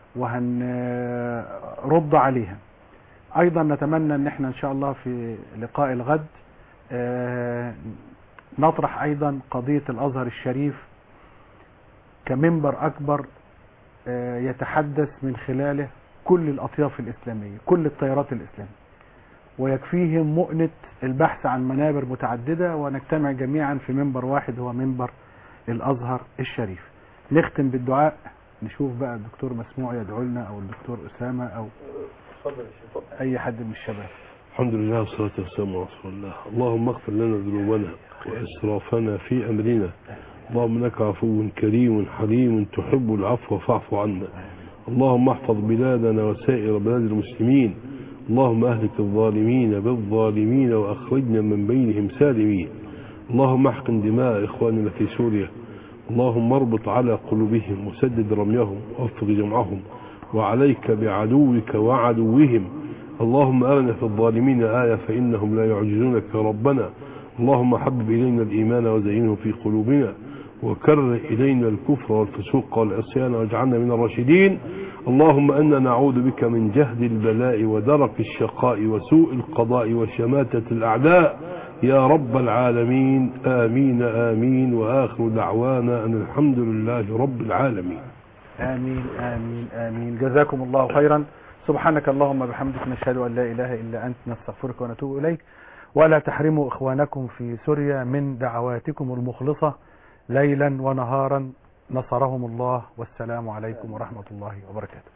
[SPEAKER 2] وهنرد عليها أيضا نتمنى أن احنا إن شاء الله في لقاء الغد آه، نطرح أيضا قضية الأزهر الشريف كمنبر أكبر آه، يتحدث من خلاله كل الأطياف الإسلامية كل التيارات الإسلامية ويكفيهم مؤنة البحث عن منابر متعددة ونجتمع جميعا في منبر واحد هو منبر الأزهر الشريف نختم بالدعاء نشوف بقى الدكتور مسموع يدعو لنا أو الدكتور أسامة أو أي حد من الشباب
[SPEAKER 3] الحمد لله والصلاة والسلام على رسول الله اللهم اغفر لنا ذنوبنا وإسرافنا في أمرنا اللهم انك عفو كريم حليم تحب العفو فاعف عنا اللهم احفظ بلادنا وسائر بلاد المسلمين اللهم اهلك الظالمين بالظالمين واخرجنا من بينهم سالمين اللهم احقن دماء اخواننا في سوريا اللهم اربط على قلوبهم وسدد رميهم ووفق جمعهم وعليك بعدوك وعدوهم اللهم ارنا في الظالمين آية فإنهم لا يعجزونك يا ربنا اللهم حبب إلينا الإيمان وزينه في قلوبنا وكره إلينا الكفر والفسوق والعصيان واجعلنا من الراشدين اللهم أنا نعوذ بك من جهد البلاء ودرك الشقاء وسوء القضاء وشماتة الأعداء يا رب العالمين آمين آمين وآخر دعوانا أن الحمد لله رب العالمين
[SPEAKER 2] آمين آمين آمين جزاكم الله خيرا سبحانك اللهم بحمدك نشهد أن لا إله إلا أنت نستغفرك ونتوب إليك ولا تحرموا إخوانكم في سوريا من دعواتكم المخلصة ليلا ونهارا نصرهم الله والسلام عليكم ورحمة الله وبركاته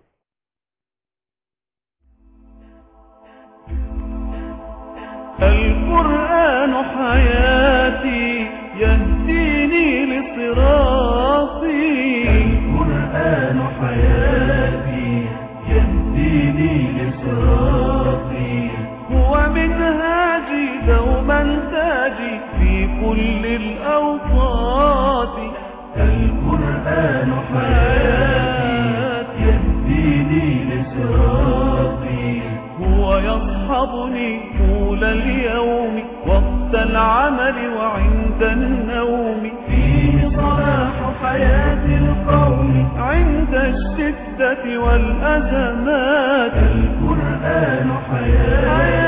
[SPEAKER 1] القرآن حياتي يهديني لصراطي القرآن حياتي يهديني لصراطي هو منهاجي دوما تاجي في كل الأوقات القرآن حياتي يهديني لصراطي هو يصحبني طول اليوم وقت العمل وعند النوم فيه صلاح حياة القوم عند الشدة والأزمات القرآن حياتي